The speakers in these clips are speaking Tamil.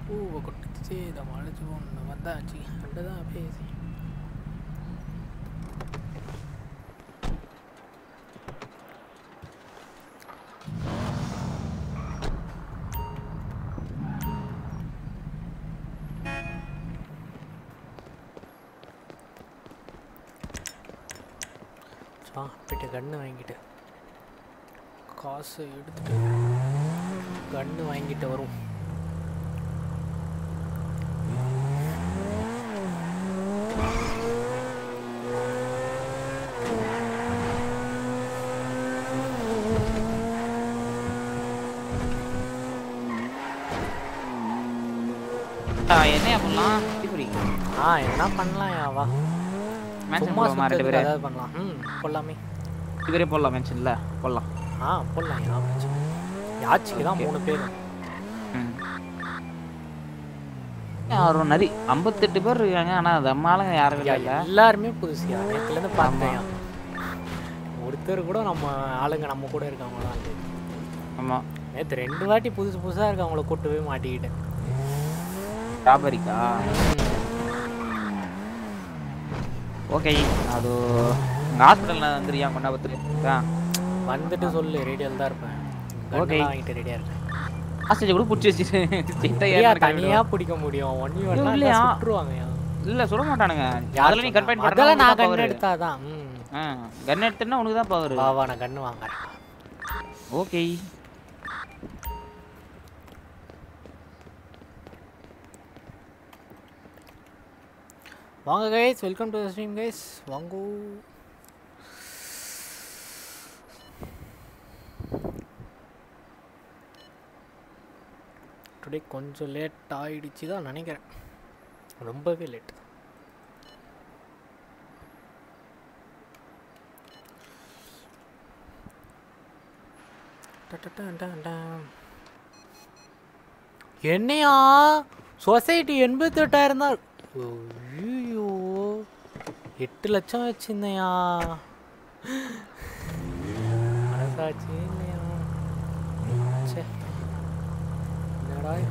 பூவை கொட்டுச்சு இதை மழைச்சு ஒன்று வந்தாச்சு அப்படிதான் பேசி சா போயிட்டு கன்று வாங்கிட்டு காசு எடுத்துட்டு கன்று வாங்கிட்டு வரும் என்ன பண்ணலாம் இப்படி ஆ என்ன பண்ணலாம் வா மேட்ச் சும்மா போடலாமா ரெண்டு சுத்தத்துக்கு பேரும் ஏதாவது பண்ணலாம் ம் போடலாமே ரெண்டு பேரே போடலாம் மென்ஷன்ல போடலாம் ஆ போடலாம் ஏன் பிரச்சனை யாச்சிக்கு தான் மூணு பேர் ம். ஏன் ஒரு நரி ஐம்பத்தெட்டு பேர் இருக்காங்க ஆனா அது அம்மாளுங்க யாரும் யா, இல்லை எல்லாருமே புதுசியா நேற்றுலேருந்து பார்த்தேன் ஒருத்தர் கூட நம்ம ஆளுங்க நம்ம கூட இருக்கவங்களாம் இல்லை ஆமா நேற்று ரெண்டு வாட்டி புதுசு புதுசாக இருக்கவங்கள கூட்டு போய் மாட்டிக்கிட்டேன் ஸ்ட்ராபெரிக்கா ஓகே அது ஹாஸ்பிட்டலில் வந்துருக்கியா கொண்டாபத்துக்கு ஆ வந்துட்டு சொல்லு ரேடியோவில் தான் இருப்பேன் Okay. ஓகே வாங்கிட்டு ரெடியாக இருக்கேன் ஹாஸ்டேஜ் கூட பிடிச்சி வச்சுட்டு சிட்டை ஐயா ஏறி தனியாக பிடிக்க முடியும் ஒன் யூ இல்லையா? சுட்டுருவாங்க இல்ல சொல்ல மாட்டானுங்க யார் அதில் நீ கன்ஃபைன் சொன்னா? அதெல்லாம் நான் கண்ணு எடுத்தாதான் ம் கன் எடுத்தேன்னா உனக்கு தான் பவர் வா வா நான் கண்ணு வாங்குறேன் ஓகே வாங்க guys welcome to stream guys வாங்கோ டுடே கொஞ்சம் லேட் ஆயிடுச்சு தான் நினைக்கிறேன் ரொம்பவே லேட் என்னையா சொசைட்டி எண்பத்தெட்டாயிரம் தான் ஐயோ எட்டு லட்சம் வச்சிருந்தையா மனசாட்சி இல்லையா ச்சே. என்னடா இது?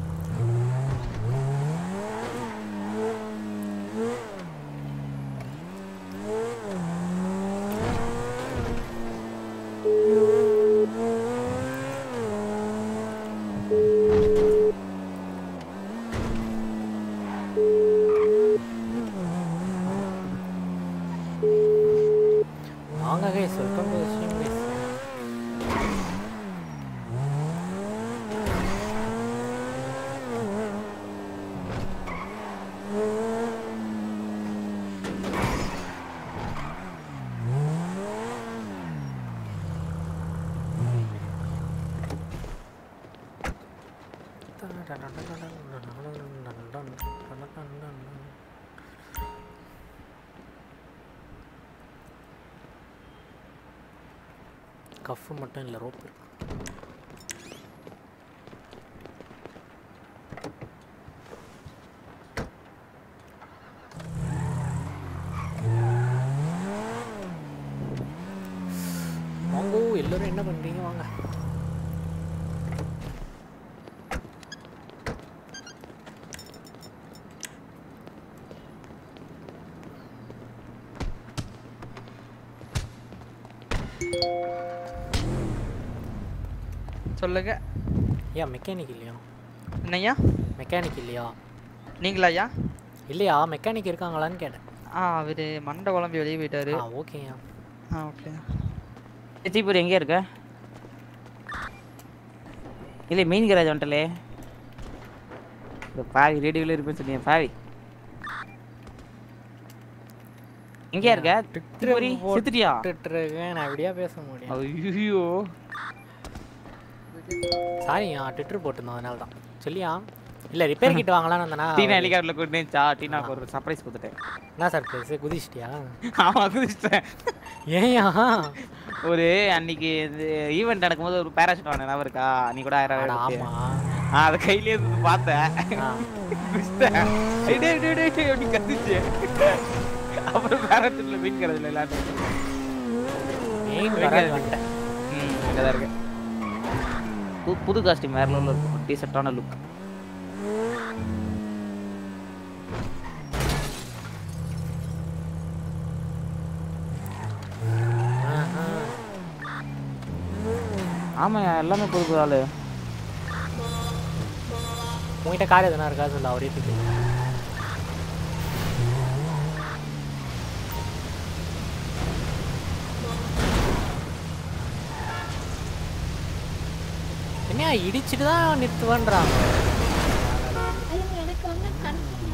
வாங்க guys welcome to stream guys cuff மட்டும் இல்லை ரோப் இருக்கு வாங்க எல்லாரும் என்ன பண்றீங்க வாங்க சொல்லுங்க ஏன் மெக்கானிக் இல்லையா என்னய்யா மெக்கானிக் இல்லையா நீங்களா ஐயா இல்லையா மெக்கானிக் இருக்காங்களான்னு கேட்டேன் ஆ அவரு மண்டை குழம்பி வெளியே போயிட்டாரு ஆ ஓகேயா ஆ ஓகே சித்திப்பூர் எங்கே இருக்க இல்லை மெயின் கேரேஜ் வந்துட்டலே இந்த பாவி ரேடியோவில் இருப்பேன்னு சொன்னீங்க பாவி எங்கேயா இருக்க தித்திபுரி சித்திட்டியா ட்விட்டருக்கு நான் எப்படியா பேச முடியும் ஐயோ சாரியா ட்விட்டர் போட்டிருந்தோம் அதனால தான் சொல்லியா இல்லை ரிப்பேர் கிட்ட வாங்கலாம்னு வந்தேனா டீனா ஹெலிகாப்டரில் கூட்டு வந்துச்சா டீனாக்கு ஒரு சர்ப்ரைஸ் கொடுத்துட்டேன் என்ன சர்ப்ரைஸ் குதிச்சிட்டியா ஆமா குதிச்சிட்டேன் ஏயா ஒரு அன்னைக்கு இந்த ஈவெண்ட் நடக்கும்போது ஒரு பேராஷூட் வாங்கின ஞாபகம் இருக்கா நீ கூட ஆயிரம் அட ரூபாய் கொடுத்து. ஆமா ஆ அதை கையிலே இருந்து பார்த்தேன் ஆ. குதிச்சிட்டேன் டேய், டேய், டேய், டேய், டேய் அப்படி கத்துச்சு அப்புறம் பேராஷூட்ல மீன் கிடையாது விளையாட்டு மெயின் வைக்காத. வராது வந்துட்டேன் ம் அங்கதான் இருக்கு புது புது காஸ்டியூம் வேற லெவலில் இருக்கும் டீசெண்டான லுக் ஆஹா. ஆமாய்யா எல்லாமே புது புது ஆளு உங்ககிட்ட கார் எதனா இருக்கா சொல்லு அவரே திட்டு என்ன இடிச்சிட்டு தான் நிறுத்துவேன்றாங்க எனக்கு ஒன்றும் கன்ஃபார்ம்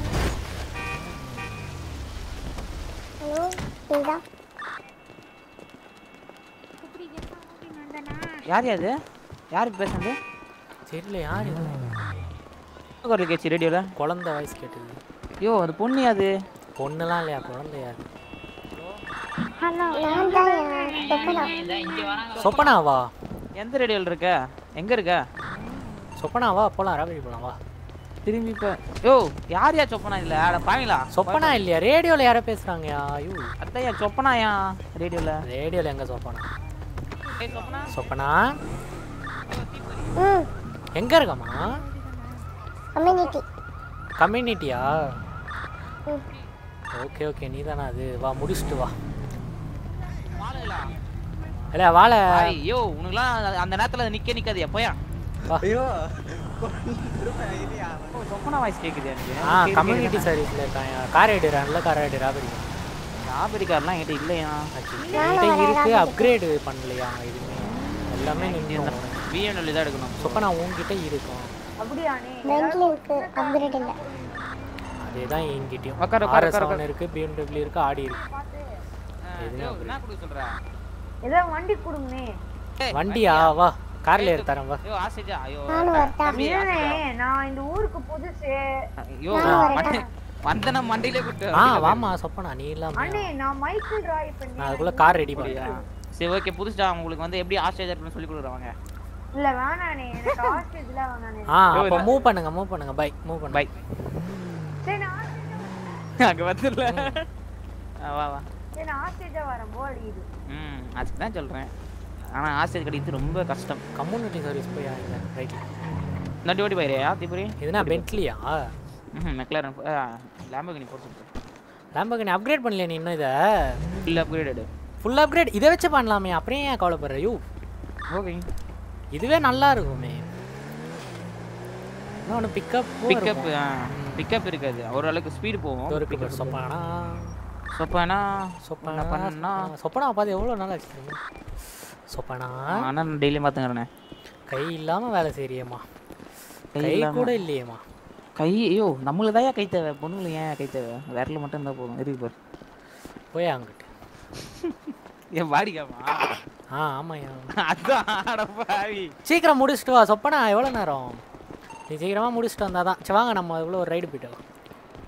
ஹலோ கேக்குதா இப்படி கேட்டா ஓடி வந்தனா யார் அது யாருக்கு பேசுறது தெரியல யார் இது குரல் கேச்சு ரேடியோவில் குழந்தை வாய்ஸ் கேட்டது ஐயோ அது பொண்ணு அது பொண்ணுலாம் இல்லையா குழந்தையா ஹலோ நான் தான் சொப்பனா சொப்பனாவா எந்த ரேடியோவில் இருக்க எங்கே இருக்க சொப்பனாவா போலாம் ராபரி போலாம் வா திரும்பி இப்போ யோ யார் யா சொப்பனா இல்லை அட பாவீங்களா சொப்பனா இல்லையா ரேடியோல யாரோ பேசுறாங்கயா ஐயோ அத்தையா சொப்பனாயா ரேடியோவில் ரேடியோல எங்க சொப்பனா ஏய் சொப்பனா சொப்பனா ம் எங்க இருக்கம்மா கம்யூனிட்டி கம்யூனிட்டியா ம் ஓகே ஓகே நீ தானே அது வா முடிச்சுட்டு வா வாழுங்களா இல்ல வாழை ஐயோ உனக்குலாம் அந்த- அந்த நேரத்தில் நிற்க நிற்காது எப்போயா வா ஐயோ ஓ சொப்பனா வாய்ஸ் கேட்குது எனக்கு ஆ கம்யூனிட்டி சர்வீஸ்ல இருக்காங்க கார் ஐடிறான்ல கார் ஐடி ராபரி ஆபிரிக்காரெலாம் என்கிட்ட இல்லையா என்கிட்ட இருக்கு அப்கிரேடு பண்ணலையா எதுவுமே எல்லாமே நின்று பிஎன்எல் தான் எடுக்கணும் சொப்பனா உன்கிட்ட இருக்கும் பெஞ்சில் இருக்கு அப்கிரேட் இல்லை அதே தான் என்கிட்டயும் உக்காரு, உக்காரு, ஆர்எஸ் உக்காரு. இருக்கு பிஎம்டபிள்யூ இருக்கு ஆடி இருக்கு எதுவுமே ஐயோ, அப்படி. என்ன கொடுக்க சொல்ற ஏதோ வண்டி கொடுங்கண்ணே ஏய், வண்டியா வா கார்ல ஏறி தரேன் வா ஐயோ ஆசைஜா ஐயோ நானும் த- வரட்டா? தம்பி, இல்லண்ணே ஆசைஜா. நான் இந்த ஊருக்கு புதுசு ஐயோ நானும் வரட்டா? மண்டை- வந்தன மண்டையிலே கூட்டு ஆ வாமா சொப்பனா நீ இல்லாம அண்ணே நான் மைக்கேல் டிரைவ் பண்ணி நான் அதுக்குள்ள கார் ரெடி அப்படியா? பண்ணிட்டேன் சரி ஓகே புதுசா உங்களுக்கு வந்து எப்படி ஆஸ்திரேலியா சொல்லி கொடுக்குறாங்க இல்ல வேணாண்ணே எனக்கு ஆஸ்ட்ரேஜ்ல வேணாண்ணே ஆ யோ, அப்போ இல்ல. மூவ் பண்ணுங்க மூவ் பண்ணுங்க பை மூவ் பண்ணுங்க பை சரி நான் ஆஸ்ட்ரேஜா அங்க வந்துடல வா வா சரி நான் ஆஸ்ட்ரேஜா வரேன் போர் அடிக்குது ம் அதுக்கு தான் சொல்றேன் ஆனா ஆஸ்திரேலியா கிடைக்கிறது ரொம்ப கஷ்டம் கம்யூனிட்டி சர்வீஸ் போய் ஆகுங்க ரைட்ல நட்டி ஓடி போயிரியா திபுரி இதுனா பென்ட்லியா ம் மெக்லாரன் லேம்பகனி போட்டு சொல்றேன் லேம்பகனி அப்கிரேட் பண்ணலையா நீ இன்னும் இதை ஃபுல் அப்கிரேடடு ஃபுல் அப்கிரேட் இதை வச்சு பண்ணலாமே அப்புறம் ஏன் கவலைப்படுற யூ ஓகே இதுவே நல்லா இருக்குமே இன்னொன்று பிக்கப் பிக்கப் பிக்கப் இருக்காது ஓரளவுக்கு ஸ்பீடு போகும் இருக்கு பாரு, சொப்பானா சொப்பானா சொப்பானா பண்ணா சொப்பனா பார்த்து எவ்வளோ நாள் ஆச்சு தெரியுமா? சொப்பனா ஆனால் நான் டெய்லியும் பார்த்துக்கிறேனே கை இல்லாம வேலை செய்யறியேம்மா கை கை இல்லாம. கூட இல்லையேம்மா கை ஐயோ நம்மளுக்கு தான் கை தேவை பொண்ணுங்களுக்கு ஏன் கை தேவை விரல மட்டும் இருந்தால் போதும் இருக்கு பாரு போய் அங்கிட்டு என் பாடிக்காமா ஆ ஆமாய்யா அதான் அட பாவி சீக்கிரம் முடிச்சுட்டு வா சொப்பனா எவ்வளோ நேரம் நீ சீக்கிரமா முடிச்சுட்டு வந்தாதான் தான் சரி வாங்க நம்ம அதுக்குள்ள ஒரு ரைடு போயிட்டு வரலாம்.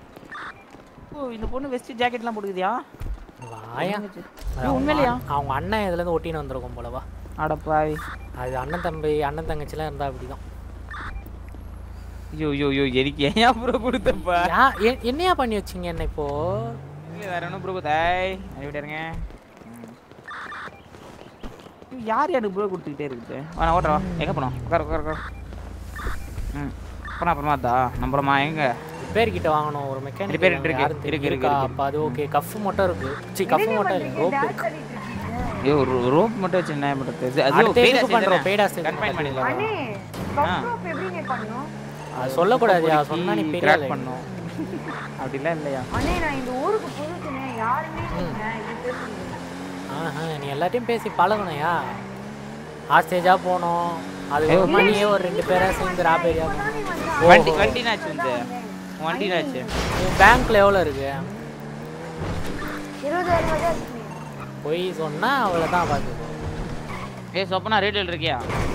ஓ இந்த பொண்ணு வெஸ்ட் ஜாக்கெட்லாம் போட்டுக்குதியா வாயா ஏய், அவங்க உண்மையிலையா? அண்ணன்- அவங்க அண்ணன் இதுலேருந்து ஒட்டின்னு வந்திருக்கும் போலவா அட பாவி அது அண்ணன் தம்பி அண்ணன் தங்கச்சிலாம் இருந்தா அப்படிதான் ஐயோ ஐயோ ஐயோ எனக்கு ஏன் ப்ரோ கொடுத்தப்பா யா எ- என்னையா பண்ணி வச்சீங்க என்ன இப்போ இல்ல, வேற ஒன்றும் ப்ரோ கொடுத்தாய் விட்டாருங்க யார் எனக்கு ப்ரோ கொடுத்துக்கிட்டே இருக்குது வா நான் ஓட்டுறா எங்கே போனோம் உட்கார உட்கார உட்கார ம் அப்புறம் அப்புறமா அதா நம்புறமா எங்க ரிப்பேர் கிட்ட வாங்கணும் ஒரு மெக்கானிக் Repair கிட்ட இருக்கு, இருக்கு, இருக்கு, இருக்கா இருக்கு. அப்ப அது ஓகே கஃப் மட்டும் இருக்கு சி கஃப் மட்டும் இல்லை ரோப் இருக்கு ஐயோ ரோப் மட்டும் வச்சு என்ன பண்ணுறது அது அடுத்த இதுக்கு பண்றோம் பெய்டா கன்ஃபைன் பண்ணிடலாம் அண்ணே பஃப் எப்படிண்ணே பண்ணும் அது சொல்லக்கூடாதுயா சொன்னா நீ பெரிய கிராக் ஆளு. பண்ணோம் அப்படிலாம் இல்லையா அண்ணே நான் இந்த ஊருக்கு புதுசுண்ணே யாருமே இல்லைங்க இது தெரியுது ஆஹா நீ எல்லாத்தையும் பேசி பழகணும்யா ஆஸ்டேஜா போனோம் அது ஐயோ, ஒரு மணியே ஒரு ரெண்டு பேரா சேர்ந்து ராபேரியா வண்டி வண்டினாச்சு வந்து வண்டினாச்சு பேங்க்ல எவ்வளோ இருக்கு இருபதாயிரம் ரூபாய் தான் இருக்குண்ணே பொய் சொன்னா அவ்வளோதான் பார்த்துக்கோ ஏய் சொப்பனா ரேடியோவில் இருக்கியா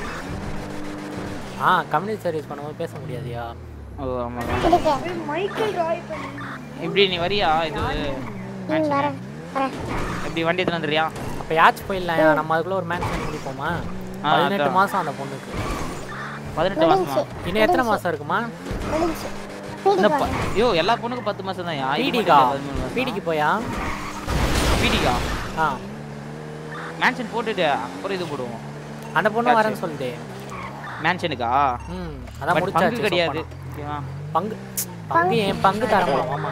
ஆ கம்யூனிட்டி சர்வீஸ் பண்ணும்போது பேச முடியாதுயா ஓ ஆமாம் இருக்கு ஏய், மைக்கேல் டிரைவ் பண்ணி எப்படி நீ வரியா இது ம் வரேன் வரேன் எப்படி வண்டி எடுத்துன்னு வந்துறியா அப்போ யாச்சும் போயிடலாம் நம்ம அதுக்குள்ள ஒரு மேட்ச் முடிப்போமா ஆ, பதினெட்டு அதான். மாசம் அந்த பொண்ணுக்கு பதினெட்டு மாசமா இன்னும் எத்தனை மாசம் இருக்குமா முடிஞ்சு இந்த ப- ஐயோ எல்லா பொண்ணுக்கும் பத்து மாசம் தான் பிடிக்கா பிடிக்கு போயா பிடிக்கா ஆ மேன்ஷன் போட்டுட்டு அப்புறம் இது போடுவோம் அந்த பொண்ணு வரேன்னு சொல்லிட்டு மேன்ஷனுக்கா ம் அதான் பட் முடிச்சாச்சு பங்கு கிடையாது சொப்பனா. ஓகேவா பங்கு பங்கு என் பங்கு தர முடியும் ஆமா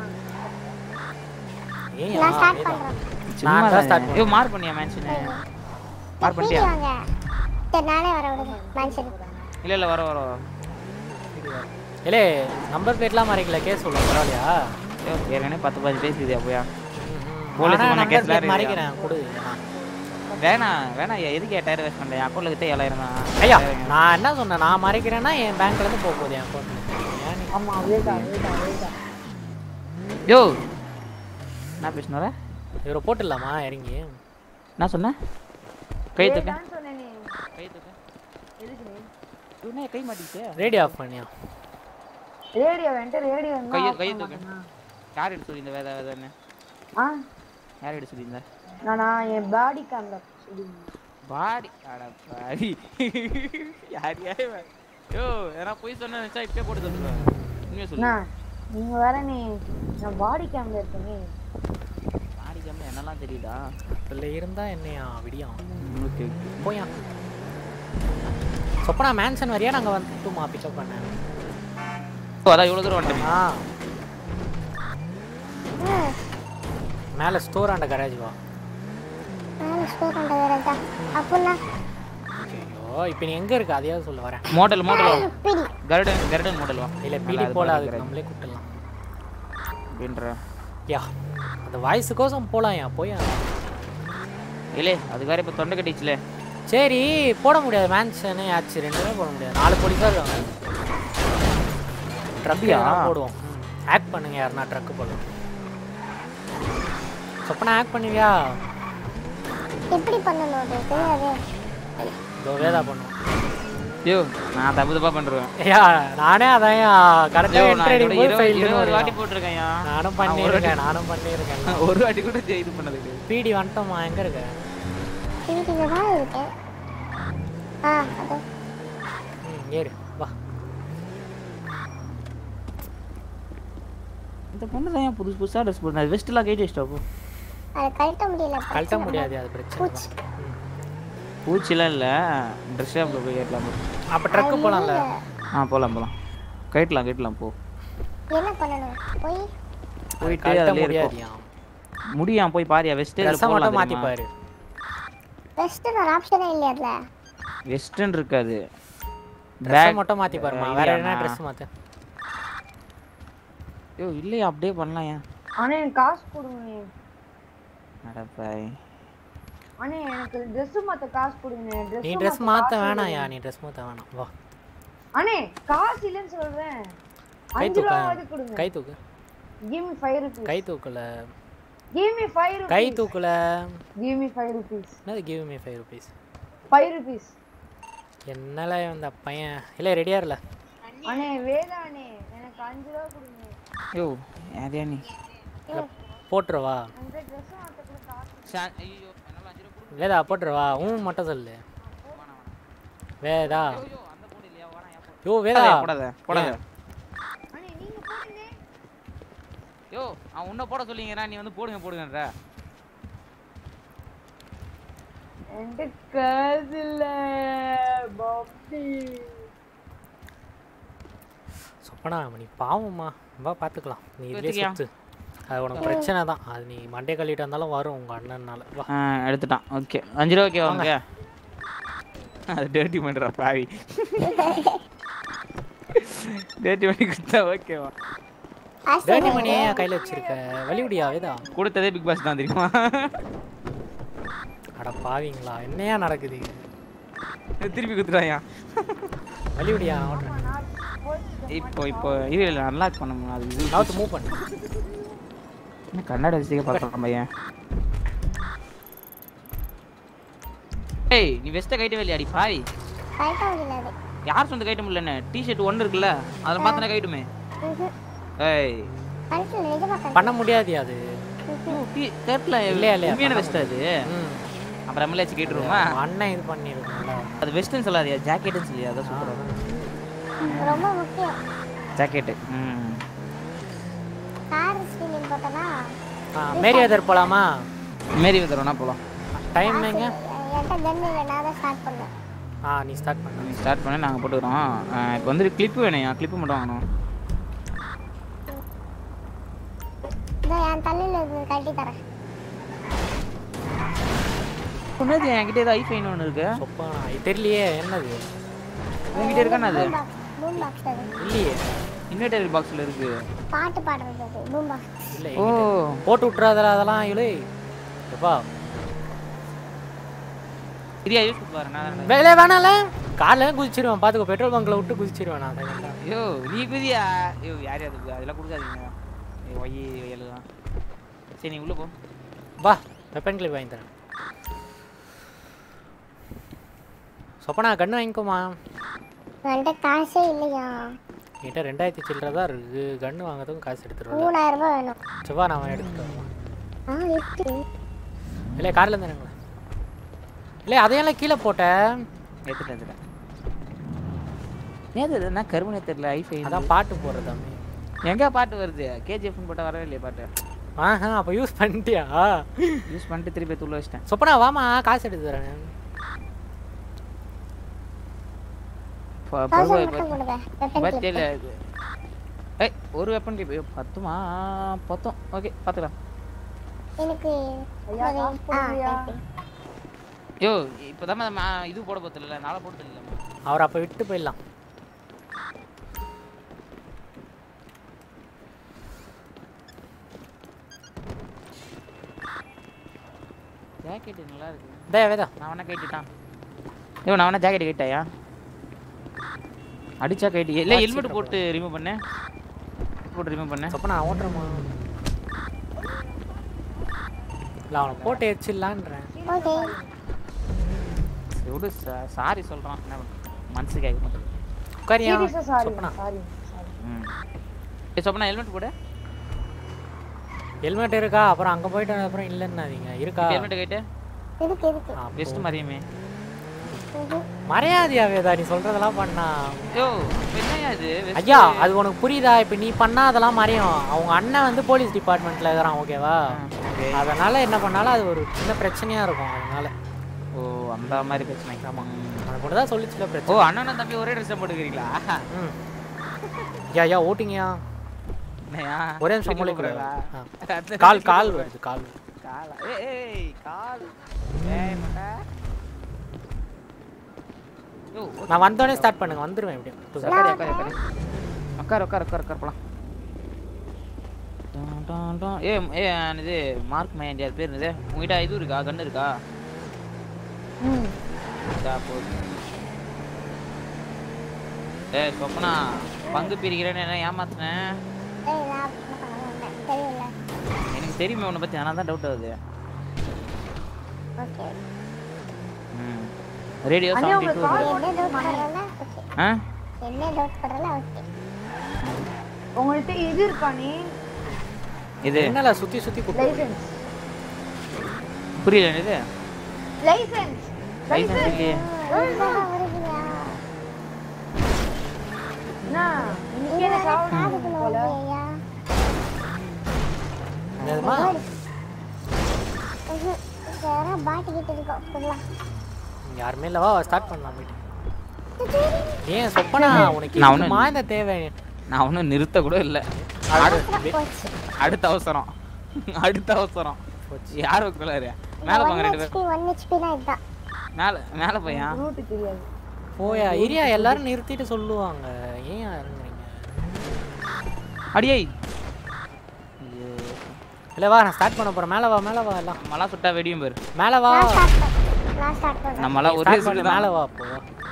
ஏன் நான் ஸ்டார்ட் பண்றேன் சும்மா தான் start ஐயோ மார்க் பண்ணியா மேன்ஷனு மார்க் பிடி பண்ணிட்டியா வாங்க சரி நானே வர விடுங்க மேன்ஷன் இல்ல இல்ல வர வர வர. இல்லே நம்பர் பிளேட்லாம் மாறிக்கல கேஸ் சொல்லுங்க பரவாயில்லையா ஐயோ, ஏற்கனவே பத்து பதினஞ்சு பேசுது அப்போயா போலீஸ் போலீஸ் போனா நம்பர் கேஸ்ல பிளேட் மறைக்கிறேன் கொடு நான். வேணாம் வேணாம் ஐயா, எதுக்கு டயர் வேஸ்ட் பண்ணுறேன் அக்கௌண்ட்ல கிட்ட ஏழாயிரம் தான் ஐயா நான் என்ன சொன்னேன் நான் மறைக்கிறேன்னா என் பேங்க்ல இருந்து போக போகுது என் அக்கௌண்ட் ஆமா வேதா வேதா வேதா யோ என்ன பேசினார இவரை போட்டுடலாமா இறங்கி என்ன சொன்ன கை தூக்க வேதான்னு சொன்னேனே கை தூக்க எதுக்கு நீ இவனே கை மாட்டிக்கிட்டே ரேடியோ ஆஃப் பண்ணியா ரேடியோ வந்துட்டு ரேடியோ கையை கையை தூக்க யார் எடுத்து சொல்லியிருந்த வேத வேதன்னு ஆ யார் எடுத்து சொல்லியிருந்த நானா என் பாடி காந்த பாடி அட பாடி யார் யார் இவன்? யோ எதனா போய் சொன்னா நினைச்சா இப்பயே போட்டு சொல்லுவேன் உண்மையை சொல்லு நீங்க வேற நீ நான் பாடி கேம்ல இருக்கேனே பாடி கேம்ல என்னெல்லாம் தெரியுதா அதில் இருந்தா என்னையா விடியா ஓகே ஓகே போயா சொப்பனா மேன்சன் வரையா நாங்கள் வந்துட்டுமா பிக்கப் பண்ணேன் ஓ, அதான் இவ்வளோ தூரம் வந்துட்டேன் ஆ மேலே ஸ்டோர் ஆண்ட கரேஜ் வா நானும் ஸ்டோர் பண்ணுறது வேற தான் அப்படின்னா ஐயோ இப்போ நீ எங்கே இருக்க அதையாவது சொல்ல வரேன் மாடல் மாடல் வா பிடி கருடன் கருடன் மாடல் வா இல்லை நல்லா பிடி அது போல பண்ணி அதுக்கு garage. நம்மளே கூப்பிட்டுலாம் அப்படின்ற யா அந்த வாய்ஸுக்கோசம் போகலாம் யா போயா இல்லே அது வேற இப்போ தொண்டை கட்டிச்சுல சரி போட முடியாது மேன்ஷனே ஆச்சு ரெண்டு பேரும் போட முடியாது நாலு போலீஸாக இருக்காங்க ட்ரக் அப்படியா? போடுவோம் ஆக்ட் பண்ணுங்க யாருன்னா ட்ரக்கு போடுவோம் சொப்பனா ஆக்ட் பண்ணுவியா எப்படி பண்ணணும் அது தெரியாது இதோ வேதா பண்ணுவோம் ஐயோ நான் தப்பு தப்பா பண்ணுறேன் ஐயா நானே அதான் கரெக்டாக ஐயோ நான் என்ட்ரடி இதோட போய் இருபது இருபது வாட்டி ஃபெயில் போட்டிருக்கேன்யா நானும் நான் ஒரு பண்ணியிருக்கேன் நானும் பண்ணியிருக்கேன் ஒரு வாட்டி கூட ஜெய் இது பண்ணது கிடையாது பிடி வந்துட்டோமா எங்கே இருக்க பிடிங்க தான் இருக்கேன் ஆ அது ம் ஏறு வா இந்த பொண்ணு தான் ஏன் புதுசு புதுசாக ட்ரெஸ் போடுறது வெஸ்ட்லாம் கேட்டு வச்சிட்டா போ அதை கழட்ட முடியல கழட்ட முடியாது அது பிரச்சனை பூச்சி. தான். ம். பூச்சிலாம் இல்லை ட்ரெஸ் ஷாப்பில் போய் கேட்கலாம் அப்போ ட்ரக்கு போகலாம்ல ஆ போகலாம் போகலாம் கேட்டலாம் கேட்டலாம் போ என்ன பண்ணணும் போய் போயிட்டு கழட்ட அதுலேயே இருக்கும் முடியாதியா முடியாம போய் பாரியா வெஸ்ட்டு ட்ரெஸ்ஸை மட்டும் மாற்றிப்பாரு வெஸ்டர்ன் ஒரு ஆப்ஷனே இல்லையா அதுல வெஸ்டர்ன் இருக்காது ட்ரெஸ்ஸை Bag- மட்டும் மாற்றி பாருமா அஹ் வேற இல்லையா, என்ன நான்- ட்ரெஸ் மாற்று ஐயோ இல்லையா அப்படியே பண்ணலாம் ஏன் ஆனா எனக்கு காசு கொடுங்க அடப்பாய் அண்ணே எனக்கு ட்ரெஸ் மாத்த காசு கொடுங்க நீ ட்ரெஸ் ட்ரெஸ் மாற்ற வேணாம்யா நீ ட்ரெஸ் மாற்ற வேணாம் வா அண்ணே காசு இல்லைன்னு சொல்றேன் கை அஞ்சு தூக்க ரூபாவது கொடுங்க கை தூக்கு கிவ் மீ ஃபைவ் ருபீஸ் கை தூக்கல கிவ் மீ ஃபைவ் கை ருபீஸ் தூக்கல கிவ் மீ ஃபைவ் ருபீஸ் என்னது give me five rupees five rupees என்னல இந்த பையன் இல்லை ரெடியா இல்ல அண்ணே வேதா அண்ணே எனக்கு அஞ்சு ரூபா கொடுங்க ஐயோ யாரையா நீ போட்டுருவா அந்த ட்ரெஸ் மாத்த கூட காசு சா- ஐயோ என்னால அஞ்சு ரூபா கொடு. வேதா போட்டுருவா உன் மட்டும் சொல்லு வேதா ஐயோ அந்த போடு இல்லையா வேணாம் ஏன் போடு? யோ வேதா போடாத போடாத அண்ணே நீங்க போடுங்க யோ அவன் உன்னை போட சொல்லிங்கிறா நீ வந்து போடுங்க போடுங்கன்ற என்கிட்ட காசு இல்ல பாப்பி சொப்பனா நீ பாவம்மா வா பார்த்துக்கலாம் நீ இதுலேயே எடுத்துக்கியா? சுத்து அது உனக்கு பிரச்சனை தான் அது நீ மண்டே கழிட்டு வந்தாலும் வரும் உங்க அண்ணனால வா ஆ எடுத்துட்டான் ஓகே அஞ்சு ரூபா ஓகே வாங்க அது டேர்ட்டி பண்ணுறா பாவி டேர்ட்டி பண்ணி கொடுத்தா ஓகேவா ஆசை டேர்ட்டி மணியே கையில் வச்சிருக்க வலிவிடியா வேதா கொடுத்ததே பிக் பாஸ் தான் தெரியுமா அட பாவிங்களா என்னையா நடக்குது திருப்பி கொடுத்துட்டாயா வலிவிடியா நான் ஓட்டுறேன் இப்போ இப்போ இது இல்லை அன்லாக் பண்ண முடியும் அது இது நவுத்து மூவ் பண்ணு என்ன கண்ணாடி வச்சுக்க பார்க்கலாம் பையன் ஏய் நீ வெஸ்ட்டை கைட்டு வெளியாடி பாவி கழட்ட முடியல அது யார் சொந்த கைட்ட முடியலன்னு டிஷர்ட் ஒன்று இருக்குல்ல அதில் மாத்தின கைட்டுமே ம்ஹும். ஏய் கழட்டல நிஜமா கழட்ட பண்ண முடியாதியா அது கேட்கல இல்லையா, இல்லையா, உண்மையான பண்ண வெஸ்ட் அது ம் அப்புறம் எம்எல்ஏ கேட்டுருவோமா உன் அண்ணன் இது பண்ணிருக்கோம்ல அது வெஸ்ட்னு சொல்லாதியா ஜாக்கெட்டுன்னு சொல்லியா அதான் சூப்பராக ரொம்ப முக்கியம் ஜாக்கெட்டு ம் கார் ஸ்டீலிங் போட்டனா மேரி அதர் போலாமா மாரி வந்துடும்னா போகலாம் டைம் எங்க என்கிட்ட கன் இல்லை நான் தான் ஸ்டார்ட் பண்ணேன் ஆ நீ ஸ்டார்ட் பண்ணு நீ ஸ்டார்ட் பண்ணி நாங்கள் போட்டுக்கிறோம் இப்போ வந்து கிளிப்பு வேணும் கிளிப்பு மட்டும் வாங்கணும் இதோ என் தலையில இருக்கு கட்டி தரேன் சொன்னது என்கிட்ட ஏதோ ஐஃபைன் ஒன்று இருக்கு சொப்பா இது தெரியலையே என்னது உங்ககிட்ட இருக்கானே அது பூம் பாக்ஸ் அது இல்லையே இன்வெர்டர் பாக்ஸில் இருக்கு பாட்டு பாடுறது அது பூம் பாக்ஸ் இல்லை ஓ போட்டு விட்றாதல அதெல்லாம் இவளே எப்பா சரியா யூஸ் பண்ணி பாரு நான் வேலை வேணாம்ல காலைல குதிச்சிருவேன் பார்த்துக்கோ பெட்ரோல் பங்க்ல விட்டு குதிச்சிருவேன் நான் second ஆ. ஐயோ நீ குதியா ஐயோ யார் யார் அது அதெல்லாம் கொடுக்காதீங்க ஐயோ ஒய் எழுதான் சரி நீ உள்ளே போ வா வெப்பன் கிளிப் வாங்கி தரேன் சொப்பனா கண்ணு வாங்கிக்கோமா என்கிட்ட காசே இல்லையா என்கிட்ட ரெண்டாயிரத்தி சில்லற தான் இருக்கு கண்ணு வாங்குறதுக்கும் காசு எடுத்துருவேன் மூணாயிரம் ரூபாய் வேணும் செவ்வா நான் எடுத்துட்டு வரேன் ஆ இருக்கு இல்லை கார்ல இருந்து இல்லை அதையெல்லாம் கீழே போட்டேன் எடுத்துட்டேன் எடுத்துட்டேன் நேற்று என்ன கருமனே தெரியல ஐஃபைன் அதான் பாட்டு போடுறது தம்பி எங்க பாட்டு வருது கேஜிஎஃப்னு போட்டால் வரவே இல்லையே பாட்டு ஆஹா அப்போ யூஸ் பண்ணிட்டியா யூஸ் பண்ணிட்டு திருப்பி துள்ள வச்சிட்டேன் சொப்பனா வாமா காசு எடுத்து தரேன் ப- தௌசண்ட் பருவ- மட்டும் கொடுங்க வெப்பன் பத்தியில இது ஏய் ஒரு வெப்பன் கிளிப் பத்துமா பத்தும் ஓகே பார்த்துக்கலாம் எனக்கு ஐயா, ஒரு- காசு ஆ, போடுறியா? okay. யோ இப்போதான் இது போட போதில்ல நாளை போட தெரியல அவர் அப்போ விட்டு போயிடலாம் ஜாக்கெட் நல்லா இருக்கு டே வேதா நான் வேணா கேட்டுட்டான் ஐயோ நான் வேணா ஜாக்கெட் கேட்டாயா அடிச்சா கைட்டு இல்லை ஹெல்மெட் போட்டு ரிமூவ் பண்ணேன் போட்டு ரிமூவ் பண்ணேன் சொப்பனா ஓட்டுறமா இல்லை அவனை போட்டு எச்சிடலான்றேன் ஓகே எவ்வளோ சாரி சொல்கிறான் என்ன பண்ண மனசு கேட்க மாட்டேன் உட்காரியா Serious ஆ sorry, சொப்பனா sorry, sorry. ம் ஏ சொப்பனா ஹெல்மெட் போடு ஹெல்மெட் இருக்கா அப்புறம் அங்கே போயிட்டு அப்புறம் இல்லைன்னாதீங்க இருக்கா ஹெல்மெட் கேட்டு இருக்கு இருக்கு ஆ, அப்போ- பெஸ்ட் மரியுமே ம்ஹும். மறையாதியா வேதா நீ சொல்றதெல்லாம் பண்ணா யோ என்னையா இது West- ஐயா அது உனக்கு புரியுதா இப்போ நீ பண்ணா அதெல்லாம் மறையும் அவங்க அண்ணன் வந்து போலீஸ் டிபார்ட்மெண்ட்ல இருக்கிறான் ஓகேவா okay. அதனால என்ன பண்ணாலும் அது ஒரு சின்ன பிரச்சனையா இருக்கும் அதனால ஓ அந்த மாதிரி பிரச்சனை ஆமா அதை கூட தான் சொல்லிச்சுல ஓ பிரச்சனை அண்ணனும் தம்பி ஒரே ட்ரெஸ் போட்டுக்கிறீங்களா ம் ஐயா ஐயா ஓட்டிங்கயா என்னையா ஒரே நிமிஷம் திருப்பி மூளைக்கு கூப்பிடுறா? ஆ. அடுத்த கால் நிமிஷம் கால் கூப்பிடுறா. வருது கால் காலா ஏய் ஏய் கால் ஏய் மட்டா யோ நான் வந்தோடனே ஸ்டார்ட் பண்ணுங்க வந்துருவேன் எப்படியும் உட்காரு உட்காரு உட்காரு உட்காரு உட்காரு உட்காரு உட்காரு போலாம் டான், டான், டான். ஏ ஏ இது மார்க் மைண்ட் யார் பேர் என்னது உங்ககிட்ட இது இருக்கா கண்ணு இருக்கா ம். இதா போதும் ஏய் சொப்பனா பங்கு பிரிக்கிறேன்னு என்ன ஏமாத்தினேன் ஏய், நான் என்ன பண்ண மாட்டேன். தெரியும்ல எனக்கு தெரியுமே உன்னை பற்றி ஆனால் தான் டவுட் ஆகுது ஓகே ம் ரேடியோ அண்ணே, செவன்டி உங்களுக்கு டூ call என்ன டவுட் பண்றல ஓகே ஆ என்ன டவுட் பண்றல ஓகே உங்கள்ட்ட இது இருக்கா நீ இது என்னல சுத்தி சுத்தி கூப்பிட்டு லைசென்ஸ் புரியல இது லைசென்ஸ் லைசன்ஸ் இல்லையே இதெல்லாம் வருதுயா என்ன இன்னைக்கே எனக்கு ஆகணும் காதுக்குள்ள போல வருதுயா என்னதுமா யாரா பாட்டிக்கிட்டு இருக்கோம் ஃபுல்லா யாருமே இல்லவா ஸ்டார்ட் பண்ணலாம் போயிட்டு ஏன் சொப்பனா உனக்கு நான் எதுக்குமா இந்த தேவை நான் ஒன்றும் நிறுத்த கூட இல்லை போச்சு அடுத்த அவசரம் அடுத்த அவசரம் யார் உட்காரு மேலே போங்க ரெண்டு பேரும் ஹெச்பி ஒன் ஹெச்பிலாம் இதுதான் மேலே மேலே போயா ரூட் தெரியாது போயா இரியா எல்லாரும் நிறுத்திட்டு சொல்லுவாங்க ஏன் இறங்குறீங்க அடியே இல்ல வா நான் ஸ்டார்ட் பண்ண போறேன் மேல வா மேல வா எல்லாம் நம்மளாம் சுட்டா வெடியும் பேர் மேல வா நான் ஸ்டார்ட் பண்ணேன் நான் ஸ்டார்ட் பண்றேன் நம்மளாம் ஒரே Start பண்ணு, சுட்டு மேல தான் வா அப்போ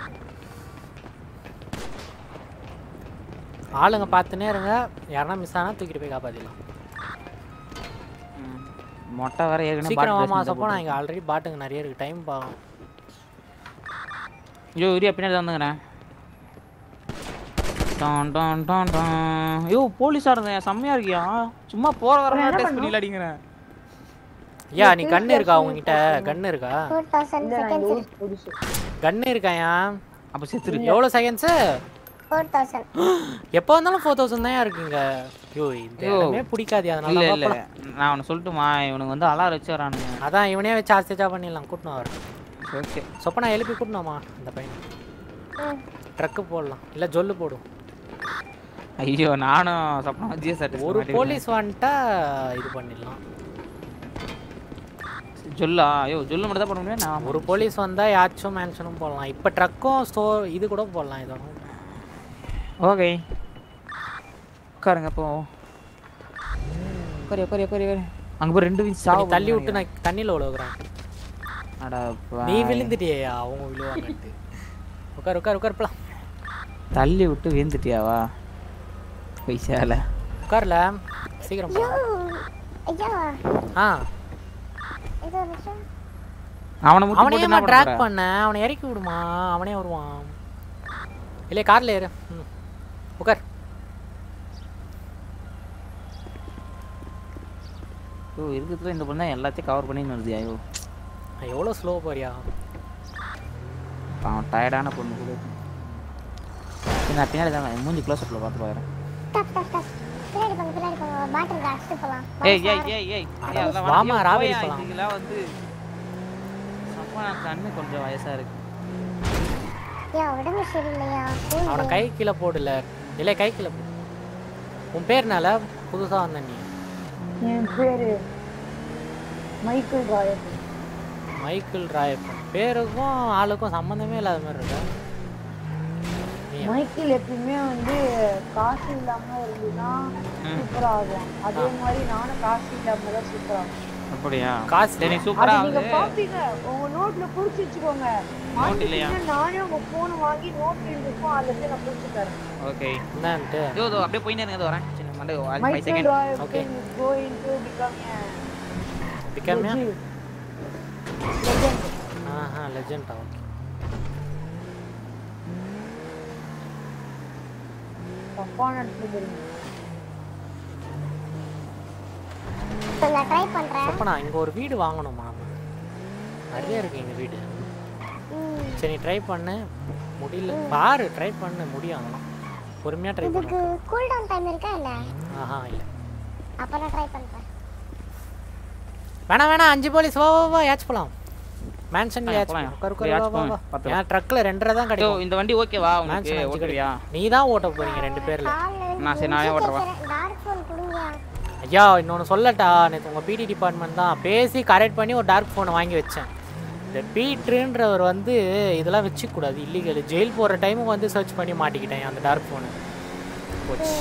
ஆளுங்க பார்த்துனே இருங்க யாருன்னா மிஸ் ஆனா தூக்கிட்டு போய் காப்பாத்திடலாம் ம். மொட்டை வர ஏற்கனவே சீக்கிரம் பாட்டு வாமா dress சப்போ நான் இங்க ஆல்ரெடி பாட்டுங்க நிறைய இருக்கு டைம் பாவம் ஐயோ இரியா பின்னாடி வந்துங்கிறேன் டான் டான் டான் டான் ஐயோ போலீஸாக இருந்தேன் செம்மையா இருக்கியா சும்மா போற வர என்ன டெஸ்ட் பண்ணும்? பண்ணி அடிங்கிறேன் ஐயா நீ கண்ணு இருக்கா உங்ககிட்ட கண்ணு இருக்கா ஃபோர் தௌசண்ட் இல்ல நான் இந்த செகண்ட்ஸ் ஊருக்கு புதுசு கண்ணு இருக்காயா அப்போ செத்துரு எவ்வளோ செகண்ட்ஸ் ஃபோர் தௌசண்ட் எப்போ வந்தாலும் ஃபோர் தௌசண்ட் தான் இருக்குங்க ஐயோ இந்த ஐயோ. இடமே பிடிக்காது இல்ல அதனால இல்ல பார்ப்போம். நான் அவனை சொல்லட்டுமா இவனுக்கு வந்து அலாரம் வச்சு வரானுங்க அதான் இவனே வச்சு ஆஸ்திச்சா பண்ணிடலாம் கூட்டணும் அவர் ஓகே சொப்பனா எழுப்பி கூட்டணுமா அந்த பையன் ம் ட்ரக்கு போடலாம் இல்லை ஜொல்லு போடும் ஐயோ நானும் சப்பனம் ஜிஎஸ் ஒரு போலீஸ் வந்துட்டா இது பண்ணிடலாம் ஜொல்லா ஐயோ ஜொல்லு மட்டும் தான் பண்ண முடியும் நான் ஒரு போலீஸ் வந்தால் யாச்சும் மேன்ஷனும் போடலாம் இப்போ ட்ரக்கும் ஸ்டோர் இது கூட போடலாம் இதோட ஓகே உட்காருங்க அப்போ உட்காரு உட்காரு உட்காரு உட்காரு அங்கே போய் ரெண்டு வீச்சு நீ சாவு தள்ளி விட்டு நான் தண்ணியில் விழுகுறேன் அடா நீ விழுந்துட்டியா அவங்க விழுவாங்கட்டு உட்கார் உட்கார் உட்கார் போலாம் தள்ளி விட்டு வீழ்ந்துட்டியாவா பைசால உட்கார்ல சீக்கிரம் ஐயோ போலாம். ஐயா ஆ இது ஒரு நிமிஷம் அவனை முட்டி அவனே போட்டு என்ன பண்ண ட்ராக் போற? பண்ண அவனை இறக்கி விடுமா அவனே வருவான் இல்லையே கார்ல ஏறு ம் உட்கார் ஐயோ இருக்கிறதுல இந்த பொண்ணு எல்லாத்தையும் கவர் பண்ணின்னு வருது ஐயோ எவ்வளோ ஸ்லோ போறியா அவன் டயர்டான பொண்ணு கூட சரி, நான் பின்னாடி தான் மூஞ்சி க்ளோஸ் அப்பில் பார்த்து பார்க்குறேன் ஸ்டாப் ஸ்டாப் ஸ்டாப் பின்னாடி போங்க பின்னாடி போங்க பாட்டில் அடிச்சுட்டு போகலாம் ஏய் ஏய் ஏய் ஏய் அட, ஏய், அதெல்லாம் வாமா, வேணாம். ராபரி போயா, போலாம். இதுக்கெல்லாம் வந்து அப்பா நான் கண்ணு கொஞ்சம் வயசா இருக்கு ஐயா உடம்பு சரியில்லையா அவனை கை கீழே போடல இல்லை கை கீழே போடு உன் பேர்னால புதுசாக வந்த நீ என் பேரு மைக்கேல் ராயன் மைக்கேல் ராயப்பன் பேருக்கும் ஆளுக்கும் சம்மந்தமே இல்லாத மாதிரி இருக்கு நீ மைக்கேல் எப்பயுமே வந்து காசு இல்லாம இருந்துன்னா சூப்பரா ஆகும் அதே மாதிரி நானும் காசு இல்லாம தான் சூப்பரா ஆகும் அப்படியா காசு சரி அது சூப்பரா நீங்க வந்து பாப்பீங்க உங்க நோட்ல குறிச்சு வச்சுக்கோங்க நோட் இல்லையா மாத்திட்டீங்கன்னா நானே உங்க போன் வாங்கி நோட் எழுதிருக்கோம் அதுல போய் நான் குறிச்சு தரேன் ஓகே என்னன்ட்டு இதோ இதோ அப்படியே போயினே இருங்க இதோ வரேன் சின்ன மண்டை five Michael second Okay. Rayan is going to become a பிகம்யா legend. ஆஹா லெஜெண்டா ஓகே தப்பான இடத்துல போறீங்க இப்போ நான் ட்ரை பண்ணுறேன் அப்பனா இங்கே ஒரு வீடு வாங்கணுமா நிறைய இருக்கு இங்கே வீடு ம் சரி நீ ட்ரை பண்ணு முடியல பாரு ட்ரை பண்ணு முடியும் அதெல்லாம் பொறுமையாக ட்ரை இதுக்கு பண்ணு கூல் டவுன் டைம் இருக்கா என்ன ஆஹா இல்லை அப்போ நான் ட்ரை பண்ணுறேன் வேணாம் வேணாம் அஞ்சு போலீஸ் வா வா வா யாச் போலாம் மேன்ஷன் ஆ, யாச் போலாம். உட்கார் போய் உட்கார் யாச் வா வா போங்க. வா பார்த்துக்கலாம். என் ட்ரக்கில் ரெண்டரை தான் இதோ கிடைக்கும் இந்த வண்டி ஓகேவா உனக்கு மேன்ஷன் அஞ்சு ஓட்டுவியா கிடைக்கும் நீ தான் ஓட்ட போறீங்க ரெண்டு பேர்ல காலில் நான் சரி, நானே ஓட்டுறேன். டார்க் ஃபோன் கொடுங்க ஐயா இன்னொன்று சொல்லட்டா நேற்று உங்கள் பிடி டிபார்ட்மெண்ட் தான் பேசி கரெக்ட் பண்ணி ஒரு டார்க் ஃபோனை வாங்கி வச்சேன் இந்த பீட்ருன்றவர் வந்து இதெல்லாம் வச்சுக்கூடாது இல்லீகல் ஜெயில் போகிற டைமுக்கு வந்து சர்ச் பண்ணி மாட்டிக்கிட்டேன் அந்த டார்க் ஃபோனு போச்சு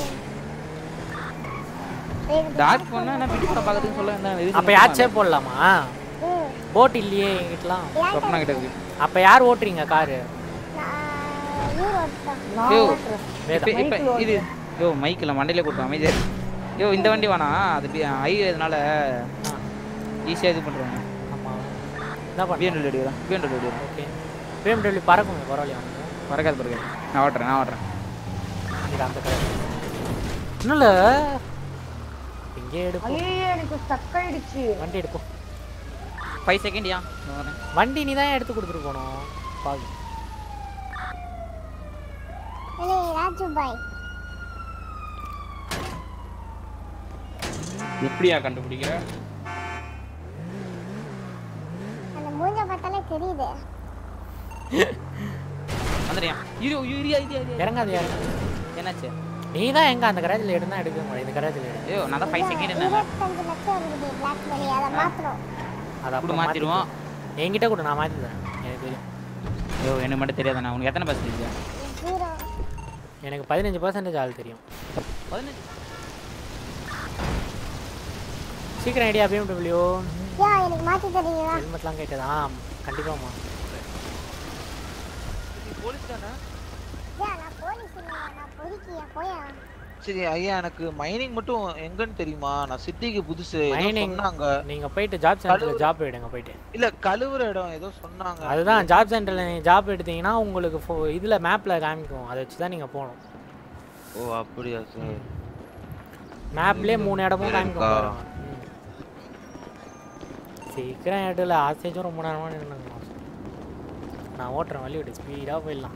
டார்க் பண்ணா என்ன வீட்டு படம் பார்க்கறதுக்கு சொல்ல வேண்டாம் அப்போ யாச்சே போடலாமா ம் போட் இல்லையே எங்கிட்டலாம் சொப்பனா கிட்ட இருக்கு அப்போ யார் ஓட்டுறீங்க காரு நான் யூ ஓட்டுறேன் நான் யோ. ஓட்டுறேன் வேதா இப்ப இப்ப இது யோ மைக்கில் மண்டையில கொடுத்தோம் அமைதியா இரு. யோ இந்த வண்டி வேணாம் அது பி- ஐ இதனால ஆ ஈஸியாக இது பண்ணுறாங்க ஆமாம் என்ன பண்ண பிஎன்டபிள்யூ அடிக்கிறேன் பிஎன்டபிள்யூ அடிக்கிறேன் ஓகே பிஎம்டபிள்யூ பறக்குமே பரவாயில்லையா உனக்கு? பறக்காது பறக்காது நான் ஓட்டுறேன் நான் ஓட்டுறேன் இது அந்த கடை இன்னும் இல்லை இங்கே எடுப்போம் ஐயோ எனக்கு ஸ்டக் ஆயிடுச்சு வண்டி எடுப்போம் ஃபைவ் செகண்ட்யா நான் வரேன் வண்டி நீ தான் எடுத்து கொடுத்துட்டு போனோம் பாவி இல்லை ராஜு பாய் எப்படியா கண்டுபிடிக்கிற அந்த மூஞ்ச பார்த்தாலே தெரியுது வந்துடுறியா இரு இரு இரியா இரியா இரியா இறங்காது இறங்காது என்னாச்சு நீ தான் எங்க அந்த கராஜில் எடுனா எடுக்க முடியும் இந்த கராஜில் எடு ஐயோ நான் தான் ஃபைவ் செகண்ட் என்ன இருபத்தஞ்சு லட்சம் இருக்குது பிளாக் மணி அதை மாற்றணும் அதை கூட அப்புறம் மாற்றிடுவோம் மாத்திக்கலாம். என்கிட்ட கூட நான் மாற்றி தரேன் எனக்கு தெரியும் ஐயோ எனக்கு மட்டும் தெரியாதண்ணா உனக்கு எத்தனை பர்சன்டேஜ் ஜீரோ எனக்கு பதினஞ்சு பர்சன்டேஜ் ஆள் தெரியும் பதினஞ்சு சீக்கிரம் ஐடியா பிஎம்டபிள்யூ யா எனக்கு மாற்றி தரீங்களா ஹெல்மெட்லாம் கேட்டதா கண்டிப்பாம்மா போலீஸ் தானே யா நான் போலீஸ் இல்லை நான் பொறுக்கியா போயா சரி ஐயா எனக்கு மைனிங் மட்டும் எங்கன்னு தெரியுமா நான் சிட்டிக்கு புதுசு ஏதோ மைனிங் சொன்னாங்க நீங்க போயிட்டு ஜாப் சென்டரில் ஜாப் எடுங்க போயிட்டு இல்ல கழுவுற இடம் ஏதோ சொன்னாங்க அதுதான் ஜாப் சென்டரில் நீங்கள் ஜாப் எடுத்தீங்கன்னா உங்களுக்கு ஃபோ இதில் மேப்பில் காமிக்கும் அதை வச்சு தான் நீங்கள் போகணும் ஓ அப்படியா சார் மேப்லேயே மூணு இடமும் காமிக்கும் இருக்கா? பாருங்க. ம். சீக்கிரம் இடத்துல ஆசேஜும் ரொம்ப நேரமாக நின்னுங்க நான் ஓட்டுறேன் வழி விட்டு ஸ்பீடாக போயிடலாம்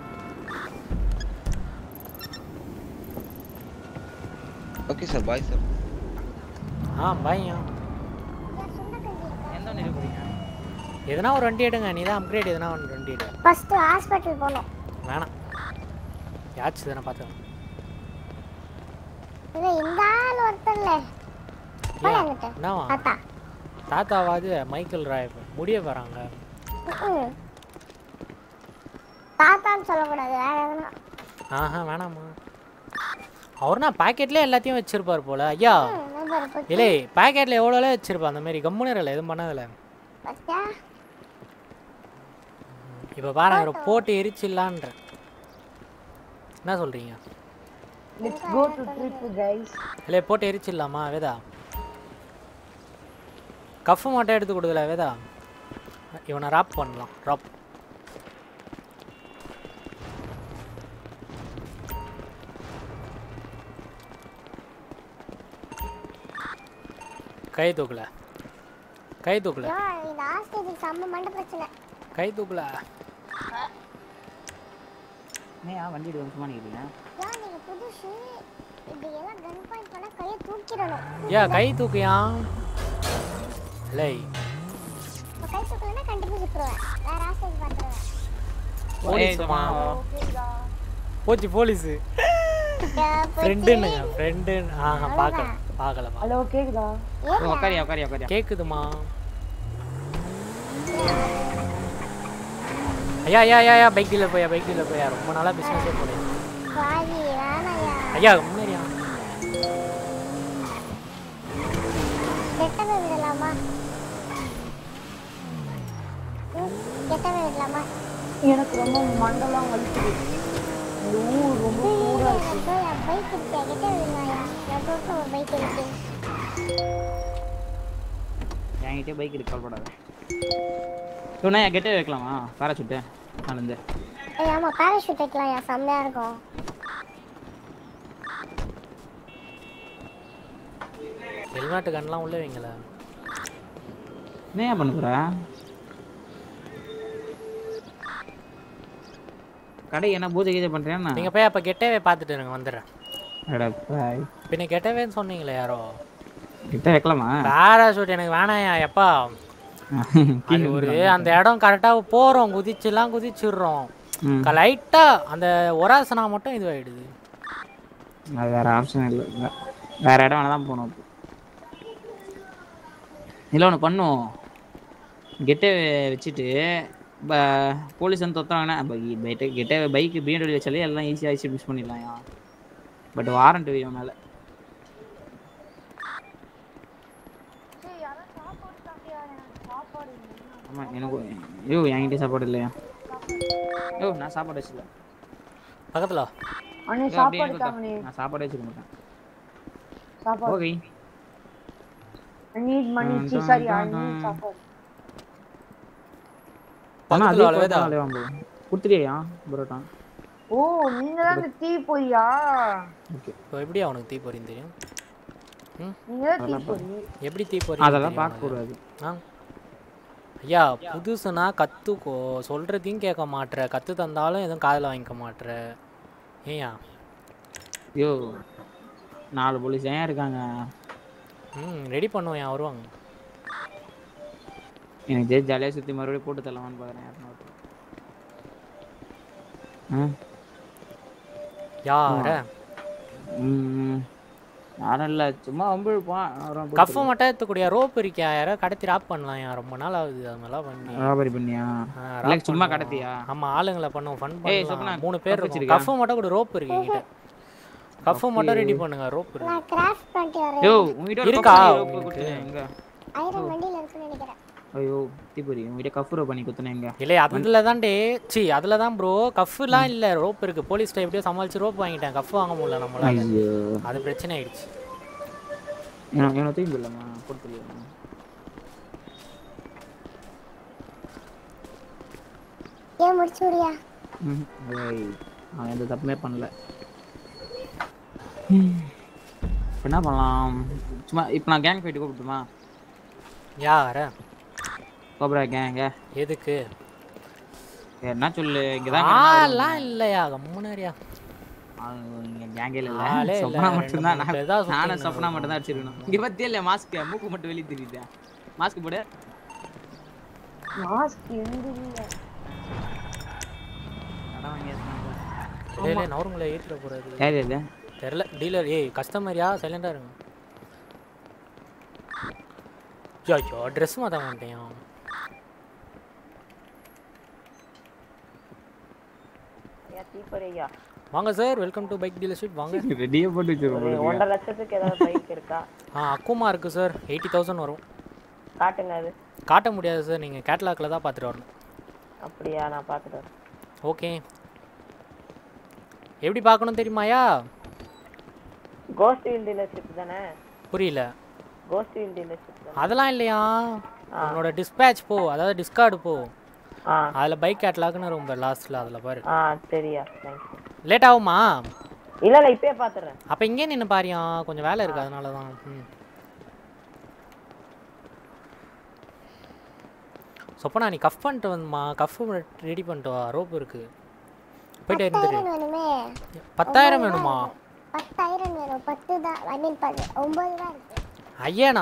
ஓகே சார் பாய் சார் ஆ பையன் யா சுண்டக்கஞ்சி எந்த வண்டி போறீங்க எதனா ஒரு வண்டி எடுங்க நீ தான் அப்கிரேட் எதனா ஒரு வண்டி எடு ஃபர்ஸ்ட் ஹாஸ்பிட்டல் போகணும் வேணாம் யாச்சு தானே பார்த்து இது இந்த ஆள் ஒருத்தர் இல்ல போய் அங்கிட்ட என்னவா தாத்தா தாத்தாவாது மைக்கேல் ராய் முடிய வராங்க ம்ம். தாத்தான்னு சொல்லக்கூடாது வேற எதுனா ஆஹா வேணாம்மா அவர்னா பாக்கெட்லேயே எல்லாத்தையும் வச்சிருப்பார் போல ஐயா நம்பர் போய் இல்லை பாக்கெட்டில் எவ்வளோல வச்சிருப்பா அந்த மாதிரி கம்முனரில் எதுவும் பண்ணதில்ல பாத்தியா இப்போ பாருங்க இவரை போட்டு எரிச்சிடலான்ற என்ன சொல்கிறீங்க let's go to trip guys இல்லை போட்டு எரிச்சிடலாமா வேதா கஃப் மட்டும் எடுத்து கொடுக்கல வேதா இவனை ராப் பண்ணலாம் ராப் கை தூக்கல கை தூக்கல ஐயோ இந்த ஹாஸ்டேஜுக்கு செம்ம மண்டை பிரச்சனை கை தூக்கல ஏன் வண்டி எடுக்க சும்மா நிற்கிறீங்க ஏன் நீங்க புதுசு இப்படி எல்லாம் கன் பாயிண்ட் பண்ணா கையை தூக்கிடணும் ஏன் கை தூக்கியா இல்லை இப்போ கை தூக்கலன்னா கண்டிப்பா சுற்றுவேன் வேற ஹாஸ்டேஜ் பார்த்துருவேன் போலீஸ்மா போச்சு போலீஸு ஃப்ரெண்டுன்னுங்க ஃப்ரெண்டு ஆஹா பார்க்கல பார்க்கல பார்க்கல ஹலோ கேக்குதா உட்காரியா உட்காரியா உட்காரியா கேக்குதுமா ஐயா ஐயா ஐயா ஐயா பைக் டீலர் போயா பைக் டீலர் போயா ரொம்ப நாளா பிசினஸே போல பாதி வேணாயா ஐயா முன்னாடியா கெட்டவை விடலாமா ம், கெட்டவை விடலாமா எனக்கு ரொம்ப மண்டெல்லாம் வலிக்குது இந்த ஊர் ரொம்ப சூடா இருக்கு பைக் இருக்கா கெட்ட விடலாயா நான் போட்டு ஒரு பைக் இருக்கு என்கிட்டயே பைக் இருக்கு கவலைப்படாத சொன்னா கெட்டே வைக்கலாமா பேராசூட்டு நாலேருந்து ஏய் ஆமா பேராஷூட் வைக்கலாம்யா செம்மையா இருக்கும் வெளிநாட்டு கண்ணெலாம் உள்ள வைங்கள என்ன பண்ண போற கடை என்ன பூஜை கீஜை பண்றேன்னா நீங்க போய் அப்ப கெட்டவே பார்த்துட்டு இருங்க வந்துடுறேன் அடப்பாய் பின்ன கெட்டவேன்னு சொன்னீங்களே யாரோ கிட்ட வைக்கலாமா பேராஷூட் எனக்கு வேணாயா எப்பா அது ஒரு அந்த இடம் கரெக்டாக போகிறோம் குதிச்சுலாம் குதிச்சிடுறோம் ம். லைட்டாக அந்த ஒராசனா மட்டும் இதுவாகிடுது அது வேற ஆப்ஷன் இல்லை இல்ல. வேற இடம் வேணா தான் போகணும் இல்லை ஒன்று பண்ணுவோம் கெட்டே வச்சுட்டு போலீஸ் வந்து தொத்தாங்கன்னா பைட்டு கெட்டே பைக்கு பிஎன்டபிள்யூ வச்சாலே எல்லாம் ஈஸியாக ஈஸியாக மிஸ் பண்ணிடலாம் பட் வாரண்ட் வேணும் மேலே ஆமாம் எனக்கு ஐயோ என்கிட்ட சாப்பாடு இல்லையா ஐயோ நான் சாப்பாடு வச்சுல பக்கத்தில் அண்ணே ஐயோ, அப்படியே சாப்பாடு எனக்கு தாங்கண்ணே நான் சாப்பாடே வச்சுக்க மாட்டேன் சாப்பாடு ஓகே I need money சி சாரி I need சாப்பாடு ஆனால் பக்கத்துல அதே வேதா. வேதா கொடுத்துட்டியா பரோட்டா ஓ நீங்க தான் இந்த தீ பொரியா ஓகே இப்போ எப்படி அவனுக்கு தீப்பொறின்னு தெரியும் நீங்க தான் தீ பொரி எப்படி தீப்பொறி அதெல்லாம் பார்க்கக்கூடாது ஆ ஐயா புதுசுனா கற்றுக்கோ சொல்கிறதையும் கேட்க மாட்ற கற்று தந்தாலும் எதுவும் காதில் வாங்கிக்க மாட்ற ஏயா ஐயோ நாலு போலீஸ் ஏன் இருக்காங்க ம் ரெடி பண்ணுவோம் ஏன் வருவாங்க எனக்கு ஜெய் ஜாலியாக சுற்றி மறுபடியும் போட்டு தரலாமான்னு பார்க்குறேன் யாருன்னா ஒருத்தர். ஆ யார ம் யாரும் இல்லை சும்மா வம்பு இழுப்பான் அவன் கஃபை மட்டும் எடுத்துக்கூடிய ரோப் இருக்கியா யாரோ கடத்தி ராப் பண்ணலாம் ஏன் ரொம்ப நாள் ஆகுது அது மாதிரிலாம் பண்ணி ராபரி பண்ணியா ஆ, இல்லை rap சும்மா பண்ணுவோம். கடத்தியா ஆமா ஆளுங்களை பண்ணுவோம் ஃபன் ஏய், சொப்னா, பண்ணலாம் மூணு பேர் cuff இருக்கும் வச்சிருக்கியா? கஃப் மட்டும் கூட ரோப் இருக்கு என்கிட்ட கஃப் மட்டும் ரெடி பண்ணுங்க ரோப் இருக்கு நான் கிராஃப்ட் பண்ணிட்டு வரேன் யோ உங்ககிட்ட ஒரு இருக்கா கஃப் rope உங்களுக்கு? கொடுத்தேன் எங்க ஐரன் வண்டியில இருக்குன்னு நினைக்கிறேன் ஐயோ தீபுரி உங்ககிட்ட கஃப் rope பண்ணி குத்துனேன் எங்க இல்லை அதுல தான் டே சி அதில் தான் ப்ரோ கஃப்லாம் இல்லை ரோப் இருக்கு போலீஸ்ட்ட எப்படியோ சமாளிச்சு ரோப் வாங்கிட்டேன் கஃப் வாங்க முடியல நம்மளால ஐயோ அது பிரச்சனை ஆயிடுச்சு எனக்கு எனக்கு தூக்கி இல்லைம்மா கொடுத்துருக்கேன் ஏன் முடிச்சு விடியா ம் ஏய் அவன் எந்த தப்புமே பண்ணல இப்ப என்ன பண்ணலாம் சும்மா இப்போ நான் கேங் ஃபைட்டு கூப்பிட்டுமா யார கோப்ரா கேங்க எதுக்கு என்ன சொல்லு இங்கே தான் ஆலாம் இல்லையா கம்முனரியா இங்கே கேங்கே இல்லை ஆளே இல்ல, சொப்னா ரெண்டு மட்டும்தான் மூணு பேர் தான் நான் நானும் சுத்தின்னு சொப்னா மட்டும் தான் அடிச்சிருக்கணும் இங்கே பற்றியே இல்லை மாஸ்க்கு மூக்கு மட்டும் வெளியே தெரியுது மாஸ்க் போடு மாஸ்க் எந்த இல்ல கடன் வாங்கி ஏத்துனாங்க. இல்லை இல்லை நவருங்களை ஏற்றிட போகிறது யார் இது தெரில டீலர் ஏய் கஸ்டமரியா சைலண்டாக இருங்க ஐயோ ட்ரெஸ் மாற்ற மாட்டேன் ஐயா தீப்பறி ஐயா வாங்க sir welcome to bike dealership வாங்க ரெடியாக போட்டு ஒரு வச்சிருக்கோம் ஒன்றரை லட்சத்துக்கு ஏதாவது பைக் இருக்கா ஆ அக்குமா இருக்குது சார் எயிட்டி தௌசண்ட் வரும் காட்டுங்க அது காட்ட முடியாது சார் நீங்கள் கேட்லாக்கில் தான் பார்த்துட்டு வரணும் அப்படியா நான் பார்த்துட்டு வரேன் ஓகே எப்படி பார்க்கணும் தெரியுமாயா கோஸ்ட் வீல் டீலர்ஷிப் தானே புரியல கோஸ்ட் வீல் டீலர்ஷிப் தானே அதெல்லாம் இல்லையா உன்னோட டிஸ்பேட்ச் போ அதாவது டிஸ்கார்டு போ ஆ அதில் பைக் கேட்லாக்னு ரொம்ப லாஸ்ட்டில் அதில் பாரு ஆ சரியா தேங்க்யூ லேட் ஆகுமா இல்லை இல்லை இப்பயே பார்த்துறேன் அப்போ இங்கே நின்று பாரியா கொஞ்சம் வேலை இருக்குது அதனால தான் ம் சொப்பனா நீ கஃப் பண்ணிட்டு வந்துமா கஃப் ரெடி பண்ணிட்டு வா ரோப் இருக்கு போயிட்டு இருந்துரு பத்தாயிரம் வேணுமே பத்தாயிரம் வேணுமா பத்தாயிரம் வேணும் பத்து தான் ஐ மீன் பத்து ஒன்பது தான் இருக்கு ஐயனா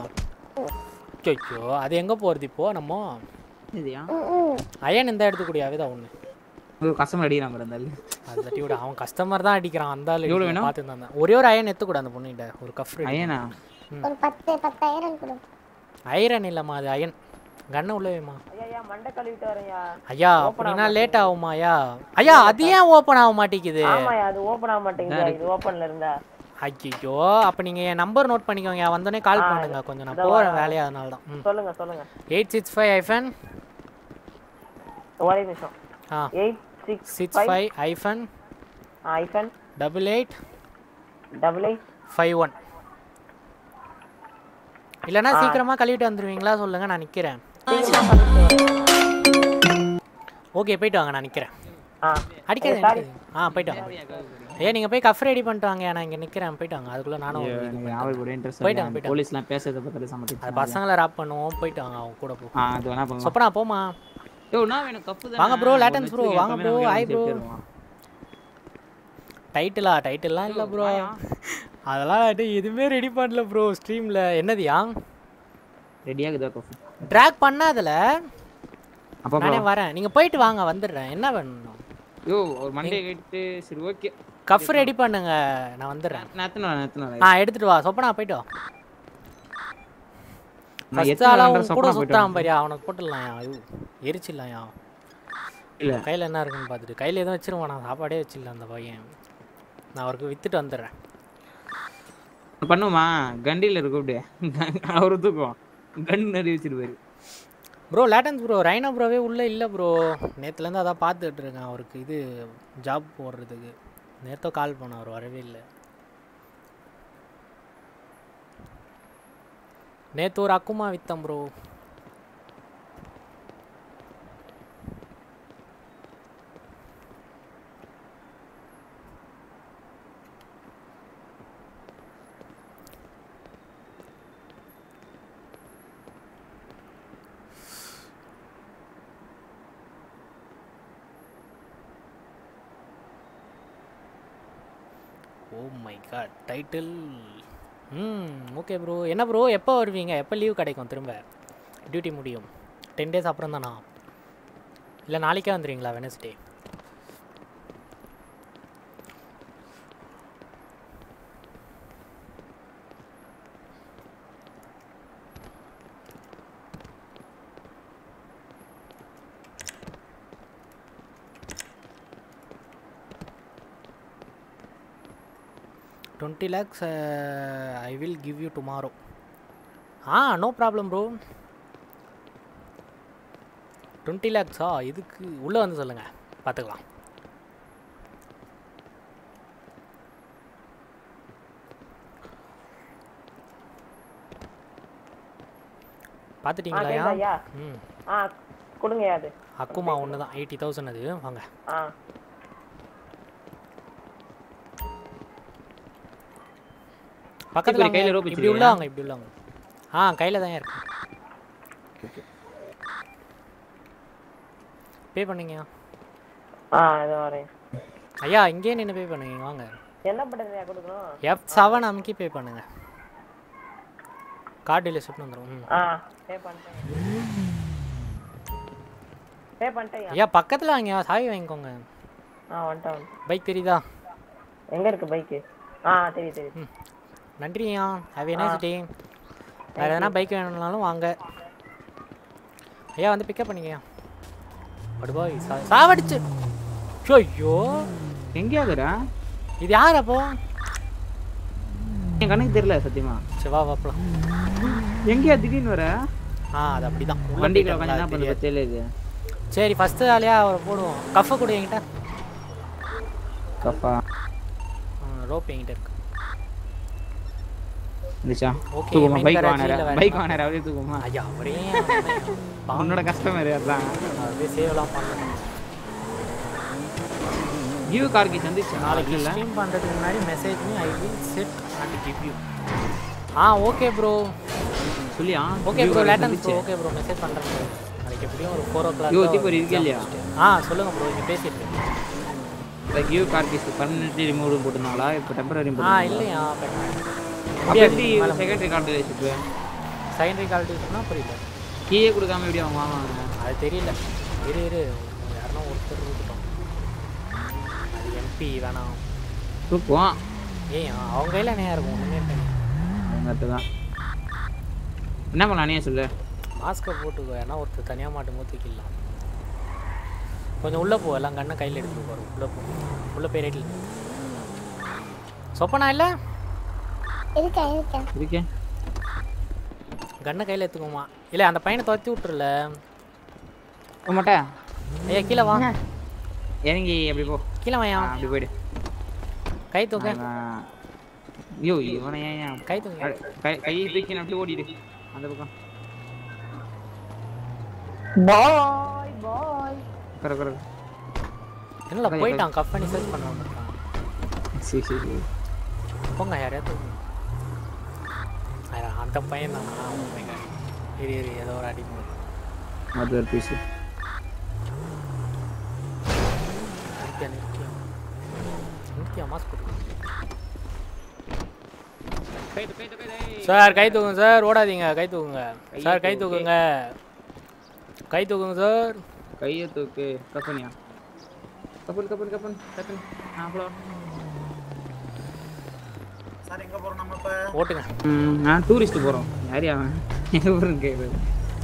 ஐயோ அது எங்கே போகிறது இப்போ நம்ம இதுயா ம், ம். ஐயன் இந்த இடத்துக்குடியாவே தான் ஒன்று ஒரு கஸ்டமர் அடிக்கிறான் பாரு அந்த ஆளு. அது தட்டி விட அவன் கஸ்டமர் தான் அடிக்கிறான் அந்த ஆளு எவ்வளவு வேணும்? பார்த்து தான் ஒரே ஒரு அயன் எடுத்துக்கூட அந்த பொண்ணுகிட்ட ஒரு கஃப் ரெடி ஐயனா ஒரு பத்து பத்தாயிரம் கொடு ஐரன் இல்லைம்மா அது அயன் கண்ணை உள்ள வைம்மா ஐயா ஐயா மண்டை கழுவிட்டு வரேன்யா ஐயா அப்படின்னா லேட் ஆகுமா ஐயா ஐயா அது ஏன் ஓப்பன் ஆக மாட்டேங்குது ஆமாயா அது ஓப்பன் ஆக மாட்டேங்குது இது ஓப்பன்ல இருந்தா ஐயோ அப்போ நீங்கள் என் நம்பர் நோட் பண்ணிக்கோங்க வந்தோடனே கால் பண்ணுங்க கொஞ்சம் நான் போகிறேன் வேலையாக அதனால தான் ம் சொல்லுங்க சொல்லுங்க எயிட் சிக்ஸ் ஃபைவ் ஐஃபன் ஒரே நிமிஷம் ஆ eight six six five hyphen hyphen double eight double eight five one இல்லைன்னா சீக்கிரமாக கழுவிட்டு வந்துடுவீங்களா சொல்லுங்கள் நான் நிற்கிறேன் ஓகே போயிட்டு வாங்க நான் நிற்கிறேன் ஆ அடிக்காது அடிக்காது. ஆ போயிட்டு வாங்க ஏ நீங்கள் போய் கஃப் ரெடி பண்ணிட்டு வாங்க நான் இங்கே நிற்கிறேன் போயிட்டு வாங்க அதுக்குள்ளே நானும் ஐயோ, இது எனக்கு பண்ணிட்டு அவருக்கு கூட இன்ட்ரெஸ்ட் போயிட்டாங்க, இல்லை போயிட்டாங்க. போலீஸ்லாம் பேசுறத பார்த்தாலே அது சமத்து பசங்களை ராப் பண்ணுவோம் போயிட்டு வாங்க அவங்க கூட போ ஆ அது வேணா பண்ணலாம் சொப்பனா போமா யோ நான் வேணும் கப்பு வாங்க bro, latents bro, வாங்க bro, hi bro. டைட்டிலா டைட்டில்லாம் இல்லை ப்ரோ அதெல்லாம் வந்து எதுவுமே ரெடி பண்ணல ப்ரோ ஸ்ட்ரீமில் என்னதுயா ரெடியாக இருக்குதா கப்பு ட்ராக் பண்ணாதுல அப்போ நானே வரேன் நீங்கள் போயிட்டு வாங்க வந்துடுறேன் என்ன வேணும் யோ ஒரு மண்டே கேட்டு சரி ஓகே கஃப் ரெடி பண்ணுங்க நான் வந்துடுறேன் நான் எத்தனை வரேன் எத்தனை வரேன் ஆ எடுத்துட்டு வா சொப்பனா போயிட்டு வா நான் ஃபர்ஸ்ட் எத்தனை ஆளா வரேன் உன் கூட சொப்பனா போயிட்டு சுத்தாம பாரியா அவனுக்கு போட்டுடலாம் ஐயோ எரிச்சிடலாம் இல்ல. கையில் என்ன இருக்குன்னு பார்த்துட்டு கையில் எதுவும் வச்சிருவான் நான் சாப்பாடே வச்சிடல அந்த பையன் நான் அவருக்கு வித்துட்டு வந்துடுறேன் பண்ணுமா கண்டியில் இருக்கு அப்படியே அவரு தூக்கம் கன் நிறைய வச்சிருப்பாரு ப்ரோ லேட்டன்ஸ் ப்ரோ ரைனா ப்ரோவே உள்ளே இல்லை ப்ரோ நேற்றுலேருந்து அதான் பார்த்துட்டு இருக்கேன் அவருக்கு இது ஜாப் போடுறதுக்கு நேற்றோ கால் பண்ண அவர் வரவே இல்லை நேற்று ஒரு அக்குமா வித்தம் bro oh my god title ம் ஓகே ப்ரோ என்ன ப்ரோ எப்போ வருவீங்க எப்போ லீவ் கிடைக்கும் திரும்ப டியூட்டி முடியும் டென் டேஸ் அப்புறம் தானா இல்லை நாளைக்கே வந்துடுவீங்களா Wednesday twenty lakhs I will give you tomorrow ah no problem bro twenty லேக்ஸா இதுக்கு உள்ளே வந்து சொல்லுங்கள் பார்த்துக்கலாம் ஆ பார்த்துட்டீங்களா கேக்குதா ஐயா ம் ஆ கொடுங்கய்யா அது அக்குமா ஒன்று தான் எயிட்டி தௌசண்ட் அது வாங்க ஆ பக்கத்தில் கையில கையில் rope இப்படி உள்ள வச்சிருக்கியா? வாங்க இப்படி உள்ள வாங்க ஆ கையில் தான் இருக்கு பே பண்ணீங்க ஆ இது வரேன் ஐயா இங்கேயே நின்று பே பண்ணுங்க வாங்க என்ன பண்ணுறதையா கொடுக்கணும் எஃப் செவன் அமுக்கி பே பண்ணுங்க கார்டு டீலர்ஷிப்னு வந்துடும் ம் ஆ பே பண்ணிட்டேன் பே பண்ணிட்டேன் ஐயா பக்கத்தில் வாங்க சாவி வாங்கிக்கோங்க ஆ வந்துட்டேன் வந்துட்டேன். பைக் தெரியுதா எங்க இருக்கு பைக்கு ஆ தெரியும் தெரியும் நன்றியா ஹாவ் எ நைஸ் டே வேறு எதனா பைக் வேணும்னாலும் வாங்க ஐயா வந்து பிக்கப் பண்ணிக்கயா படுபாய் சா சாவடிச்சு ஐயோ எங்கேயாதுடா இது யார் அப்போ என் கண்ணுக்கு தெரியல சத்தியமா சரி வா வாப்பலாம் எங்கேயா திடீர்னு வர ஆ அது அப்படிதான் உள்ள வண்டிக்குள்ள போயிட்டோம்ல, உட்காந்து அது என்ன தெரியாது. பண்ணுறது தெரியல இது சரி ஃபஸ்ட்டு வேலையா அவரை போடுவோம் கஃபை கொடு என்கிட்ட கப்பா ரோப் என்கிட்ட இருக்கு இருந்துச்சா Okay, தூக்குமா main பைக் garage வாங்கினேன் இல்ல வேற பைக் என்ன? வாங்கினேன் அப்படியே தூக்குமா ஐயா அவரே உன்னோட கஸ்டமர் அதான் அப்படியே சேவெல்லாம் பண்ணணும் கியூ கார் கீஸ் வந்துச்சு நாளைக்கு இல்ல ஸ்ட்ரீம் பண்ணுறதுக்கு முன்னாடி message me I will set and give you ah okay bro சொல்லியா ஓகே ப்ரோ லேட்டன் ப்ரோ ஓகே ப்ரோ மெசேஜ் பண்ணுறேன் ப்ரோ நாளைக்கு எப்படியும் ஒரு four o'clock yo, Deepu இருக்கே இல்லையா? ஆ சொல்லுங்கள் ப்ரோ இங்கே பேசிட்டு இருக்கேன். கியூ கார் கீஸ் பர்மனெண்ட்லி ரிமூவ் போட்டுருந்தாங்களா இப்போ டெம்பரரி ஆ இல்லையா அப்போ எப்படி செகண்டரி கார்டு வச்சுட்டு செகண்டரி கால்டிஸ்னா புரியல கீயே கொடுக்காம எப்படி அவங்க வாங்குவாங்க அது தெரியல இரு இரு யாருன்னா ஒருத்தர் இருக்கட்டும் அது எம்பி வேணாம் தூக்குவோம் ஏன் அவங்க கையில் என்ன இருக்கும் ஒன்றுமே இருக்காது அவங்ககிட்ட தான் என்ன பண்ணலாம் நீயே சொல்லு மாஸ்க்கை போட்டுக்கோ ஏன்னா ஒருத்தர் தனியாக மாட்டும் போது தூக்கிடலாம் கொஞ்சம் உள்ளே போ எல்லாம் கண்ணை கையில் எடுத்துட்டு போகிறோம் உள்ளே போ உள்ளே போய் ரைட்டில் சொப்பனா இல்லை இருக்கேன் இருக்கேன் இருக்கேன் கண்ணை கையில் எடுத்துக்கோமா இல்லை அந்த பையனை துரத்தி விட்டுருல உங்கள்கிட்ட ஐயா கீழே வா இறங்கி அப்படி போ கீழே ஆ, வாயா அப்படி போயிடு கை தூக்க அவன் ஐயோ இவனை ஏன் ஏன் கை தூக்க கை கையை தூக்கி அப்படியே ஓடிடு அந்த பக்கம் பாய் பாய் கர கர என்னல கை, போயிட்டான் கப் பண்ணி சர்ச் பண்ண வந்துட்டான் சரி சரி சரி. போங்க யாரையாவது ஐயா, அந்த பையன் தான் இரு இரு ஏதோ ஒரு அடி அது ஒரு பீஸு நித்யா நித்யா நித்யா மாஸ்க் போட்டு சார் கை தூக்குங்க சார் ஓடாதீங்க கை தூக்குங்க சார் கை தூக்குங்க கை தூக்குங்க சார் கையை தூக்கு கப்பனியா கப்பன் கப்பன் கப்பன் கப்பன் ஆ அவ்வளோ சார் எங்க போறோம் நம்ம இப்ப ஓட்டுங்க ம் நான் டூரிஸ்ட் போகிறோம் யார் அவன் எங்கே போகிறேன் கேட்குறது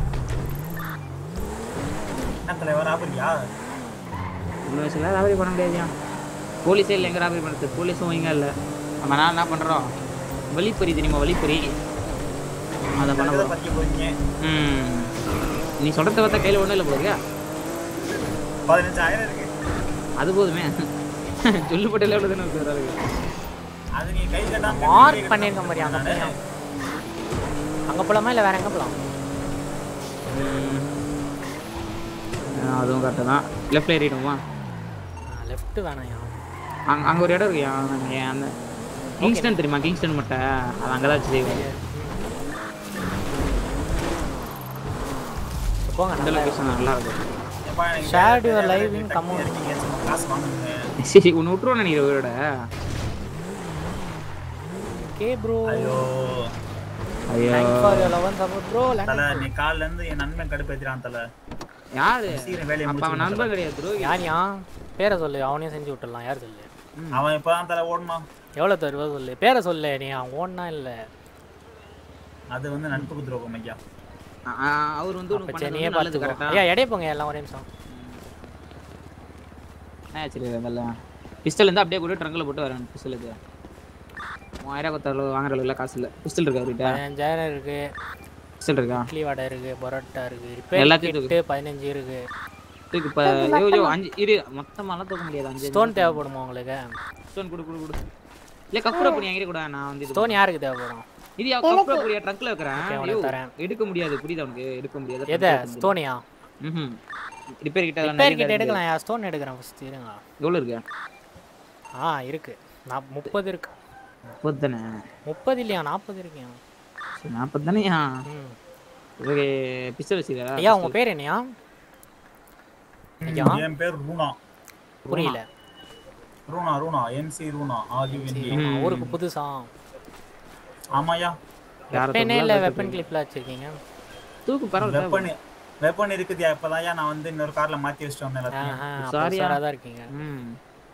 என்ன தலைவர் ஆபரியா ஒன்றும் வயசுல ராபரி பண்ண முடியாதுயா போலீஸே இல்லை எங்கே ராபரி பண்ணுறது போலீஸும் இங்கே இல்லை நம்ம நான் என்ன பண்ணுறோம் வழிப்பறி தெரியுமா வழிப்பறி அதை பண்ண போகிறோம் பறிக்க போறீங்க ம் நீ சொல்கிறத பார்த்தா கையில் ஒன்றும் இல்லை போதுங்க பதினஞ்சாயிரம் இருக்கு அது போதுமே சொல்லுப்பட்ட எவ்வளோ தானே இருக்கு ஒரு ஆளுக்கு. அது நீ கை கட்டாம மார்க் பண்ணிருக்க மாதிரி அந்த பையன் அங்கே போகலாமா இல்லை வேற எங்கே போகலாம் ம். ஆ, அதுவும் கரெக்டாக தான் லெஃப்டில் ஏறிடுமா லெஃப்ட் வேணாம் அங்கே அங்கே ஒரு இடம் இருக்குயா அங்கே அந்த கிங்ஸ்டன் தெரியுமா கிங்ஸ்டன் மட்டை அது அங்கே தான் வச்சு செய்வோம் போங்க அந்த நல்லா லொக்கேஷன் நல்லா இருக்கும் எப்பா, எனக்கு Shared your வேற live வேற in டக்குனு common. இருக்கீங்க, சும்மா காசு வாங்குங்க சரி உன்னை விட்டுருவோம் நினைக்கிற உயிரோட கே ப்ரோ ஐயோ ஐயோ thanks for your love and support bro தல நீ கால்ல இருந்து என் நண்பன் கடுப்பேத்திரான் தல யாரு சீக்கிரம் வேலையை அப்ப அவன் முடிச்சு நண்பன் கிடையாது bro. யார் யா பேரை சொல்லு அவனையும் செஞ்சு விட்டுடலாம் யார் சொல்லு அவன் இப்பதான் தல ஓடணும் எவ்வளோ தருவா சொல்லு பேரை சொல்லு நீ அவன் ஓடனா இல்லை அது வந்து நட்புக்கு துரோகம் ஐயா ஆ, ஆ, அவர் வந்து அப்போ உனக்கு சரி பண்ணது நீயே வந்து நல்லது பார்த்துக்கோ கரெக்டா ஐயா எடைய போங்க எல்லாம் ஒரே நிமிஷம் சரி அதெல்லாம் பிஸ்டல் இருந்தா அப்படியே கூட ட்ரங்கில் போட்டு வரேன் பிஸ்டல் இது மூவாயிரம் கொத்த அளவு வாங்குற அளவுல காசு இல்லை பிஸ்டல் இருக்கா அவர்கிட்ட பதினஞ்சாயிரம் இருக்கு பிஸ்டல் இருக்கா இட்லி வடை இருக்கு பரோட்டா இருக்கு ரிப்பேர் எல்லாத்தையும் கிட்டு பதினஞ்சு இருக்கு தூக்கு இப்போ ஐயோ ஐயோ அஞ்சு இரு மொத்தமாலாம் தூக்க முடியாது அஞ்சு ஸ்டோன் தேவைப்படுமா உங்களுக்கு ஸ்டோன் கொடு கொடு கொடு இல்லை கப்புரை பொடி என்கிட்ட கூட நான் வந்து இது ஸ்டோன் யாருக்கு தேவைப்படும் இது கப்புரை பொடியா ட்ரங்க்ல வைக்கிறேன் Okay, ஐயோ, உனக்கு தரேன். எடுக்க முடியாது புரியுதா உனக்கு எடுக்க முடியாது எதை ஸ்டோனியா ம் ரிப்பேர் கிட்ட அதெல்லாம் ரிப்பேர் நிறைய கிட்ட இருக்கு. எடுக்கலாம் யா ஸ்டோன் எடுக்கிறேன் ஃபஸ்ட் இருங்க எவ்வளோ இருக்கு ஆ இருக்கு நான் முப்பது இருக்கு முப்பது தானே முப்பது இல்லையா நாற்பது இருக்கேன் சரி நாற்பது தானேயா ம் ஓகே பிஸ்டல் வச்சுக்கிறா ஐயா உங்க பேர் என்னையா ஐயா என் பேர் ரூனா புரியல ரூனா ரூனா எம்சி ரூனா ஆர்யூஎன்டி ம். ஊருக்கு புதுசா ஆமாயா யாரை வெப்பனே தொட்டா இல்லை அதை வெப்பன் கிளிப்ல வச்சிருக்கீங்க தூக்கு பரவாயில்ல வெப்பன் வெப்பன் இருக்குதியா இப்பதான் நான் வந்து இன்னொரு கார்ல மாத்தி வச்சுட்டு வந்தேன் எல்லாத்தையும் சாரியா உஷாரா தான் இருக்கீங்க ம்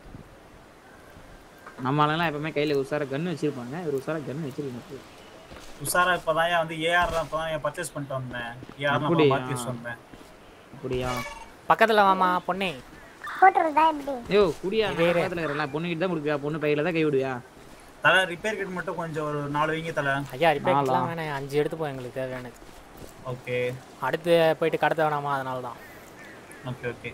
நம்ம ஆளுங்கலாம் எப்பவுமே கையில உசார கன் வச்சிருப்பாங்க இவர் உசார கன் வச்சிருக்காங்க உஷாரா இப்பதான் வந்து ஏஆர் தான் இப்பதான் பர்ச்சேஸ் பண்ணிட்டு வந்தேன் ஏஆர் அப்படியா? மாத்தி வச்சுட்டு வந்தேன் அப்படியா பக்கத்துல வாமா பொண்ணே போட்டுறதா எப்படி ஐயோ குடியா நான் பக்கத்துல இருக்கிறேன் பொண்ணுகிட்ட தான் கொடுப்பியா பொண்ணு பையில தான் கை விடுவியா தலை ரிப்பேர் கிட் மட்டும் கொஞ்சம் ஒரு நாலு வைங்க தலை ஐயா ரிப்பேர்லாம் நாளா? வேணாம் அஞ்சு எடுத்துப்போம் எங்களுக்கு தேவையானது ஓகே அடுத்து போயிட்டு கடத்த வேணாமா அதனால தான் ஓகே ஓகே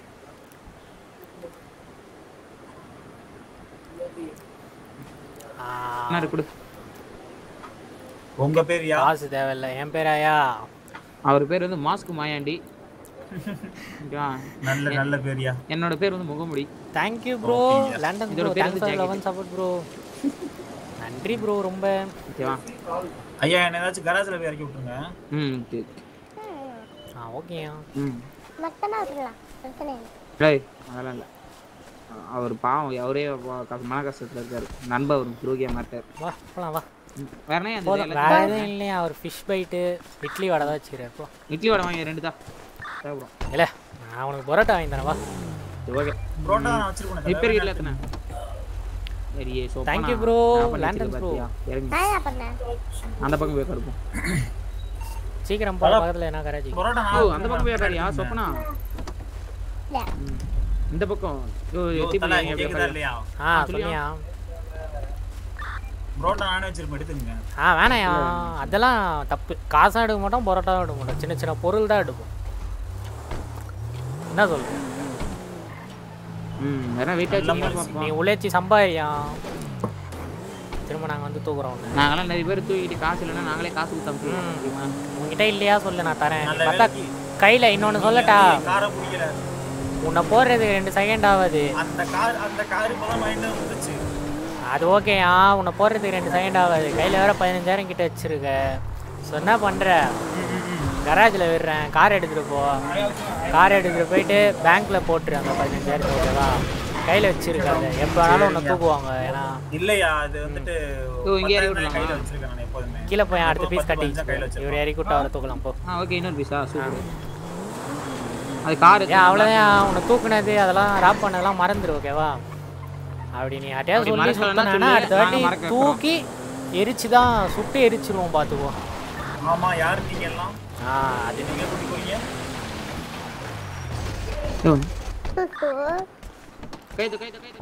என்ன இருக்கு கொடு உங்க பேர் யா காசு தேவையில்ல என் பேர் ஐயா அவர் பேர் வந்து மாஸ்க் மாயாண்டி ஓகேவா? நல்ல நல்ல பேரியா என்னோட பேர் வந்து முகமுடி thank you bro Okay, yeah. London இதோட ப்ரோ பேர் தேங்க்ஸ் வந்து for jacket. Eleven support bro நன்றி ப்ரோ ரொம்ப ஓகேவா ஐயா என்ன ஏதாச்சும் கராஜ்ல போய் இறக்கி விட்டுருங்க ம் ஓகே ஆ ஓகேயா ம் மொத்தமா விட்டுலாம் பிரச்சனை இல்லை டேய் அதெல்லாம் இல்லை அவர் பாவம் அவரே வா- க- மன கஷ்டத்துல இருக்காரு நண்பர் அவர் துரோகியா மாட்டார் வா போலாம் வா வேறனே அந்த போதும் இதெல்லாம் வேற எதுவும் இல்லையா அவர் ஃபிஷ் பைட்டு இட்லி வடை தான் வச்சுக்கிறார் போ இட்லி வடை வாங்கி ரெண்டு தான் தேவைப்படும் இல்லை நான் உனக்கு பரோட்டா வாங்கி தரேன் வா ஓகே புரோட்டா நான் வச்சிருக்கேன் ரிப்பேர் கிட்ட எத்தனை சரியே சோப்பா Thank you நான் bro. நான் பண்ணி London வச்சிருக்கேன் bro. பாத்தியா? இறங்கி நான் என்ன பண்ணேன் அந்த பக்கம் போய் கருப்போம் சீக்கிரம் போல பக்கத்தில் என்ன கராஜி புரோட்டா ஓ நான் அந்த பக்கம் போய் உட்காரியா சொப்பனா இல்ல ம். இந்த பக்கம் ஓ ஐயோ, எத்தி தலை, போய் எங்க கேக்குதா இல்லையா ஆ ஆ, சொல்லியா? சொல்லியா புரோட்டா நானே வச்சிருப்பேன் எடுத்துங்க ஆ வேணாயா அதெல்லாம் தப்பு காசும் எடுக்க மாட்டோம் பரோட்டாவும் எடுக்க மாட்டோம் சின்ன சின்ன பொருள் தான் எடுப்போம் என்ன சொல்ற ம் வேற வெயிட் ஆச்சு நீ பார்ப்போம் உழைச்சி சம்பாதியா திரும்ப நாங்கள் வந்து தூக்குறோம் உன்னை. நாங்களாம் நிறைய பேர் தூக்கிட்டு காசு இல்லைன்னா நாங்களே காசு கொடுத்து அனுப்பிடுவோம் ம். தெரியுமா உன்கிட்ட இல்லையா சொல்லு நான் தரேன் நல்ல பார்த்தா வேலைக்கு கையில் இன்னொன்று சொல்லட்டா காரை பிடிக்கல உன்னை போடுறதுக்கு ரெண்டு செகண்ட் ஆகுது அந்த கார் அந்த கார் இப்பதான் மைண்ட் வந்துச்சு அது ஓகேயா உன்னை போடுறதுக்கு ரெண்டு செகண்ட் ஆகாது கையில் வேற பதினஞ்சாயிரம் கிட்ட வச்சிருக்க ஸோ என்ன பண்ணுற கராஜில் விடுறேன் கார் எடுத்துகிட்டு போ கார் எடுத்துகிட்டு போயிட்டு பேங்க்கில் போட்டுரு அந்த பதினஞ்சாயிரத்து ஓகேவா கையில் வச்சிருக்காது எப்போ வேணாலும் உன்னை தூக்குவாங்க ஏன்னா இல்லையா அது வந்துட்டு ஓ, இங்கே இறக்கி பத்தாயிரம் விடலாமா? கையில வச்சிருக்கேன் நான் எப்போதுமே கீழே போய் அடுத்த எப்போ பீஸ் பத்து கட்டி பதினஞ்சா கையில வச்சுக்கோ. இவர் வச்சிருப்பேன். இறக்கி விட்டு அவரை தூக்கலாம் போ ஆ ஓகே இன்னொரு பீஸா சூப்பர் அது கார் ஏன் அவ்வளோதான் உன்னை தூக்குனது அதெல்லாம் ராப் பண்ணதெல்லாம் மறந்துரு ஓகேவா அப்படி நீ யார்ட்டையாவது அப்படி சொல்லி மறக்கலைன்னா சுத்தினா சொல்லு, அடுத்த வாட்டி நாங்க மறக்க வைக்கிறோம். தூக்கி எரிச்சு தான் சுட்டு எரிச்சிருவோம் பார்த்துக்குவோம் ஆமா யாரு நீங்க எல்லாம் ஆ அது நீங்க கூட்டி போறீங்க கைது கைது கைது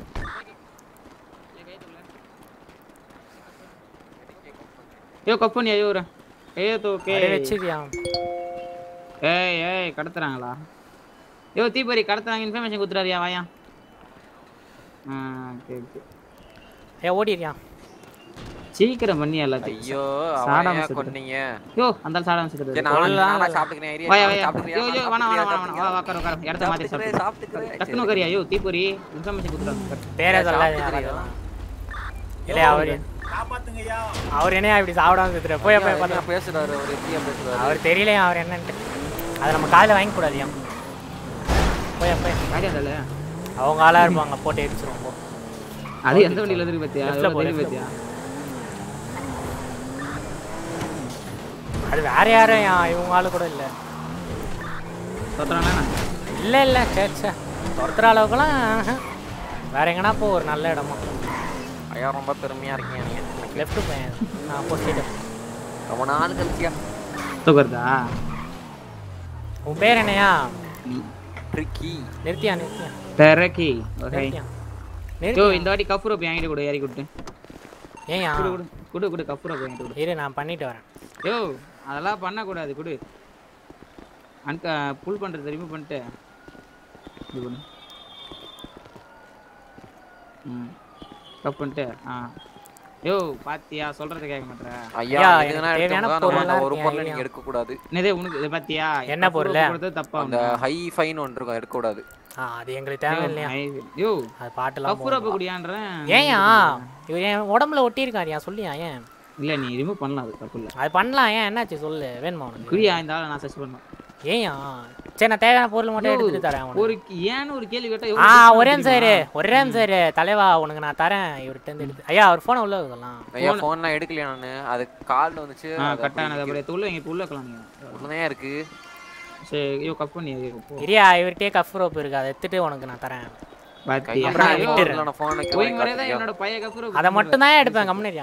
யோ கப்பனியா யோ ஏ தோ கே அப்படியே வச்சுக்கியா ஏய் ஏய் கடத்துறாங்களா யோ தீபரி கடத்துறாங்க இன்ஃபர்மேஷன் குத்துறாரியா வாயா ஆ ஓகே ஓகே ஏ ஓடிடுறியா சீக்கிரம் பண்ணி எல்லாத்தையும் ஐயோ சாடாம அவன் ஏன் செத்துட்டான். கொன்னீங்க யோ அந்த சாடாம செத்துறது சரி, நானும் நானா சாப்பிட்டுக்கிறேன் ஏரியா வாயா நானும் வாயா சாப்பிட்டுக்கிறியா? யோ யோ நானும் வேணாம் வேணாம் சாப்பிட்டுக்கிறியா? வேணாம் வா உட்கார உட்கார இடத்த மாத்தி சாப்பிட்டுக்கிறேன், சாப்பிட்டு சாப்பிட்டுக்கிறேன். டக்குனு உட்காரியா யோ தீபரி இன்ஃபர்மேஷன் குத்துறாங்க பேரே சொல்லாத சாப்பிட்டுக்கிறியா? இல்லையா அவர் காப்பாத்துங்கய்யா அவர் என்ன இப்படி சாப்பிடாம சுத்துற போய் போய் ஐயா, பார்த்தா பேசுறாரு அவர் எப்படியா பேசுறாரு அவர் தெரியலையா அவர் என்னன்ட்டு அதை நம்ம காதில் வாங்கி கூடாதியா போய் போய் காரியா தல அவங்க ஆளா இருப்பாங்க போட்டு எரிச்சிருவோம் போ அது எந்த வண்டியில இருக்கு பாத்தியா Leftல எவ்வளவு போ, தெரியும் leftல பாத்தியா அது வேற யாரும் யா- இவங்க ஆளு கூட இல்லை சொத்துறானா இல்லை இல்லை சே சே துரத்துற அளவுக்குலாம் ஆஹா. வேற எங்கனா போ ஒரு நல்ல இடமா ஐயா ரொம்ப பெருமையா இருக்கீங்க நீங்க லெஃப்ட் பையன் நான் போஸ்ட் ரொம்ப நாள் கழிச்சியா தூக்குறதா உன் பேர் என்னையா ட்ரிக்கி நிறுத்தியா நிறுத்தியா தெரக்கி ஓகே நிறுத்தியா யோ நிறுத்தியா இந்த வாட்டி கஃப் ரோப் என்கிட்ட கொடு ஏறி கொடுத்து ஏன்யா குடு குடு குடு குடு கஃப் ரோப் என்கிட்ட கொடு இரு நான் பண்ணிட்டு வரேன் யோ அதெல்லாம் பண்ணக்கூடாது குடு அன்க புல் பண்ணுறது ரிமூவ் பண்ணிட்டு இது பண்ணு ம் கப் பண்ணிட்டு ஆ யோ பாத்தியா சொல்றது கேட்க மாட்டேற ஐயா ஐயா, எதுனா எனக்கு தேவையான எடுத்துக்கோங்க நம்ம அந்த பொருள்லாம் ஒரு இருக்கு, பொருளை ஐயா. நீங்க எடுக்க கூடாது என்னதே உனக்கு இதை பாத்தியா என்ன கப் பொருள்? ரோப் கொடுத்தது தப்பா அந்த ஹை ஃபைன் ஒன்று இருக்கும் எடுக்க கூடாது ஆ அது எங்களுக்கு தேவை இல்லையா யோ அது பாட்டெல்லாம் கஃப் ரோப் குடியான்றேன் ஏன்யா இவர் என் உடம்புல ஒட்டியிருக்காருயா சொல்லியா ஏன் இல்ல நீ ரிமூவ் பண்ணலாம் அது தப்பு இல்ல அது பண்ணலாம் ஏன் என்னாச்சு சொல்லு வேணுமா உனக்கு குடியா இந்த ஆளை நான் சர்ச் பண்ணேன் ஏன்யா சரி நான் தேவையான பொருள் மட்டும் எடுத்துட்டு தரேன் உனக்கு ஒரு ஏன்னு ஒரு கேள்வி கேட்டா ஆ எவ்வளவு ஒரே தெரியுமா? நிமிஷம் இரு ஒரே நிமிஷம் இரு தலைவா உனக்கு நான் தரேன் இவர்கிட்ட இருந்து எடுத்து ஐயா அவர் ஃபோனை உள்ள வைக்கலாம் ஐயா ஃபோன்லாம் எடுக்கலையா நானு அது கால்ல வந்துச்சு ஆ அது கட் ஆனது அப்படியே அப்படியே உள்ள இங்க இப்ப உள்ள வைக்கலாம் நீங்க உள்ளதான் இருக்கு சரி ஐயோ கப் பண்ணி ஐயோ போ இரியா இவர்கிட்டயே கஃப் ரோப் இருக்கு அதை எடுத்துட்டு உனக்கு நான் தரேன் பாத்தி அப்புறம் நான் ஐயோ, விட்டுறேன். நான் phone வைக்க போய் வாங்கி முறையே தான் காட்டுறியா? என்னோட பைய கப் rope அதை மட்டும் தான் எடுப்பேன் கம்முனரியா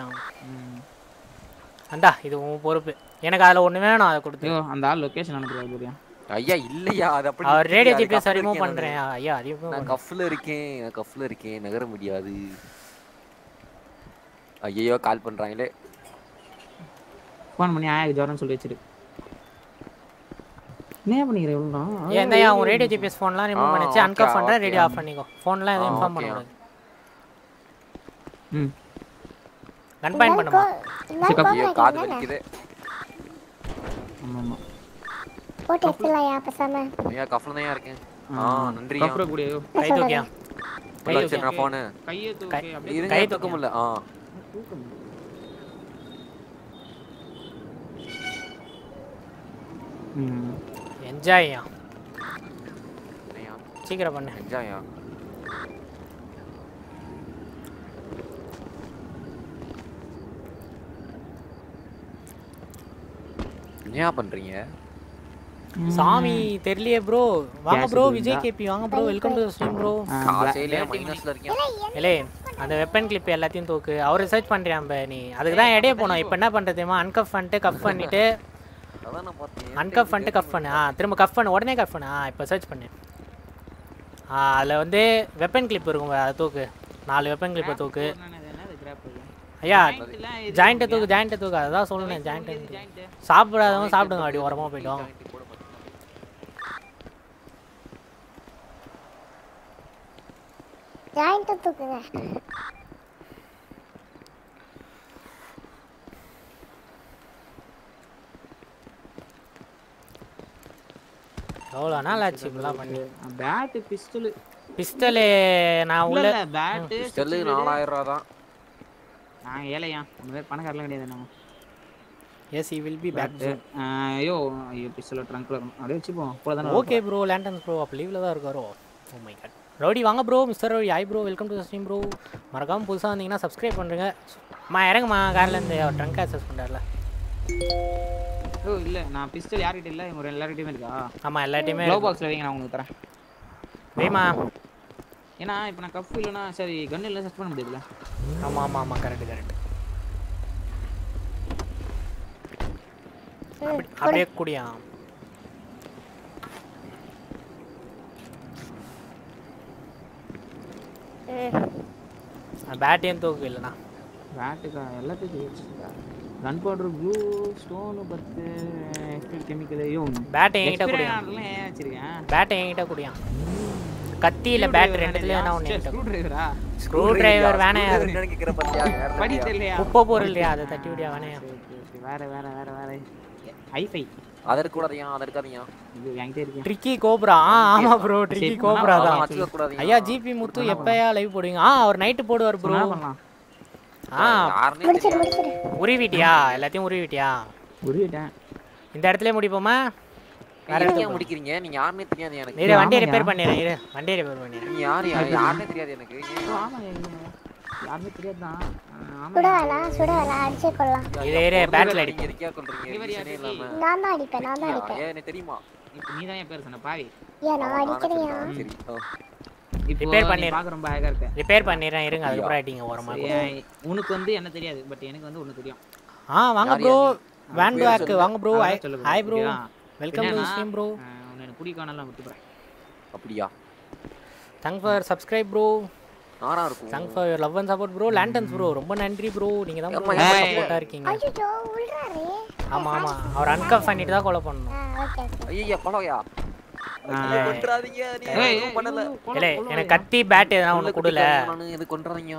அண்டா இது உன் பொறுப்பு எனக்கு அதில் ஒன்று வேணும் அதை கொடுத்து ஐயோ அந்த ஆள் லொகேஷன் அனுப்புறாரு புரியா ஐயா இல்லையா அது அப்படி அவர் இல்லையா, ரேடியோ அது ஜிபிஎஸ் கஃப்ல ரிமூவ் இருக்கேன் பண்ணுறேன் நானு. ஐயா அது remove நான் பண்ணு. கஃப்ல இருக்கேன் நான் கஃப்ல இருக்கேன் நகர முடியாது ஐயோ கால் பண்றாங்களே ஃபோன் பண்ணி ஆயா ஜுரம்னு சொல்லி வச்சிரு என்ன பண்ணிக்கிற இவ்வளோ ஏன் இந்தயா உன் ரேடியோ ஜிபிஎஸ் ஃபோன்லாம் ரிமூவ் ஆ, பண்ணிச்சு அன்கப் okay, பண்ணுறேன் okay. ரேடியோ ஆஃப் பண்ணிக்கோ ஃபோன்லாம் எதுவும் ஆ, இன்ஃபார்ம் okay. பண்ணக்கூடாது ம் கன் பாயிண்ட் பண்ணுமா ஐயோ காது வலிக்குது ஆமாம் ஆமாம் போட்டு எடுத்துலாம்யா பேசாம ஐயா கஃப்ல தான் இருக்கேன் ஆ நன்றி கப் rope கூடிய கை தூக்கியா கை உள்ள தூக்கியா வச்சிருந்தா போனு கையை தூக்கி அப்படியே இருங்க கை தூக்க முடியல ஆ தூக்க ம் என்ஜாய்யா ஐயா சீக்கிரம் பண்ணு என்ஜாயா ஏன் பண்றீங்க சாமி தெரியலையே ப்ரோ வாங்க Cash ப்ரோ இருந்தா. விஜய் கேபி வாங்க bro welcome to stream bro காசையிலே மைனஸ்ல இருக்கேன் இல்லே அந்த வெப்பன் கிளிப் எல்லாத்தையும் தூக்கு அவர் ரிசர்ச் பண்றியான் பே நீ அதுக்கு தான் இடையே போனோம் இப்போ என்ன பண்ணுறது தெரியுமா அன்கப் பண்ணிட்டு கப் பண்ணிட்டு அதான் நான் பார்த்தேன் அன்கப் பண்ணிட்டு கப் பண்ணு ஆ திரும்ப கப் பண்ணு உடனே கப் பண்ணு ஆ இப்போ சர்ச் பண்ணு ஆ அதில் வந்து வெப்பன் கிளிப் இருக்கும் பாரு, அதை தூக்கு நாலு வெப்பன் கிளிப்பை தூக்கு ஐயா ஜாயிண்ட்டை தூக்கு ஜாயிண்ட்டை தூக்கு அதான் சொல்லுனேன் ஜாயிண்ட்டு சாப்பிடாதவங்க சாப்பிடுங்க அப்படி உரமாக போயிட்டோம் ஜாயிண்ட் தூக்குங்க எவ்வளோ நாள் ஆச்சு இப்படிலாம் பண்ணி பேட்டு பிஸ்டலு பிஸ்டலு நான் உள்ள உள்ள பேட்டு செல்லு நாலாயிரம் ரூபா தான் நான் ஏழையா அந்த மாதிரி பணக்காரலாம் கிடையாது நம்ம yes he will be back ஐயோ ஐயோ பிஸ்டல் ட்ரங்க்ல இருக்கும் அப்படியே வச்சுப்போம் போல தானே ஓகே ப்ரோ லேண்டன்ஸ் ப்ரோ அப்போ லீவில் தான் இருக்காரோ ஓ மை காட் ரவுடி வாங்க bro mister rowdy I bro welcome to stream bro மறக்காமல் புதுசாக வந்தீங்கன்னா சப்ஸ்கிரைப் பண்ணுறேங்க அம்மா இறங்குமா கார்லேருந்து அவர் ட்ரங்க் ஆக்சஸ் பண்ணுறாருல ஓ இல்ல நான் பிஸ்டல் யார்கிட்ட இல்ல இவங்க எல்லார்கிட்டயுமே இருக்கா ஆமாம் எல்லாத்தையுமே க்ளோ பாக்ஸ்ல வைங்க நான் உங்களுக்கு தரேன் வேமா ஏன்னா இப்போ நான் கஃப் இல்லைன்னா சரி கன் இல்லை செட் பண்ண முடியாதுல்ல ஆமாம் ஆமாம் ஆமாம் கரெக்ட் கரெக்ட் அப்படியே குடியா பேட்டையும் தூக்கு இல்லைண்ணா பேட்டுக்கா எல்லாத்தையும் கன் பவுடர் ப்ளூ ஸ்டோனு பத்து கெமிக்கல் ஐயோ பேட்டை என்கிட்ட குடியா ஆனதெல்லாம் ஏன் வச்சிருக்கேன் பேட்டை என்கிட்ட குடியா கத்தி இல்லை பேட் ரெண்டுத்துல என்ன ஒன்று ஸ்க்ரூ டிரைவரா ஸ்க்ரூ டிரைவர் வேணாம் அது நினைக்கிற பத்தியா படி தெரியலையா உப்பு பொருள் இல்லையா அதை தட்டி விடியா வேணையா சரி, சரி, சரி. வேற வேற வேற வேற ஐஃபை அதை இருக்கூடாதையா அதை இருக்காதையா இது என்கிட்ட இருக்கேன் ட்ரிக்கி கோப்ரா ஆ ஆமா ப்ரோ ட்ரிக்கி சரி, கோப்ரா பண்ணலாம், தான் வச்சுக்க கூடாதையா ஐயா ஜிபி முத்து எப்பயா லைவ் போடுவீங்க ஆ அவர் நைட்டு போடுவார் ப்ரோ சொன்னா பண்ணலாம் ஆ யாருன்னே முடிச்சிரு தெரியாது முடிச்சிரு உருவிட்டியா எல்லாத்தையும் உருவிட்டியா உருவிட்டேன் இந்த இடத்துல முடிப்போமா வேற நீங்க இடத்துல ஏன் முடிக்கிறீங்க நீங்க யாருன்னே தெரியாது எனக்கு இரு வண்டியை ஆமாய்யா. ரிப்பேர் பண்ணிடுறேன் இரு வண்டியை ரிப்பேர் பண்ணிடுறேன் நீ யாரு யா- யாருன்னே தெரியாது எனக்கு ஏன் ஆமா யாருமே தெரியாது தான் ஆமா சுட வேணாம் சுட வேணாம் அடிச்சே கொள்ளலாம் இரு இரு பேட்டில் நீங்க அடிப்பேன் இருக்கியா கொள்றீங்க இவர் யாரு? ரீசனே இல்லாம நான் தான் அடிப்பேன் நான் தான் அடிப்பேன் ஏன் எனக்கு தெரியுமா இப்போ நீ தான் என் பேர் சொன்ன பாவி ஏன் நான் அடிக்கிறியா சரி ஆ. இப்போ Repair நீ பண்ணிரு. பார்க்க ரொம்ப அழகா இருக்க ரிப்பேர் பண்ணிடுறேன் இருங்க அதுக்கப்புறம் அடிங்க ஓரமா ஏன், உனக்கு வந்து என்ன தெரியாது பட் எனக்கு வந்து ஒண்ணு தெரியும் ஆ வாங்க யார் ப்ரோ யார் வேன் பேர் பேக் வாங்க ப்ரோ அதெல்லாம் சொல்லக்கூடாது, ஹாய் ப்ரோ ஓகேவா? வெல்கம் டு என்னன்னா, ஸ்ட்ரீம் ப்ரோ ஆஹ், உன்னை எனக்கு பிடிக்கானலாம் விட்டுப்பேன் அப்படியா தேங்க் ஃபார் சப்ஸ்கிரைப் ப்ரோ நானா இருக்கும் thank for love and support bro லேண்டன்ஸ் ப்ரோ ரொம்ப நன்றி ப்ரோ நீங்க தான் ஆமா, ப்ரோ ஏய். சப்போர்ட்டா இருக்கீங்க அச்சோ உள்றாரு ஆமா ஆமா அவர் அன்கப் பண்ணிட்டு தான் கொலை பண்ணணும் ஆ ஓகே ஓகே ஐயா பழவையா ஆஹ், கொன்றாதீங்க நீ ஏய், எதுவும் ஏய், பண்ணல ஐயோ, கொலை, இல்லை கொலை, எனக்கு கத்தி பேட் எதனா உள்ள ஒன்று கொடுல குட்டிக்காரன் நானு இது கொன்றாதீங்க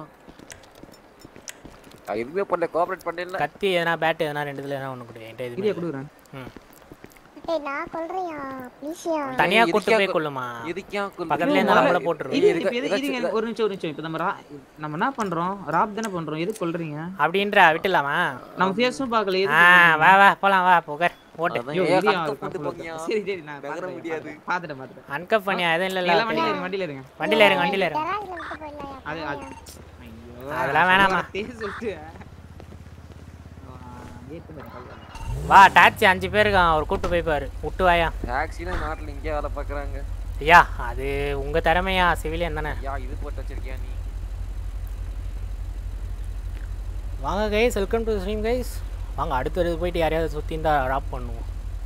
நான் எதுவுமே பண்ணல கோஆபரேட் பண்ணல கத்தி எதனா பேட் எதனா ரெண்டுத்துல எதனா ஒன்று கொடு என்கிட்ட இதையே எதுவுமே கொடுக்குறேன் ம் ஏய் நான் கொல்றியா ப்ளீஸ்யா தனியா இதுக்கே கூட்டு போய் கொ- கொள்ளுமா எதுக்கே பக்கத்துல இருந்தா நம்மள போட்டுருவோம் இது இருக்க- இப்ப எது- ஏதாச்சும் இருங்க, ஒரு நிமிஷம் ஒரு நிமிஷம் இப்போ நம்ம ரா நம்ம என்ன பண்றோம் ராப் தானே பண்றோம் எதுக்கு கொல்றீங்க அப்படின்ற விட்டுலாமா நம்ம ஃபேஸும் பார்க்கல ஆ எதுக்கு வா வா போலாம் வா புகர் ஓட்டு அதான் ஐயோ, ஏன் இதையும் கத்த அவர் போட்டு கப்பல் போங்கயா சரி சரி நான் நகர பாத்துறேன், முடியாது. பாத்துறேன் பாத்துறேன் அன்கப் பண்ணி எதுவும் இல்லைல்ல எல்லாம் வண்டியில இருங்க வண்டியில இருங்க வண்டியில இருங்க வண்டியில இருங்க கராஜ்ல விட்டு போயிடலாம் அது அது ஐயோ அதெல்லாம் வேணாமா. தேதி சொல்லிட்டு ஆ, ஏத்து பாரு, கல்யாணம். வா டாக்ஸி அஞ்சு பேர் இருக்கான் அவர் கூட்டு போய்ப்பாரு விட்டு வாயா டாக்ஸில நாட்டுல இங்கே வேலை பாக்குறாங்க ஐயா அது உங்க திறமையா சிவிலியன் தானே யா இது போட்டு வச்சிருக்கியா நீ வாங்க guys welcome to stream guys வாங்க அடுத்தது போயிட்டு யாரையாவது சுற்றி இருந்தா ட்ராப் பண்ணுவோம்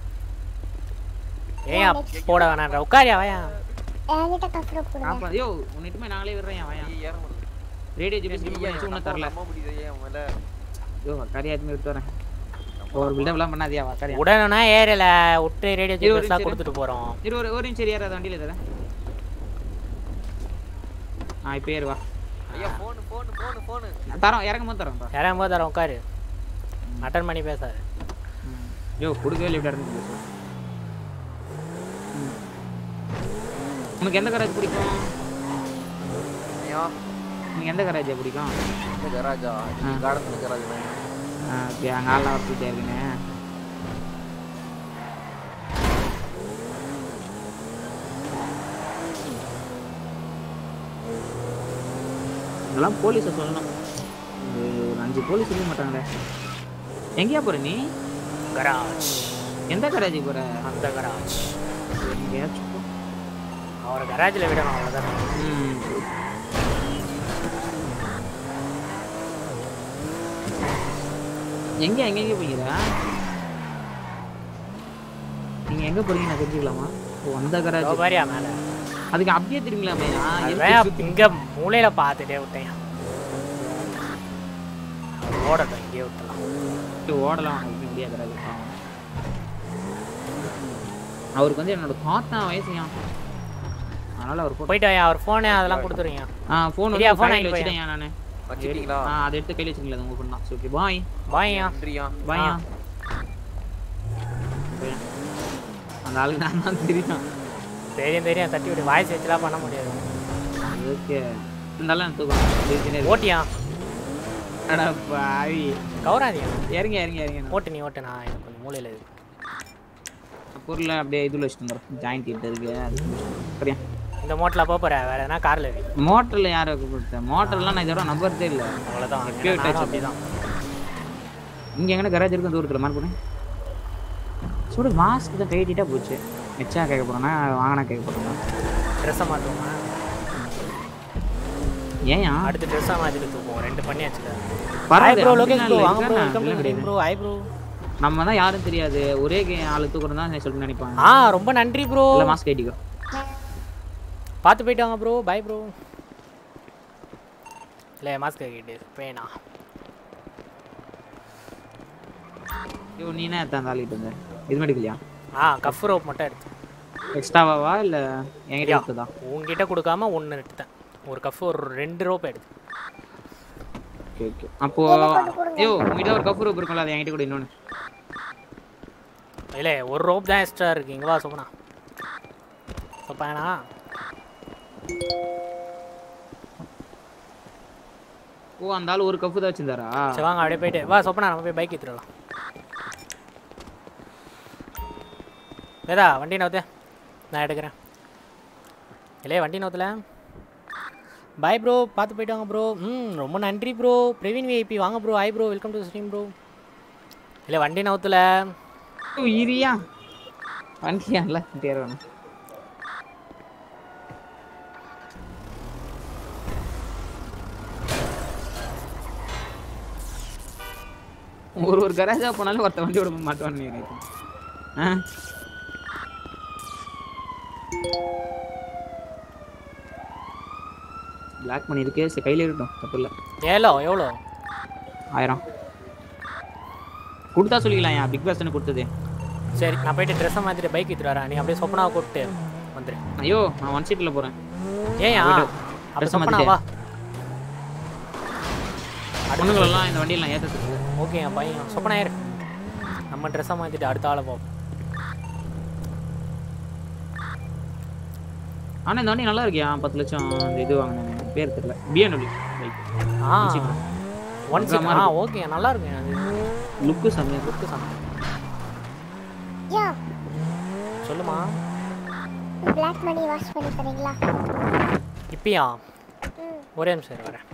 ஏன் போட வேணான்ற உட்காரியா வாயா என்கிட்ட கஃப் ரோப் கொடுங்க அப்ப ஐயோ உன்னிட்டுமே நாங்களே விடுறேன் வாயா ஏற முடியல ரேடியோ ஜிபிஎஸ் கிட்ட வச்சு உன்ன தரல நம்ப முடியுது ஏன் மேல ஐயோ வக்காரியா எதுவுமே விட்டு வரேன் ஒரு பில்டப்லாம் பண்ணாதியா வக்காரியா உடனே ஏறல விட்டு ரேடியோ இரு, ஒரு ஜிபிஎஸ்லாம் நிமிஷம் கொடுத்துட்டு போகிறோம் இரு ஒரு ஒரு நிமிஷம் ஏறாத வண்டியில் தரேன் ஆ இப்போ ஏறு வா ஐயா போன் போன் போன் போன் தரோம் இறங்கும் போது தரோம் இறங்கும் போது தரோம் உட்காரு அட்டன் பண்ணி பேசாரு ஐயோ கொடுக்கவே இல்லை இப்படி இறந்து பேசு ம். உனக்கு எந்த கராஜ் பிடிக்கும் ஐயா உனக்கு எந்த கராஜா பிடிக்கும் இந்த கராஜா ஆ. காடத்துல கராஜ் தான் ஆ ஓகே அங்கே ஆள்லாம் வச்சுட்டே இருக்குன்னு இதெல்லாம் போலீஸை சொல்லணும் இது ஒரு அஞ்சு போலீஸ் சொல்ல மாட்டாங்களே எங்கேயா போற நீ கராஜ் எந்த கராஜுக்கு போற அந்த கராஜ் எங்கேயாச்சும் போ. அவரை கராஜில் விடணும் அவ்வளோதான் ம். எங்க எங்க எங்க போகிறா நீங்க எங்க போறீங்க நான் தெரிஞ்சுக்கலாமா ஓ அந்த கராஜ் பாரியா மேலே அதுக்கு அப்படியே திரும்பலாமே அதுதான் இங்கே மூலையில் பார்த்துட்டே விட்டேன் ஓடட்டும் இங்கேயே விட்டலாம் ஓடலாம் அவனுக்கு முடியாது கராஜ் பாவம். அவருக்கு வந்து என்னோட தாத்தா வயசுயா அதனால அவர் போட்டு போயிட்டு வாயா அவர் ஃபோனு அதெல்லாம் கொடுத்துருங்க ஆ ஃபோன் சரியா, வந்து phone ஃபோன் வாங்கிட்டு வச்சுட்டேன் நான் வச்சிட்டீங்களா ஆ அதை எடுத்து கையில் வச்சுங்களா அது உங்க ஃபோன் தான் ஓகே பாய் பாய்யா நன்றியா பாயா அந்த ஆளுக்கு நான் தான் தெரியும் தெரியும் தெரியும் தட்டி விட்டு வாய்ஸ் வச்சுலாம் பண்ண முடியாது ஓகே இருந்தாலும் எனக்கு தூக்கம் ஓட்டியா அடா பாவி கௌராதியா இறங்கி இறங்கி இறங்கி ஓட்டு நீ ஓட்டு நான் எனக்கு கொஞ்சம் மூலையில் இருக்கு பொருளை அப்படியே இதில் வச்சுட்டு வந்துடும் ஜாயிண்ட் கிட்ட இருக்கு அது சரியா இந்த மோட்டில் போக போகிறேன் வேறு எதனா காரில் இருக்கு மோட்டரில் யாரை கொடுத்தேன் மோட்டர்லாம் நான் இதோட நம்புறதே இல்லை அவ்வளோதான் எப்பயோ விட்டாச்சு. அப்படிதான் இங்கே எங்கே கராஜ் இருக்கும் தூரத்தில் மார்க் பண்ணி சுடு மாஸ்க் தான் கைட்டிட்டா போச்சு மிச்சா கேட்க போகிறேன்னா வாங்கினா கேட்க போகிறேன்னா ட்ரெஸ்ஸை மாற்றுவோமா ஏன்யா அடுத்து ட்ரெஸ்ஸாக மாற்றிட்டு தூக்குவோம் ரெண்டு பண்ணியாச்சு பரவாயில்ல, ப்ரோ அப்படிலாம் லோகேஷ் ப்ரோ இல்லை, வாங்க ப்ரோ இதுதான் வெல்கம் அப்படிலாம் கிடையாது. ப்ரோ ஹாய் ப்ரோ நம்ம தான் யாரும் தெரியாது ஒரே கே ஆளு தூக்குறது தான் சொல்லிட்டு நினைப்பாங்க ஆ ரொம்ப நன்றி ப்ரோ இல்லை மாஸ்க் கைட்டிக்கோ பார்த்து போயிட்டு வாங்க ப்ரோ பை ப்ரோ இல்லை மாஸ்க் கேட்டு பேனா ஐயோ நீ என்ன எடுத்த அந்த ஆளுகிட்ட இருந்த இது மாதிரி இல்லையா ஆ கஃப் ரோப் மட்டும் எடுத்து எக்ஸ்ட்ராவாவா இல்லை என்கிட்ட எடுத்ததா உங்ககிட்ட கொடுக்காம ஒன்று எடுத்துட்டேன் ஒரு கஃப் ஒரு ரெண்டு ரோப் எடுத்து ஓகே ஓகே அப்போ ஐயோ உங்ககிட்ட ஒரு கப்பு ரோப் இருக்கும்ல அது என்கிட்ட கூட இன்னொன்று இல்லை ஒரு ரோப் தான் எக்ஸ்ட்ரா இருக்கு இங்கே வா சொப்பனா சொப்பானா ஓ அந்த ஆள் ஒரு கப்பு தான் வச்சிருந்தாரா சரி வாங்க அப்படியே போயிட்டு வா சொப்பனா நம்ம போய் பைக் எடுத்துடலாம் வேதா வண்டி நவுத்து நான் எடுக்கிறேன் இல்லையே வண்டி நவுத்துல பாய் ப்ரோ பார்த்து போயிட்டு வாங்க ப்ரோ ம் ரொம்ப நன்றி ப்ரோ பிரவீன் விஐபி வாங்க bro hi bro welcome to stream bro இல்லை வண்டி நவுத்துல ஓ இரியா வண்டியா இல்லை தேர் வேணும் ஒரு ஒரு கராஜா போனாலும் ஒருத்த வண்டி விட மாட்டோன்னு நினைக்கிறேன் ஆ பிளாக் மணி இருக்கு சரி கையில இருக்கட்டும் தப்பு இல்லை ஏலோ எவ்வளோ ஆயிரம் கொடுத்தா சொல்லிக்கலாம் ஏன் பிக் பாஸ் கொடுத்தது சரி நான் போயிட்டு ட்ரெஸ்ஸை மாற்றிட்டு பைக் எடுத்துட்டு வரேன் நீ அப்படியே சொப்பனாவை கூப்பிட்டு வந்துடு ஐயோ நான் ஒன் சீட்டில் போகிறேன் ஏயா போயிட்டு அப்படி dress சொப்பனா மாத்திட்டு. வா பொண்ணுங்களெல்லாம் இந்த வண்டியில் நான் ஏற்றுறதுக்கு ஓகே என் பையன் சொப்பனா ஏறு நம்ம ட்ரெஸ்ஸை மாற்றிட்டு அடுத்த ஆளை பார்ப்போம் ஆனால் இந்த வண்டி நல்லா இருக்கியா பத்து லட்சம் அந்த இது வாங்கினேன் பேர் தெரியல பிஎன்டபிள்யூ பைக் ஆ One seat. ஒன் சீட் மாதிரி ஆ இருக்கும். ஓகே நல்லா இருக்கு அது லுக்கு செம்மையாக லுக்கு சாமி யா சொல்லுமா பிளாக் மணி வாஷ் பண்ணி தரீங்களா இப்பயா ம் ஒரே நிமிஷம் இரு, வரேன்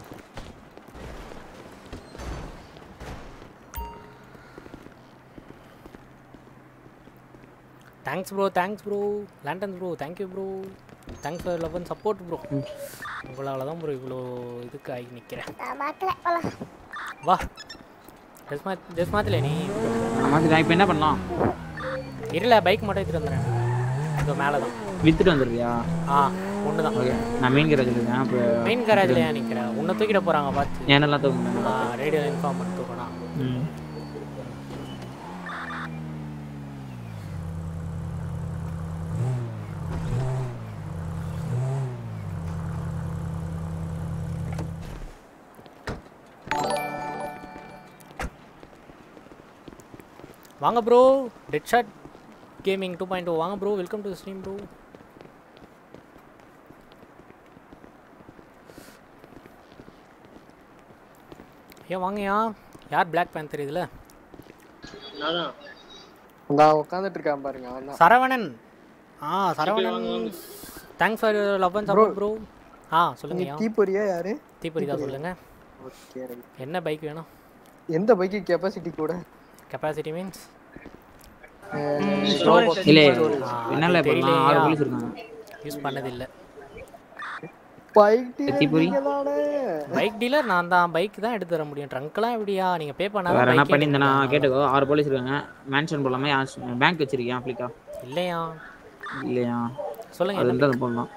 தேங்க்ஸ் ப்ரோ தேங்க்ஸ் ப்ரோ லேண்டன்ஸ் bro thank you bro thanks for love and support bro உங்களால் தான் ப்ரோ இவ்வளோ இதுக்கு ஆகி நிற்கிறேன் நான் மாத்தல போலாம் வா ட்ரெஸ் மா ட்ரெஸ் மாற்றல நீ மாதிரி நான் இப்போ என்ன பண்ணலாம் இருல பைக் மட்டும் எடுத்துட்டு வந்துடுறேன் இதோ மேலே தான் வித்துட்டு வந்துருவியா ஆ ஒன்று தான் ஓகே நான் மீன் கராஜில் இருக்கேன் அப்போ மெயின் கராஜ்லையா நிற்கிறேன் உன்னை தூக்கிட போகிறாங்க பார்த்து என்னெல்லாம் தூக்க ரேடியோவில் இன்ஃபார்ம் பண்ணி தூக்கணும் ம் வாங்க bro dead shot gaming two point வாங்க bro welcome to stream bro ஏன் வாங்கயா யார் பிளாக் பேந்தர் இதில் நான் உட்காந்துட்டு இருக்கேன் பாருங்க அவன் தான் சரவணன் ஆ Saravanan thanks for love and support bro ஆ சொல்லுங்கய்யா தீப்பொறியா யாரு தீப்பொறி தான் சொல்லுங்க ஓகே என்ன பைக் வேணும் எந்த பைக்கு கெப்பாசிட்டி கூட கெப்பாசிட்டி மீன்ஸ் இல்லை என்னால் இப்போ நான் ஆறு போலீஸ் இருக்காங்க யூஸ் பண்ணதில்லை பைக் தீப்பொறி பைக் டீலர் நான் தான் பைக் தான் எடுத்து தர முடியும் ட்ரங்க்லாம் எப்படியா நீங்கள் பே பண்ணாதான் வேற என்ன bike பண்ணியிருந்தேனா எடுத்து கேட்டுக்கோ ஆறு போலீஸ் இருக்காங்க மேன்ஷன் போடலாமா பேங்க் வச்சிருக்கியா ஃப்ளிக்கா தரேன். இல்லையா இல்லையா சொல்லுங்க அது என்ன இருந்தால் அது போடலாம்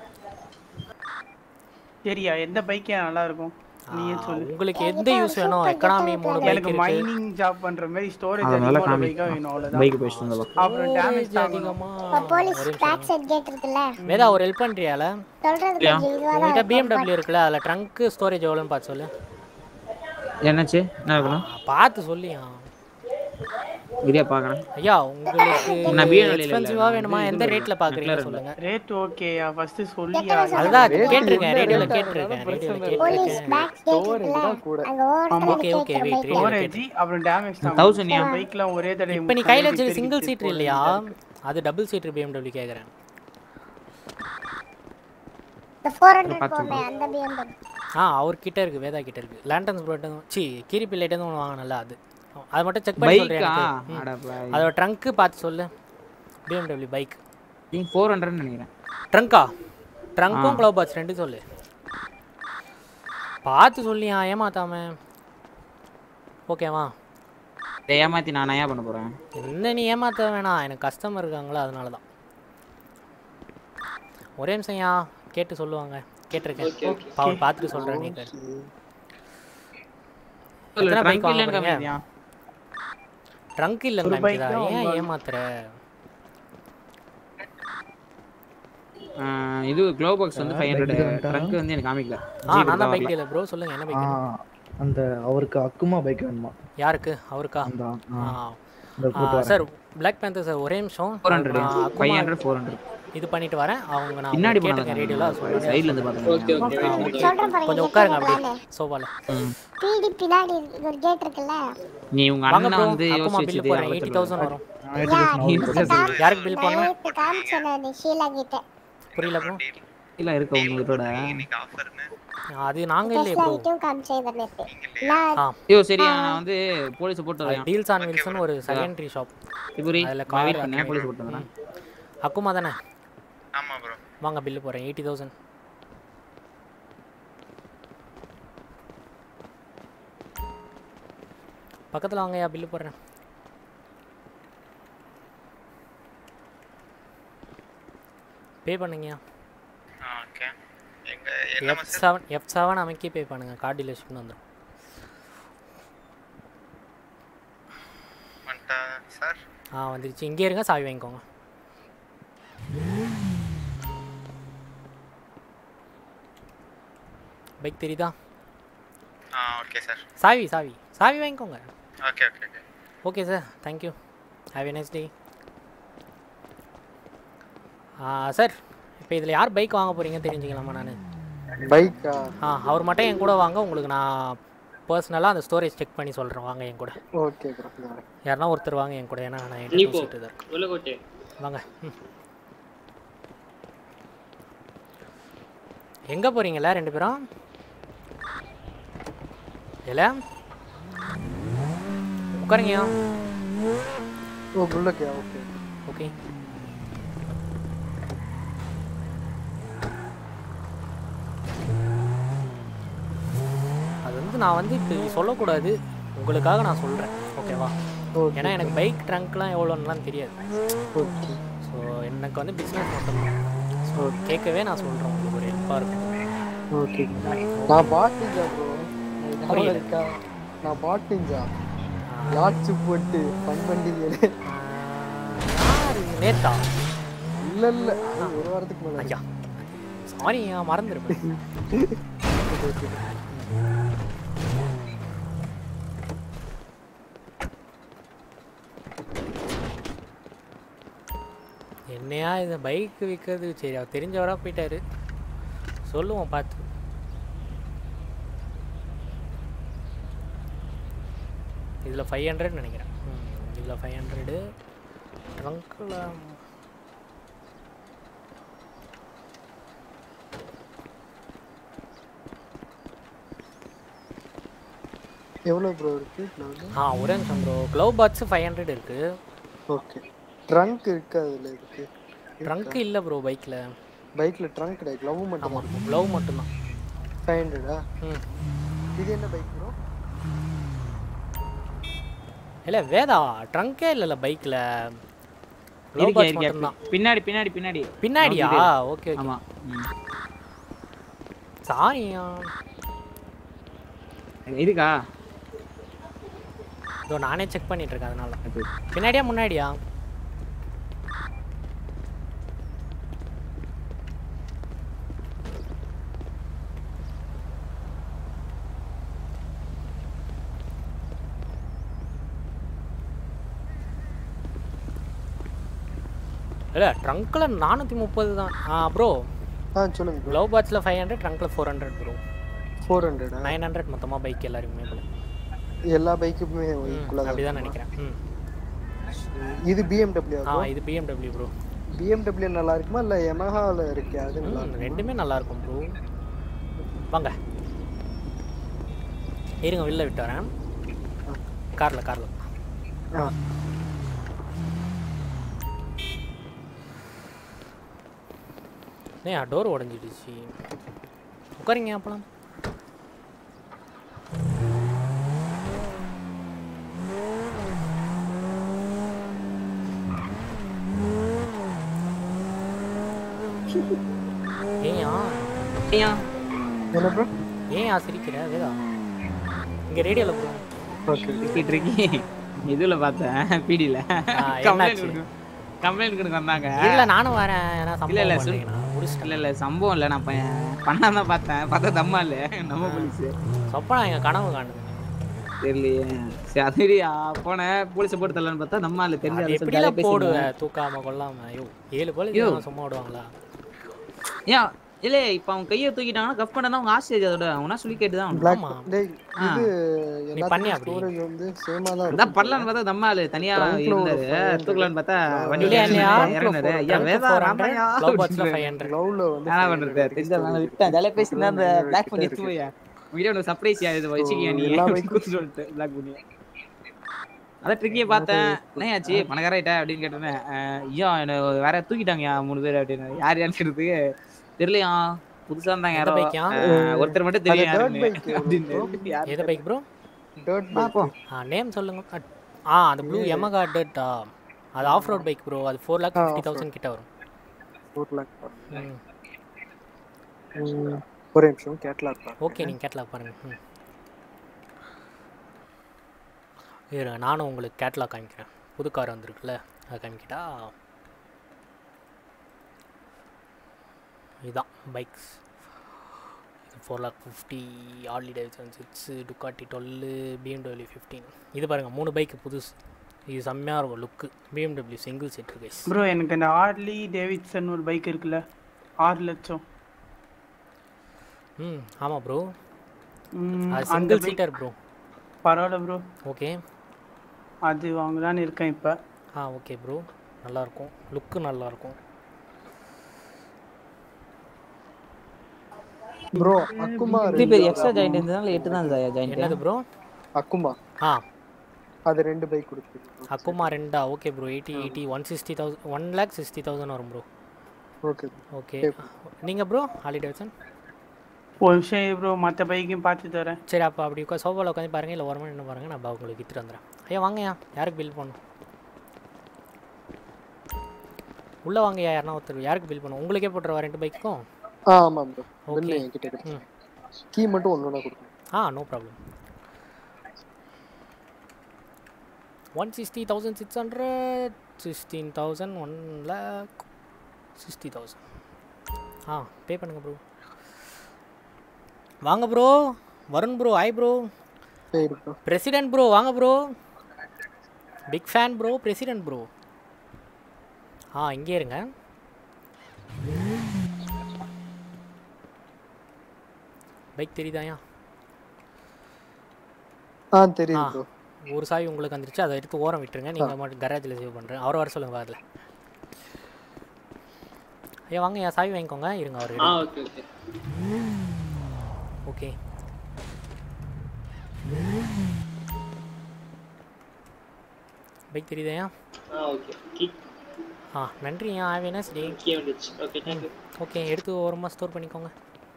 சரியா எந்த பைக் நல்லா இருக்கும் நீயே சொல்லு உங்களுக்கு எந்த யூஸ் வேணும் எக்கனாமி மூணு பைக் எனக்கு இருக்கு மைனிங் ஜாப் பண்ற மாதிரி ஸ்டோரேஜ் அதனால அதிகமான காமி பைக்கா வேணும் அவ்வளவுதான் பைக் பேசிட்டு வந்துடலாம் அப்புறம் டேமேஜ் அதிகமா இப்போ போலீஸ் பேக் சைட் கேட் இருக்குல்ல வேதா ஒரு ஹெல்ப் பண்றியால சொல்றது இல்லையா? கொஞ்சம் இதுவா தான் உங்ககிட்ட இருக்கும். BMW இருக்குல்ல அதில் ட்ரங்க் ஸ்டோரேஜ் எவ்வளோன்னு பார்த்து சொல்லு என்னாச்சு என்ன இருக்கணும் பார்த்து சொல்லியா இதையா பார்க்குறேன் ஐயா உங்களுக்கு நான் BMW ல இல்ல. எக்ஸ்பென்சிவா வேணுமா எந்த ரேட்ல பாக்குறீங்க McLaren. சொல்லுங்க ரேட் ஓகேயா ஃபர்ஸ்ட் சொல்லியா அதுதான் Rate கேட்டிருக்கேன் என்ன ரேடியோல rate கேட்டிருக்கேன் ஆனாலும் ரேடியோல பிரச்சனை போலீஸ் கேட்டிருக்கேன் பேக் கேட் Storage இருக்குல்ல தான் கூட. அங்க ஒவ்வொருத்தரும் Okay, okay, கேட்கிற wait, bike wait. ஸ்டோரேஜ் அப்புறம் டேமேஜ் தான் தௌசண்ட் ஏன் பைக்லாம் ஒரே தடவை இப்போ நீ கையில வச்சிருக்க சிங்கிள் சீட்டர் இல்லையா அது டபுள் சீட்டர் BMW கேக்குறேன் இந்த 400 பார்த்து போமே அந்த BMW ஆ அவர் கிட்ட இருக்கு வேதா கிட்ட இருக்கு லேண்டன்ஸ் ப்ரோட்டும் சி கீரி பிள்ளைட்டு ஒன்று வாங்கினல அது அது மட்டும் செக் பண்ணி சொல்றேன் பைக்கா எனக்கு. ம். அட பாய். அதோட ட்ரங்க்கு பார்த்து சொல்லு BMW பைக் நீ ஃபோர் ஹண்ட்ரட்னு நினைக்கிறேன் ட்ரங்க்கா ட்ரங்க்கும் ஆ. க்ளவ் பாக்ஸ் ரெண்டு சொல்லு பார்த்து சொல்லியா ஏமாத்தாம ஓகேவா இதை ஏமாத்தி நான் ஏன் பண்ண போறேன் என்ன நீ ஏமாத்த வேணாம் எனக்கு கஸ்டமர் இருக்காங்களா அதனால தான் ஒரே நிமிஷம்யா கேட்டு சொல்லுவாங்க கேட்டிருக்கேன் பா- பார்த்துட்டு சொல்கிறேன் நீங்கள் எத்தனை பைக் ட்ரங்க் இல்லைன்னு வாங்குறீங்க காமிக்கிறியா ட்ரங்க் ஒரு இல்லைன்னு bike தான் ஏன் வாங்குவாங்க. ஏமாத்துற ஆஹ் இது க்ளோ பாக்ஸ் வந்து ஃபைவ் ஹண்ட்ரட் ட்ரங்க் வந்து எனக்கு காமிக்கல ஆ நான் தான் பைக் டீலர் ப்ரோ சொல்லுங்க என்ன பைக் அந்த அவருக்கு அக்குமா பைக் வேணுமா யாருக்கு அவருக்கா அந்த ஆ இந்த கூட்டு வரேன். சார் பிளாக் பேந்தர் சார் ஒரே நிமிஷம் ஃபோர் ஹண்ட்ரட் நான் ஃபைவ் அக்குமா ஹண்ட்ரட் ஃபோர் ஹண்ட்ரட் இது பண்ணிட்டு வரேன் அவங்க நான் பின்னாடி கேட்டுக்கேன் ரேடியோவில் சைடுல இருந்து பாத்துக்கோங்க சொல்றேன் பாருங்க கொஞ்சம் எப்படி உட்காருங்க அப்படியே பண்ணலான்னு. சோஃபால பிடி பின்னாடி இருக்கு, ஒரு கேட் இருக்குல்ல நீ உங்க வாங்க அண்ணன் ப்ரோ வந்து அக்குமா யோசிச்சு பில் வச்சது போடுறேன் அவளை எயிட்டி சொல்லுவாங்க. தௌசண்ட் வரும் ஐயா, இப்ப காமி- யாருக்கு பில் பண்ணணும் நேத்து காமிச்சேன் நானு ஷீலா கிட்ட புரியல ப்ரோ இல்ல இருக்க உங்களோட அது நாங்க இல்லையே டெஸ்லா ப்ரோ கிட்டயும் காமிச்சேன் இதை நேத்து நான் ஆ ஐயோ சரியா நான் வந்து போலீஸ் போட்டு வரேன் டீல்ஸ் ஆன் வில்சன் ஒரு செகண்டரி ஷாப் இப்படி அதுல நான் car வெயிட் பண்ணேன் அந்த போலீஸ் மாதிரி. போட்டு வரேன் அக்குமா தானே ஆமா ப்ரோ வாங்க பில்லு போடுறேன் எயிட்டி தௌசண்ட் பக்கத்தில் வாங்கயா பில்லு போடுறேன் பே பண்ணுங்கயா ஓகே எங்க என்ன எஃப் செவன் எஃப் செவன் அமைக்கி பே பண்ணுங்க கார்டு டீலர்ஷிப்னு வந்துடும் வந்துட்டா சார் ஆ வந்துருச்சு இங்கே இருங்க சாவி வாங்கிக்கோங்க பைக் தெரியுதா ஆ ஓகே சார் சாவி சாவி சாவி வாங்கிக்கோங்க okay okay okay okay sir thank you have a nice day sir இப்போ இதில் யார் பைக் வாங்க போகிறீங்கன்னு தெரிஞ்சுக்கலாமா நான் பைக்கா ஆ அவர் மட்டும் என் கூட வாங்க உங்களுக்கு நான் பர்சனலாக அந்த ஸ்டோரேஜ் செக் பண்ணி சொல்கிறேன் வாங்க என் கூட ஓகே ப்ரோ யாருன்னா ஒருத்தர் வாங்க என் கூட ஏன்னா நான் நீ என் போ சீட்டு தான் இருக்கு உள்ள கோட்டு வாங்க ம் எங்கே போகிறீங்களா ரெண்டு பேரும் இல்லை உட்காருங்கயா ஓ புல்லக்கே ஓகே ஓகே நான் வந்து இப்போ சொல்லக்கூடாது உங்களுக்காக நான் சொல்கிறேன் ஓகேவா ஏன்னா எனக்கு பைக் ட்ரங்க்லாம் எவ்வளோன்னுலாம் தெரியாது ஓகே ஸோ எனக்கு வந்து பிஸ்னஸ் மட்டும்தான் ஸோ கேட்கவே நான் சொல்கிறேன் உங்களுக்கு ஒரு ஹெல்ப்பாக இருக்கும் ஓகே நான் பாட் நிஞ்சா ப்ரோ புரியல. இருக்கா நான் பாட் நிஞ்சா யாட்சி போட்டு ஃபன் பண்ணிங்களே யாரு நேத்தா இல்ல இல்ல அது ஒரு வாரத்துக்கு மேல ஐயா சாரி மறந்துருப்பேன் என்னையா இது பைக் விற்கிறது சரி அவர் தெரிஞ்சவரா போயிட்டாரு சொல்லுவோம் பார்த்து இதில் ஃபைவ் ஹண்ட்ரட் நினைக்கிறேன் இதில் ஃபைவ் ஹண்ட்ரடு ட்ரங்க்கில் எவ்வளவு ப்ரோ இருக்கு க்ளவுஸ் ஆ ஒரே நிமிஷம் bro glove box five hundred இருக்குது ஓகே ட்ரங்க் இருக்கு அதுல இருக்கு ட்ரங்க் இல்லை ப்ரோ பைக்கில் பைக்ல ட்ரங்க் கிடையாது க்ளவ் மட்டும் ஆமாம் க்ளவ் மட்டும்தான் ஃபைவ் ஹண்ட்ரடா ம் இது என்ன பைக் ப்ரோ இல்லை வேதா ட்ரங்கே இல்லைல்ல பைக்கில் க்ளவ் இருக்கே, பாட்ஸ் இருக்கே. மட்டும்தான் பின்னாடி பின்னாடி பின்னாடி பின்னாடியா நோக்கிட்டு. ஓகே ஓகே ஆமா ம். சாரியா இருக்கா இதோ நானே செக் பண்ணிட்டு இருக்கேன் அதனால பின்னாடியா முன்னாடியா இல்லை ட்ரங்க்கில் நானூற்றி முப்பது தான் ஆ ப்ரோ ஆ சொல்லுங்க ப்ரோ க்ளவ் பாட்ஸில் ஃபைவ் ஹண்ட்ரட் ட்ரங்க்கில் ஃபோர் ஹண்ட்ரட் ப்ரோ ஃபோர் ஹண்ட்ரடா நைன் ஹண்ட்ரட் மொத்தமாக பைக் எல்லாருக்குமே போல எல்லா பைக்குமே ஈக்குவலாக அப்படி தான் நினைக்கிறேன் ம் இது பிஎம்டபிள்யூ ஆ இது பிஎம்டபிள்யூ ப்ரோ பிஎம்டபிள்யூ நல்லா இருக்குமா இல்ல யமஹால இருக்கு அது நல்லா ம், ரெண்டுமே நல்லா இருக்கும் ப்ரோ வாங்க இருங்க வெளில விட்டு வரேன் காரில் காரில் ஆ ஏன் டோர் உடஞ்சிடுச்சு உட்காரிங்க அப்பலாம் ஏன்யா ஏன்யா என்ன ப்ரோ ஏன் சிரிக்கிற வேதா இங்கே ரேடியோவில் ப்ரோ ஓகே டிக்கெட் இருக்கி இதுல பார்த்தேன் பிடில கம்ப்ளைண்ட் கொடுக்க கம்ப்ளைண்ட் கொடுக்க வந்தாங்க இல்ல நானும் வரேன் ஏன்னா இல்ல இல்ல சம்பவம் சொல்- பண்ணீங்கன்னா முடிச்சிட்டேன் இல்ல இல்ல சம்பவம் இல்ல நான் பண்ணா தான் பார்த்தேன் பார்த்தா தம்மா இல்ல நம்ம போலீஸ் சொப்பனா எங்க கனவு காணுது தெரியலையே சரி அதுடி போனேன் போலீஸை போட்டு தரலான்னு பார்த்தா நம்ம இல்ல தெரிஞ்ச அது ஆளு சொல்லி எப்படிலாம் ஜாலியா பேசிட்டு போடுவேன் தூக்காம கொள்ளாம ஐயோ ஏழு போல ஐயோ. சும்மா விடுவாங்களா ஏன் இல்ல இப்ப அவன் கையை தூக்கிட்டாங்கன்னா கஃப் பண்ணா அவங்க ஆசை அதோட அவனா சொல்லி கேட்டுதான் பிளாக் ஆகணும். டேய் ஆ. இது பண்ணி எல்லாத்துக்கும் அப்படி. ஸ்டோரேஜ் வந்து சேமா தான் அதான் பண்ணலான்னு பார்த்தா தம்மா ஆளு தனியா Trunk ல ஒரு இருந்தாரு 500. தூக்கலான்னு பார்த்தா வண்டி இல்லையா, இல்லையா? இறங்கினாரு ஐயா வேதா ராமையா லவ் பாட்ஸ்ல ஃபைவ் ஹண்ட்ரட் க்ளவுல வந்து என்ன பண்றது தெரிஞ்ச நான் விட்டேன் ஜாலியா பேசினா அந்த பிளாக் பண்ணி எடுத்து போயா வீடியோ உனக்கு சர்ப்ரைஸ் யா இது வச்சுக்கியா நீ எல்லா bike- குத்துட்டு வந்துட்டு பிளாக் பண்ணி அதான் ட்ரிக்கியை பார்த்தேன் என்ன ஆச்சு பணக்காராயிட்ட அப்படின்னு கேட்டேன் ஐயா என்ன வேற தூக்கிட்டாங்கயா மூணு பேர் அப்படின்னு யார் யாருன்னு கேட்டதுக்கு தெரியலையா புதுசா இருந்தாங்க யாரோ எந்த bike-யா? அஹ், ஒருத்தர் மட்டும் அது தெரியும் dirt யாருன்னு bike எவ்வளவு அப்படின்னு யாரு எது பைக் ப்ரோ டர்ட் பாப்போம் ஆ நேம் சொல்லுங்க அட்- ஆ அந்த ப்ளூ எமகா டர்ட்டா அது ஆஃப் ரோட் பைக் ப்ரோ அது ஃபோர் லேக் ஆ, ஃபிஃப்டி off-road. தௌசண்ட் கிட்ட வரும் ஃபோர் லேக் ம் ஒரே நிமிஷம் கேட்லாக் ஓகே நீங்கள் கேட்லாக் பாருங்க ம் இருங்க நானும் உங்களுக்கு கேட்லாக் காமிக்கிறேன் புது கார் வந்திருக்குல்ல அதை காமிக்கிட்டா இதுதான் bikes four lakh fifty Harley Davidson six Ducati twelve BMW fifteen இது பாருங்கள் மூணு பைக்கு புதுசு இது செம்மையாக இருக்கும் look BMW single seat guys bro எனக்கு அந்த ஆர்லி டேவிட்சன் ஒரு பைக் இருக்குல்ல ஆறு லட்சம் ம் ஆமாம் ப்ரோ ம், அது அந்த சிங்கிள் bike சீட்டர் ப்ரோ பரவாயில்ல ப்ரோ ஓகே அது வாங்கலான்னு இருக்கேன் இப்போ ஆ ஓகே ப்ரோ நல்லாயிருக்கும் லுக்கு நல்லாயிருக்கும் ப்ரோ அக்குமா எத்தனை பேர் எக்ஸ்ட்ரா ஜாயிண்ட் இருந்ததுனால எட்டு தான் ஜாயிண்ட் என்னது ப்ரோ அக்குமா ஆ அது ரெண்டு பைக் கொடுத்து அக்குமா ரெண்டா okay bro eighty eighty one sixty thousand one lakh sixty thousand வரும் ப்ரோ ஓகே ஓகே நீங்கள் ப்ரோ ஹாலி டேவிட்சன் ஒரு நிமிஷம் ப்ரோ மற்ற பைக்கையும் பார்த்து தரேன் சரி அப்போ அப்படி உட்கா சோஃபாவில் உட்காந்து பாருங்க இல்லை ஓரமாக நின்று பாருங்க நான் உங்களுக்கு வித்துட்டு வந்துடுறேன் ஐயா வாங்கய்யா யாருக்கு பில் பண்ணணும் உள்ளே வாங்கய்யா யாருன்னா ஒருத்தர் யாருக்கு பில் பண்ணணும் உங்களுக்கே போட்டுருவா ரெண்டு பைக்கும் ஆ ஆமாம் ப்ரோ Okay. பில்லு என்கிட்ட இருக்கு ம் கீ மட்டும் ஒன்று ஒன்றா கொடுக்கணும் ஆ no problem one sixty thousand six hundred sixteen thousand one lakh sixty thousand ஆ பே பண்ணுங்க ப்ரோ வாங்க bro Varun bro hi bro சரி ப்ரோ பிரசிடென்ட் ப்ரோ வாங்க bro big fan bro president bro ஆ இங்கே இருங்க பைக் தெரியுதாயா ஆ தெரியுது ஆ ப்ரோ ஒரு சாவி உங்களுக்கு வந்துருச்சு அதை எடுத்து ஓரம் விட்டுருங்க நீங்கள் மட்டும் கராஜில் சேவ் பண்ணுறேன் அவரை வர சொல்லுங்க வரல ஐயா வாங்க என் சாவி வாங்கிக்கோங்க இருங்க அவர் ஆ ஓகே ஓகே ஓகே பைக் தெரியுதாயா ஆ ஓகே கிக் ஆ நன்றியா have a nice day key வந்துச்சு ஓகே தேங்க்யூ ஓகே எடுத்து ஓரமாக ஸ்டோர் பண்ணிக்கோங்க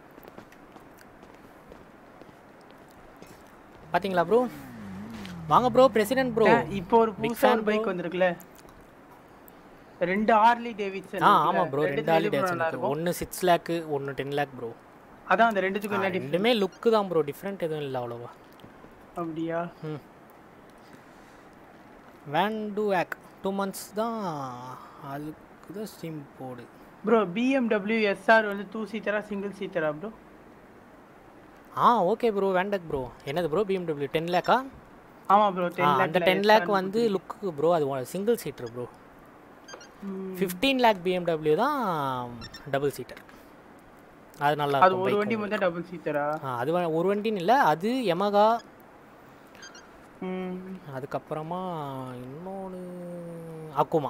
பாத்தீங்களா ப்ரோ வாங்க ப்ரோ பிரசிடென்ட் ப்ரோ இப்போ ஒரு புதுசா ஒரு பைக் வந்திருக்குல்ல ரெண்டு ஆர்லி டேவிட்சன் ஆ ஆமாம் ப்ரோ ரெண்டு ஆளி நல்லா டேட்ஸ் இருக்கும் ஒன்று சிக்ஸ் லேக்கு ஒன்று டென் லேக் ப்ரோ அதான் அந்த ரெண்டுத்துக்கும் என்ன difference? ரெண்டுமே லுக்கு தான் ப்ரோ டிஃப்ரெண்ட் எதுவும் இல்லை அவ்வளோவா அப்படியா ம் வேன் டூ ஆக் டூ மந்த்ஸ் தான் அதுக்கு தான் ஸ்டீம் போடு ப்ரோ பிஎம்டபிள்யூ எஸ்ஆர் வந்து டூ சீட்டரா சிங்கிள் சீட்டரா ப்ரோ ஆ ஓகே ப்ரோ வேண்டக் ப்ரோ என்னது ப்ரோ பிஎம்டபிள்யூ டென் லேக்கா ஆமா ப்ரோ டென் அந்த டென் லேக் வந்து லுக்கு ப்ரோ அது single seater bro fifteen lakh BMW தான் டபுள் சீட்டர் அது நல்லா அது இருக்கும் ஒரு bike வண்டி உங்களுக்கு. மட்டும் டபுள் சீட்டரா ஆ அது வ- ஒரு வண்டின்னு இல்லை அது எமகா ம் அதுக்கப்புறமா இன்னொன்று அக்குமா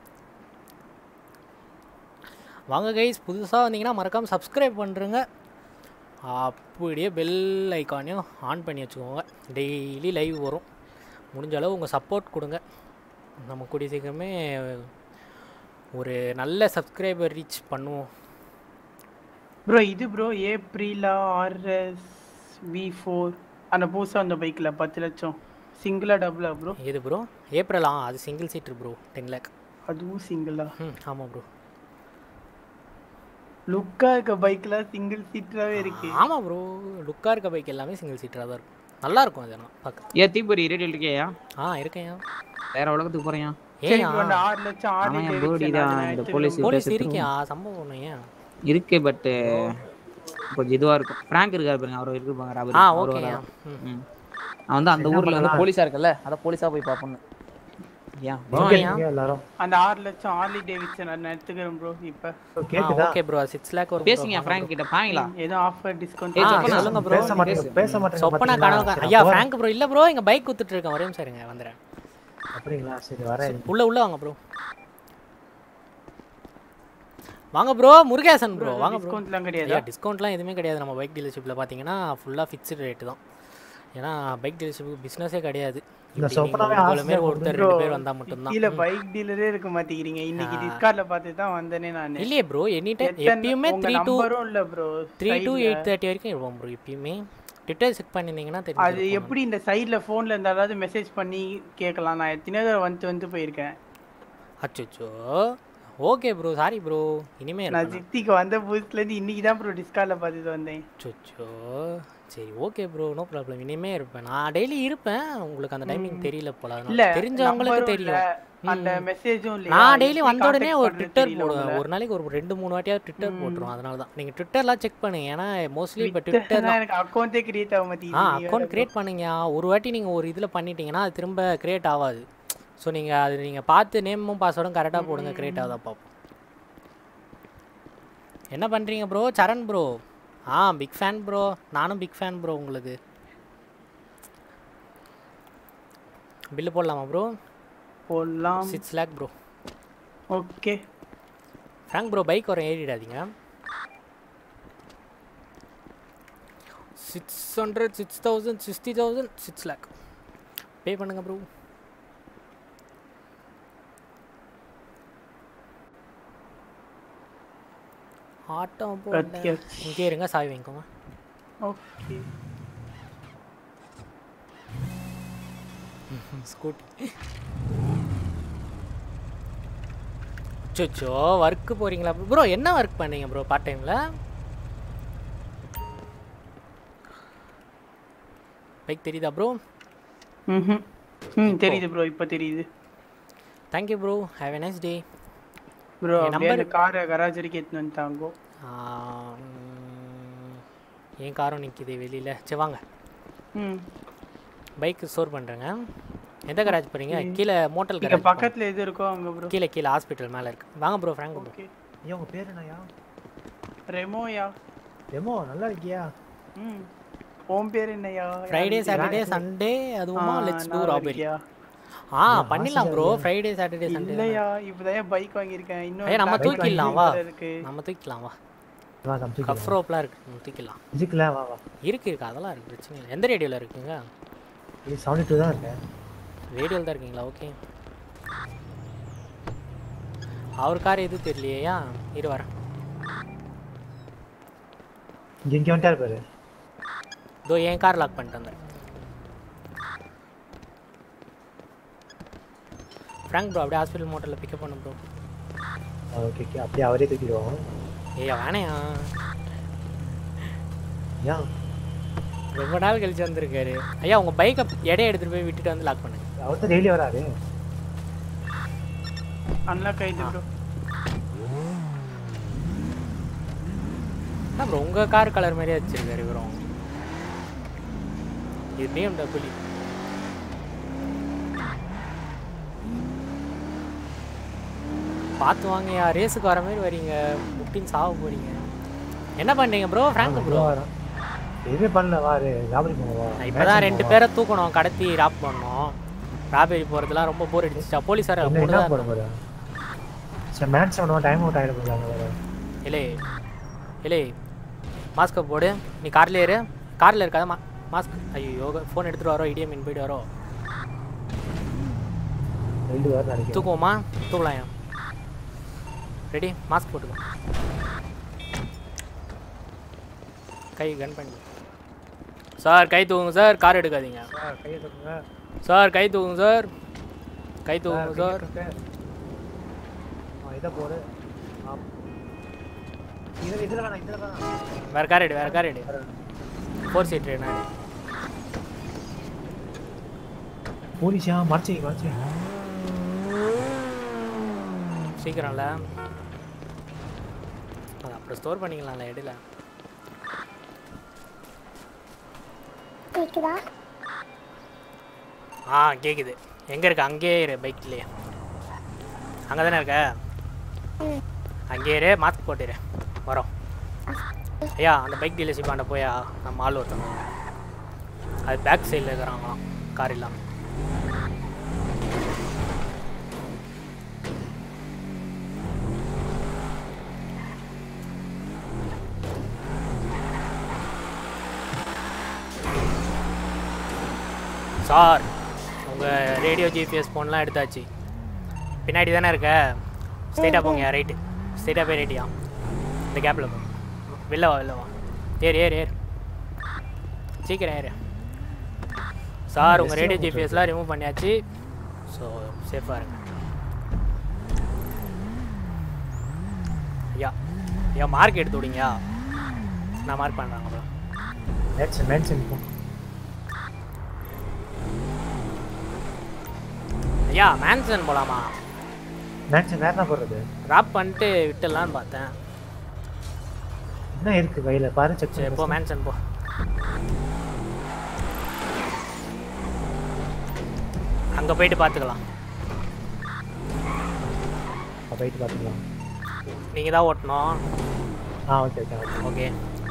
வாங்க கைஸ் புதுசாக வந்தீங்கன்னா மறக்காமல் சப்ஸ்கிரைப் பண்ணுறங்க அப்படியே பெல் ஐக்கானையும் ஆன் பண்ணி வச்சுக்கோங்க டெய்லி லைவ் வரும் முடிஞ்ச அளவு உங்கள் சப்போர்ட் கொடுங்க நம்ம கூடிய சீக்கிரமே ஒரு நல்ல சப்ஸ்கிரைபர் ரீச் பண்ணுவோம் ப்ரோ இது bro Aprilia RS V four அந்த புதுசா அந்த பைக்ல பத்து லட்சம் சிங்கிளா டபுளா ப்ரோ எது ப்ரோ ஏப்ரலா அது single seater bro ten lakh அதுவும் சிங்கிளா ம் ஆமாம் ப்ரோ லுக்கா இருக்க பைக்ல சிங்கிள் சீட்டராவே இருக்கு ஆமாம் ப்ரோ லுக்காக இருக்க பைக் எல்லாமே சிங்கிள் சீட்டராக தான் இருக்கும் நல்லா இருக்கும் அதெல்லாம் பார்க்க ஏ தீபொரி ரேடியோ இருக்கியா ஆ இருக்கேன்யா வேற உலகத்துக்கு போறியா சரி ஏன் ப்ரோ அந்த ஆறு லட்சம் ஆர்லி ஆமாம் டேவிட்சன் போடி அதை தான் நான் இந்த எடுத்துக்கிறேன் போலீஸ் bro. போலீஸ் இருக்கியா சம்பவம் ஒன்று ஏன் இருக்கு பட் கொஞ்சம் இதுவா இருக்கும் பிராங்க் இருக்காரு பாருங்க அவர் இருக்கு பாருங்க அவர் ஆ, அவர் okay, வராரு. ம். ம். நான் வந்து அந்த என்ன ஊர்ல வந்து பண்ணலாம்? போலீஸா இருக்கல அத போலீஸா போய் பாப்போம்னு ஏன் எங்க இருக்கீங்க எல்லாரும் அந்த ஆறு லட்சம் ஆர்லி டேவிட்சன் அதை நான் எடுத்துக்கிறேன் ப்ரோ இப்ப கேக்குதா ஓகே ப்ரோ சிக்ஸ் லேக் வரும் பேசுங்க ஃப்ராங்க் கிட்ட பாங்களா ஏதோ ஆஃபர் டிஸ்கவுண்ட் ஏய், ஆ சொப்பனா, சொல்லுங்க ப்ரோ பேச மாட்டீங்க பேச மாட்டீங்க சொப்பனா பாத்தீங்களா? கனவு சரி, ஐயா போறேன். ஃப்ராங்க் ப்ரோ இல்ல ப்ரோ இங்க பைக் குத்துட்டு இருக்கேன் ஒரே நிமிஷம் இருங்க வந்துடுறேன் அப்படிங்களா சரி வரேன் உள்ள உள்ள வாங்க ப்ரோ வாங்க ப்ரோ முருகேசன் ப்ரோ வாங்க ப்ரோ டிஸ்கவுண்ட்லாம் கிடையாதா ஐயா டிஸ்கவுண்ட்லாம் எதுவுமே கிடையாது நம்ம பைக் டீலர்ஷிப்பில் பார்த்தீங்கன்னா ஃபுல்லாக ஃபிக்ஸ்டு ரேட்டு தான் ஏன்னா பைக் டீலர்ஷிப் பிஸ்னஸே கிடையாது இந்த இப்படி சொப்பனாவே நீங்க உங்களை ஆசையா மாரி ஒருத்தர் bro, ரெண்டு பேர் வந்தால் மட்டும்தான் கீழே ம். பைக் டீலரே இருக்க மாட்டேங்கிறீங்க இன்னைக்கு ஆ. டிஸ்கார்ட்ல பார்த்து தான் வந்தேனே நான் இல்லையே ப்ரோ எனி டைம் எப்பயுமே த்ரீ டூ நம்பரும் இல்ல bro three two eight thirty வரைக்கும் இருப்போம் ப்ரோ எப்பயுமே ட்விட்டர் செக் பண்ணியிருந்தீங்கன்னா அது தெரியும் எப்படி இந்த சைடுல போன்ல இருந்தாலாவது மெசேஜ் பண்ணி கேட்கலாம் நான் எத்தனை தடவை வந்து வந்து போயிருக்கேன் அச்சோ ஓகே ப்ரோ சாரி ப்ரோ இனிமே நான் இருப்பேன் சித்திக்கு வந்த புதுசுல இருந்து இன்னைக்கு தான் ப்ரோ டிஸ்கார்ட்ல பார்த்துட்டு வந்தேன் அச்சோ சரி ஓகே ப்ரோ நோ ப்ராப்ளம் இனிமே இருப்பேன் நான் டெய்லி இருப்பேன் உங்களுக்கு அந்த டைமிங் தெரியல போல அதனால இல்ல தெரிஞ்சவங்களுக்கு நம்பரும் தெரியும் இல்ல, அந்த ம். மெசேஜும் இல்லையா நான் டெய்லி எப்படி வந்த உடனே contact ஒரு பண்றது ட்விட்டர் தெரியல போடுவேன் உங்களை. ஒரு நாளைக்கு ஒரு ரெண்டு மூணு வாட்டியாவது ட்விட்டர் போட்டுருவோம் அதனால தான் நீங்கள் ட்விட்டர்லாம் செக் பண்ணுங்க ஏன்னா மோஸ்ட்லி இப்போ ட்விட்டர் Twitterனா தான் எனக்கு அக்கௌண்டே கிரியேட் ஆக ஆ மாட்டேங்குது அக்கௌண்ட் கிரியேட் பண்ணீங்க ஒரு வாட்டி நீங்கள் ஒரு இதில் பண்ணிட்டீங்கன்னா அது திரும்ப கிரியேட் ஆகாது ஸோ நீங்கள் அது நீங்கள் பார்த்து நேமும் பாஸ்வேர்டும் கரெக்டாக போடுங்க கிரியேட் ஆகுதா பார்ப்போம் என்ன பண்ணுறீங்க ப்ரோ சரண் ப்ரோ ஆ பிக் ஃபேன் ப்ரோ நானும் பிக் ஃபேன் ப்ரோ உங்களுக்கு பில்லு போடலாமா ப்ரோ போடலாம் six lakh bro okay Frank bro bike வரும் ஏறிடாதீங்க six hundred six thousand sixty thousand six lakh pay பண்ணுங்க ப்ரோ ஆட்டம் போட கத்தியாச்சு. இங்கே இருங்க சாவி வாங்கிக்கோங்க ஓகே ஸ்கூட்டி சொச்சோ ஒர்க்கு போறீங்களா ப்ரோ என்ன ஒர்க் பண்ணீங்க ப்ரோ பார்ட் டைமில் பைக் தெரியுதா ப்ரோ ம் ம் தெரியுது ப்ரோ இப்போ தெரியுது thank you bro have a nice day bro என் அப்படியே அந்த number- காரை கராஜ் வரைக்கும் எடுத்துன்னு வந்துட்டாங்கோ என் காரும் நிற்கிது வெளியில் சரி வாங்க ம் பைக் ஸ்டோர் பண்ணுறேங்க எந்த கராஜ் போகிறீங்க கீழே மோட்டல் இங்க கராஜ் பக்கத்துல எது இருக்கோ அங்க ப்ரோ கீழே கீழே ஹாஸ்பிட்டல் மேலே இருக்கு வாங்க ப்ரோ ஃப்ராங்க் ப்ரோ ஓகே ஐயா உங்க பேர் என்னய்யா ரெமோயா ரெமோ நல்லா இருக்கியா ம் உன் பேர் என்னய்யா ஃப்ரைடே யாருக்கு சாட்டர்டே தெரியும்? சண்டே அதுவுமா ஆ, லெட்ஸ் டூ நான் ராபரி இருக்கியா? ஆ பண்ணிடலாம் ப்ரோ ஃப்ரைடே சாட்டர்டே சண்டே இல்லையா இப்பதான் பைக் வாங்கியிருக்கேன் இன்னும் ஏய் நம்ம black தூக்கிடலாம் bike வா வேற இருக்கு நம்ம தூக்கிடலாம் வா வா நம்ம கஃப் தூக்கிடலாம். ரோப்லாம் இருக்கு நம்ம தூக்கிடலாம் இதுக்குல வா வா இருக்கு இருக்கு அதெல்லாம் இருக்கு பிரச்சனை இல்லை எந்த ரேடியோவில் இருக்குங்க இது செவன்டி டூ தான் இருக்கேன் ரேடியோவில் தான் இருக்கீங்களா ஓகே அவர் கார் எது தெரியலையா இரு வரேன் இங்க இங்க வந்துட்டாரு பாரு இதோ என் கார் லாக் பண்ணிட்டு வந்தேன் ஃப்ராங்க் ப்ரோ அப்படியே ஹாஸ்பிட்டல் மோட்டரில் பிக்கப் பண்ணு ப்ரோ ஓகே ஓகே அப்படியே அவரே தூக்கிடுவோம் ஏய் வேணையா ஏன் ரொம்ப நாள் கழிச்சு வந்திருக்காரு ஐயா உங்கள் பைக்கை எடையை எடுத்துகிட்டு போய் விட்டுட்டு வந்து லாக் பண்ணுங்க அவர் தான் டெய்லி வராரு அன்லாக் ஆயிடுது ப்ரோ என்ன ப்ரோ உங்கள் கார் கலர் மாதிரியே வச்சிருக்காரு இவரும் இது பிஎம்டபிள்யூ பார்த்து வாங்கயா ரேஸுக்கு வர மாதிரி வரீங்க முட்டின்னு சாவ போறீங்க என்ன பண்ணீங்க ப்ரோ ஃப்ராங்க் ப்ரோ வரோம் எதுவுமே பண்ணல வாரு ராபரி போவா இப்போ தான் ரெண்டு பேரை தூக்கணும் கடத்தி ராப் பண்ணோம் ராபரி போகிறதுலாம் ரொம்ப போர் அடிச்சிச்சா போலீஸ் வேறு என்ன என்ன போட போடுதா போறா சரி மேட்ச் பண்ணுவோம் டைம் அவுட் ஆகிட போகிறாங்க வேற இல்லை இல்லை மாஸ்க்கை போடு நீ கார்ல ஏறு காரில் இருக்காத மா மாஸ்க் ஐயோ ஃபோன் எடுத்துகிட்டு வரோ இடிஎம் இன் போயிட்டு வரோ ரெண்டு வாரம் நினைக்கிறேன் தூக்குவோமா தூக்கலாம் ரெடி மாஸ்க் போட்டுக்கோ கை கன் பண்ணி சார் கை தூக்குங்க சார் கார் எடுக்காதீங்க சார் கையை தூக்குங்க சார் கை தூக்குங்க சார் கை தூக்குங்க சார் ஆ இதை போடு ஆ இதில் இதில் வேணாம் இதில் வேணாம் வேற கார் எடு வேற கார் எடு ஃபோர் சீட் என்ன போலீஸா மறைச்சி மறைச்சி சீக்கிரம்ல அது அப்புறம் ஸ்டோர் பண்ணிக்கலாம்ல எடுல கேக்குதா ஆ கேக்குது எங்க இருக்க அங்கேயே இரு பைக்லயே அங்கே தானே இருக்க அங்கேயே இரு மாஸ்க் போட்டுரு வரோம் ஐயா அந்த பைக் டீலர்ஷிப் ஆண்ட போயா நம்ம ஆள் ஒருத்தவங்க அது பேக் சைடில் இருக்கிறாங்களாம் கார் இல்லாமல் சார் உங்கள் ரேடியோ ஜிபிஎஸ் ஃபோன்லாம் எடுத்தாச்சு பின்னாடி தானே இருக்க ஸ்ட்ரைட்டாக போங்க ரைட்டு ஸ்ட்ரைட்டாக போய் ரைட்டியா இந்த கேப்பில் போ வெளில வா வெளில வா ஏறு ஏறு ஏறு சீக்கிரம் ஏறு சார் உங்கள் ரேடியோ ஜிபிஎஸ்லாம் ரிமூவ் பண்ணியாச்சு ஸோ சேஃபாக இருங்க ஐயா ஐயா மார்க் எடுத்து விடுங்கயா நான் மார்க் பண்ணுறாங்க ப்ரோ மேட்ச் மேட்ச் ஐயா மேன்சன் போலாமா மேட்ச் வேற என்ன போடுறது ட்ராப் பண்ணிட்டு விட்டுடலான்னு பார்த்தேன் என்ன இருக்கு கையில பாரு செக் சரி போ மேன்சன் போ அங்கே போயிட்டு பார்த்துக்கலாம் போயிட்டு பார்த்துக்கலாம் நீங்கள் தான் ஓட்டணும் ஆ ஓகே ஓகே ஓகே ஓகே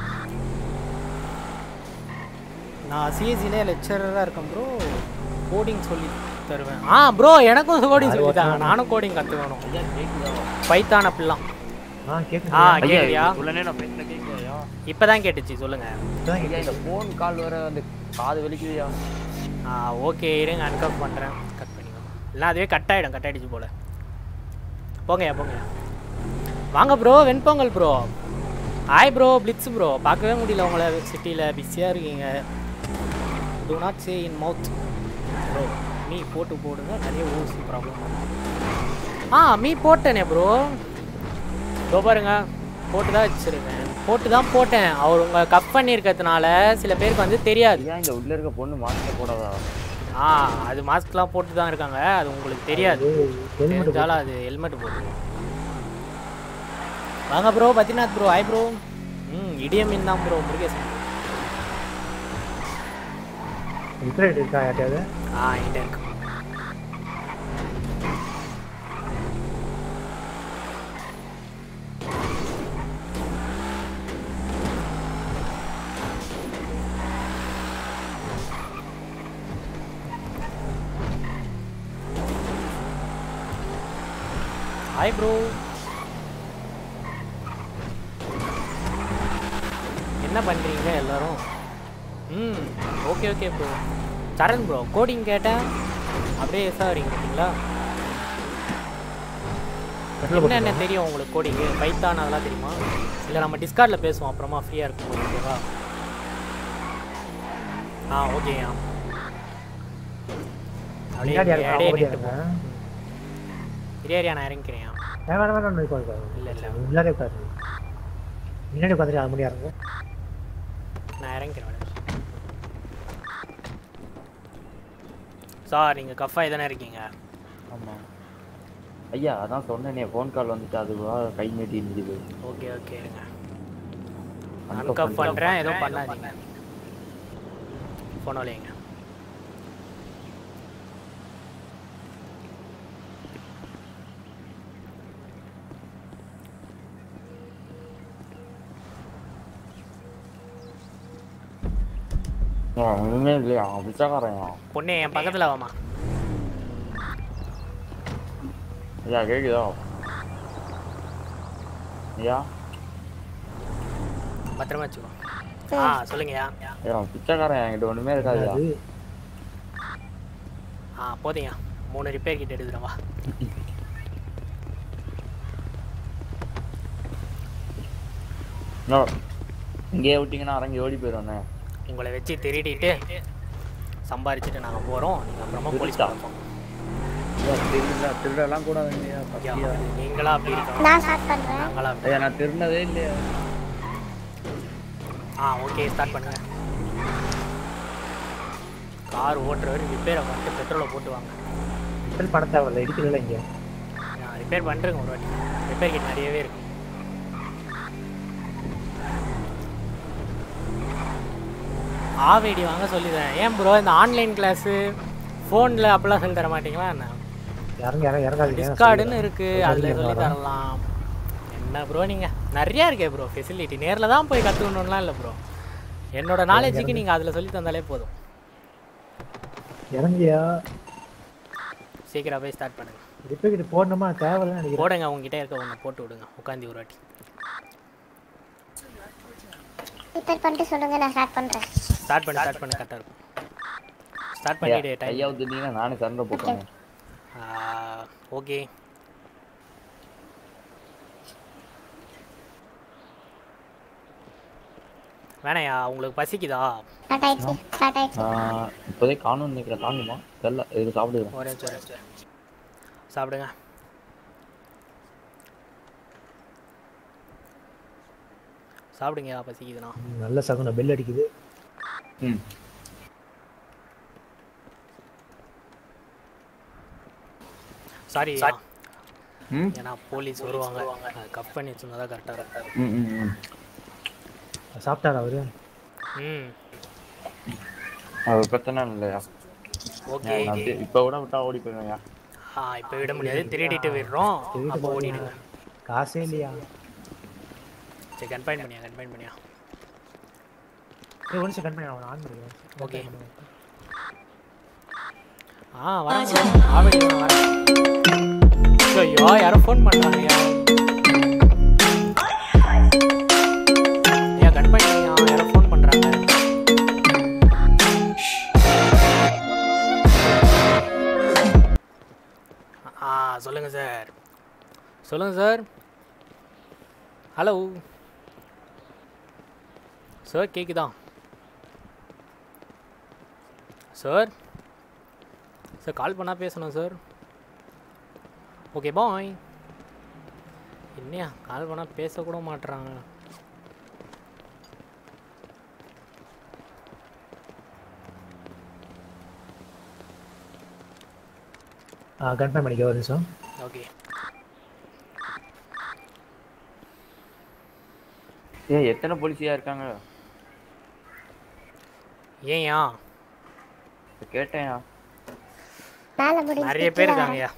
நான் சிஎஸ்சிலே லெக்சரராக இருக்கேன் ப்ரோ கோடிங் சொல்லி தருவேன் ஆ ப்ரோ எனக்கும் கோடிங் அது சொல்லி தாங்க ஓட்டணும். நானும் கோடிங் கற்றுக்கணும் பைத்தான் அப்படிலாம் ஆ கேக்குது ஆ ஐயா, கேக்குறியா உள்ளனே நான் பேசுன கேட்கலையா இப்பதான் கேட்டுச்சு சொல்லுங்க இப்பதான் ஐயா இந்த ஃபோன் கால் வர அந்த காது வலிக்குதுயா ஆ ஓகே இருங்க அன்கப் பண்ணுறேன் கட் பண்ணிக்கோ இல்லை அதுவே கட் ஆகிடும் கட் ஆகிடுச்சு போல போங்கய்யா போங்க வாங்க bro Venpongal bro hi bro Blitz bro பார்க்கவே முடியல உங்களை சிட்டியில் பிஸியாக இருக்கீங்க do not say in mouth bro மீ போட்டு போடுங்க நிறைய ஓசி ப்ராப்ளம் ஆ மீ போட்டேனே ப்ரோ இதோ பாருங்க போட்டு தான் வச்சுருக்கேன் போட்டு தான் போட்டேன் அவர் உங்கள் கப் பண்ணியிருக்கிறதுனால சில பேருக்கு வந்து தெரியாது ஏன் இந்த உள்ள இருக்க பொண்ணு மாஸ்க் போடாதா ஆ அது மாஸ்க்லாம் போட்டு தான் இருக்காங்க அது உங்களுக்கு தெரியாது தெரிஞ்சாலும் அது ஹெல்மெட் போட்டு வாங்க bro Badrinath bro hi bro ம் இடியம் மீன் தான் ப்ரோ முருகேசன் இன்டர்நெட் இருக்கா யார்ட்டையாவது ஆ என்கிட்ட இருக்கு ஹாய் ப்ரோ என்ன பண்ணுறீங்க எல்லாரும் ம் okay okay bro Saran bro coding கேட்டேன் அப்படியே எஸ் ஆகிறீங்க பார்த்தீங்களா என்னென்ன தெரியும் உங்களுக்கு கோடிங்கு பைத்தான் அதெல்லாம் தெரியுமா இல்லை நம்ம டிஸ்கார்டில் பேசுவோம் அப்புறமா ஃப்ரீயாக இருக்கும் ஓகேவா ஆ ஓகேயா அப்படியே முன்னாடி யாரும் அப்படியே ஓடி நின்று இருங்க. ஏரியா நான் இறங்கிக்கிறேன் வேணாம் வேணாம் வேணாம் இப்போ உட்காரு. இல்ல, இல்ல. முன்னாடி உட்காரு முன்னாடி உட்காந்துட்டு அது முடியா இருங்க நான் இறங்கிக்கிறேன் சார் நீங்கள் கஃபாய் தானே இருக்கீங்க ஆமா ஐயா அதான் சொன்னேனே ஃபோன் கால் வந்துட்டு அதுவாக கை நீட்டி நிற்குது ஓகே ஓகே இருங்க Uncap அன்கப் பண்றேன். பண்ணுறேன் எதுவும் பண்ணாதீங்க ஃபோன் வளையுங்க ஒன்றுமே இல்லையா பிச்சைக்காரன் பொண்ணு என் பக்கத்தில் வாமா ஐயா கேக்குதா ஐயா பத்திரமா வச்சுக்கோ ஆ சொல்லுங்கய்யா ஐயா பிச்சைக்காரன் என்கிட்ட ஒன்றுமே இருக்காதுயா ஆ போதுங்க மூணு ரிப்பேர் கிட்ட எடுத்துகிறேன் வா No. இங்கேயே விட்டீங்கன்னா அரங்கி ஓடி போயிடுவானே உங்களை வச்சு திருடிட்டு சம்பாரிச்சுட்டு நாங்கள் போகிறோம் நீங்கள் அப்புறமா போலீஸ் திருட்டா? பார்ப்போம் திருடல திருடலாம் கூடாது இல்லையா ஐயா, நீங்களா அப்படி இருக்கணும் நான் ஸ்டார்ட் பண்றேன் நாங்களா அப்படி ஐயா நான் திருடினதே இல்லையா ஆ ஓகே ஸ்டார்ட் பண்ணுங்க கார் ஓட்டுறவர் ரிப்பேரை பண்ணிட்டு பெட்ரோலை போட்டு வாங்க பெட்ரோல் பண்ண தேவையில்ல இடிக்கல இங்கே நான் ரிப்பேர் பண்ணுறேங்க ஒரு வாட்டி ரிப்பேர் கிட் நிறையவே இருக்கு ஆவேடி வாங்க சொல்லிடுறேன் ஏன் ப்ரோ இந்த ஆன்லைன் கிளாஸு ஃபோனில் அப்பெல்லாம் சொல்லி தர மாட்டீங்களா என்ன இறங்க இறங்க இறங்காதீங்க நான் டிஸ்கார்டுன்னு சொல்லிடுறேன். இருக்கு ஒரு அதில் பதினஞ்சு சொல்லி வரேன். தரலாம் என்ன ப்ரோ நீங்கள் நிறையா இருக்கே ப்ரோ ஃபெசிலிட்டி நேரில் தான் போய் கற்றுக்கணும்லாம் இல்லை ப்ரோ என்னோட நாலேஜுக்கு நீங்கள் அதில் சொல்லி தந்தாலே போதும் இறங்கியா சீக்கிரம் போய் ஸ்டார்ட் பண்ணுங்க ரிப்பேர் கிட்ட போடணுமா தேவையில்ல நினைக்கிறேன் போடுங்க உங்ககிட்ட இருக்க ஒன்று போட்டு விடுங்க உட்காந்து ஒரு வாட்டி ரிப்பேர் பண்ணிட்டு சொல்லுங்க நான் ஸ்டார்ட் பண்றேன் ஸ்டார்ட் பண்ணி ஸ்டார்ட் பண்ணி கரெக்டாக இருக்கும் ஸ்டார்ட் பண்ணிவிடு டைம் ஐயா வந்துட்டீங்கன்னா நானே சண்டை போட்டேன் ஓகே வேணாயா உங்களுக்கு பசிக்குதா ஸ்டார்ட் ஆயிடுச்சு ஸ்டார்ட் ஆயிடுச்சு ஆஹ் இப்போதைக்கு காணும்னு நினைக்கிறேன் காணுமா தெரியல இது சாப்பிடுறேன் ஒரே நிமிஷம், ஒரே நிமிஷம். சாப்பிடுங்க சாப்பிடுங்கயா பசிக்குதுண்ணா ம், நல்ல சகுனம் பெல் அடிக்குது ம் சாரி ம் ஏன்னா போலீஸ் வருவாங்க கப் பண்ணி வச்சிருந்தா தான் கரெக்டாக இருக்கும் ம் ம் ம் சாப்பிட்டாரா அவரு ம் அது பிரச்சனை இல்லையா ஓகே நான் அப்படியே இப்போ கூட விட்டா ஓடி போயிடுவேன்யா ஆ இப்போ விட முடியாது திருடிட்டு விடுறோம் அப்போ ஓடிடுங்க காசே இல்லையா சரி கன்ஃபைன் பண்ணியா கன்ஃபைன் பண்ணியா ஏய், ஒரு நிமிஷம் கண் பண்ணி அவன் ஆன் பண்ணுவேன் ஓகே ஆ வரேன் bro. ஆவடி நான் வரேன் ஐயோ யாரோ ஃபோன் பண்ணுறாங்க ஐயா கட் பண்ணியா யாரோ ஃபோன் பண்ணுறாங்க ஆ சொல்லுங்கள் சார் சொல்லுங்கள் சார் ஹலோ சார் கேக்குதா சார் சார் கால் பண்ணால் பேசணும் சார் ஓகே பாய் என்னையா கால் பண்ணால் பேசக்கூட மாட்றாங்க கன்ஃபார்ம் பண்ணிக்க ஒரு நிமிஷம் ஓகே ஏன் எத்தனை போலீஸியா இருக்காங்க ஏன்யா கேட்டேன் மேல முடிஞ்சு நிறைய பேர் இருக்காங்கய்யா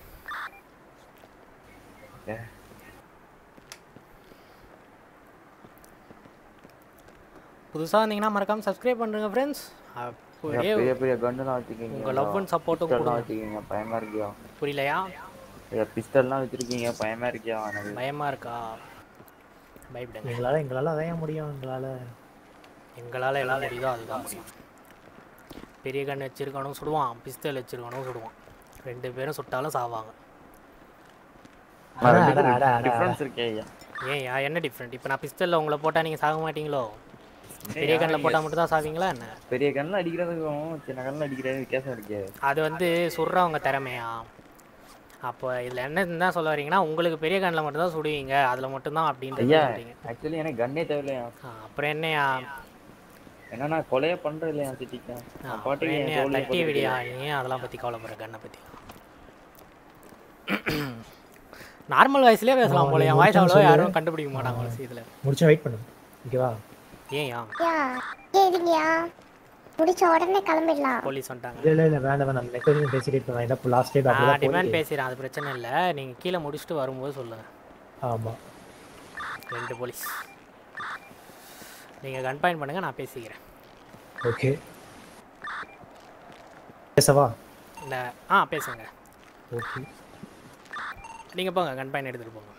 புதுசாக வந்தீங்கன்னா மறக்காம சப்ஸ்கிரைப் பண்ணுங்க ஃப்ரெண்ட்ஸ் அப்படியே பெரிய பெரிய கன்னுலாம் வச்சிருக்கீங்க உங்க love and support உம் கொடுங்க. வச்சிருக்கீங்க பயமா இருக்கியா புரியலையா பிஸ்டல்லாம் வச்சிருக்கீங்க பயமா இருக்கியா எனக்கு பயமா இருக்கா பயப்படுங்க எங்களால் எங்களால் அதையும் முடியும் எங்களால் எங்களால் எல்லாம் முடியுதோ அதுதான் முடியும் பெரிய கண் வச்சிருக்கணும் சுடுவான் பிஸ்தல் வச்சிருக்கணும் சுடுவான் ரெண்டு பேரும் சுட்டாலும் சாவாங்க அட, அட, அட, அட, டிஃபரன்ஸ் இருக்கே ஐயா ஏன்யா என்ன டிஃப்ரெண்ட் இப்போ நான் பிஸ்தலில் உங்களை போட்டால் நீங்கள் சாக மாட்டீங்களோ பெரிய கண்ணில் போட்டால் மட்டும் தான் சாவீங்களா என்ன பெரிய கண்ணில் அடிக்கிறதுக்கும் சின்ன கண்ணில் அடிக்கிறது வித்தியாசம் இருக்கே அது வந்து சுடுறவங்க திறமையா அப்போ இதில் என்ன தான் சொல்ல வரீங்கன்னா உங்களுக்கு பெரிய கண்ணில் மட்டும் தான் சுடுவீங்க அதில் மட்டும்தான் அப்படின்றது ஐயா சொல்றீங்க ஆக்சுவலி எனக்கு கண்ணே தேவையில்லையா அப்புறம் என்னையா ஏன்னா நான் கொலையே பண்றது இல்லையா சிட்டிக்கு நான் அப்புறம் பாட்டுக்கு என் என்னையா தோல்ல தட்டி போட்டுட்டு விடியா ஏன் அதெல்லாம் பற்றி கவலைப்படுற கண்ணை பற்றி நார்மல் வாய்ஸ்லேயே பேசலாம் ஆ, போல நீ என் வாய்ஸ் முடிச்சா அவ்வளோ சொல்லு. யாரும் கண்டுபிடிக்க மாட்டாங்க இதில் முடிச்சு வெயிட் பண்ணு ஓகேவா ஏன்யா யா ஏறிங்கயா முடிச்ச உடனே கிளம்பிடலாம் போலீஸ் வந்துட்டாங்க இல்லை இல்லை இல்லை வேண்டாம் வேண்டாம் நெக்ஸ்ட் வரைக்கும் பேசிட்டு இருப்பேன் இதான் லாஸ்ட் டேட் நான் அப்படிதான் டிமாண்ட் போயிருக்கு. பேசுகிறேன் அது பிரச்சனை இல்லை நீங்கள் கீழே முடிச்சுட்டு வரும்போது சொல்லுங்கள் ஆமா ரெண்டு போலீஸ் நீங்கள் கன் பாயிண்ட் பண்ணுங்கள் நான் பேசிக்கிறேன் ஓகே பேசவா இந்த ஆ பேசுங்க ஓகே நீங்கள் போங்க கன் பாயிண்ட் எடுத்துகிட்டு போங்க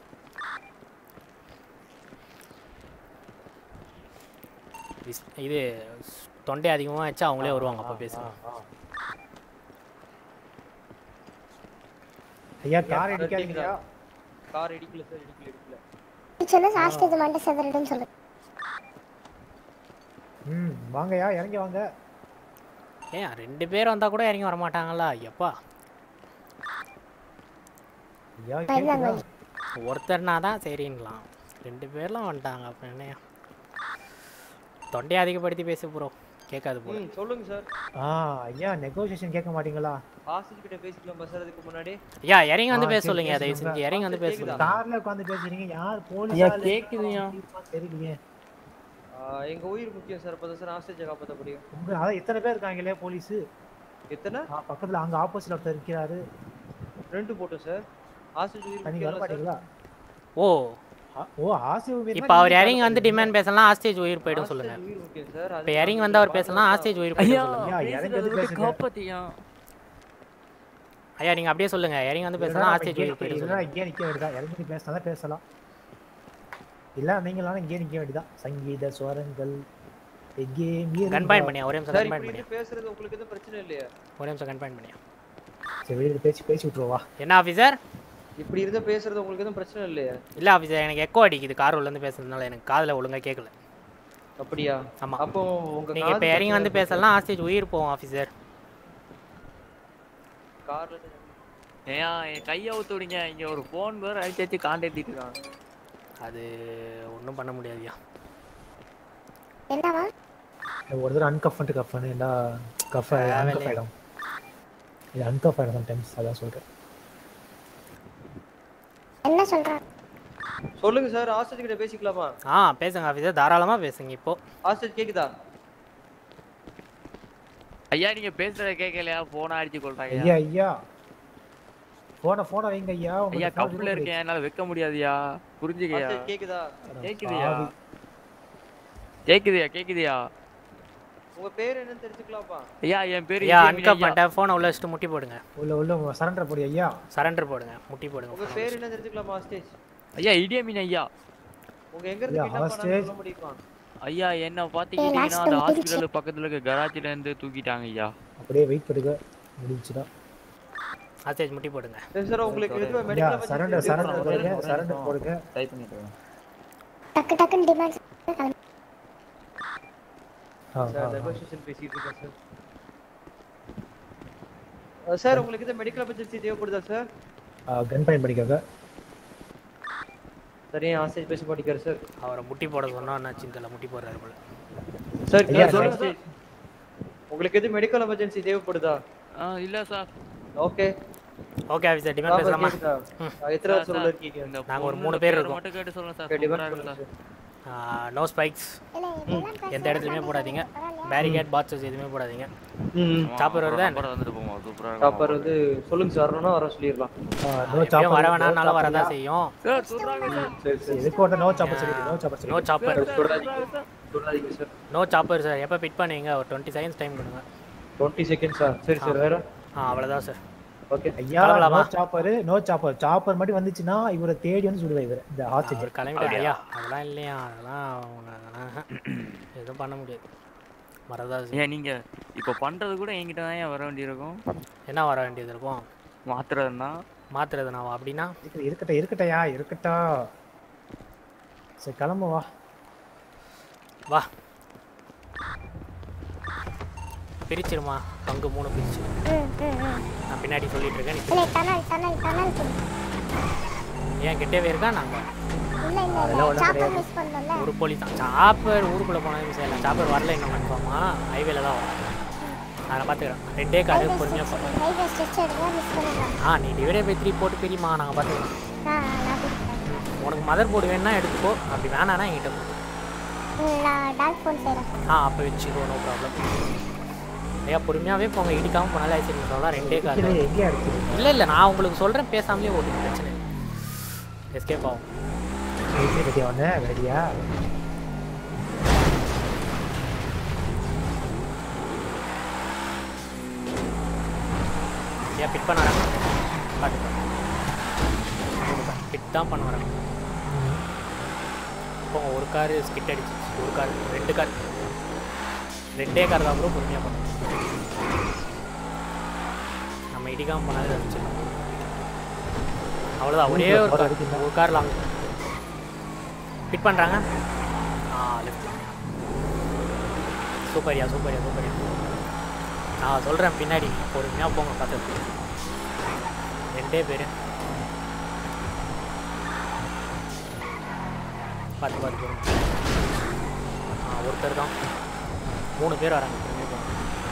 விஸ்- இது தொண்டை அதிகமாக வச்சா அவங்களே வருவாங்க அப்போ பேசுங்க ஐயா கார் அடிக்காதீங்க கார் இடிக்கல சார் இடிக்கல இடிக்கல சொன்னா சாஸ்ட் இது மண்டை செதறடுன்னு சொல்லு ம் வாங்கய்யா இறங்கி வாங்க ஏன் ரெண்டு பேர் வந்தால் கூட இறங்கி வர மாட்டாங்களா எப்பா ஐயா பயந்தாங்க கேக்குதா? ஒருத்தர்னா தான் சரிங்களாம் ரெண்டு பேர்லாம் வந்துட்டாங்க அப்போ என்னையா தொண்டையை அதிகப்படுத்தி பேச ப்ரோ கேட்காது போல ம் சொல்லுங்க சார் ஆ ஐயா நெகோசியேஷன் கேட்க மாட்டீங்களா ஆசிட் கிட்ட பேசிக்கலாம் சார் அதுக்கு முன்னாடி ஐயா இறங்கி வந்து ஆ, பேச சரி, சொல்லுங்க பேசுங்க. தயவு செஞ்சு இறங்கி வந்து பேச கேக்குதா? சொல்லுங்க கார்ல உட்காந்து பேசுறீங்க யார் போலீஸ் ஐயா, கேக்குதுயா. தெரியலையே ஆ, எங்க உயிர் முக்கியம் சார் அப்பதான் சார் ஆஸ்டேஜை காப்பாற்ற முடியும் உங்க அதான் இத்தனை பேர் இருக்காங்களே போலீஸ் எத்தனை பக்கத்துல அங்க ஆப்போசிட்ல ஒருத்தர் இருக்கிறாரு ரெண்டு போட்டோம் சார் ஆஸ்டேஜ் உயிர் நீங்க வர முக்கியம் சார் மாட்டீங்களா ஓ ஆ, ஓ ஆசி இப்போ அவர் இறங்கி வந்து டிமாண்ட் பேசலாம் ஆஸ்டேஜ் உயிர் போயிடும் சொல்லுங்க உயிர் முக்கியம் சார் இப்போ இறங்கி வந்து அவர் பேசலாம் ஆஸ்டேஜ் உயிர் போயிடும் சொல்லுங்க ஐயா இறங்கி வந்து பேசுங்க காப்பாத்தியா ஐயா நீங்க அப்படியே சொல்லுங்க இறங்கி வந்து இல்லைன்னா பேசலாம் நம்ம ஆஸ்டேஜ் இங்கே உயிர் போயிடும் இல்லைன்னா சொல்லுங்க இங்கே நிக்க வேண்டியதா இறங்கி பேசினா தான் பேசலாம் இல்ல நீங்களாம் இங்கே நிக்க வேண்டியதா சங்கீத ஸ்வரங்கள் எங்கே கன் பாயிண்ட் பண்ணியா ஒரே நிமிஷம் சார் கன் பாயிண்ட் இப்படி பண்ணியா இருந்து பேசுறது உங்களுக்கு எதுவும் பிரச்சனை இல்லையா ஒரே நிமிஷம் கன் பாயிண்ட் பண்ணியா சரி வெளியில பேசி பேசி விட்டுருவா என்ன ஆஃபீஸர் இப்படி இருந்து பேசுறது உங்களுக்கு எதுவும் பிரச்சனை இல்லையா இல்ல ஆஃபீஸர் எனக்கு எக்கோ அடிக்குது கார் உள்ள இருந்து பேசுறதுனால எனக்கு காதுல ஒழுங்கா கேட்கல அப்படியா ஆமா அப்போ உங்க நீங்க இப்போ இறங்கி வந்து பேசலாம் ஆஸ்டேஜ் உயிர் போகும் ஆஃபீஸர் கார்ல ஏன் என் கையை ஊத்து விடுங்க இங்க ஒரு போன் வேற அடிச்சு அடிச்சு காண்டாக்டிட்டு இருக்கான் அது ஒன்றும் பண்ண முடியாதுயா என்னவா ஒரு தடவை அன்கஃப்ன்ட்டு கஃப்னு எல்லா கஃப் அன்கஃப் ஆயிடும் இது அன்கஃப் ஆயிடும் சம்டைம்ஸ் அதான் சொல்றேன் என்ன சொல்றான் சொல்லுங்க சார் ஆஸ்டேஜ் கிட்ட பேசிக்கலாமா ஆ பேசுங்க ஆஃபீஸர் தாராளமா பேசுங்க இப்போ ஆஸ்டேஜ் கேக்குதா ஐயா நீங்க பேசுறத கேட்கலையா போனா அடிச்சு கொள்றாங்க ஐயா ஐயா போன போன வைங்க ஐயா ஐயா உங்களுக்கு phone கப்புல remove இருக்கேன் என்னால வைக்க முடியாதுயா புரிஞ்சுக்கயா ஆஸ்டேஜ் கேக்குதா கேக்குதுயா பாவி. கேக்குதுயா கேக்குதுயா உங்க பேர் என்னன்னு தெரிஞ்சுக்கலாமா ஐயா என் பேரு ஐயா இஜிமின் அன்கப் ஐயா. பண்ணிட்டேன் ஃபோனை உள்ள வச்சுட்டு முட்டி போடுங்க உள்ள உள்ள சரண்டர் போடி ஐயா சரண்டர் போடுங்க முட்டி போடுங்க உங்க பேர் என்ன தெரிஞ்சுக்கலாமா ஆஸ்டேஜ் ஐயா இடியமின் ஐயா உங்க எங்க இருந்து ஐயா, கிட்னாப் பண்ணாங்கன்னு hostage. சொல்ல முடியுமா ஐயா என்ன பாத்தீங்கன்னா அந்த ஹாஸ்பிடல் பக்கத்துல இருக்க கராச்சில இருந்து தூக்கிட்டாங்க ஐயா அப்படியே வெயிட் பண்ணுங்க முடிஞ்சுடா ஆஸ்டேஜ் முட்டி போடுங்க சரி சார் உங்களுக்கு எதுவும் ஐயா மெடிக்கல் சரண்டர் சரண்டர் போடுங்க சரண்டர் போடுங்க டைப் பண்ணிட்டு டக்கு டக்குன்னு டிமாண்ட் ஆ, சார் ஆ, நெகோசியேஷன் பேசிட்டு இருக்கேன் சார் அஹ் சார் உங்களுக்கு இந்த மெடிக்கல் எமர்ஜென்சி தேவைப்படுதா சார் கன் பாயிண்ட் பண்ணிக்கோங்க சரியா ஆஸ்டேஜ் பேச மாட்டேங்கிறார் சார் அவரை முட்டி போட சொன்னா என்னாச்சுன்னு தெரியல முட்டி போடுறாரு போல சார் ஐயா, சொல்லுங்க சார் உங்களுக்கு எது மெடிக்கல் எமர்ஜென்சி தேவைப்படுதா இல்ல sir okay okay officer demand பேசலாமா கேக்குதா? ம். ஆ, எத்தனை வருஷம் உள்ள இருக்கீங்க நாங்க ஒரு மூணு பேர் இருக்கோம் மட்டும் கேட்டு சொல்லுங்க Okay, சார் demand சூப்பரா பண்ணுங்க இருக்கு சார். நோ ஸ்பைக்ஸ் எந்த இடத்துலையுமே போடாதீங்க பேரிகேட் பாக்ஸஸ் எதுவுமே போடாதீங்க ம். சாப்பர் வருதா நம்பர் வந்துட்டு போமா சூப்பரா டாப்பர் வந்து சொல்லுங்க சார் வரணும்னா வர சொல்லிடலாம் எப்படியும் வர வேணாம்னாலும் வரதான் செய்யும் சார் சொல்றாங்க சார் சரி சரி எதுக்கு ஒருத்தர் நோ சாப்பர் சொல்லி நோ சாப்பர் நோ சாப்பர் சொல்லாதீங்க சொல்லாதீங்க சார் நோ சாப்பர் சார் எப்போ பிட் பண்ணுவீங்க ஒரு டுவெண்ட்டி செகண்ட்ஸ் டைம் கொடுங்க டுவெண்ட்டி செகண்ட்ஸா சரி சார் வேற ஆ அவ்வளோதான் சார் ஓகே ஐயா no chopper no chopper chopper மட்டும் வந்துச்சுன்னா இவரை தேடி வந்து சுடுவா இவர் இந்த ஹாஸ்டேஜ் அவர் கிளம்பிட்டாரு ஐயா அதெல்லாம் இல்லையா அதெல்லாம் அவங்க அதெல்லாம் எதுவும் பண்ண முடியாது வரதான் செய்யும். ஏன் நீங்க இப்ப பண்றது கூட என்கிட்ட தான் ஏன் வர வேண்டியிருக்கும் என்ன வர வேண்டியது இருக்கும் மாத்துறதுன்னா மாத்துறது நான் அப்படின்னா இருக்கட்டும் இருக்கட்டும் இருக்கட்டையா இருக்கட்டா சரி கிளம்பு வா வா பிரிச்சிருமா பங்கு மூணு பிரிச்சு ம் ம் ம் நான் பின்னாடி சொல்லிட்டு இருக்கேன் நீ இல்லை டனல் டனல் டனல் கொடு ஏன் கிட்டவே இருக்கா நாங்க இல்லை இல்லை அதெல்லாம் இல்லை ஒண்ணும் சாப்பர் கிடையாது. மிஸ் பண்ணல ஒரு போலீஸ் தான் சாப்பர் ஊருக்குள்ள போனது மிஸ் இல்லை சாப்பர் வரல இன்னும் கன்ஃபார்மா ஹைவேல தான் வரும் அதை பார்த்துக்கிறேன் ரெண்டே காரு பொறுமையாக போகிறேன் ஹைவே ஸ்ட்ரெச் எடுங்க மிஸ் பண்ணிடலாம் ஆ நீ டிவைடே பை த்ரீ போட்டு பிரிமா நாங்கள் பார்த்துக்கிறோம் நான் நான் பிடிக்கிறேன் உனக்கு மதர் போர்டு வேணும்னா எடுத்துக்கோ அப்படி வேணான்னா என்கிட்ட கொடு. ம், நான் டார்க் ஃபோன் செய்கிறேன் ஆ அப்போ வச்சுக்கோ நோ ப்ராப்ளம் ஐயா பொறுமையாகவே போங்க இடிக்காமல் போனாலே சரி சொல்லலாம் ரெண்டே கார் கீழே எங்கேயா இருக்கு இல்லை இல்லை நான் உங்களுக்கு சொல்கிறேன் பேசாமலே ஓட்டுங்க பிரச்சனை இல்லை எஸ்கேப் ஆகும் எங்கே பற்றி வந்தேன் ரெடியா ஏன் பிட் பண்ண வராங்க பாட்டு பிட் தான் பண்ண வராங்க இப்போ ஒரு காரு ஸ்கிட் அடிச்சு ஒரு கார் ரெண்டு கார் ரெண்டே கார் தான் ப்ரோ பொறுமையாக பண்ணும் நம்ம இடிக்காமல் போனாலே வச்சிடலாம் அவ்வளோதான் ஒரே ஒரு கார் ஒரு கார் லாங் பிட் பண்ணுறாங்க ஆ லெஃப்ட் சூப்பர்யா சூப்பர்யா சூப்பர்யா நான் சொல்கிறேன் பின்னாடி பொறுமையாக போங்க பார்த்து ரெண்டே பேர் பார்த்து பார்த்து போங்க ஆ ஒருத்தர் தான் மூணு பேர் வராங்க பொறுமையா போங்க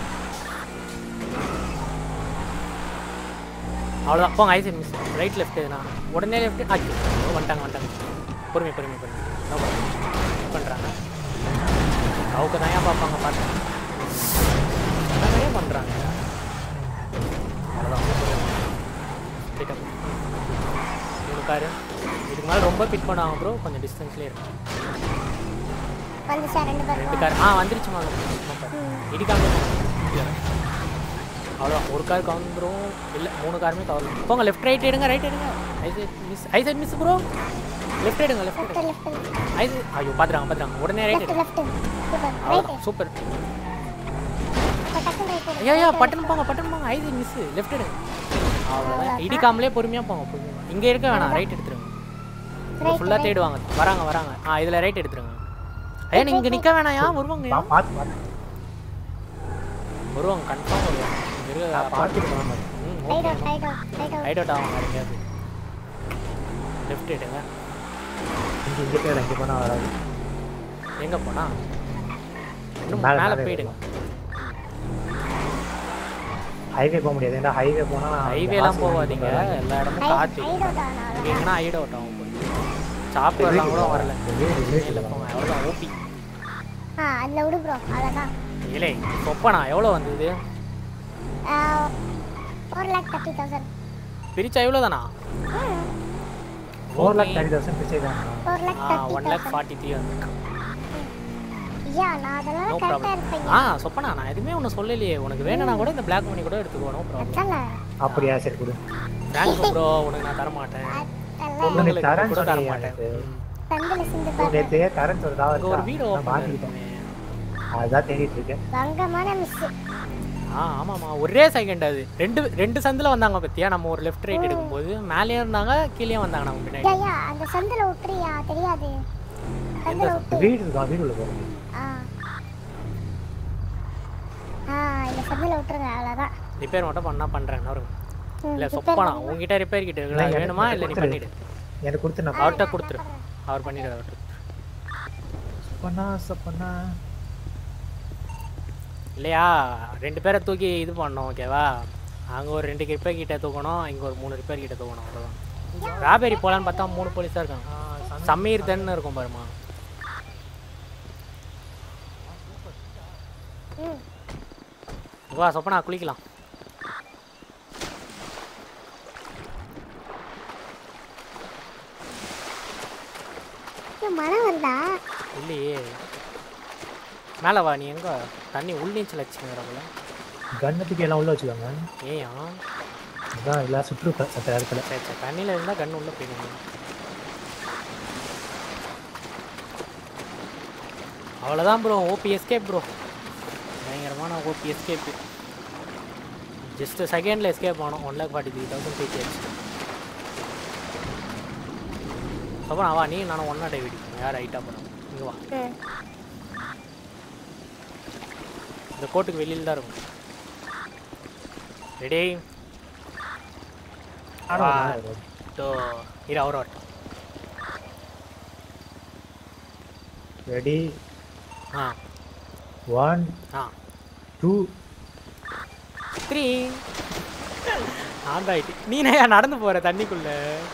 அவ்வளோதான் போங்க ஐசி மிஸ் ரைட் லெஃப்ட் எதுனா உடனே லெஃப்ட் ஆச்சு வந்துட்டாங்க வந்துட்டாங்க பொறுமை பொறுமை பொறுமை நோ ப்ராப்ளம் பண்ணுறாங்க அவங்க தான் ஏன் பார்ப்பாங்க பார்த்து நிறைய பண்ணுறாங்க அவ்வளோதான் Straight up. மூணு காரு இதுக்கு மேலே ரொம்ப பிட் பண்ணுவாங்க ப்ரோ கொஞ்சம் டிஸ்டன்ஸ்லேயே இருக்கும் வந்து சார் ரெண்டு பேரும் ரெண்டு கார் ஆ வந்துருச்சுமா இடிக்காம அவ்வளோதான் ஒரு கார் கவுந்துரும் இல்லை மூணு காருமே கவர் போங்க லெஃப்ட் ரைட் எடுங்க ரைட் எடுங்க eyesight miss eyesight miss bro left எடுங்க லெஃப்ட் எடுங்க ஐ ஐயோ பார்த்துறாங்க பார்த்துறாங்க உடனே ரைட் எடுங்க லெஃப்ட் சூப்பர் அவ்வளோதான் சூப்பர் இப்போ டக்குனு ரைட் ஐயா ஐயா பட்டன் போங்க பட்டன் போங்க ஐ மிஸ் லெஃப்ட் எடுங்க அவ்வளோதான் இடிக்காமலே பொறுமையாக போங்க பொறுமையாக இங்கே இருக்க வேணாம் ரைட் எடுத்துருங்க ஃபுல்லாக தேடுவாங்க வராங்க வராங்க ஆ இதில் ரைட் எடுத்துருங்க ஐயா நீங்க இங்கே நிற்க வேணாம் ஏன் வருவாங்க பா- பார்த்து பார்த்து வருவாங்க கன்ஃபார்ம் வருவாங்க இங்க இருக்க பார்த்துட்டு வாங்க. ம் right okay out right out right out right out ஆகும் எங்கேயாவது லெஃப்ட் எடுங்க இங்கே இங்கே போயிடும் இங்கே போனால் வராது எங்கே போனா இன்னும் மேல- மேலே மேல போயிடுங்க ஹைவே போக முடியாது ஏன்னா ஹைவே போனால் ஹைவேலாம் போகாதீங்க எல்லா இடமும் காற்று இங்கே எங்கன்னா ஐட் அவுட் ஆகும் சாப்பிடலாம் கூட வரல இல்லை போங்க எவ்வளோ ஓபி ஆ அதில் விடு ப்ரோ அவ்வளோதான் இல்லை சொப்பனா எவ்வளோ வந்தது ஃபோர் லேக் தேர்ட்டி தௌசண்ட் பிரிச்சா இவ்வளோ தானா ஃபோர் லேக் தேர்ட்டி தௌசண்ட் பிச்சை தான் ஃபோர் லேக் ஆ thirty one lakh thousand forty three வந்து ஐயா நான் அதெல்லாம் நோ கரெக்டாக ப்ராப்ளம் இருப்பேன் ஆ சொப்பனா நான் எதுவுமே ஒன்றும் சொல்லலையே உனக்கு வேணும்னா கூட இந்த பிளாக் மணி கூட எடுத்துக்கோ நோ ப்ராப்ளம் அதானே அப்படியா சரி கொடு தேங்க்ஸ் ப்ரோ உனக்கு நான் தர மாட்டேன் உனக்கு பொண்ணுங்களுக்கு தரேன்னு கூட தர சொன்னியே மாட்டேன் எனக்கு. சந்தில் சிந்து உனக்கு நேத்து தரேன்னு சொல்றதா அங்க ஒரு வீடு open மாட்டிக்கிட்டேன் அதுதான் தேடிட்டு இருக்கேன் தங்கமான மிஸ் ஆ ஆமாம்மா ஒரே செகண்ட் அது ரெண்டு ரெண்டு சந்தில் வந்தாங்க பத்தியா நம்ம ஒரு லெஃப்ட் ரைட் எடுக்கும்போது மேலேயும் இருந்தாங்க கீழேயும் வந்தாங்க நம்ம பின்னாடி ஐயா அந்த சந்தில் விட்டுறியா தெரியாது சந்தில் விட்டு வீடு இருக்கா வீடு உள்ள போகிறோம் ஆ இந்த செதில் விட்டுருங்க அவ்வளோதான் ரிப்பேர் மட்டும் பண்ணா பண்றேன் வருங்க ம், இல்ல repair சொப்பனா பண்ணுங்க. உங்ககிட்ட ரிப்பேர் கிட்ட இல்ல, இருக்குல்ல எனக்கு- வேணுமா எனக்கு இல்ல நீ கொடுத்துரு. பண்ணிடு எனக்கு கொடுத்து நான் அவர்கிட்ட கொடுத்துரு அவர் பண்ணிடு அவர்கிட்ட பண்ணா சப்பண்ணா இல்லையா ரெண்டு பேரை தூக்கி இது பண்ணோம் ஓகேவா அங்கே ஒரு ரெண்டு ரிப்பேர் கிட்ட தூக்கணும் இங்கே ஒரு மூணு ரிப்பேர் கிட்ட தூக்கணும் அவ்வளோதான் ராபேரி போகலான்னு பார்த்தா மூணு போலீஸாக இருக்காங்க சமீர் தன்னு இருக்கும் பாருமா ம் வா சொப்பனா குளிக்கலாம் ஐயோ, மழை வருதா இல்லையே மேலே வா நீ எங்க தண்ணி உள் நீச்சல் வச்சுங்கிற போல கன்னத்துக்கு எல்லாம் உள்ள வச்சுக்கோங்க ஏயா அதான் எல்லாம் சுற்று சத்த இடத்துல சரி சரி தண்ணியில் இருந்தால் கன்று உள்ளே போயிடுங்க அவ்வளோதான் ப்ரோ ஓபி எஸ்கேப் ப்ரோ பயங்கரமான ஓபி எஸ்கேப் ஜஸ்ட் செகண்டில் எஸ்கேப் ஆனோம் one lakh forty three thousand பேச்சு அப்புறம் வா நீ நானும் ஒன்றா டை வெடிக்கணும் யார் ஹைட்டாக போகிறோம் இங்கே வா ம் இந்த கோட்டுக்கு வெளியில் தான் இருக்கும் ரெடி ஆனா வா ஒரு நாள் டோ இரு அவர் வரட்டும் ரெடி ஆ ஒன் ஆ டூ த்ரீ ஆண்டாயிட்டு நீ நான் நடந்து போற தண்ணிக்குள்ள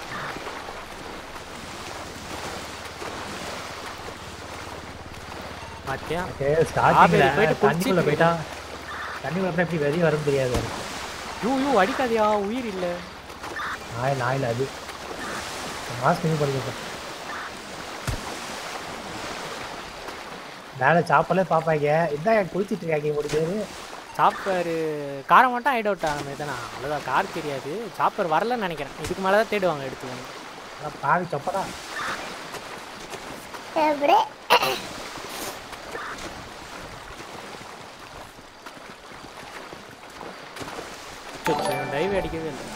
பாத்தியா ஸ்டார்டிங்ல ஆபேரி போயிட்டு தண்ணிக்குள்ள குளிச்சிட்டு போயிட்டா தண்ணிக்குள்ள போய் எப்படி வெளியே வரும் தெரியாது யூ யூ அடிக்காதியா உயிர் இல்ல நாய் நாயில் அது மாஸ்க் பண்ணி படிக்க மேலே சாப்பலே பார்ப்பாங்க இதான் குளிச்சிட்டு இருக்காங்க ஒரு பேர் சாப்பர் காரை மட்டும் ஐட் அவுட் ஆன மாதிரி தானே அவ்வளோதான் கார் தெரியாது சாப்பர் வரலன்னு நினைக்கிறேன் இதுக்கு மேலே தான் தேடுவாங்க எடுத்துக்கணும் ஆனால் பாவி சொப்படா எப்படி டைவ் அடிக்கவே இல்லை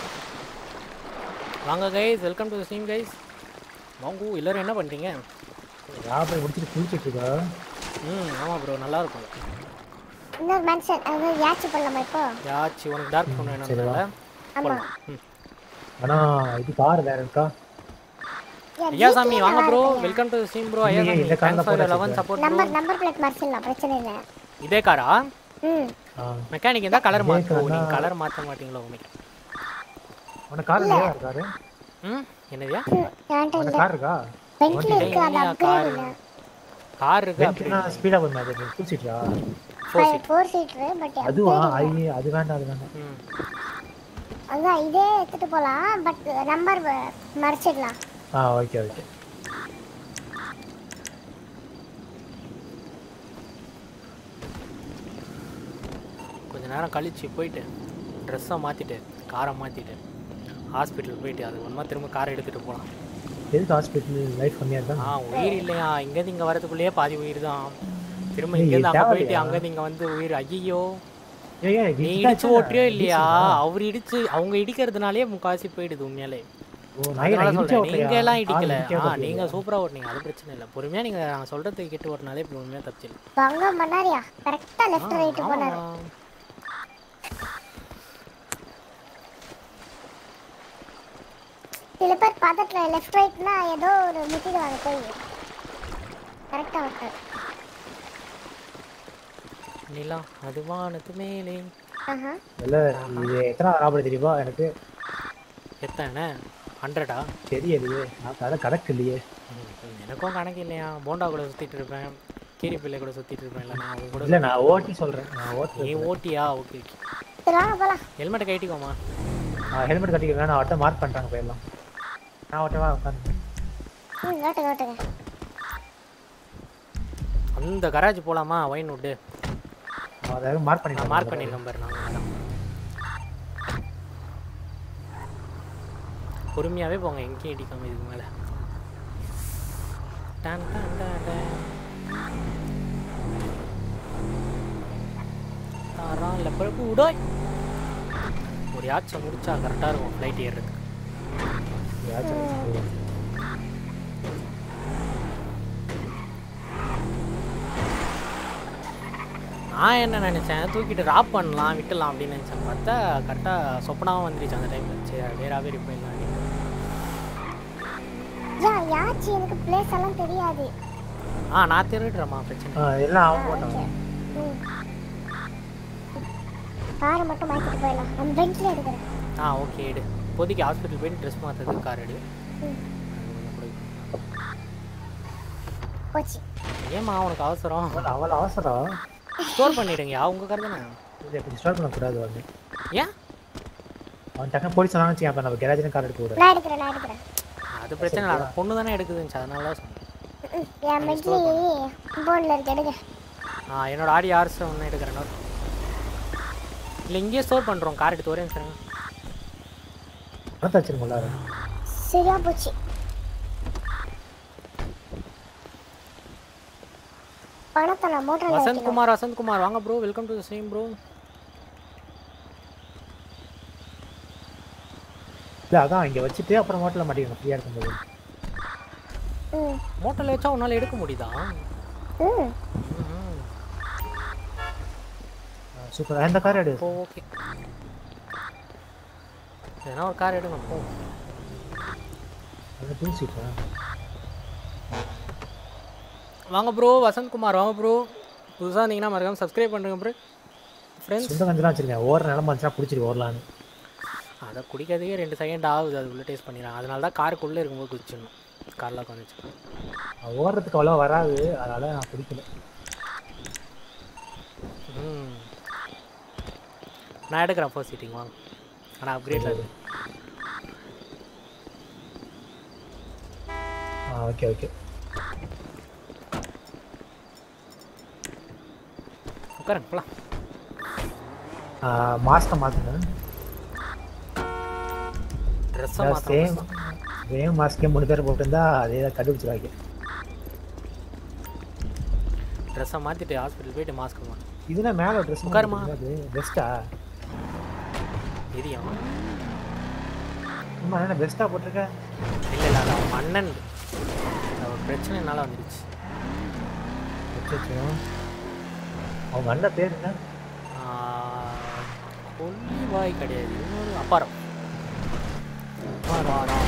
வாங்க guys welcome to stream guys வாங்கு எல்லாரும் என்ன பண்ணுறீங்க ராபரி முடிச்சுட்டு குளிச்சிட்டு இருக்கா ம் ஆமாம் ப்ரோ நல்லா இருக்கும் இன்னொரு மனுஷன் அது யாச்சு பண்ணலாமா இப்போ யாச்சு உனக்கு டார்க் ஃபோன் சரி, வா. வேணும்னால ஆமா. போலாம் ம் ஆனா இது கார் வேற இருக்கா ஐயா சாமி வாங்க bro welcome to stream bro ஐயா இல்லையே, சாமி இந்த கார்ல தேங்க்ஸ் ஃபார் போட love and support bro number number plate மறைச்சிடலாம் பிரச்சனை இல்லை இதே காரா ம் மெக்கானிக் இருந்தால் கலர் இதே மாற்றுவோம் கார்னா- நீங்கள் கலர் மாற்ற மாட்டீங்களோ உனக்கு உனக்கு கார் இல்லையா இருக்காரு ம் என்னதுயா என்கிட்ட உனக்கு இல்லை கார் இருக்கா பென்ட்ல இருக்கு அது அப்கிரேட் இல்லை கார் இருக்கு அப்படி பென்ட்னா ஸ்பீடா போகுது அது குளிச்சிட்டியா ஃபோர் சீட்டர் பட் அதுவா ஐயே அது வேண்டாம் அது வேண்டாம் ம் அதான் இதே எடுத்துட்டு போலாம் பட் நம்பர் மறைச்சிடலாம் ஆ ஓகே ஓகே கொஞ்ச நேரம் கழிச்சு போயிட்டு ட்ரெஸ்ஸை மாற்றிட்டு காரை மாற்றிட்டு ஹாஸ்பிட்டல் போயிட்டு அது ஒன்றா திரும்ப காரை எடுத்துகிட்டு போகலாம் எதுக்கு ஹாஸ்பிட்டல் லைஃப் கம்மியா இருக்கா ஆ உயிர் இல்லையா இங்கேருந்து இங்கே வரதுக்குள்ளேயே பாதி உயிர் தான் திரும்ப ஏய், இங்கேருந்து அங்கே தேவையில்லையா? போயிட்டு அங்கேருந்து இங்கே வந்து உயிர் ஐயோ ஏய், ஏய், நீ இடிச்சா இடிச்சு தானே? ஓட்டுறியோ இல்லையா இடிச்சுதா? அவர் இடிச்சு அவங்க இடிக்கிறதுனாலே முக்காசி போயிடுது உண்மையாலே ஓ, நான் ஏன் அதனால இடிச்சு சொல்றேன் ஓட்டலையா? நீங்க எல்லாம் கால் இடிக்கல இடிக்க ஆ ஓட்டலையா? நீங்க சூப்பரா ஓட்டுனீங்க அது பிரச்சனை இல்லை பொறுமையா நீங்க நான் சொல்றதை கேட்டு ஓட்டினாலே இப்படி உண்மையா தப்பிச்சிடல பங்க பண்ணாரியா கரெக்டா லெஃப்ட் ரைட் போனாரு சில பேர் பதத்துல லெஃப்ட் ரைட்னா ஏதோ ஒரு முட்டிடுவாங்க போய் கரெக்டா விட்டாரு நிலா அது வானத்து மேலே ஆஹா இல்ல இது எத்தனை ராபடி தெரியுமா எனக்கு எத்தனை ஹண்ட்ரடா தெரியலையே நான் கடை கணக்கு இல்லையே எனக்கும் கணக்கு இல்லையா போண்டா கூட சுத்திட்டு இருப்பேன் கீரி பிள்ளை கூட சுத்திட்டு இருப்பேன் இல்லை நான் அவங்க கூட இல்ல நான் ஓட்டி சொல்றேன் நான் ஓட்டி நீ ஓட்டியா ஓகே ஓகே சரி வாங்க போலாம் ஹெல்மெட்டை கட்டிக்கோமா ஹெல்மெட் கட்டிக்க நான் அவட்ட மார்க் பண்ணிட்டாங்க போயிடலாம் நான் அவட்டவா உட்காந்து ம் ஓட்டுங்க ஓட்டுங்க அந்த கராஜ் போலாமா ஒயின் வுட்டு அதாவது மார்க் நான் பண்ணிட்டாங்க மார்க் பண்ணியிருக்கேன் பாரு நான் அதான். பொறுமையாவே போங்க எங்கேயும் இடிக்காம இதுக்கு மேல டான் டான் டான் டான். தாரான் லெப்பரப்பு உடாய் ஒரு யாச்சை முடிச்சா கரெக்டாக இருக்கும் ஃப்ளைட் ஏறுறதுக்கு நான் என்ன நினச்சேன் தூக்கிட்டு ராப் பண்ணலாம் விட்டுலாம் அப்படின்னு நினச்சேன் பார்த்தா கரெக்டாக சொப்பனாவும் வந்துருச்சு அந்த டைமில் சரி வேறாவே ரிப் பண்ணலாம் யா யாச்சு எனக்கு பிளேஸ் எல்லாம் தெரியாது ஆ நான் திருடுறேம்மா பிரச்சனை ஆ, எல்லாம் அவன் போட்டான் ம் காரை மட்டும் மாற்றிட்டு போயிடலாம் நம்ம பெஞ்சில் எடுக்கிறேன் ஆ ஓகே எடு இப்போதைக்கு ஹாஸ்பிட்டல் போய் ட்ரெஸ் மாற்றுறதுக்கு கார் எடு போச்சு ஏம்மா உனக்கு அவசரம் அவள் அவசரம் ஸ்டோர் பண்ணிடுங்க உங்க கார் தானே இதை இப்படி ஸ்டார்ட் பண்ணக்கூடாது வந்து ஏன் அவன் டக்குனு போலீஸ் சொன்னான்னு வச்சுக்கேன் அப்போ நம்ம கேரேஜ் கார் எடுக்க கூடாது நான் எடுக்கிறேன் நான் எடுக்கிறேன் அது பிரச்சனை இல்லை அது பொண்ணு தானே எடுக்குதுன்னு அதனால தான் சொன்னேன் ம், என் பெஞ்சில் போர்டில் இருக்கு எடுங்க ஆ என்னோட ஆடி ஆர்ஸ் ஒன்று எடுக்கிறேன் note. இல்லை இங்கேயே ஸ்டோர் பண்ணுறோம் கார் எடுத்து ஒரே நிமிஷம் இருங்க. பணத்தை வச்சிருக்கோம்ல சரியா போச்சு பணத்தை நான் மோட்டரில் வசந்த் வைக்கணும் குமார் வசந்த் குமார் வாங்க bro welcome to same bro இல்லை அதான் இங்கே வச்சுட்டு அப்புறம் ஹோட்டலில் மாட்டிக்கணும் ஃப்ரீயாக இருக்கும்போது ம் மோட்டரில் வச்சா உன்னால் எடுக்க முடியுதா ம் சூப்பர் அந்த கார் எடு ஓ ஓகே எதனா ஒரு கார் எடுங்க போ அந்த டூ சீட்டா வாங்க ப்ரோ வசந்த் குமார் வாங்க ப்ரோ புதுசாக இருந்தீங்கன்னா மறக்காம சப்ஸ்கிரைப் பண்ணுங்க ப்ரோ ஃப்ரெண்ட்ஸ் சொந்த கஞ்சலாம் வச்சிருக்கேன் ஓர நிலம வந்துச்சுன்னா பிடிச்சிட்டு ஓரலான்னு அதை குடிக்கிறதுக்கே ரெண்டு செகண்ட் ஆகுது அதுக்குள்ளே டேஸ்ட் பண்ணிடுறாங்க அதனால தான் காருக்குள்ளே இருக்கும்போது குடிச்சிடணும் காரில் உட்காந்துச்சு ஓடுறதுக்கு அவ்வளோ வராது அதனால நான் பிடிக்கல ம் நான் எடுக்கிறேன் ஃபர்ஸ்ட் சீட்டிங் வாங்க ஆனால் அப்கிரேட் அது ஆ ஓகே ஓகே உட்காருங்க போலாம் மாஸ்க்கை மாற்றுங்க ட்ரெஸ்ஸை சேம் மாற்றணும் சேம் மாஸ்க்கே மூணு பேர் போட்டிருந்தா அதே தான் கண்டுபிடிச்சிருவாங்க ட்ரெஸ்ஸை மாற்றிட்டு ஹாஸ்பிட்டல் போயிட்டு மாஸ்க் மாட்டு இதுனா மேலே ட்ரெஸ் உட்காருமா. அது பெஸ்ட்டா இதையும் அம்மா என்ன பெஸ்ட்டாக போட்டிருக்க இல்லை இல்லை அது அவன் அண்ணன் அது ஒரு பிரச்சனைனால வந்துடுச்சு அச்சச்சோ. அவங்க அண்ணன் பேர் என்ன கொல்லிவாய் கிடையாது இன்னொரு அப்பாரம் அப்பாரம்.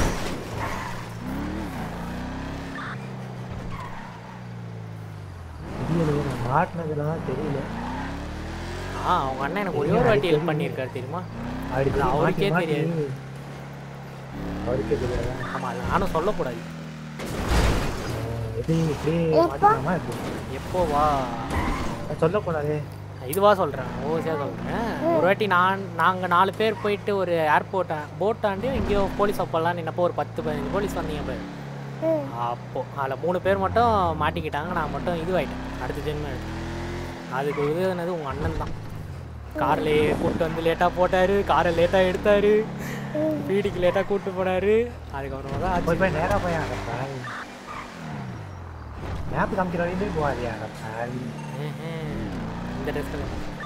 தெரியலையே நான் மாட்டினதுல தான் தெரியல ஆ அவங்க அண்ணன் எனக்கு ஒரே ஒரு வாட்டி ஹெல்ப் பண்ணியிருக்காரு தெரியுமா அப்படி அது அவருக்கே மாட்டி, தெரியாது மாட்டி. அவருக்கே தெரியாதா ஆமாம் அது நானும் சொல்லக்கூடாது எப்படி இப்படி மாட்டிக்கலாமா எப்படி எப்போ வா நான் சொல்லக்கூடாதே இதுவா சொல்கிறேன் ஓசியாக சொல்கிறேன் ஒரு வாட்டி நான் நாங்கள் நாலு பேர் போயிட்டு ஒரு ஏர்போர்ட் போட்டாண்டு எங்கேயோ போலீஸ் அப்போல்லாம் நின்னப்போ ஒரு பத்து பதினஞ்சு போலீஸ் வந்தீங்க பாரு அப்போ அதில் மூணு பேர் மட்டும் மாட்டிக்கிட்டாங்க நான் மட்டும் இதுவாயிட்டேன் அடுத்த ஜென்மம் எடுத்தேன் அதுக்கு உதவுனது உங்கள் அண்ணன் தான் கார்லேயே கூப்பிட்டு வந்து லேட்டாக போட்டார் காரை லேட்டாக எடுத்தார் வீட்டுக்கு லேட்டாக கூப்பிட்டு போனார் அதுக்கப்புறமா தான் போய் போய் ஆச்சு நேராக போய் அங்கே பாரு மேப் காமிக்கிற வரையும் போவாதியா அங்கே பாரு ம்ஹும். இந்த ட்ரெஸ்ஸில்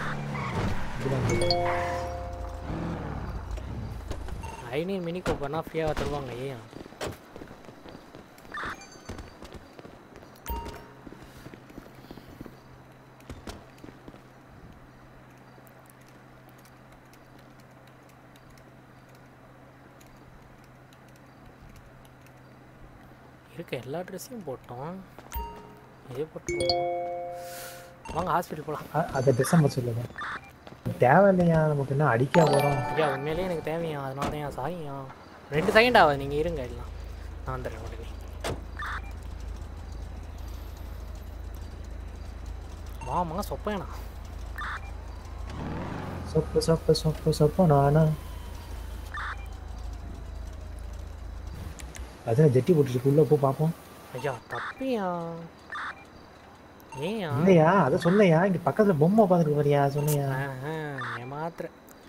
ஐநூறு மினி கூப்பர்னா ஃப்ரீயாக தருவாங்க ஏன் இருக்க எல்லா ட்ரெஸ்ஸையும் போட்டோம் இதே போட்டோம் வாங்க ஹாஸ்பிட்டல் போகலாம் அ- அதை டிசம்பர் சொல்லுங்க தேவையில்லையா நமக்கு என்ன அடிக்க போகிறோம் ஐயா உண்மையிலேயே எனக்கு தேவையா அதனால தான் ஏன் சாரியா ரெண்டு செகண்ட் ஆகுது நீங்கள் இருங்க எல்லாம் நான் வந்துடுறேன் உடனே மாமா சொப்பேனா சொப்பு சொப்பு சொப்பு சொப்பு நானா அதான் ஜெட்டி போட்டுட்டு உள்ள போ பார்ப்போம் ஐயா தப்பியா ஏயா இல்லையா அதை சொன்னையா இங்க பக்கத்துல பொம்மை உட்காந்துருக்கு பாரியா சொன்னையா ஆஹா, ஏமாத்துற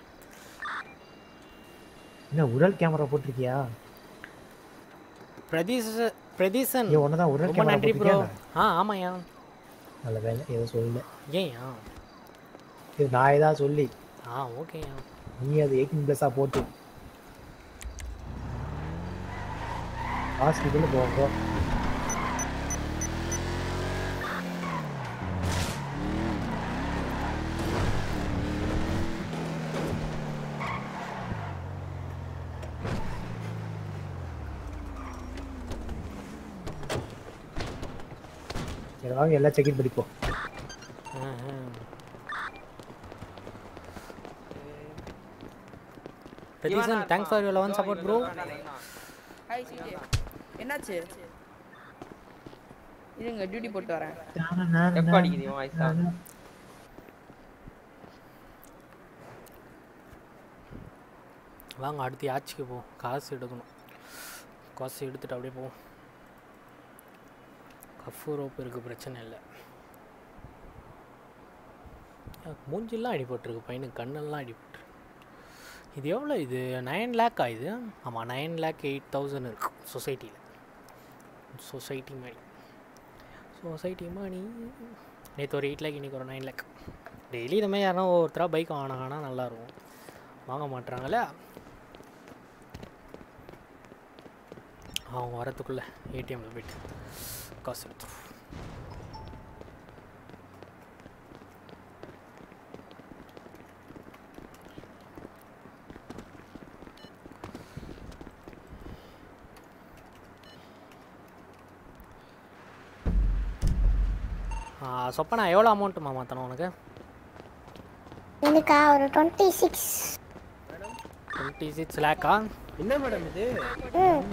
என்ன உடல் கேமரா போட்டிருக்கியா பிரதீஷ் பிரதீசன் ஏன் ஒன்னதான் உடல் ரொம்ப கேமரா நன்றி ப்ரோ போட்டிருக்கியா ஆ ஆமாய்யா நல்ல வேலை ஏதோ சொல்லல ஏன்யா இது நான் ஏதாவது சொல்லி ஆ ஓகேயா நீ அது எயிட்டீன் ப்ளஸ்ஸாக போட்டு ஹாஸ்பிட்டல் போங்க சரி வாங்க எல்லாம் செக்இன் படிப்போம் Pratheesan thanks for your love and support bro hi CJ என்னாச்சு இருங்க டியூட்டி போட்டு வரேன் எப்ப அடிக்குது இவன் வாய்ஸ் தான் வாங்க அடுத்து ஆட்சிக்கு போ காசு எடுக்கணும் காசு எடுத்துட்டு அப்படியே போ கஃபு ரோப் இருக்கு பிரச்சனை இல்லை மூஞ்சிலாம் அடிபட்டிருக்கு பையனுக்கு கண்ணெல்லாம் அடிபட்டிருக்கு இது எவ்வளோ இது நைன் லேக்கா இது ஆமாம் நைன் லேக் எயிட் தௌசண்ட் இருக்கு சொசைட்டியில் சொசைட்டி மணி சொசைட்டி மணி நேற்று ஒரு எயிட் லேக் இன்றைக்கி ஒரு நைன் லேக் டெய்லி இந்த மாதிரி யாரும் ஒவ்வொருத்தராக பைக் வாங்கினாங்கன்னா நல்லாயிருக்கும் வாங்க மாட்றாங்களே அவங்க வரத்துக்குள்ளே ஏடிஎம்மில் போயிட்டு காசு எடுத்து சொப்பனா எவ்வளோ அமௌண்ட்டுமா மாற்றணும் உனக்கு எனக்கா ஒரு டுவெண்ட்டி சிக்ஸ் டுவெண்ட்டி சிக்ஸ் லேக்கா என்ன மேடம் இது ம்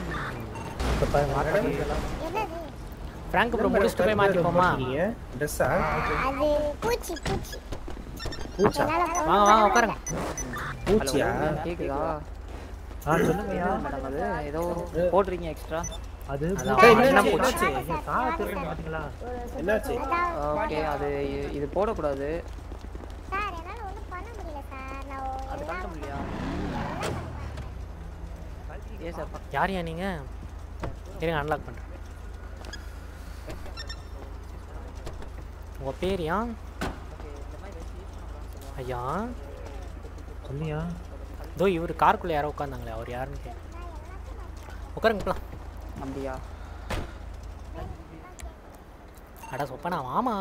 மேடம் ஃப்ராங்க் ப்ரோ முடிச்சுட்டு போய் மாற்றிப்போமா ட்ரெஸ்ஸா அது பூச்சி பூச்சி பூச்சா என்னால போக வாங்க வாங்க உட்காருங்க பூச்சியா கேக்குதா ஆ சொல்லுங்கய்யா மேடம் அது ஏதோ போடுறீங்க எக்ஸ்ட்ரா அது அதான் பூச்சா? என்ன என்னாச்சு? பூச்சி? என்னாச்சு? நீங்க காரை திருடுறீங்க பாத்தீங்களா என்னாச்சு ஓகே அது இ- இது போடக்கூடாது சார் என்னால ஒன்றும் பண்ண முடியல சார் நான் அது கழட்ட முடியலையா ஏன் சார் யார் யா நீங்கள் இருங்க அன்லாக் பண்ணுறேன் உங்கள் பேர் யா ஐயா சொல்லியா இதோ இவர் காருக்குள்ளே யாரோ உட்காந்தாங்களே அவர் யாருன்னு கேட்க உட்காருங்க போலாம் அப்படியா அட சொப்பனா வாமா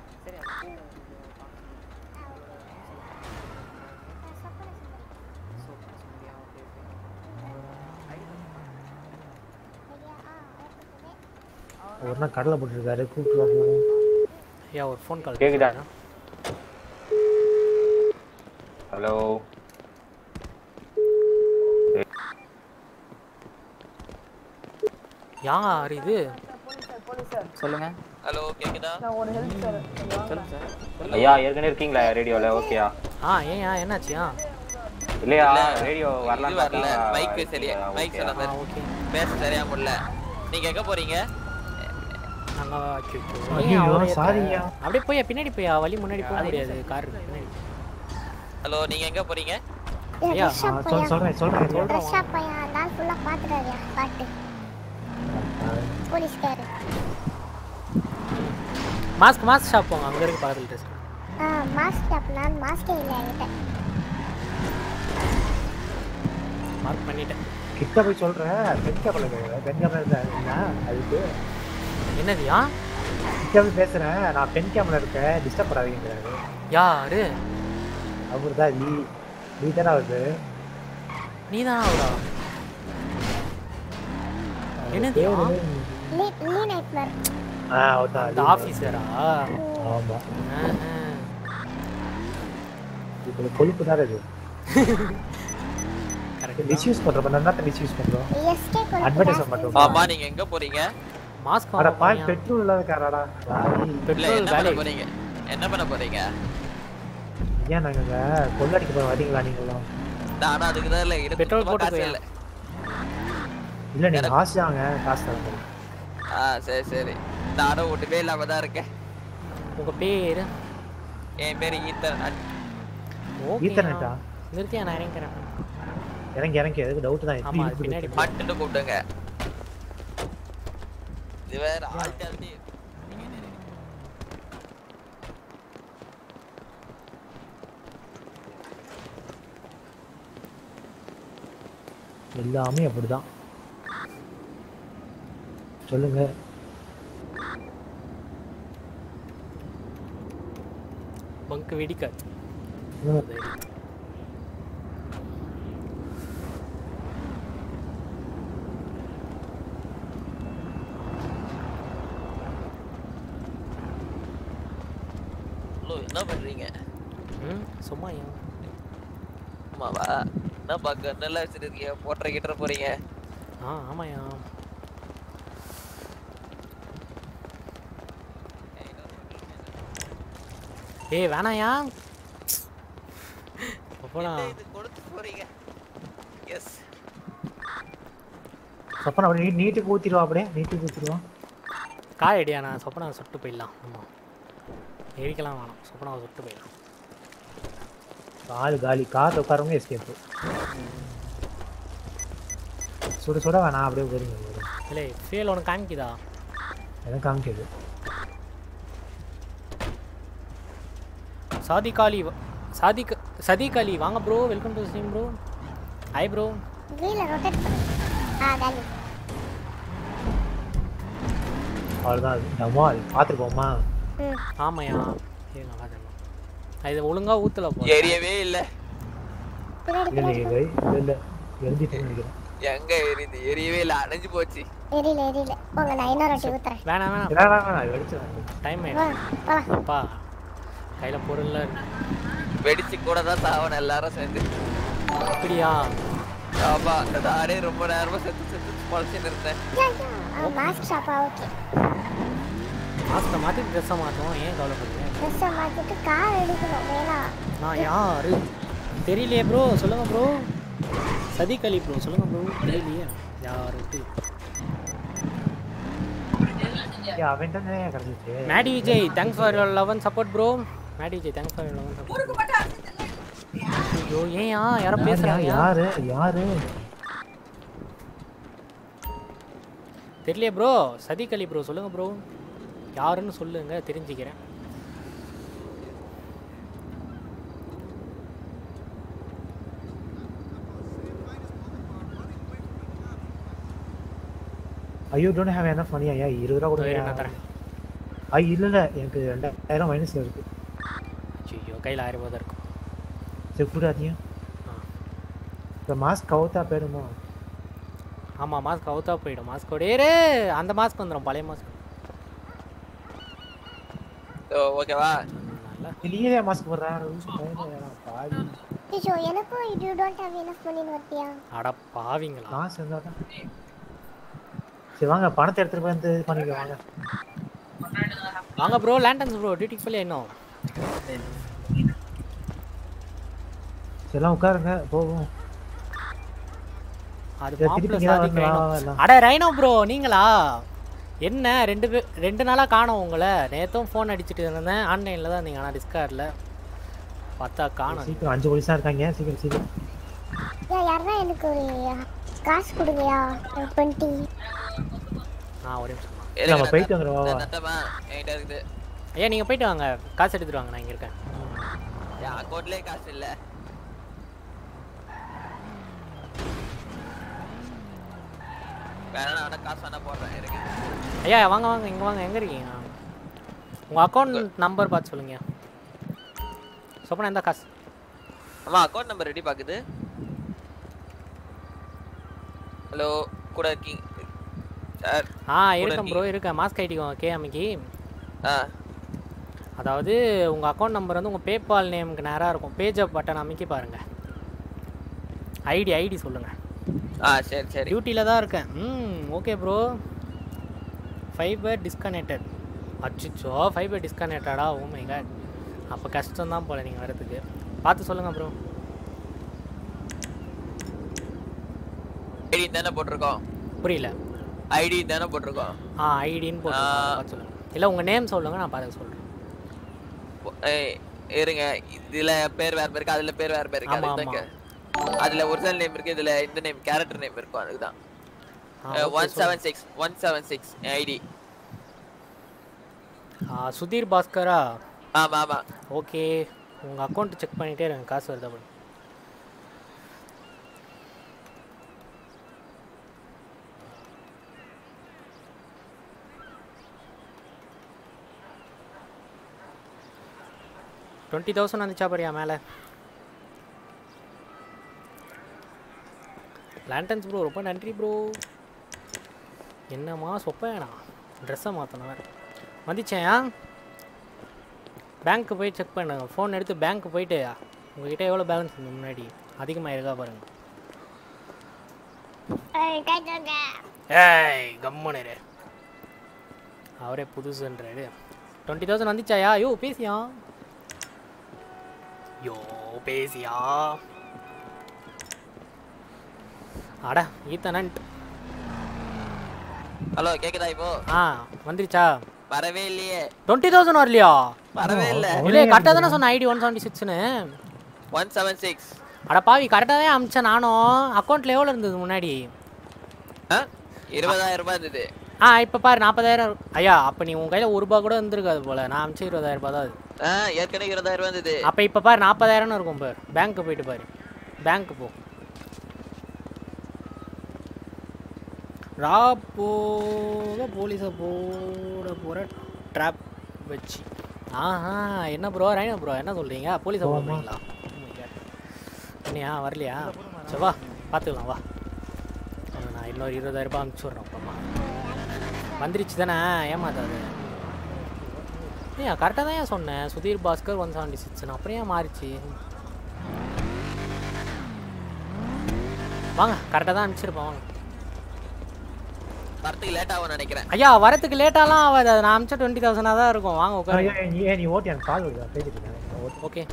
ஒரு நாள் கடலை போட்டுருக்காரு கூப்பிட்டு வரணும் ஐயா ஒரு ஃபோன் கால் கேக்குதா? ஹலோ யார் இது சொல்லுங்க ஹலோ கேக்குதா நான் ஒரு ஹெல்ப் சார் சொல்லுங்க சார் ஐயா ஏற்கனவே இருக்கீங்களா ரேடியோல ஓகேயா ஆ ஏன்யா என்னாச்சுயா இல்லையா இல்ல, ரேடியோ இது வரலாம் வரல மைக் சரியா மைக் சொல்ல சார் ஓகே பேச சரியா முடியல நீங்க எங்க போறீங்க நாங்கள் ஐயோ, சாரியா. அப்படியே போய் பின்னாடி போய் வழி முன்னாடி போக முடியாது கார் பின்னாடி ஹலோ நீங்க எங்க போறீங்க ஐயா ட்ரெஸ் ஷாப் சொல் சொல்றேன் சொல்றேன் ட்ரெஸ் சொல்றேன் ஷாப் பையன் அந்த ஆள் ஃபுல்லாக பார்த்துட்டாருயா பாட்டு போலீஸ்காரு மாஸ்க் மாஸ்க் ஷாப் போங்க அங்கே இருக்கு பக்கத்தில் ட்ரெஸ் ஆ மாஸ்க் ஷாப் நான் மாஸ்கே இல்லை என்கிட்ட மார்க் பண்ணிட்டேன் கிட்ட போய் சொல்றேன் பெண் கேமரா கேட்குறேன் பெண் கேமரா இருந்தா அதுக்கு என்னதுயா கிட்ட போய் பேசுறேன் நான் பெண் கேமரா இருக்கேன் டிஸ்டர்ப் பண்ணாதீங்கிறாரு யாரு அவர் தான் நீ நீ தானே வருது நீ தானா அவரா என்னது லீ லீ நைட்மர் ஆ அவர்தான் அந்த ஆஃபீஸரா ஆமா இப்போ கொழுப்பு தானே இது மிஸ்யூஸ் பண்றோம் என்னத்த மிஸ்யூஸ் பண்றோம் எஸ்கே அட்வர்டைஸ்மெண்ட் பண்றோம் ஆமா நீங்க எங்க போறீங்க மாஸ்க் அட பாய் பெட்ரோல் இல்லாத காராடா இல்ல என்ன பண்ண போறீங்க என்ன பண்ண போறீங்க ஏன் நாங்க இங்க கொள்ளடிக்க போய் வரீங்களா நீங்களும் நானும் அதுக்கு தான் இல்ல இருக்கு பெட்ரோல் சுத்தமா போட்டு காசு போயா? இல்ல இல்ல நீங்க ஆசையாங்க காசு தரணும் ஆ சரி சரி நானும் ஒண்ணுமே இல்லாம தான் இருக்கேன் உங்க பேரு என் பேரு ஈத்தன் ஓகே ஈத்தர்நெட்டா நிறுத்தியா நான் இறங்கிறேன் இறங்கி இறங்கி எதுக்கு டவுட் தான் ஆமா, எப்படி பின்னாடி இருக்கு மட்டும் கூப்பிடுங்க இது வேற ஆல்டர்னி எல்லாமே அப்படிதான் சொல்லுங்க பங்க் வெடிக்காது ம். என்ன பண்றீங்க ம் சும்மா ஏன் ஆமாவா என்ன பாக்க நல்லா வச்சிருக்கீங்க போட்டுற கிட்ட போறீங்க ஆ ஆமாயா ஏய் வேணாயா போலாம் இது கொடுத்து போறீங்க எஸ் சொப்பனா அப்படியே நீ- நீட்டுக்கு ஊத்திடுவா அப்படியே நீட்டுக்கு ஊத்திடுவான் கார் ஐடியா நான் சொப்பனாவை சுட்டு போயிடலாம் ஆமாம் எரிக்கலாம் வேணாம் சொப்பனாவை சுட்டு போயிடலாம் கால் காலி கார் உட்காரவங்க எஸ்கேப்பு சுட சுட வேணாம் அப்படியே போயிருங்க இல்லை ஃபீல் உனக்கு காமிக்குதா எதுவும் காமிக்காது சாதிக் அலி வ- சாதிக் சதிக் அலி வாங்க bro welcome to stream bro hi bro வீல ரொட்டேட் பண்ணு ஆ காலி அவ்வளோதான் அது டமோ அது பார்த்துருப்போமா ம் ஆமாயா ஏய் நல்லா தெரியும் இது ஒழுங்கா ஊத்தல போ எரியவே இல்ல பின்னாடி இல்லை பின்னாடி இல்லை இல்லை இல்லை எழுதிட்டு நினைக்கிறேன் எங்க எரியுது எரியவே இல்ல அணைஞ்சு போச்சு எரியல எரியல போங்க நான் இன்னொரு வாட்டி ஊத்துறேன் வேணாம் வேணாம் வேணாம் வேணாம் வெடிச்சு டைம் வா ஆயிடுச்சு போலாம் அப்பா கையில பொருள்லாம் இருக்கு வெடிச்சு கூட தான் சாவணும் எல்லாரும் சேர்ந்து அப்படியா ஆமா நானே ரொம்ப நேரமா செத்து செத்து முளைச்சுன்னு இருந்தேன் மாஸ்க் ஷாப்பா ஓகே மாஸ்க்கை மாற்றி ட்ரெஸ்ஸை மாற்றோம் ஏன் கவலைப்படுறீங்க ட்ரெஸ்ஸை மாற்றிட்டு கார் எடுக்கணும் வேணாம் நான் யாரு தெரியலையே ப்ரோ சொல்லுங்க ப்ரோ சதிக் அலி ப்ரோ சொல்லுங்க ப்ரோ தெரியலையே யார் விட்டு அவன் தானே கிடச்சிச்சு Maddy Vijay thanks for your love and support bro Maddy Vijay thanks for your love and support ஐயோ ஏன்யா யாரோ பேசுறாங்க யாரு யாரு தெரியலையே ப்ரோ சதிக் அலி ப்ரோ சொல்லுங்க ப்ரோ யாருன்னு சொல்லுங்க தெரிஞ்சுக்கிறேன் ஐயோ டோன்ட் ஹேவ் என்ன பண்ணி ஐயா இருபது ரூபா இரு, நான் கொடுங்க தரேன். ஐ இல்லை இல்லை எனக்கு ரெண்டாயிரம் மைனஸில் இருக்கு ஐயோ கையில் ஆயிரம் ரூபா தான் இருக்கும் சரி கூடாதீங்க இப்போ மாஸ்க் கவுத்தா போயிடுமோ ஆமாம் மாஸ்க் அவுத்தா போயிடும் மாஸ்கோட ஏறு அந்த மாஸ்க் வந்துடும் பழைய மாஸ்க் ஓகேவா இல்லையே மாஸ்க் போடுறேன் பாவி ஐயோ எனக்கும் யூ டோன்ட் ஹேவ் எனஃப் மணின்னு வரட்டியா அட பாவிங்களா காசு இருந்தால் தான் சரி வாங்க பணத்தை எடுத்துட்டு போய் வந்து இது பண்ணிக்க வாங்க வாங்க ப்ரோ லேண்டன்ஸ் ப்ரோ டியூட்டிக்கு போய் இன்னும் சரி எல்லாம் உட்காருங்க போவோம் அது சரி, மாப்பிள்ள திருப்பி இங்கே சாதிக் வந்து வா, ரைனோ. வா, எல்லாம். அட ரைனோ ப்ரோ நீங்களா என்ன ரெண்டு பேர் ரெண்டு நாளாக காணோம் உங்களை நேற்றும் ஃபோன் அடிச்சுட்டு இருந்தேன் ஆன்லைனில் தான் இருந்தீங்க ஆனால் டிஸ்கார்டில் பார்த்தா காணோம் சீக்கிரம் அஞ்சு போலீஸாக இருக்காங்க சீக்கிரம் சீக்கிரம் யா யாருன்னா எனக்கு ஒரு காசு கொடுங்கயா டுவெண்ட்டி ஆ ஒரு நிமிஷம் இல்ல, நம்ம போயிட்டு வந்துடுவோம், வா, வா. நட்டமா என்கிட்ட இருக்குது ஐயா நீங்கள் போயிட்டு வாங்க காசு எடுத்துட்டு வாங்க நான் இங்கே இருக்கேன் என் அக்கௌண்ட்லயே காசு இல்ல வேணா நான் காசு வேணா போடுறேன் இருங்க ஐயா வாங்க வாங்க இங்கே வாங்க எங்கே இருக்கீங்க உங்கள் அக்கௌண்ட் நம்பர் பார்த்து சொல்லுங்க சொப்பனா எந்த காசு அம்மா அக்கௌண்ட் நம்பர் ரெடி பாக்குது ஹலோ கூட இருக்கீங்க சார் ஆ இருக்கேன் ப்ரோ இருக்கேன் மாஸ்க் ஐடிக்கும் கே அம்மிக்கு ஆ அதாவது உங்கள் அக்கௌண்ட் நம்பர் வந்து உங்கள் பேபால் நேமுக்கு நேராக இருக்கும் பேஜ் அப் பட்டன் அமைக்கி பாருங்கள் ஐடி ஐடி சொல்லுங்கள் ஆ சரி சரி டியூட்டியில் தான் இருக்கேன் ம் ஓகே ப்ரோ ஃபைபர் டிஸ்கனெக்டட் அச்சுச்சோ ஃபைபர் டிஸ்கனெக்டடா ஓ மை காட் அப்போ கஷ்டம் தான் போல நீங்கள் வரதுக்கு பார்த்து சொல்லுங்கள் ப்ரோ ஐடி தானே போட்டிருக்கோம் புரியல ஐடி தானே போட்டிருக்கோம் ஆ ஐடின்னு போட்டு பார்த்து சொல்லுங்கள் இல்லை உங்கள் நேம் சொல்லுங்கள் நான் பார்த்து சொல்கிறேன் ஏய், இருங்க இதுல பேர் வேற இருக்கு அதுல பேர் வேற இருக்கு ஆமா, அதுக்கு தான் கே- அதுல ஒரிஜினல் நேம் இருக்கு இதுல இந்த நேம் கேரக்டர் நேம் இருக்கும் அதுதான் ஆ, okay, one seven six one seven six ID ஆ, சுதீர் பாஸ்கரா ஆமா ஆமா ஓகே உங்கள் அக்கௌண்ட் செக் பண்ணிகிட்டே இருங்க காசு வருதா பாருங்க. டுவெண்ட்டி தௌசண்ட் வந்துச்சா பாரியா மேலே லேண்டன்ஸ் ப்ரோ ரொம்ப நன்றி ப்ரோ என்னம்மா சொப்பேனா ட்ரெஸ்ஸை மாற்றணும் வேறு வந்துச்சேன் பேங்க்கு போய் செக் பண்ணுங்க ஃபோன் எடுத்து பேங்க்கு போயிட்டு உங்ககிட்ட எவ்வளோ பேலன்ஸ் இருக்கு முன்னாடி அதிகமாக இருக்கா பாருங்க ஏய், கை தூக்கு. ஏய் கம்முனு இரு. அவரே புதுசுன்றாரு டுவெண்ட்டி தௌசண்ட் வந்துச்சாயா யோ பேசியா யோ பேசியா அட ஈத்தனன்ட் ஹலோ கேக்குதா இப்போ ஆ வந்துருச்சா வரவே இல்லையே டுவெண்ட்டி தௌசண்ட் வரலையா வரவே இல்ல இல்லை கரெக்டாக தானே சொன்னேன் ஐடி ஒன் செவன்ட்டி சிக்ஸ்னு ஒன் செவன் சிக்ஸ் அட பாவி கரெக்டாக தான் அமிச்சேன் நானும் அக்கௌண்ட்டில் எவ்வளோ இருந்தது முன்னாடி இருபதாயிரம் ரூபாய் இருந்தது ஆ இப்போ பாரு நாற்பதாயிரம் ஐயா அப்போ நீ உன் கையில் ஒரு ரூபா கூட இருந்திருக்காது போல நான் அமிச்சு இருபதாயிரம் ரூபாய் தான் அது ஆ ஏற்கனவே இருபதாயிரம் ரூபாய் இருந்தது அப்போ இப்போ பாரு நாற்பதாயிரம்னு இருக்கும் பாரு பேங்க்கு போயிட்டு பாரு பேங்க்கு போ ரா போக போலீஸை போட போகிற ட்ராப் வச்சு ஆஹா என்ன ப்ரோ ரைனா ப்ரோ என்ன சொல்கிறீங்க போலீஸை போடுறீங்களா என்னையா வரலையா சரி வா பார்த்துக்கலாம் வா அவனை நான் இன்னொரு இருபதாயிரம் ரூபாய் அனுப்பிச்சி விட்றேன் அப்புறமா வந்துருச்சு தானே ஏமாத்தாது ஏன் கரெக்டாக தான் ஏன் சொன்னேன் Sudheer Bhaskar one seventy six அப்புறம் ஏன் மாறிச்சு வாங்க கரெக்டாக தான் அனுப்பிச்சிருப்பேன் வாங்க வரத்துக்கு லேட் ஆகும் நினைக்கிறேன் ஐயா வரத்துக்கு லேட்டாலாம் ஆகாது அது நான் அமிச்ச டுவெண்ட்டி தௌசண்டாக தான் இருக்கும் வாங்க ஐயோ, உட்காரு நீ ஏன் நீ ஓட்டி எனக்கு கால் வருதா பேசிட்டு இருக்கேன் ஓட்டு ஓகே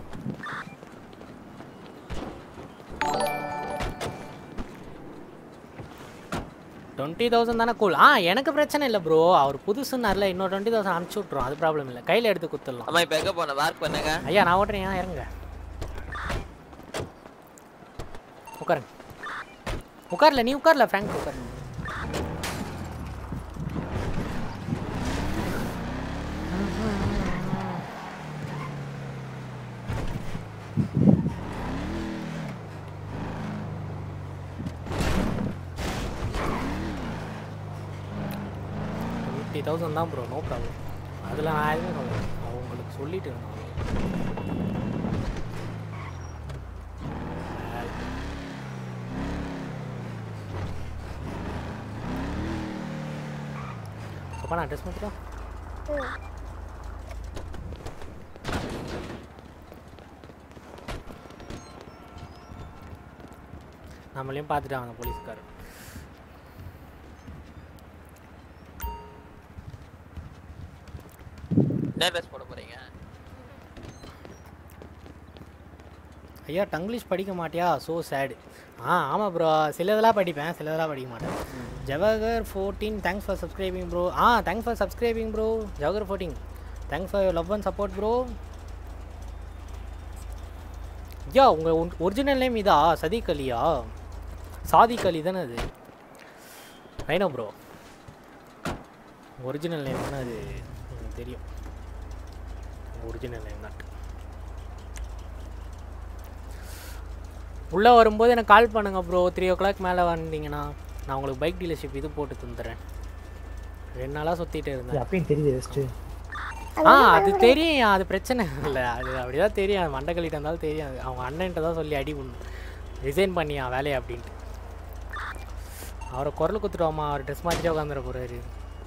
டுவெண்ட்டி தௌசண்ட் தானே கூல் ஆ எனக்கு பிரச்சனை இல்லை ப்ரோ அவர் புதுசுன்னார்ல இன்னொரு டுவெண்ட்டி தௌசண்ட் அனுப்பிச்சி விட்ருவோம் அது ப்ராப்ளம் இல்லை கையில் எடுத்து குத்துடலாம் அம்மா இப்போ எங்க போன வார்க் பண்ணுங்க ஐயா நான் ஓட்டுறேன் ஏன் இறங்க உட்காருங்க உட்கார்ல நீ உட்கார்ல ஃப்ராங்க் உட்காரு ஃபிஃப்டி தௌசண்ட் தான் ப்ரோ நோ ப்ராப்ளம் அதில் நான் எதுவுமே சொல்லல நான் உங்களுக்கு சொல்லிட்டு இருந்தேன் அப்பா நான் ட்ரெஸ் மட்டும் ம். நம்மளையும் பார்த்துட்டாங்க போலீஸ்காரர் என்ன ட்ரெஸ் போட போறீங்க ஐயா டங்கிலீஷ் படிக்க மாட்டியா ஸோ சேடு ஆ ஆமாம் ப்ரோ சிலதெல்லாம் படிப்பேன் சிலதெல்லாம் படிக்க மாட்டேன் Jawahar fourteen thanks for subscribing bro ஆ thanks for subscribing bro Jawahar fourteen thanks for love and support bro ஐயா உங்கள் ஒரிஜினல் நேம் இதா சதீக் அலியா சாதிக் அலி தானே அது ரைனோ ப்ரோ ஒரிஜினல் நேம் தானே அது எனக்கு தெரியும் ஒரிஜினல் நேம் தான் உள்ளே வரும்போது எனக்கு கால் பண்ணுங்க ப்ரோ த்ரீ ஓ கிளாக் மேலே வந்தீங்கன்னா நான் உங்களுக்கு பைக் டீலர்ஷிப் இது போட்டு தந்துடுறேன் ரெண்டு நாளாக சுற்றிட்டு இது இருந்தேன் அப்பயும் தெரியுது ரெஸ்ட்டு ஆ அது தெரியும் அது பிரச்சனை இல்லை அது அப்படிதான் தெரியும் அது மண்டக்கலிட்ட இருந்தாலும் தெரியும் அது அவங்க அண்ணன்ட்ட தான் சொல்லி அடி பண்ணும் ரிசைன் பண்ணியா வேலையை அப்படின்ட்டு அவரை குரல் குத்துட்டோமா அவர் ட்ரெஸ் மாற்றிட்டே உட்காந்துட போகிறாரு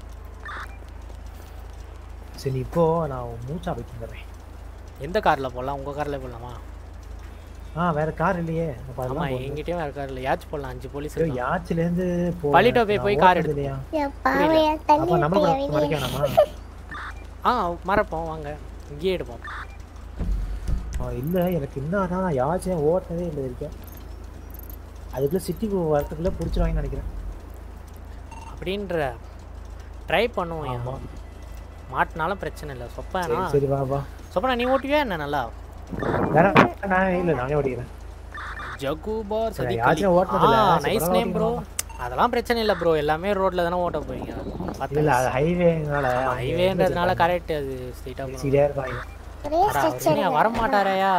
சரி நீ இப்போ நான் மூச்சா போயிட்டு வந்துடுறேன் எந்த காரில் போடலாம் உங்கள் காரில் போடலாமா ஆ வேற கார் இல்லையே அப்ப ஆமாம் அதெல்லாம் போடணும். எங்கிட்டயும் வேறு கார் இல்லை யாச்சும் போடலாம் அஞ்சு போலீஸ் ஐயோ, யாச்சிலேருந்து போ பள்ளிட்ட போய் நான் போய் கார் ஓட்டுறது எடுத்து இல்லையா எப்பா, அவன் தள்ளி அப்ப நம்மள விட்டியா கூட மறைக்க வெளியே? வேணாமா ஆ மறப்போம் வாங்க இங்கேயே எடுப்போம் ஆ, இல்ல எனக்கு இன்னும் ஆனா நான் யாச்சும் ஓட்டினதே இல்லை இருக்கேன் அதுக்குள்ள சிட்டிக்கு வரத்துக்குள்ள பிடிச்சிருவாங்கன்னு நினைக்கிறேன் அப்படின்ற ட்ரை பண்ணுவோம் ஏன். ஆமா. மாட்டினாலும் பிரச்சனை இல்லை சொப்பனா சரி சரி வா வா சொப்பனா நீ ஓட்டுவியா என்ன நல்லா வேற நான் இல்ல நானே ஓடிக்கிறேன் ஜகுபார் சரி, சதிக் யாச்சும் ஓட்டுனதில்ல, சரி, நைஸ் பரவாயில்ல நேம் ப்ரோ அதெல்லாம் பிரச்சனை இல்லை ப்ரோ எல்லாமே ரோட்ல தானே ஓட்ட போறீங்க இல்ல அது ஹைவேனால ஹைவேன்றதுனால கரெக்ட் அது ஸ்ட்ரைட்டாக சரியா இருப்பாங்க ஒரே stretch எடுங்க. வர மாட்டாரையா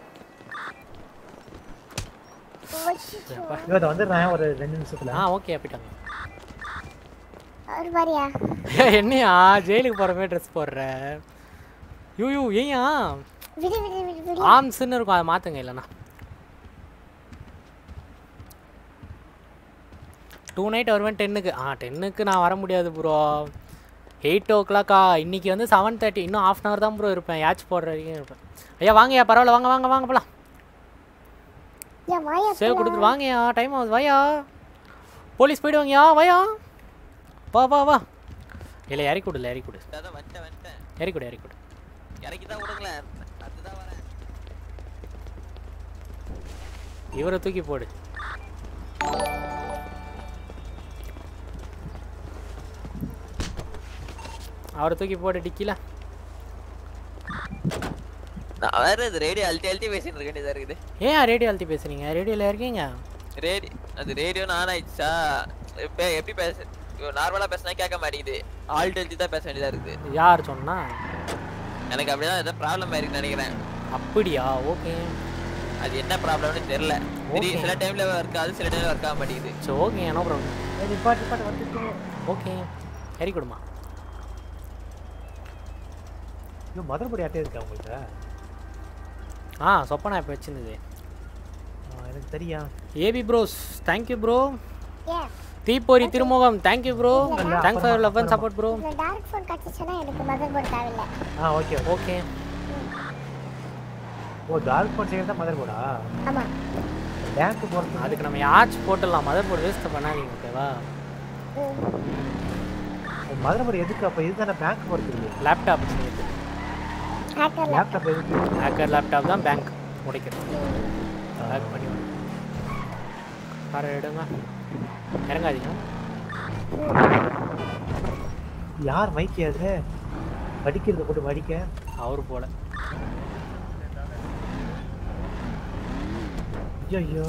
இவத்த வந்துடுறேன் ஒரு ரெண்டு நிமிஷத்துல ஆ ஓகே அப்படிட்டாங்க ஒரு மாதிரியா என்னையா ஜெயிலுக்கு போகிற மாதிரி ட்ரெஸ் போடுற யூ யூ ஏயா விடு விடு விடு விடு ஆம்ஸ்ன்னு இருக்கும் அதை மாற்றுங்க இல்லைண்ணா டூ நைட் வருவேன் டென்னுக்கு ஆ டென்னுக்கு நான் வர முடியாது ப்ரோ எயிட் ஓ கிளாக்கா இன்னைக்கு வந்து செவன் தேர்ட்டி இன்னும் ஹாஃப் அன் ஹவர் தான் ப்ரோ இருப்பேன் யாச் போடுற வரைக்கும் இருப்பேன் ஐயா வாங்கய்யா பரவாயில்ல வாங்க வாங்க வாங்க போலாம் ஏன் வாயா சேவ் கொடுத்துட்டு வாங்கய்யா டைம் ஆகுது வாயா போலீஸ் போயிடுவாங்கயா வாயா வா வா வா இல்லை இறக்கி விடல இறக்கி விடு அதான் வந்துட்டேன் வந்துட்டேன் இறக்கி விடு இறக்கி விடு இறக்கி தான் விடுங்களேன் அதுதான் வரேன் இவரை தூக்கி போடு அவரை தூக்கி போடு டிக்கில நான் வேற இது ரேடியோ அழுத்தி அழுத்தி பேசிட்டு இருக்க வேண்டியதா இருக்குது ஏன் ரேடியோ அழுத்தி பேசுறீங்க ரேடியோவில் இருக்கீங்க ரேடியோ அது ரேடியோ நான் ஆயிடுச்சா இப்போ எப்படி பேச நார்மலா பேசினா கேட்க மாட்டேங்குது ஆல்ட் அழுத்தி தான் பேச வேண்டியதா இருக்குது யார் சொன்னா எனக்கு அப்படிதான் ஏதோ ப்ராப்ளம் ஆயிருக்குன்னு நினைக்கிறேன் அப்படியா ஓகே அது என்ன ப்ராப்ளம்னு தெரியல திடீர் Okay. சில டைம்ல ஒர்க் ஆகுது சில டைம்ல ஒர்க் ஆக மாட்டேங்குது சரி ஓகே நோ ப்ராப்ளம் நிப்பாட்டு நிப்பாட்டு வந்துட்டு ஓகே சரி கொடுமா இன்னும் மதர் பொடி அட்டே இருக்கா உங்கள்கிட்ட ஆ சொப்பனா இப்போ வச்சிருந்தது ஆ, எனக்கு தெரியும் ஏபி ப்ரோஸ் தேங்க்யூ ப்ரோ ஏன் தீப்பொறி திருமுகம் தேங்க்யூ ப்ரோ இல்ல, தேங்க்ஸ் ஃபார் அப்புறமா, லவ் அண்ட் சப்போர்ட் ப்ரோ இந்த டார்க் ஃபோன் கிடச்சிச்சுன்னா எனக்கு மதர் போர்டு தேவையில்லை ஆ okay okay oh dark board செய்யறது தான் மதர் போர்டா ஆமா பேங்க் போகிறது அதுக்கு நம்ம யாச் போட்டுடலாம் மதர் போர்டு வேஸ்ட் பண்ணாதீங்க ஓகேவா மதர் போர்டு எதுக்கு அப்போ இதுதானே பேங்க் போகிறது லேப்டாப் செய்யுது ஹேக்கர் லேப்டாப் எதுக்கு ஹேக்கர் லேப்டாப் தான் பேங்க் முடிக்கிறது ஹேக் பண்ணி காரை எடுங்க இறங்காதீங்க யார் மைக்கு அது வடிக்கிறது போட்டு வடிக்க அவர் போல ஐயோ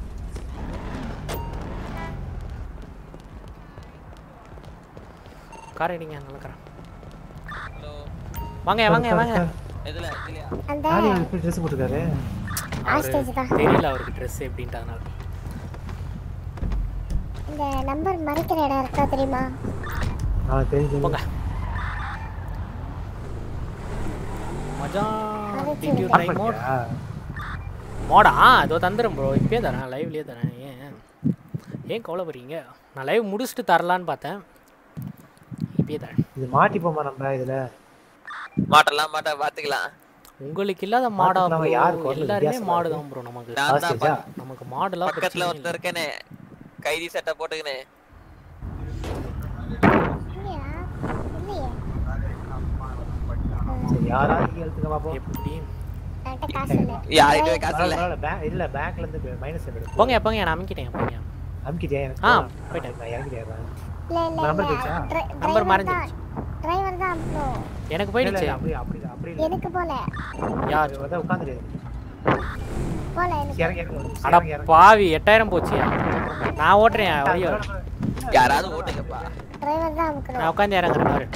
காரை எடுங்க நல்ல காரை வாங்க வாங்க வாங்க எதுல இல்லையா அந்த யார் எப்படி ட்ரெஸ் போட்டுருக்காரு Hostage தான். தெரியல அவருக்கு ட்ரெஸ் எப்படின்றதுனால இந்த நம்பர் மறைக்கிற இடம் இருக்கா தெரியுமா ஆ தெரிஞ்சு போங்க மஜா மறைச்சு did you off try mode பண்ணிட்டியா? மோடா அதோ தந்துடும் ப்ரோ இப்பயே தரேன் லைவ்லயே தரேன் ஏன் ஏன் கவலைப்படுறீங்க நான் லைவ் முடிச்சுட்டு தரலான்னு பார்த்தேன் இப்பயே தரேன் இது மாட்டிப்போமா நம்ம இதுல மாட்டலாம் மாட்டா பாத்துக்கலாம் உங்களுக்கு இல்லாத மாடா மாட்டுக்கு bro? நம்ம யாருக்கு வரல, எல்லாருமே வித்தியாசமா மாடு இருக்கு. தான் ப்ரோ நமக்கு நான் தான் Hostage ஆ? நமக்கு மாடுலாம் பக்கத்துல பிரச்சனை ஒருத்தர் இருக்கேனே கைதி சட்டை போட்டுக்கினே இல்லையா இல்லையே சரி யாராவது எழுத்துக்க பாப்போம் எப்படி என்கிட்ட காசு இல்லை யார்கிட்டயும் காசு இல்ல பரவாயில்ல, bank- இல்ல பேங்க்ல இருந்து மைனஸ் எடுத்து போங்க போங்க நான் அமைக்கிட்டேன் போங்க அமுக்கிட்டியா எனக்கு ஆ, போடா. போயிட்டேன். நான் இறங்கிட்டேன் இல்ல இல்ல நம்பர் இல்ல போயிடுச்சா? நம்பர் டிரைவர் தான் மறைஞ்சிருச்சு. டிரைவர் தான் அனுப்பணும் எனக்கு இல்ல, இல்ல, போயிடுச்சு அப்படி அப்படி அப்படி இல்ல. எனக்கு போல யார் அதான் உட்காந்துரு போல எனக்கு இறங்கி இறங்கி அட இறங்கி இறங்கி பாவி எட்டாயிரம் போச்சியா நான் ஓட்டுறேன் வழியோ யாராவது ஓட்டுங்கப்பா டிரைவர் தான் நான் அனுப்பணும் உட்காந்து இறங்குறேன் பாரு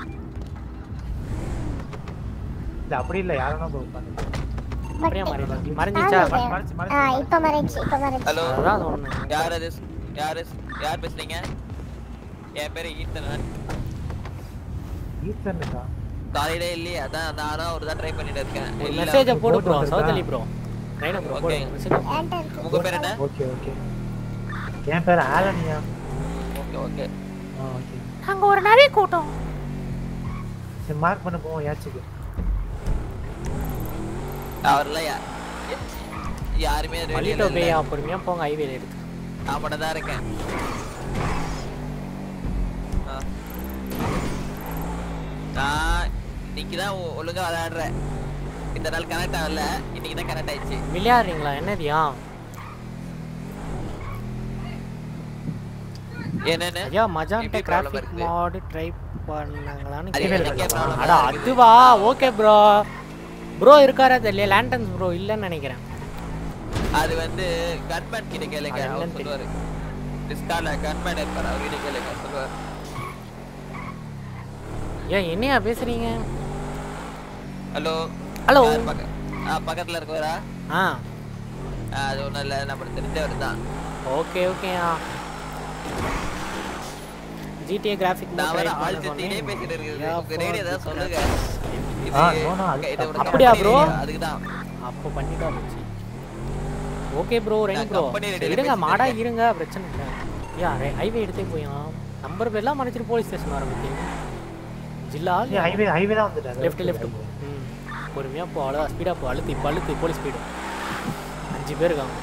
இல்ல அப்படி இல்ல யாரும் உட்காந்து அப்படியே மறைஞ்சு மறைஞ்சிச்சா மறைச்சு ஆ இப்ப மறைச்சு இப்ப மறைச்சு ஹலோ அதான் சொன்னேன் யார் அது யார் யார் பேசுறீங்க என் பேரு ஈத்தன் ஈத்தனுக்கா காலையிலே இல்லையே அதான் நானும் ஒரு தான் ட்ரை பண்ணிட்டு இருக்கேன் ஒரு இல்ல. மெசேஜை போடு ப்ரோ போட்டு சௌதலி ப்ரோ ரைனா ப்ரோ போடு Okay. மெசேஜ் என்கிட்ட இருக்கு உங்க பேர் என்ன ஓகே ஓகே என் பேர் ஆலனியா ஓகே ஓகே ஆ ஓகே அங்க ஒரு நிறைய கூட்டம் சரி மார்க் பண்ண போவோம் யாச்சுக்கு அவர்ல யா- யா- யாருமே மலிட்டோ ரெடியில இல்ல பேயா பொறுமையா போங்க ஹைவேல எடுத்து நான் மட்டும் தான் இருக்கேன் ஆ. நான் இன்னைக்கு தான் ஒ- ஒழுங்கா விளையாடுறேன் இந்த நாள் கனெக்ட் ஆகல இன்னைக்கு தான் கனெக்ட் ஆயிடுச்சு விளையாடுறீங்களா என்னதியா என்னன்னு ஐயா மஜான்ட்ட எப்படி problem கிராஃபிக் இருக்கு? மாடு ட்ரை பண்ணாங்களான்னு அது கேட்டேன். எனக்கே problem அடா தான் இருக்கு. அதுவா ஓகே ப்ரோ ப்ரோ இருக்காரா தெரியல லேண்டன்ஸ் ப்ரோ இல்லைன்னு நினைக்கிறேன் அது வந்து கன்மேன் கிட்ட கேளுங்க அது அவர் என்னன்னு சொல்லுவாரு டிஸ்கார்ட்ல கன்மேன் இருப்பாரு அவர்கிட்ட கேளுங்க சொல்லுவாரு ஏன் என்னையா பேசுறீங்க ஹலோ Hello. யார் பக்க- ஆ, பக்கத்துல இருக்கவரா ஆ ஆ, அது ஒண்ணும் இல்ல நம்ம தெரிஞ்சவர் தான் ஓகே ஓகேயா ஜிடிஏ கிராஃபிக் நான் வேற ஆள் திட்டிலே பேசிட்டு இருக்குது உங்க ரேடியோ தான் சொல்லுங்க இது ஆ, no, no, அது இது ஒரு அப்படியா company bro? radio, அதுக்குதான் அப்போ பண்ணிட்டா போச்சு ஓகே ப்ரோ ரெயின் நான் ப்ரோ company radio இருங்க பேசிட்டு மாடா இருக்கேன். இருங்க பிரச்சனை இல்லை யா ஹைவே எடுத்தே போயா நம்பர் பேர்லாம் மறைச்சிட்டு போலீஸ் ஸ்டேஷன் வர பற்றி ஜில்லா ஹைவே ஹைவே தான் வந்துட்டாங்க லெஃப்ட் லெஃப்ட் போ ம் பொறுமையாக போ அவ்வளோதான் ஸ்பீடாக போ அழுத்தி இப்போ அழுத்தி போலீஸ் ஸ்பீடு அஞ்சு பேர் இருக்காங்க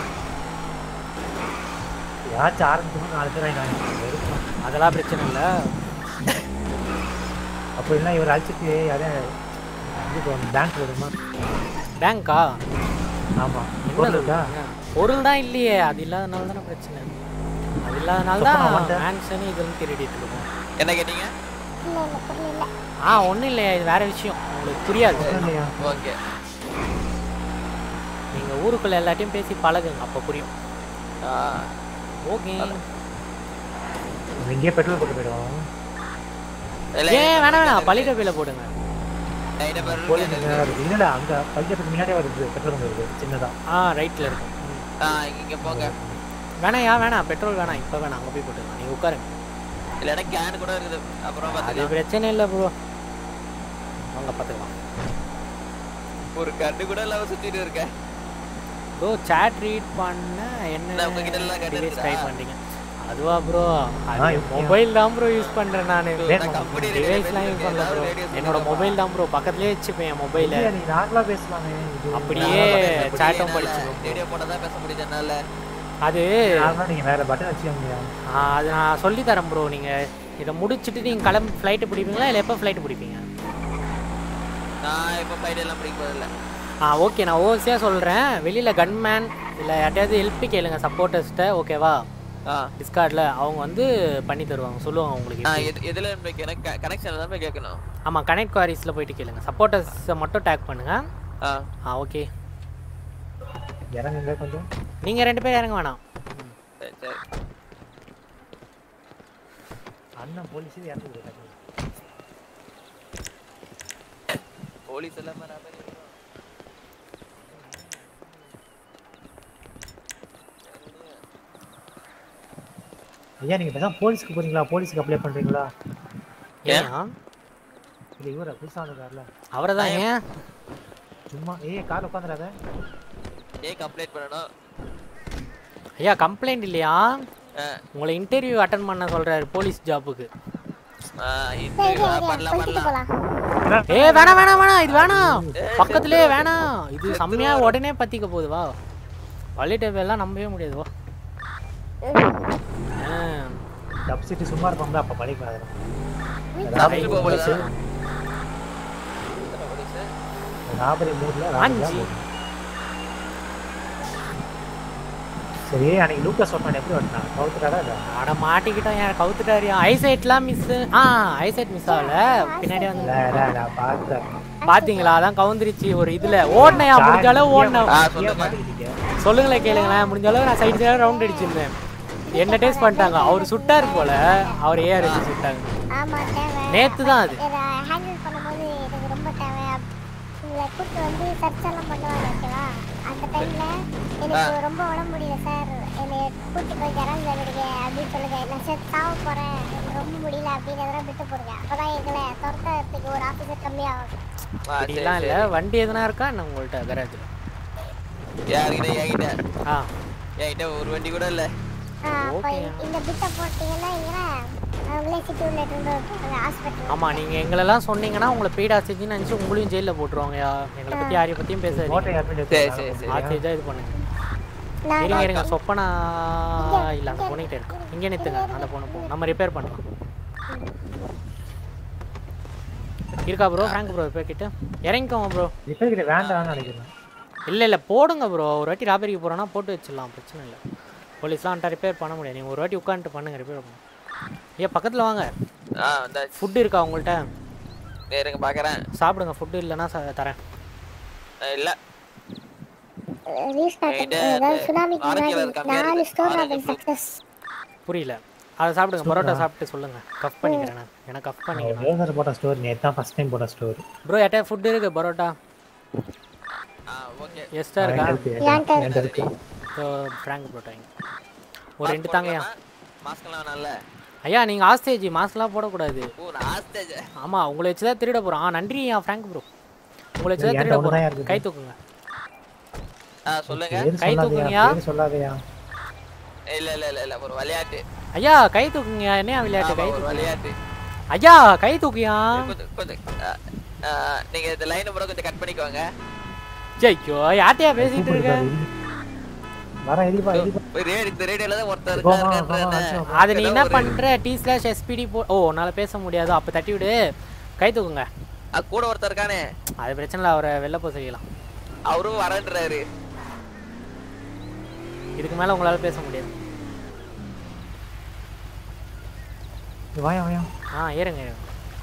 யாச்சும் ஆரம்பிக்கணும் நாலு பேர் ஆகிட்டாங்க அதெல்லாம் பிரச்சனை இல்லை அப்போ இல்லை இவர் அழைச்சிட்டு யாரையும் இது பேங்க் வருமா பேங்க்கா ஆமாம் பொருள் இருக்கா பொருள் தான் இல்லையே அது இல்லாதனால தானே பிரச்சனை அது இல்லாதனால சொப்பனம் தான் வந்தேன். மேன்ஷன் இதெல்லாம் திருடிட்டு இருக்கோம் என்ன கேட்டீங்க இல்ல இல்ல புரியல ஆ ஒன்றும் இல்லையா இது வேற விஷயம் உங்களுக்கு புரியாது ஓகே நீங்கள் ஊருக்குள்ள எல்லாத்தையும் பேசி பழகுங்க அப்போ புரியும் ஓகே இங்கேயே பெட்ரோல் போட்டு போயிடுவோம் ஏன் வேணாம் வேணாம் பள்ளிட்ட போயில போடுங்க போலீஸ் இல்லை இல்லை அங்கே பள்ளியத்துக்கு முன்னாடியே வருது பெட்ரோல் பங்க் வருது சின்னதா ஆ ரைட்டில் இருக்கும் ஆ இங்க போங்க வேணாம் ஏன் வேணாம் பெட்ரோல் வேணாம் இப்போ வேணாம் அங்கே போய் போட்டுக்கலாம் நீங்கள் உட்காருங்க இல்லைன்னா கேன் கூட இருக்குது அப்புறம் அது பார்த்துக்கலாம் பிரச்சனை இல்லை ப்ரோ வாங்க பார்த்துக்கலாம் ஒரு கண்டு கூட இல்லாம சுத்திட்டு இருக்க ப்ரோ chat ரீட் பண்ண என்ன நான் உங்ககிட்ட எல்லாம் டிவைஸ் கேட்டிருக்கா? ட்ரை பண்ணுறீங்க அதுவா ப்ரோ ஆ, அது யூஸ் மொபைல் தான் ப்ரோ யூஸ் பண்ணுறேன் நான் நான் company radio டிவைஸ்லாம் யூஸ் பண்ணல ப்ரோ radio என்னோட மொபைல் தான் ப்ரோ பக்கத்துலேயே வச்சுப்பேன் என் மொபைலை இல்லையா நீ நார்மலாக பேசலாமே இது அப்படியே சேட்டும் படிச்சுக்கணும் ரேடியோ போட்டா தான் பேச முடியுது என்னால அது நார்மலாக நீங்கள் வேறு பட்டன் வச்சுக்க முடியாது ஆ, அது நான் சொல்லி தரேன் ப்ரோ நீங்கள் இதை முடிச்சுட்டு நீங்கள் கிளம்பி ஃப்ளைட்டு பிடிப்பீங்களா இல்லை எப்போ ஃப்ளைட்டு பிடிப்பீங்க நான் இப்போ ஃப்ளைட் எல்லாம் பிடிக்க போதில்ல ஆ ஓகே நான் ஓவர்ஸியாக சொல்கிறேன் வெளியில் கன்மேன் இல்லை யார்ட்டையாவது ஹெல்ப் கேளுங்க சப்போர்ட்டர்ஸ்ட்ட ஓகேவா ஆ டிஸ்கார்டில் அவங்க வந்து பண்ணி தருவாங்க சொல்லுவாங்க உங்களுக்கு ஆ எப்படி. எது எதுல எனக்கு எனக்கு கனெக்ஷன் தான் போய் கேட்கணும் ஆமாம் கனெக்ட் குவாரிஸில் போயிட்டு கேளுங்க சப்போர்ட்டர்ஸை மட்டும் டேக் பண்ணுங்க ஆ ஆ ஓகே இறங்குங்க கொஞ்சம் நீங்கள் ரெண்டு பேரும் இறங்க வேணாம் சரி சரி அண்ணன் போலீஸே இறந்து விடுறாங்க போலீஸ் எல்லாமே நான் போய் நிக்கிறோம். ஐயா நீங்கள் பேசாம போலீஸ்க்கு போறீங்களா போலீஸ்க்கு அப்ளை பண்ணுறீங்களா ஏன் இல்லை இவரா புதுசாக வந்திருக்காருல அவரை தான் ஏன் சும்மா ஏய் கார் உட்காந்துடாத ஏன் கம்ப்ளைண்ட் பண்ணணும் ஐயா கம்ப்ளைண்ட் இல்லையா ஆ. உங்களை இன்டர்வியூ அட்டன் பண்ண சொல்கிறாரு போலீஸ் ஜாப்புக்கு ஆ, interview ஆ, பண்ணலாம் பண்ணலாம் ஏ வேணாம் வேணாம் வேணாம் இது வேணாம் பக்கத்துலயே வேணாம் இது செம்மையா உடனே பத்திக்க போகுது வா பள்ளிட்ட எல்லாம் நம்பவே முடியாது வா ஆ. டப் சிட்டி சும்மா இருப்பாங்க அப்போ படிக்காது தப்பிச்சு போக போலீஸ் போகுதா? ராபரி மூடில் அஞ்சு. சரி அன்னைக்கு லூக்கஸ் சொன்னான் எப்படி வந்தான் கவுத்துட்டாடா இல்ல அட மாட்டிக்கிட்டோம் யார் கவுத்துட்டாரியா ஐசைட்லாம் மிஸ் ஆ ஐசைட் மிஸ் ஆகல பின்னாடி வந்து இல்ல, இல்ல, நான் பார்த்தேன் பாத்தீங்களா அதான் கவுந்துருச்சு ஒரு இதுல ஓடினையா முடிஞ்ச அளவு ஓடினேன் ஆ சொல்லுங்க சொல்லுங்களேன் கேளுங்களேன் முடிஞ்ச அளவு நான் சைடு சைடு ரவுண்ட் அடிச்சிருந்தேன் என்ன டேஸ்ட் பண்ணிட்டாங்க அவர் சுட்டாரு போல அவர் ஏன் அடிச்சு சுட்டாங்க ஆமா தேவை நேத்து தான் அது இதை ஹேண்டில் பண்ணும்போது எனக்கு ரொம்ப தேவை உங்களை கூப்பிட்டு வந்து சர்ச் எல்லாம் பண்ணுவாங்க ஓகேவா அந்த டைம்ல எனக்கு ரொம்ப உடம்பு முடியல சார் என்னை கூப்பிட்டு போய் ஜெரால் விடுங்க அப்படின்னு சொல்லுங்க நான் சார் சாவ போறேன் எனக்கு ரொம்ப முடியல அப்படின்னு எதனா விட்டு போடுங்க அப்பதான் எங்களை துரத்துறதுக்கு ஒரு ஆஃபீஸர் கம்மியாகும் ஆ, சரி, அப்படிலாம் இல்ல சரி. வண்டி எதுனா இருக்கா என்ன உங்கள்ட்ட கராஜ்ல யார்கிட்ட என்கிட்ட ஆ என்கிட்ட ஒரு வண்டி கூட இல்ல ஆ, அப்ப இந்த பிட்டை போட்டீங்கன்னா இவங்க அவங்களே சிட்டி உள்ள இருந்து விட்டுருவாங்க ஹாஸ்பிட்டல் ஆமா நீங்க எங்களெல்லாம் சொன்னீங்கன்னா உங்களை பெய்ட் ஆசேஜ்னு நினைச்சு உங்களையும் ஜெயில போட்டுருவாங்கயா எங்களை பத்தி யாரையும் பத்தியும் ஓட்டை பேசாதீங்க யாருமே சரி சரி சரி ஆசேஜா இது பண்ணுங்க நான் இருங்க இருங்க சொப்பனா இல்ல அந்த பொண்ணுகிட்ட இருக்கு இங்க நிறுத்துங்க அந்த பொண்ணு போ நம்ம ரிப்பேர் பண்ணலாம் இருக்கா ப்ரோ ஃப்ராங்க் ப்ரோ ரிப்பேர் கிட்ட இறங்கிக்கோங்க ப்ரோ ரிப்பேர் கிட்ட வேண்டாம்னு நினைக்கிறேன் இல்ல இல்ல போடுங்க ப்ரோ ஒரு வாட்டி ராபரிக்கு போறோம்னா போட்டு வச்சிடலாம் பிரச்சனை இல்லை போலீஸ்லாம் வந்துட்டா ரிப்பேர் பண்ண முடியாது நீங்க ஒரு வாட்டி உட்காந்துட்டு பண்ணுங்க ரிப்பேர் பண்ணுங்க ஏன் பக்கத்துல வாங்க ஆ வந்தாச்சு ஃபுட் இருக்கா உங்கள்கிட்ட இருங்க பாக்குறேன் சாப்பிடுங்க ஃபுட்டு இல்லைன்னா ச- தரேன் அஹ் இல்ல ரீஸ்டார்ட் என்கிட்ட அதாவது சுனாமிக்கு ஆரோக்கியம் முன்னாடி கம்மியா நாலு இருக்கு. ஸ்டோர் ஆரோக்கியம் ராபரி சக்சஸ் புரியல அதை சாப்பிடுங்க பரோட்டா சாப்பிட்டு சொல்லுங்க கஃப் பண்ணிக்கிறேன் நான் எனக்கு கஃப் பண்ணிக்கிறேன் ரோசர் போட்ட ஸ்டோர் நேற்று தான் ஃபஸ்ட் டைம் போட்ட ஸ்டோர் ப்ரோ எட்ட ஃபுட் இருக்கு பரோட்டா ஆ ஓகே எஸ்டா இருக்கா ஏன்ட்ட என்கிட்ட இருக்கு ஸோ ஃப்ராங்க் பரோட்டா இங்க. ஒரு ரெண்டு தாங்கயா மாஸ்க் எல்லாம் வேணாம்ல ஐயா நீங்க ஆஸ்டேஜ் மாஸ்க்லாம் போடக்கூடாது ஓ நான் ஆஸ்டேஜ் ஆமா உங்களை வச்சு தான் திருட போறோம் ஆ நன்றி ஆ ஃப்ராங்க் ப்ரோ உங்களை வச்சு தான் என்கிட்ட திருட ஒண்ணுதான் போறோம் இருக்குது. கை தூக்குங்க ஆ சொல்லுங்க பேரு கை சொல்லாதயா தூக்குங்கயா. பேரு சொல்லாதயா இல்ல இல்ல இல்ல இல்ல ஒரு விளையாட்டு ஐயா கை தூக்குங்க என்ன விளையாட்டு ஆமா, கை ஒரு தூக்குங்க விளையாட்டு ஐயா கை தூக்கியா கொஞ்சம் கொஞ்சம் அ, அ, நீங்க இந்த லைன் கூட கொஞ்சம் கட் பண்ணிக்கோங்க ஐயோ யார்ட்டையா பேசிட்டு இருக்க வரேன் எதிர்ப்பா எதிர்ப்பா போய் ரேடி இந்த ரேடியோல தான் ஒருத்தர் போமா, இருக்காருன்ற போமா, அது நீ என்ன பண்ற டி ஸ்லாஷ் எஸ்பிடி போ ஓ உன்னால பேச முடியாது அப்ப தட்டி விடு கை தூக்குங்க கூட ஒருத்தர் இருக்கானே அது பிரச்சனை இல்லை அவரை வெளில போக செய்யலாம் அவரும் வரேன்றாரு இதுக்கு மேல உங்களால பேச முடியாது வாயா வாயா ஆ ஏறுங்க ஏறுங்க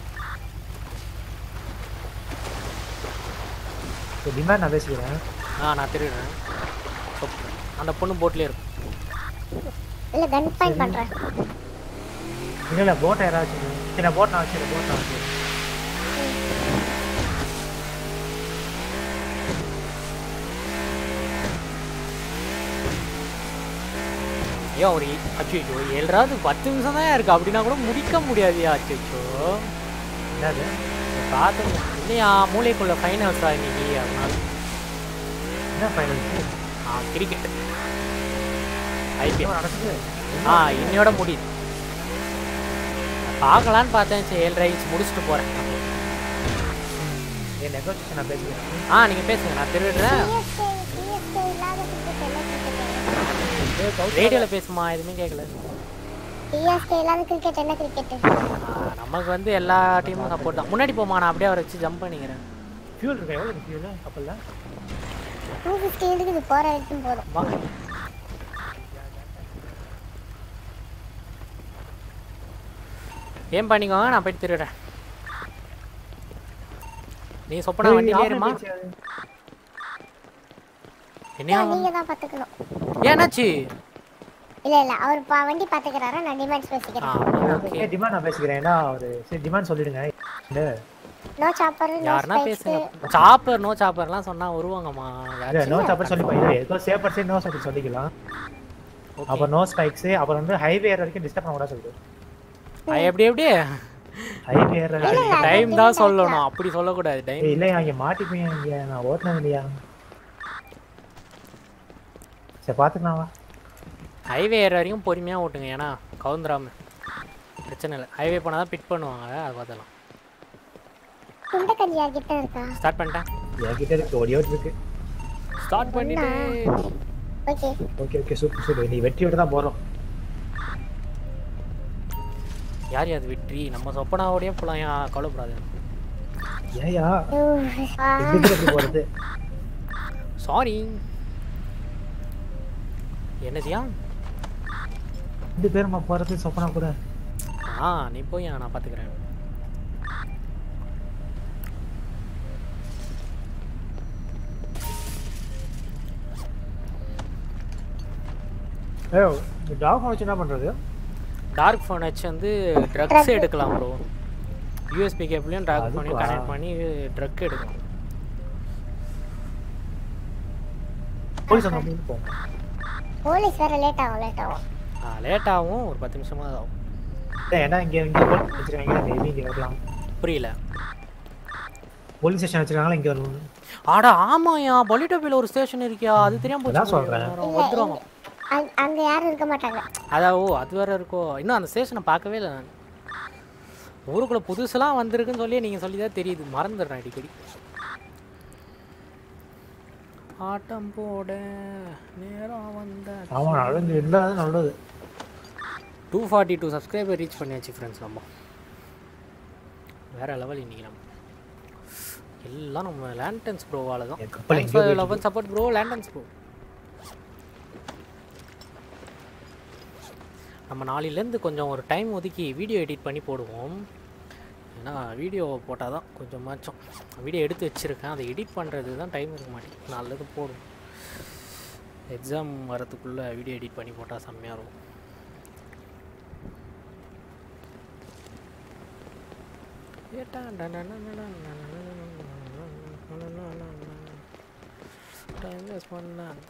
டிமாண்ட் நான் பேசிக்கிறேன் ஆ நான் திருடுறேன் சூப்பர். அந்த பொண்ணு போட்லயே இருக்கும் இல்ல கன் பாயிண்ட் பண்றேன் இல்லை இல்லை போட்டை யாராச்சும் சரி நான் போட் நான் வச்சுக்கிறேன் போட் நான் வச்சுக்கிறேன் ஐயோ ஒரு அச்சோ ஏழாவது பத்து நிமிஷம் தான் இருக்கு அப்படின்னா கூட முடிக்க முடியாதுயா அச்சோ என்னது பார்த்து இல்லையா மூளைக்குள்ள ஃபைனல்ஸா இன்னைக்கு அதனால என்ன ஃபைனல்ஸ் ஆ கிரிக்கெட் ஐபிஎல் நடக்குது ஆ இன்னையோட முடியுது பார்க்கலான்னு பார்த்தேன் சரி ஏழரை இன்ச் முடிச்சுட்டு போறேன் என் நெகோசியேஷன் நான் பேசிக்கிறேன் ஆ நீங்க பேசுங்க நான் திருடுறேன் சிஎஸ்கே சிஎஸ்கே இல்லாத கிரிக்கெட் என்ன கிரிக்கெட் ரேடியோல பேசுமா எதுவுமே கேட்கல சிஎஸ்கே இல்லாத கிரிக்கெட் என்ன கிரிக்கெட் ஆ, நமக்கு வந்து எல்லா டீமும் சப்போர்ட் தான் முன்னாடி போமா நான் அப்படியே அவரை வச்சு ஜம்ப் பண்ணிக்கிறேன் ஃபியூல் இருக்கா எவ்வளோ ஃபியூல் கப்பலில் டூ ஃபிஃப்டி இருக்குது போற வரைக்கும் போதும் வாங்க ஏன் பண்ணிக்கோங்க நான் போயிட்டு திருடுறேன் நீ சொப்பனா வண்டியிலே இருமா என்னையா நீங்க தான் பாத்துக்கணும் ஏன்னாச்சு இல்ல இல்ல அவர் பா- வண்டி பாத்துக்கிறாரா நான் டிமாண்ட்ஸ் பேசிக்கிறேன் ஓகே டிமாண்ட் நான் பேசிக்கிறேன் ஏன்னா ஒரு சரி டிமாண்ட் சொல்லிடுங்க இந்த நோ சாப்பர் நோ யாருன்னா ஸ்பைக்ஸ் பேசுங்க சாப்பர் நோ சாப்பர்லாம் சொன்னா வருவாங்கம்மா இல்லை நோ சாப்பர் சொல்லி இல்லை ஏதோ சேஃபர் சைடு நோ சாப்பர் சொல்லிக்கலாம் அப்புறம் நோ ஸ்பைக்ஸ் அப்புறம் வந்து ஹைவே வரைக்கும் டிஸ்டர்ப் பண்ண கூட சொல்லுது அது எப்படி எப்படி ஹைவே டைம் தான் சொல்லணும் அப்படி சொல்லக்கூடாது டைம் இல்லையா இங்கே மாட்டிப்பீங்க இங்கே நான் ஓட்டினது இல்லையா சரி பார்த்துக்கலாம் வா ஹைவே ஏற வரைக்கும் பொறுமையாக ஓட்டுங்க ஏன்னா கவுந்துராம பிரச்சனை இல்லை ஹைவே போனால் தான் பிட் பண்ணுவாங்க அதை பார்த்தலாம் குண்டக்கஞ்சி யார்கிட்ட இருக்கா ஸ்டார்ட் பண்ணிட்டேன் என்கிட்ட இருக்கு ஓடி ஓடி இருக்கு ஸ்டார்ட் பண்ணிட்டு okay okay okay super super நீ வெற்றியோட தான் போகிறோம் யார் அது வெற்றி நம்ம சொப்பனாவோடய போகலாம் ஏன் கவலைப்படாது ஏயா ஆ. எப்படி எப்படி போகிறது சாரி என்னதியா ரெண்டு பேருமா போகிறது சொப்பனா கூட ஆ நீ போய் நான் பார்த்துக்கிறேன் ஏ டாக் வச்சு என்ன பண்ணுறது டார்க் ஃபோன் வச்சு வந்து ட்ரக்ஸ் எடுக்கலாம் ப்ரோ யூஎஸ்பி கேபிளையும் டார்க் ஃபோனையும் அதுவா? கனெக்ட் பண்ணி ட்ரக் எடுக்கலாம் போலீஸ் அங்கே வந்து போவோம் போலீஸ் வேற லேட் ஆகும் லேட் ஆகும் லேட் ஆகும் ஒரு பத்து நிமிஷமாக ஆகும் ஏய், ஏன்னா இங்கே இங்கே போலீஸ் வச்சுருக்காங்க மேபி இங்கே வரலாம் புரியல போலீஸ் ஸ்டேஷன் வச்சுருக்காங்களா இங்கே வரலாம் ஆடா ஆமாயா பொலிட்டோபியில் ஒரு ஸ்டேஷன் இருக்கியா அது தெரியாம அதான் போச்சு சொல்றேன். நேரம் வந்துருவாங்க அங்க- அங்க யாரும் இருக்க மாட்டாங்க அதான் ஓ அது வேற இருக்கோ இன்னும் அந்த ஸ்டேஷனை பார்க்கவே இல்லை நான் ஊருக்குள்ள புதுசுலாம் வந்திருக்குன்னு சொல்லி நீங்கள் சொல்லி தான் தெரியுது மறந்துடுறேன் அடிக்கடி ஆட்டம் போட நேரம் வந்த ஆமாம் நல்லது இல்லாத நல்லது two forty two subscriber reach பண்ணியாச்சு ஃப்ரெண்ட்ஸ் நம்ம வேற லெவல் இன்னைக்கு நம்ம எல்லாம் நம்ம லேண்டன்ஸ் ப்ரோவால தான் கப்பல் எங்கேயோ போயிட்டு லெவன் சப்போர்ட் ப்ரோ லேண்டன்ஸ் ப்ரோ நம்ம நாளையிலேருந்து கொஞ்சம் ஒரு டைம் ஒதுக்கி வீடியோ எடிட் பண்ணி போடுவோம் ஏன்னா வீடியோ போட்டால் தான் கொஞ்சமாச்சும் வீடியோ எடுத்து வச்சுருக்கேன் அதை எடிட் பண்ணுறது தான் டைம் இருக்க மாட்டேங்குது நல்லது போடும் எக்ஸாம் வரதுக்குள்ளே வீடியோ எடிட் பண்ணி போட்டால் செம்மையாக இருக்கும் டைம் வேஸ்ட் பண்ணாத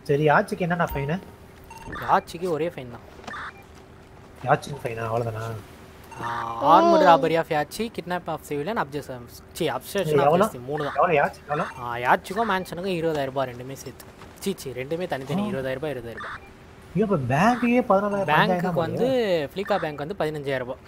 சரி யாச்சுக்கு என்னண்ணா ஃபைனு யாச்சிக்கு ஒரே ஃபைன் தான் யாச்சுக்கு ஃபைனா அவ்வளோதானா ஆர்மட் ராபரி ஆஃப் யாச்சி கிட்னாப் ஆஃப் சிவிலியன் அப்ஜெக்ஷன் சி அப்ஜெக்ஷன் எவ்வளோ? ஆஃப் மூணு தான் எவ்வளோ யாச்சு எவ்வளோ ஆ, யாச்சுக்கும் மேன்ஷனுக்கும் இருபதாயிரம் ரூபாய் ரெண்டுமே சேர்த்து சீச்சி ரெண்டுமே தனித்தனி இருபதாயிரம் ரூபாய் இருபதாயிரம் ரூபாய் ஐயோ இப்போ பேங்க்குக்கே பதினாலாயிரம் பேங்க்குக்கு வந்து ஃப்ளிகா பேங்க் வந்து பதினஞ்சாயிரம் ரூபாய்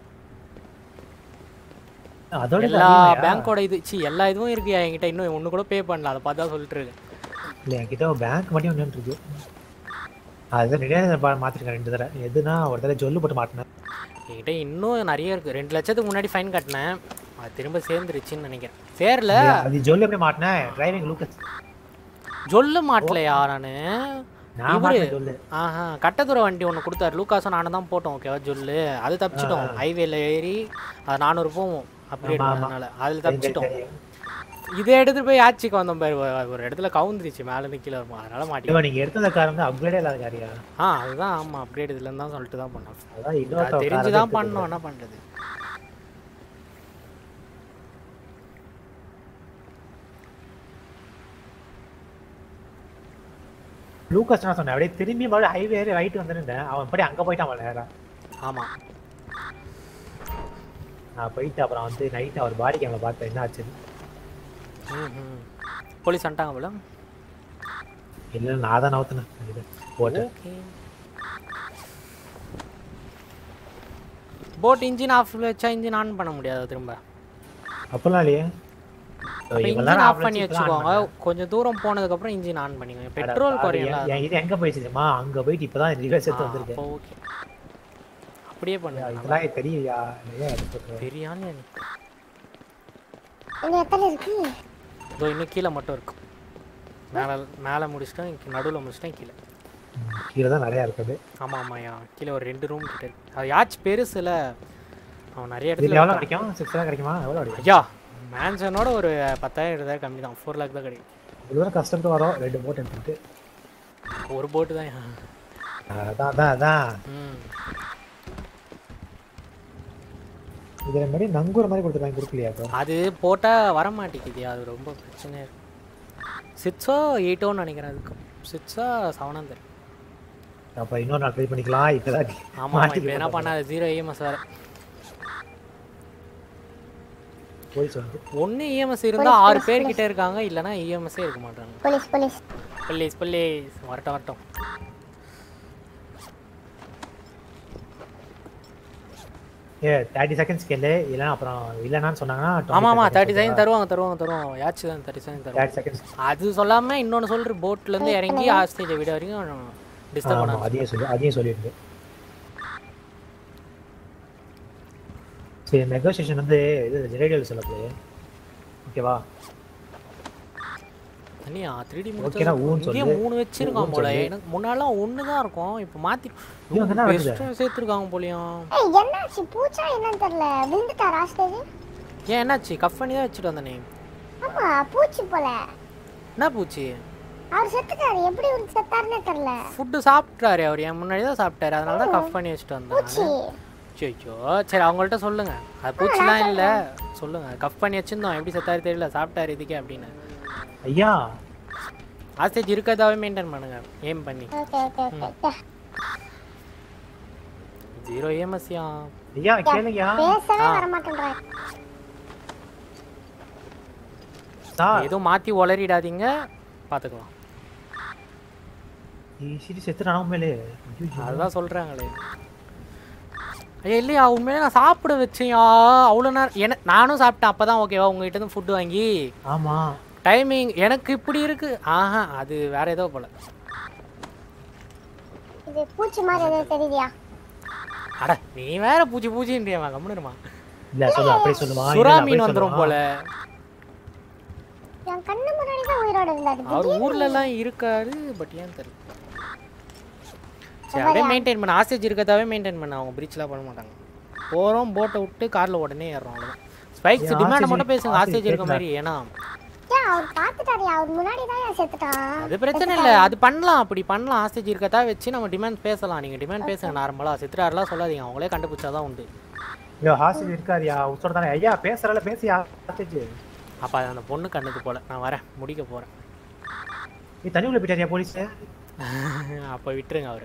அதோட எல்லா பேங்க்கோட இது சி எல்லா இதுவும் இருக்கு என்கிட்ட இன்னும் ஒன்று கூட பே பண்ணல அதை பார்த்தா சொல்லிட்டு இருக்கேன் இல்லை என்கிட்ட பேங்க் மட்டும் ஒன்று இருக்கு அதுதான் நிறைய மாற்றிருக்கேன் ரெண்டு தடவை எதுனா ஒரு தடவை ஜொல்லு போட்டு மாட்டினேன் என்கிட்ட இன்னும் நிறைய இருக்கு ரெண்டு லட்சத்துக்கு முன்னாடி ஃபைன் கட்டினேன் அது திரும்ப சேர்ந்துருச்சுன்னு நினைக்கிறேன் சேரல அது ஜொல்லு எப்படி மாட்டினேன் டிரைவிங் லூக்கஸ் ஜொல்லு மாட்டலையா நானு நான் இவரு மாட்டினேன் ஜொல்லு ஆஹா கட்டதுர வண்டி ஒன்று கொடுத்தாரு லூக்காஸும் நானும் தான் போட்டோம் ஓகேவா ஜொல்லு அது தப்பிச்சிட்டோம் ஹைவேல ஏறி அது நானூறு போவோம் அப்கிரேட் ஆமா, ஆமா. பண்ணதுனால அதில் தெரியும், தப்பிச்சிட்டோம் தெரியும். இதை எடுத்துட்டு போய் ஆட்சிக்கு வந்தோம் பாரு ஒரு- ஒரு இடத்துல கவுந்துருச்சு மேலே இருந்து கீழே இருக்கும் அதனால இப்போ மாட்டி நீங்கள் எடுத்த கார் வந்து அப்கிரேடே இல்லாத காரியா ஆ அதுதான் ஆமா அப்கிரேட் இதுலன்னு தான் சொல்லிட்டு தான் பண்ணோம் அதான் இன்னொருத்தன் அது தெரிஞ்சு car தான் எடுத்து பண்ணோம் என்ன பண்றது லூக்கஸ் நான் சொன்னேன் அப்படியே திரும்பி மறுபடியும் ஹைவே ஏறி ரைட் வந்துருந்தேன் அவன் படி அங்கே போயிட்டான் அவன் நேரா ஆமா நான் போயிட்டு அப்புறம் வந்து நைட் அவர் பாடி கேமரா பார்த்தேன் என்ன ஆச்சு ம் ம் போலீஸ் வந்துட்டாங்க போல இல்லை நான் தான் நவுத்தினேன் இது போட்டேன் ஓகே போட் இன்ஜின் ஆஃப் வச்சா இன்ஜின் ஆன் பண்ண முடியாது திரும்ப அப்பெல்லாம் இல்லையே அப்ப இவ்வளவு இன்ஜின் நேரம் ஆஃப் off பண்ணி வச்சுட்டு தான் on வச்சுக்கோங்க கொஞ்சம் தூரம் போனதுக்கு அப்புறம் இன்ஜின் ஆன் பண்ணிக்கோங்க அட பெட்ரோல் பாவி, குறையல என் என் இது எங்க போயிடுச்சு தெரியுமா அங்க போயிட்டு இப்பதான் ரிவர்ஸ் எடுத்து வந்திருக்கேன் அப்போ ஓகே அப்படியே பண்ணுங்க இதெல்லாம் எனக்கு தெரியுயா நிறைய எடுத்துருக்கேன் தெரியான்னு இன்னும் எத்தனை இருக்கு இதோ இன்னும் கீழே மட்டும் இருக்கும் மேலே மேலே முடிச்சிட்டேன் நடுவில் முடிச்சிட்டேன் கீழே கீழே தான் நிறைய இருக்குது ஆமாம் ஆமாய்யா கீழே ஒரு ரெண்டு ரூம் கிட்ட இருக்கு அது யாச்சு பெருசுல அவன் நிறைய இதுல இடத்துல எவ்வளவு இருக்கான். கிடைக்கும் சிக்ஸ் தான் கிடைக்குமா எவ்வளவு கிடைக்கும் ஐயா மேன்ஷனோட ஒரு பத்தாயிரம் இருபதாயிரம் கம்மி தான் ஃபோர் லேக் தான் கிடைக்கும் இவ்வளவு கஷ்டப்பட்டு வரோம் ரெண்டு போட் எடுத்துட்டு ஒரு போட்டு தான் அதான் அதான் அதான் ம் இதுல மாதிரி நங்கூர மாதிரி கொடுத்துருக்காங்க கொடுக்கலையா இப்போ அது போட்டால் வர மாட்டேங்குது அது ரொம்ப பிரச்சனையாக இருக்கு சிக்ஸோ எயிட்டோன்னு நினைக்கிறேன் அதுக்கு சிக்ஸா செவனாக தெரியும் அப்ப இன்னொரு நாள் ட்ரை பண்ணிக்கலாம் இப்பதான் ஆமாம் இப்போ என்ன பண்ணாது ஜீரோ இஎம்எஸ் வேறு போலீஸ் வந்து ஒன்று இஎம்எஸ் இருந்தால் ஆறு பேர் கிட்ட இருக்காங்க இல்லைன்னா இஎம்எஸ்ஸே இருக்க மாட்டாங்க போலீஸ் போலீஸ் பிள்ளைஸ் பிள்ளைஸ் வரட்டும் வரட்டும் ஏ தேர்ட்டி செகண்ட்ஸ் கேளு இல்லைன்னா அப்புறம் இல்லைன்னு சொன்னாங்கன்னா ஆமாம் ஆமாம் தேர்ட்டி செகண்ட் தருவாங்க தருவாங்க தருவாங்க யாச்சு தான் தேர்ட்டி செகண்ட் தேர்ட்டி தருவாங்க செகண்ட்ஸ் அது சொல்லாமல் இன்னொன்று சொல்கிற போட்லேருந்து இறங்கி ஆஸ்டேஜ் விட வரைக்கும் டிஸ்டர்ப் ஆமா பண்ணாங்க அதையும் சொல்லி அதையும் சொல்லிடுங்க சரி நெகோசியேஷன் வந்து இது ரேடியோவில் சொல்லப்படுது ஓகேவா தனியா த்ரீ டி ஓகேடா, ஊன்னு இங்கேயே சொல்லு. மூணு வச்சிருக்கான் ஊன்னு போல சொல்லு. எனக்கு முன்னாலாம் ஒன்று தான் இருக்கும் இப்போ மாற்றி இவங்க என்ன நடக்குது? பெஸ்ட்டும் சேர்த்துருக்காங்க போலியும் ஏய் என்னாச்சு பூச்சா என்னன்னு தெரியல விழுந்துட்டாரா ஸ்டேஜ் ஏன் என்னாச்சு கஃப் பண்ணி தான் வச்சுட்டு வந்தனே ஆமா பூச்சி போல என்ன பூச்சி அவர் செத்துட்டாரு எப்படி இவருக்கு செத்தாருன்னே தெரியல ஃபுட்டு சாப்பிட்டாரு அவர் என் முன்னாடி தான் சாப்பிட்டாரு அதனால தான் கஃப் பண்ணி வச்சுட்டு பூச்சி வந்தேன் ஐயோ சரி அவங்கள்ட்ட சொல்லுங்க அது பூச்சிலாம் இல்லை சொல்லுங்க கஃப் பண்ணி வச்சிருந்தோம் எப்படி செத்தாரு தெரியல சாப்பிட்டாரு இதுக்கே அப்படின்னு ஐயா ஆஸ்டேஜ் இருக்கிறதாவே மெயின்டைன் பண்ணுங்க ஏம் பண்ணி ஓகே ஓகே ஓகே ஜீரோ ஏஎம்எஸ்யா ஐயா கேளுங்கயா பேசவே ஆ. வர மாட்டேன்றான் சார் எதுவும் மாற்றி உளறிடாதீங்க பார்த்துக்கலாம் சிரி செத்துறானா உண்மையிலே அதுதான் சொல்கிறாங்களே ஐயா இல்லையா உண்மையிலே நான் சாப்பிட வச்சேன்யா அவ்வளோ நேரம் என நானும் சாப்பிட்டேன் அப்போ தான் ஓகேவா உங்ககிட்ட இருந்து ஃபுட்டு வாங்கி ஆமா டைமிங் எனக்கு இப்படி இருக்கு ஆஹா அது வேற ஏதோ போல இது பூச்சி மாதிரி எதாவது தெரியுதியா அட நீ வேற பூச்சி பூச்சின்றியமா கம்முனுமா இல்ல சொல்லு அப்படி சொல்லுவா சுறா மீன் வந்துடும் போல என் கண்ணு முன்னாடி தான் உயிரோட இருந்தாரு அவர் திடீர்னு ஊர்ல எல்லாம் இருக்காரு பட் ஏன் தெரியல சரி அப்படியே மெயின்டைன் பண்ண ஆசேஜ் இருக்கதாவே மெயின்டைன் பண்ண அவங்க பிரீச்லாம் பண்ண மாட்டாங்க போகிறோம் போட்டை விட்டு காரில் உடனே ஏறுறோம் அவ்வளோதான் ஸ்பைக்ஸ் ஏன் டிமாண்ட் ஆசேஜ் மட்டும் பேசுங்க ஆசேஜ் ஆசேஜ் இருக்க கேட்கல. மாதிரி ஏன்னா ஏன் அவர் பார்த்துட்டாரு அவர் முன்னாடி தான் ஏன் செத்துட்டான் அது பிரச்சனை இல்லை அது பண்ணலாம் அப்படி பண்ணலாம் ஆசேஜ் இருக்கதா வச்சு நம்ம டிமாண்ட் பேசலாம் நீங்கள் டிமாண்ட் பேசுங்க நார்மலாக சித்திராரெலாம் சொல்லாதீங்க அவங்களே கண்டுபிடிச்சாதான் உண்டு ஐயோ ஹாஸ்டல் இருக்காருயா உச்சோட தானே ஐயா பேசுறால பேசியா ஹாஸ்டேஜ் அப்போ அது அந்த பொண்ணு கண்ணுக்கு போல நான் வரேன் முடிக்க போகிறேன் நீ தண்ணி உள்ள போயிட்டாரியா போலீஸ் அப்போ விட்டுருங்க அவரு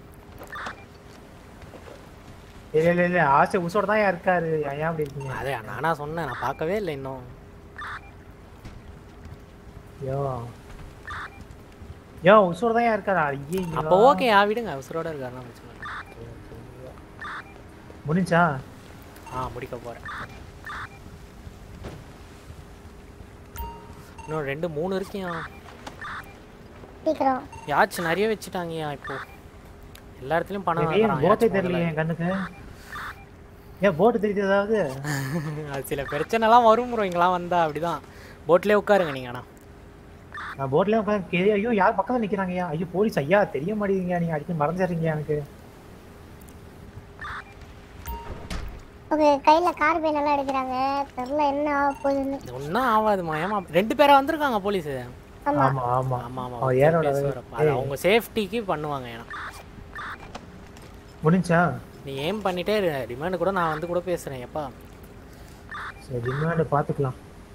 இல்ல இல்ல இல்ல ஆசை உசோட தான் இருக்காரு ஏன் அப்படி இருக்கீங்க அதே நானா சொன்னேன் நான் பார்க்கவே இல்லை இன்னும் யோ யோ உசோட தான் இருக்காரா ஐயே அப்போ ஓகே ஆ விடுங்க உசுரோட இருக்காருன்னா பிரச்சனை இல்லை. முடிஞ்சா ஆ முடிக்க போறேன் இன்னும் ரெண்டு மூணு இருக்கியா சீக்கிரம் யாச்சு நிறைய வச்சுட்டாங்கயா இப்போ எல்லா இடத்துலயும் பணம் ஏய், வாங்குறான் போட்டே யாச்சு தெரியலையே முதல்ல. என் கண்ணுக்கு ஏன் போட்டு தெரியுது ஏதாவது அது சில பிரச்சனைலாம் வரும் ப்ரோ இங்கெல்லாம் வந்தா அப்படிதான் போட்லயே உட்காருங்க நீங்க ஆனா நான் போட்லயே உட்காந்து ஐயோ யார் பக்கத்துல நிக்கிறாங்கய்யா ஐயோ போலீஸ் ஐயா தெரிய மாட்டேங்குங்க நீங்க அடிக்கடி மறந்துடுறீங்க எனக்கு உங்க கையில கார் பேன் எல்லாம் எடுக்கிறாங்க தெரியல என்ன ஆக போகுதுன்னு ஒன்றும் ஆகாதுமா ஏமா ரெண்டு பேரா வந்திருக்காங்க போலீஸ் ஆமா ஆமா ஆமா ஆமா ஆமா அவன் ஏரோட பேசுவாரப்பா. அது ஏய். அவங்க சேஃப்டிக்கு பண்ணுவாங்க ஏன்னா முடிஞ்சா நீ ஏம் பண்ணிட்டே ரிமாண்ட் கூட நான் வந்து கூட பேசுறேன் எப்பா சரி டிமாண்ட் பாத்துக்கலாம்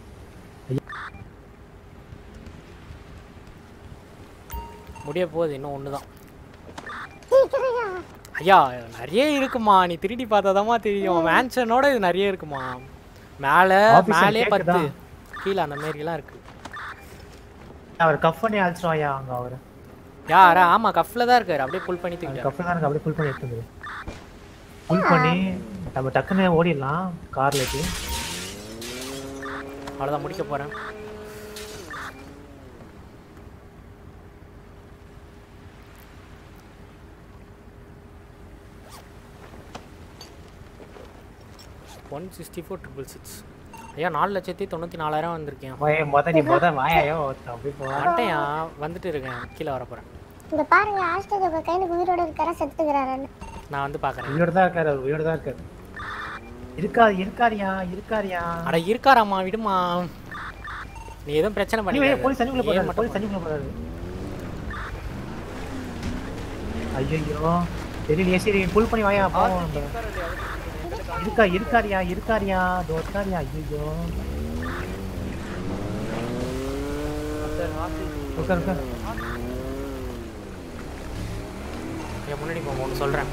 முடிய போகுது இன்னும் ஒன்று தான் சீக்கிரம்யா. ஐயா நிறைய இருக்குமா நீ திருடி பார்த்தாதாம்மா தெரியும் மேன்ஷனோட இது நிறைய இருக்குமா மேலே Officer மேலே பத்து கேக்குதா? கீழே அந்த மாதிரிலாம் இருக்கு அவர் கஃப் பண்ணி அழைச்சிருவாயா அங்க அவரு யாரா ஆமா கஃப்ல தான் இருக்காரு அப்படியே புல் பண்ணி தூக்கிட்டாரு கஃப்ல தான் இருக்கு அப்படியே ஃபுல் பண்ணி எடுத்து ஃபுல் பண்ணி நம்ம டக்குன்னு ஓடிடலாம் கார்ல இருக்கு அவ்வளோதான் முடிக்க போறேன் one sixty four triple six ஐயா நாலு லட்சத்தி தொண்ணூற்றி நாலாயிரம் வந்திருக்கேன் வாயே, மொத நீ மொத வாயாயோ அப்படி போ வந்துட்டேன்யா வந்துட்டு இருக்கேன் கீழே வர போகிறேன் இங்க பாருங்க ஆஸ்டேஜ் உங்க கையில உயிரோட இருக்காரா செத்துக்கிறாருன்னு நான் வந்து பார்க்குறேன் உயிரோட தான் இருக்காரு அவர் உயிரோட தான் இருக்காரு இருக்காது இருக்காரியா இருக்காரியா அட இருக்காராம்மா விடுமா நீ எதுவும் பிரச்சனை ஐயோ, பண்ணி ஏய், போலீஸ் தண்ணிக்குள்ள போறாரு போலீஸ் தண்ணிக்குள்ள போறாரு ஐயோ தெரியலையே சரி புல் பண்ணி வாயா போவோம் நம்ம. இருக்கா இருக்காரியா இருக்காரியா இதோ இருக்காரியா ஐயோ உட்கார் உட்கார் என் முன்னாடி போங்க ஒன்று சொல்கிறேன்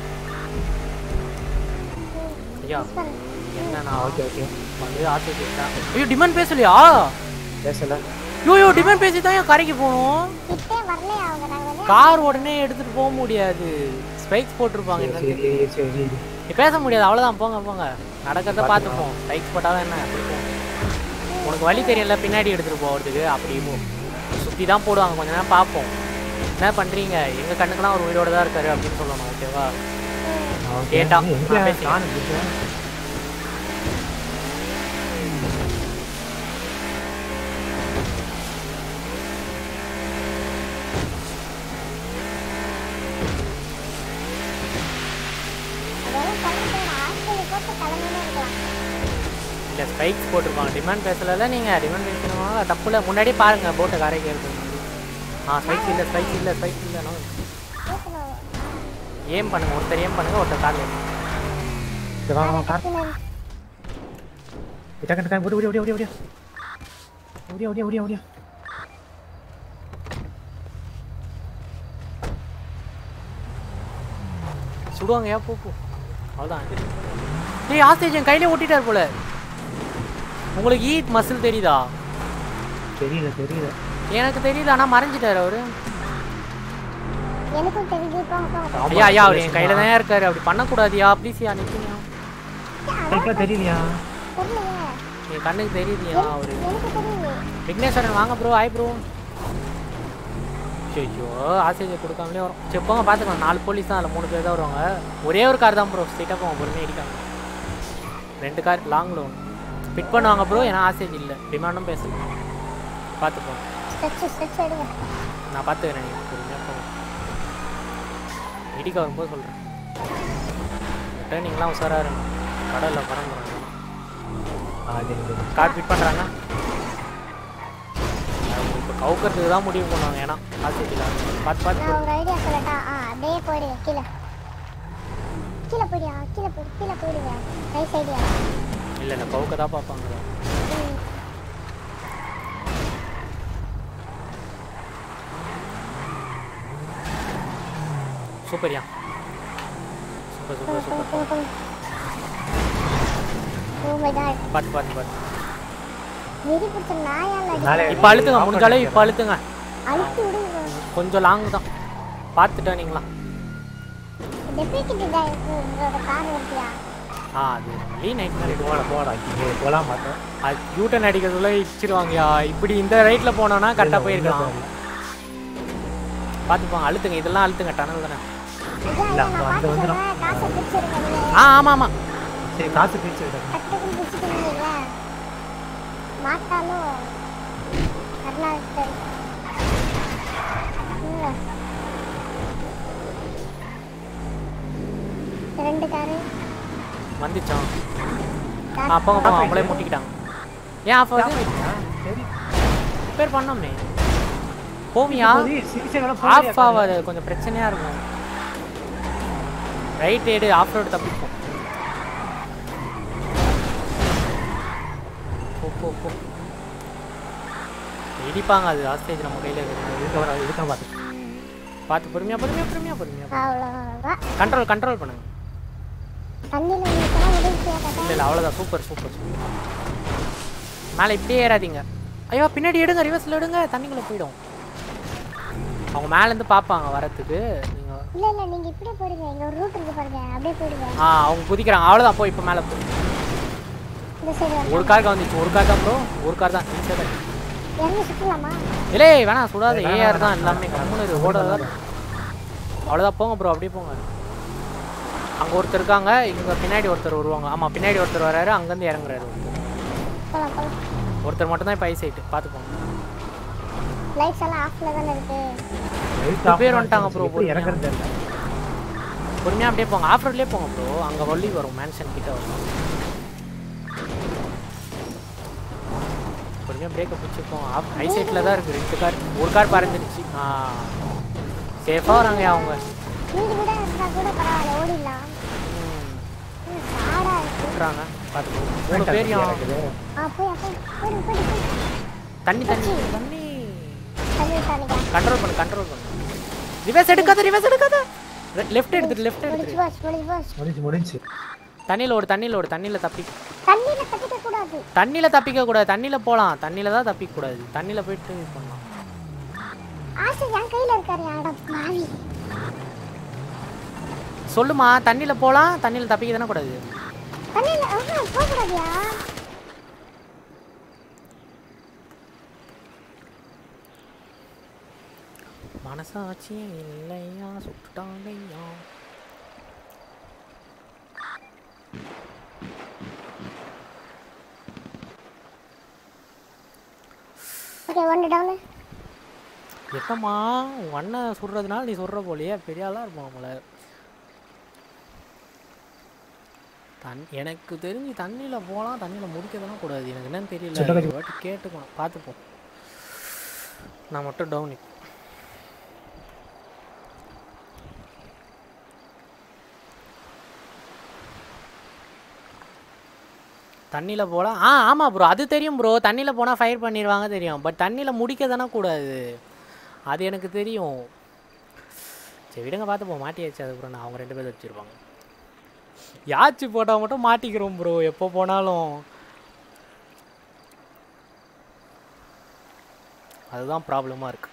ஐயா என்ன நான் ஓகே ஓகே வந்து ஆட்டோ கேட்டேன் ஐயோ டிமாண்ட் பேசலையா பேசல ஐயோ ஐயோ டிமாண்ட் பேசி தான் ஏன் கரைக்கு போகணும் கிட்டே வரலையா அவங்க நாங்க வந்து கார் உடனே எடுத்துட்டு போக முடியாது ஸ்பைக்ஸ் போட்டிருப்பாங்க சரி என்னன்னு சரி சரி நீ பேச முடியாது அவ்வளோதான் போங்க போங்க நடக்கிறத பார்த்துப்போம் ஸ்பைக்ஸ் போட்டாலும் என்ன அப்படி போ. உனக்கு வழி தெரியல பின்னாடி எடுத்துட்டு போகிறதுக்கு அப்படி போ சுற்றி தான் போடுவாங்க கொஞ்ச நேரம் பார்ப்போம் என்ன பண்ணுறீங்க எங்கள் கண்ணுக்கெல்லாம் ஒரு உயிரோட தான் இருக்காரு அப்படின்னு சொல்லணும் ஓகேவா கேட்டா எங்க நான் பேசிக்கிறேன். காணோம் இங்க. அதெல்லாம் சொல்லிட்டு ஆஸ்டேஜ் போட்டு கிளம்பினே இருக்கலாம் இல்லை ஸ்பைக்ஸ் போட்டிருப்பாங்க டிமாண்ட் பேசல நீங்கள் டிமாண்ட் பேசணுமா தப்புல முன்னாடியே பாருங்க போட்டை கரைக்கு எடுத்து ஆ ஸ்பைக்ஸ் இல்லை ஸ்பைக்ஸ் இல்லை ஸ்பைக்ஸ் இல்லைனா பேசணும் ஏம் பண்ணுங்க ஒருத்தர் ஏம் பண்ணுங்க ஒருத்தர் கார்ல சரி, வாங்க வாங்க கார் டக்கு டக்கு ஓடி ஓடி ஓடி ஓடி ஓடி ஓடி ஓடி ஓடி சுடுவாங்க ஏன் போ போ அவ்வளோதான் ஏய் ஆஸ்தேஜ் என் கையிலே ஒட்டிட்டார் போல உங்களுக்கு ஈட் மசில் தெரியுதா தெரியல தெரியல எனக்கு தெரியுது ஆனால் மறைஞ்சிட்டாரு அவரு எனக்கும் தெரிஞ்சு போங்க போங்க ஐயா ஐயா அவர் என் கையில தான் இருக்காரு அப்படி பண்ணக்கூடாதியா ப்ளீஸ்யா நிற்குங்க கைக்கா தெரியலையா தெரியலையே என் கண்ணுக்கு தெரியுதுயா அவரு எனக்கு தெரியுது விக்னேஸ்வரன் வாங்க ப்ரோ ஆய் ப்ரோ ஐயோ ஆசிரியர் கொடுக்காமலே வரும் சரி போங்க பார்த்துக்கலாம் நாலு போலீஸ் தான் அதில் மூணு பேர் தான் வருவாங்க ஒரே ஒரு கார் தான் ப்ரோ ஸ்ட்ரெயிட்டாக போங்க பொறுமையாக அடிக்காங்க ரெண்டு கார் லாங் லோன் பிட் பண்ணுவாங்க ப்ரோ ஏன்னா ஆசேஜ் இல்லை டிமாண்டும் பேசல பார்த்துப்போம் ஸ்ட்ரெச் ஸ்ட்ரெச் எடுங்க நான் பார்த்துக்கிறேன் நீங்கள் பொறுமையாக போங்க இடிக்க வரும்போது சொல்கிறேன் ரிட்டர்னிங்லாம் உஷாராக இருங்க கடலில் பறந்துடும் கார் ஃபிட் பண்ணுறாங்க இப்போ கவுக்கிறதுக்கு தான் முடிவு பண்ணுவாங்க ஏன்னா ஆசிரியர் பார்த்து பார்த்து நான் ஒரு ஐடியா சொல்லட்டா ஆ அப்படியே போயிடுங்க கீழே கீழே போயிடியா கீழே போயிடு கீழே போயிடுங்க நைஸ் ஐடியா இல்லை இல்லை கவுக்க தான் பார்ப்பாங்க சூப்பர்யா super super super oh my god பார்த்து பார்த்து பார்த்து வெறி பிடிச்ச நாயால மேலே அடிக்கிறேன். இப்போ அழுத்துங்க முடிஞ்சாலே இப்போ அழுத்துங்க அழுத்தி விடுங்க கொஞ்சம் லாங் தான் பார்த்துட்டா நீங்களா டெபியூட்டி டைரக்டர் உங்களோட கார் வருதியா ஆ அது லீ நைட் மாதிரி போடா போடா இங்கே போகலாம் பார்த்தேன் அது யூட்டன் அடிக்கிறதுல இடிச்சிருவாங்கயா இப்படி இந்த ரைட்டில் போனோன்னா கரெக்டாக போயிருக்கலாம் பார்த்துப்பாங்க அழுத்துங்க இதெல்லாம் அழுத்துங்க டனல் தானே இல்லை அப்போ அங்கே வந்துடும் காசை பிடிச்சிருங்க நீங்க ஆ ஆமாம் ஆமாம் சரி காசு பிரிச்சு விடுறேன் டக்குனு பிடிச்சிட்டீங்களா மாட்டாலும் கர்நாடகத்தில் இங்க. ரெண்டு காரு வந்துச்சோம் ஆ போங்க போங்க அவங்களே முட்டிக்கிட்டாங்க ஏன் ஆஃப் ஆகுது சரி ரிப்பேர் பண்ணோமே போவியா இப்போது சிகிச்சைகளை போகலையா ஆஃப் ஆகாது கொஞ்சம் பிரச்சனையாக இருக்கும் ரைட் ஏடு ஆஃப் ரோடு தப்பிப்போம் போ போ போ இடிப்பாங்க அது ஆஸ்டேஜ் நம்ம கையில் இருக்க வர இருக்க பார்த்து பார்த்து பொறுமையாக பொறுமையாக பொறுமையாக பொறுமையாக அவ்வளோதான் கண்ட்ரோல் கண்ட்ரோல் பண்ணுங்க தண்ணியில் நிற்கலாம் உதவிச்சியா இல்லை இல்லை அவ்வளோதான் சூப்பர் சூப்பர் சூப்பர் மேலே இப்படியே ஏறாதீங்க ஐயோ பின்னாடி எடுங்க ரிவர்ஸில் எடுங்க தண்ணிக்குள்ளே போயிடும் அவங்க மேலேருந்து பார்ப்பாங்க வரத்துக்கு நீங்கள் இல்லை இல்லை நீங்கள் இப்படியே போயிடுங்க இங்கே ஒரு ரூட் இருக்கு பாருங்க அப்படியே போயிடுங்க ஆ அவங்க குதிக்கிறாங்க அவ்வளோதான் போய் இப்போ மேலே போய் இந்த சைடு ஒரு கார் வந்துச்சு ஒரு கார் தான் ப்ரோ ஒரு கார் தான் ஈஸியாக தான் இறங்கி சுற்றலாமா இல்லை வேணாம் சுடாது ஏஆர் தான் எல்லாமே கம்முன்னு இது ஓடாது தான் அவ்வளோதான் போங்க ப்ரோ அப்படியே போங்க அங்கே ஒருத்தர் இருக்காங்க இங்கே பின்னாடி ஒருத்தர் வருவாங்க ஆமாம் பின்னாடி ஒருத்தர் வராரு அங்கேருந்து இறங்குறாரு ஒருத்தர் போகலாம் போகலாம் ஒருத்தர் மட்டும் தான் இப்போ ஐ சைட்டு பார்த்துப்போங்க லைட்ஸ் எல்லாம் ஆஃப்ல தானே இருக்கு ரெண்டு பேர் வந்துட்டாங்க ப்ரோ எப்படி இறங்குறது தெரியல பொறுமையாக அப்படியே போங்க ஆஃப் ரோட்லேயே போங்க ப்ரோ அங்கே வள்ளி வரும் மேன்ஷன் கிட்ட வரும் பொறுமையாக பிரேக்கை பிடிச்சிப்போம் ஆஃப் ஐ சைட்டில் தான் இருக்குது ரெண்டு கார் ஒரு கார் பறந்துருச்சு ஆ சேஃபாக வராங்க அவங்க வீடு வீடா இருந்தா கூட பரவாயில்ல ஓடிடலாம் ம், காடா இருக்கு விட்றாங்க பார்த்து மூணு பேரையும் ஆ போய் அப்போ போயிடு போயிடு போயிடு தண்ணி தண்ணி தண்ணி தண்ணி தண்ணிக்கா கண்ட்ரோல் பண்ணு கண்ட்ரோல் பண்ணு ரிவர்ஸ் எடுக்காத ரிவர்ஸ் எடுக்காத லெஃப்ட் எடுத்துட்டு லெஃப்ட் முடிச்சு எடுத்துட்டு போச்சு முடிச்சு போச்சு முடிஞ்சு முடிஞ்சு தண்ணியில் ஓடு தண்ணியில் ஓடு தண்ணியில் தப்பி தண்ணியில தப்பிக்க கூடாது தண்ணியில் தப்பிக்க கூடாது தண்ணியில் போகலாம் தண்ணியில் தான் தப்பிக்க கூடாது தண்ணியில் போயிட்டு இது பண்ணலாம் ஆசை என் கையில இருக்காரு அட பாவி சொல்லுமா தண்ணியில் போகலாம் தண்ணியில் தப்பிக்க தானே கூடாது தண்ணியில ஆஹா போக கூடாதியா மனசாட்சியே இல்லையா சுட்டுட்டாங்கய்யா ஓகே ஒன்று டவுனு எப்பம்மா உன் அண்ணன் சுடுறதுனால நீ சொல்கிற போலயே பெரிய ஆளாக இருப்பான் நம்மள தன் எனக்கு தெரிஞ்சு தண்ணியில் போகலாம் தண்ணியில் முடிக்க தானே கூடாது எனக்கு என்னன்னு தெரியல சுட்டகத்தி- ஒரு வாட்டி கேட்டுக்கணும் பார்த்துப்போம் நான் மட்டும் டவுன் தண்ணியில் போகலாம் ஆ ஆமாம் ப்ரோ அது தெரியும் ப்ரோ தண்ணியில் போனால் ஃபயர் பண்ணிடுவாங்க தெரியும் பட் தண்ணியில் முடிக்க தானே கூடாது அது எனக்கு தெரியும் சரி விடுங்க பார்த்துப்போம் மாட்டியாச்சு அதுக்கப்புறம் நான் அவங்க ரெண்டு பேரும் வச்சுருப்பாங்க யாச்சு போட்டால் மட்டும் மாட்டிக்கிறோம் ப்ரோ எப்போ போனாலும் அதுதான் ப்ராப்ளமாக இருக்கு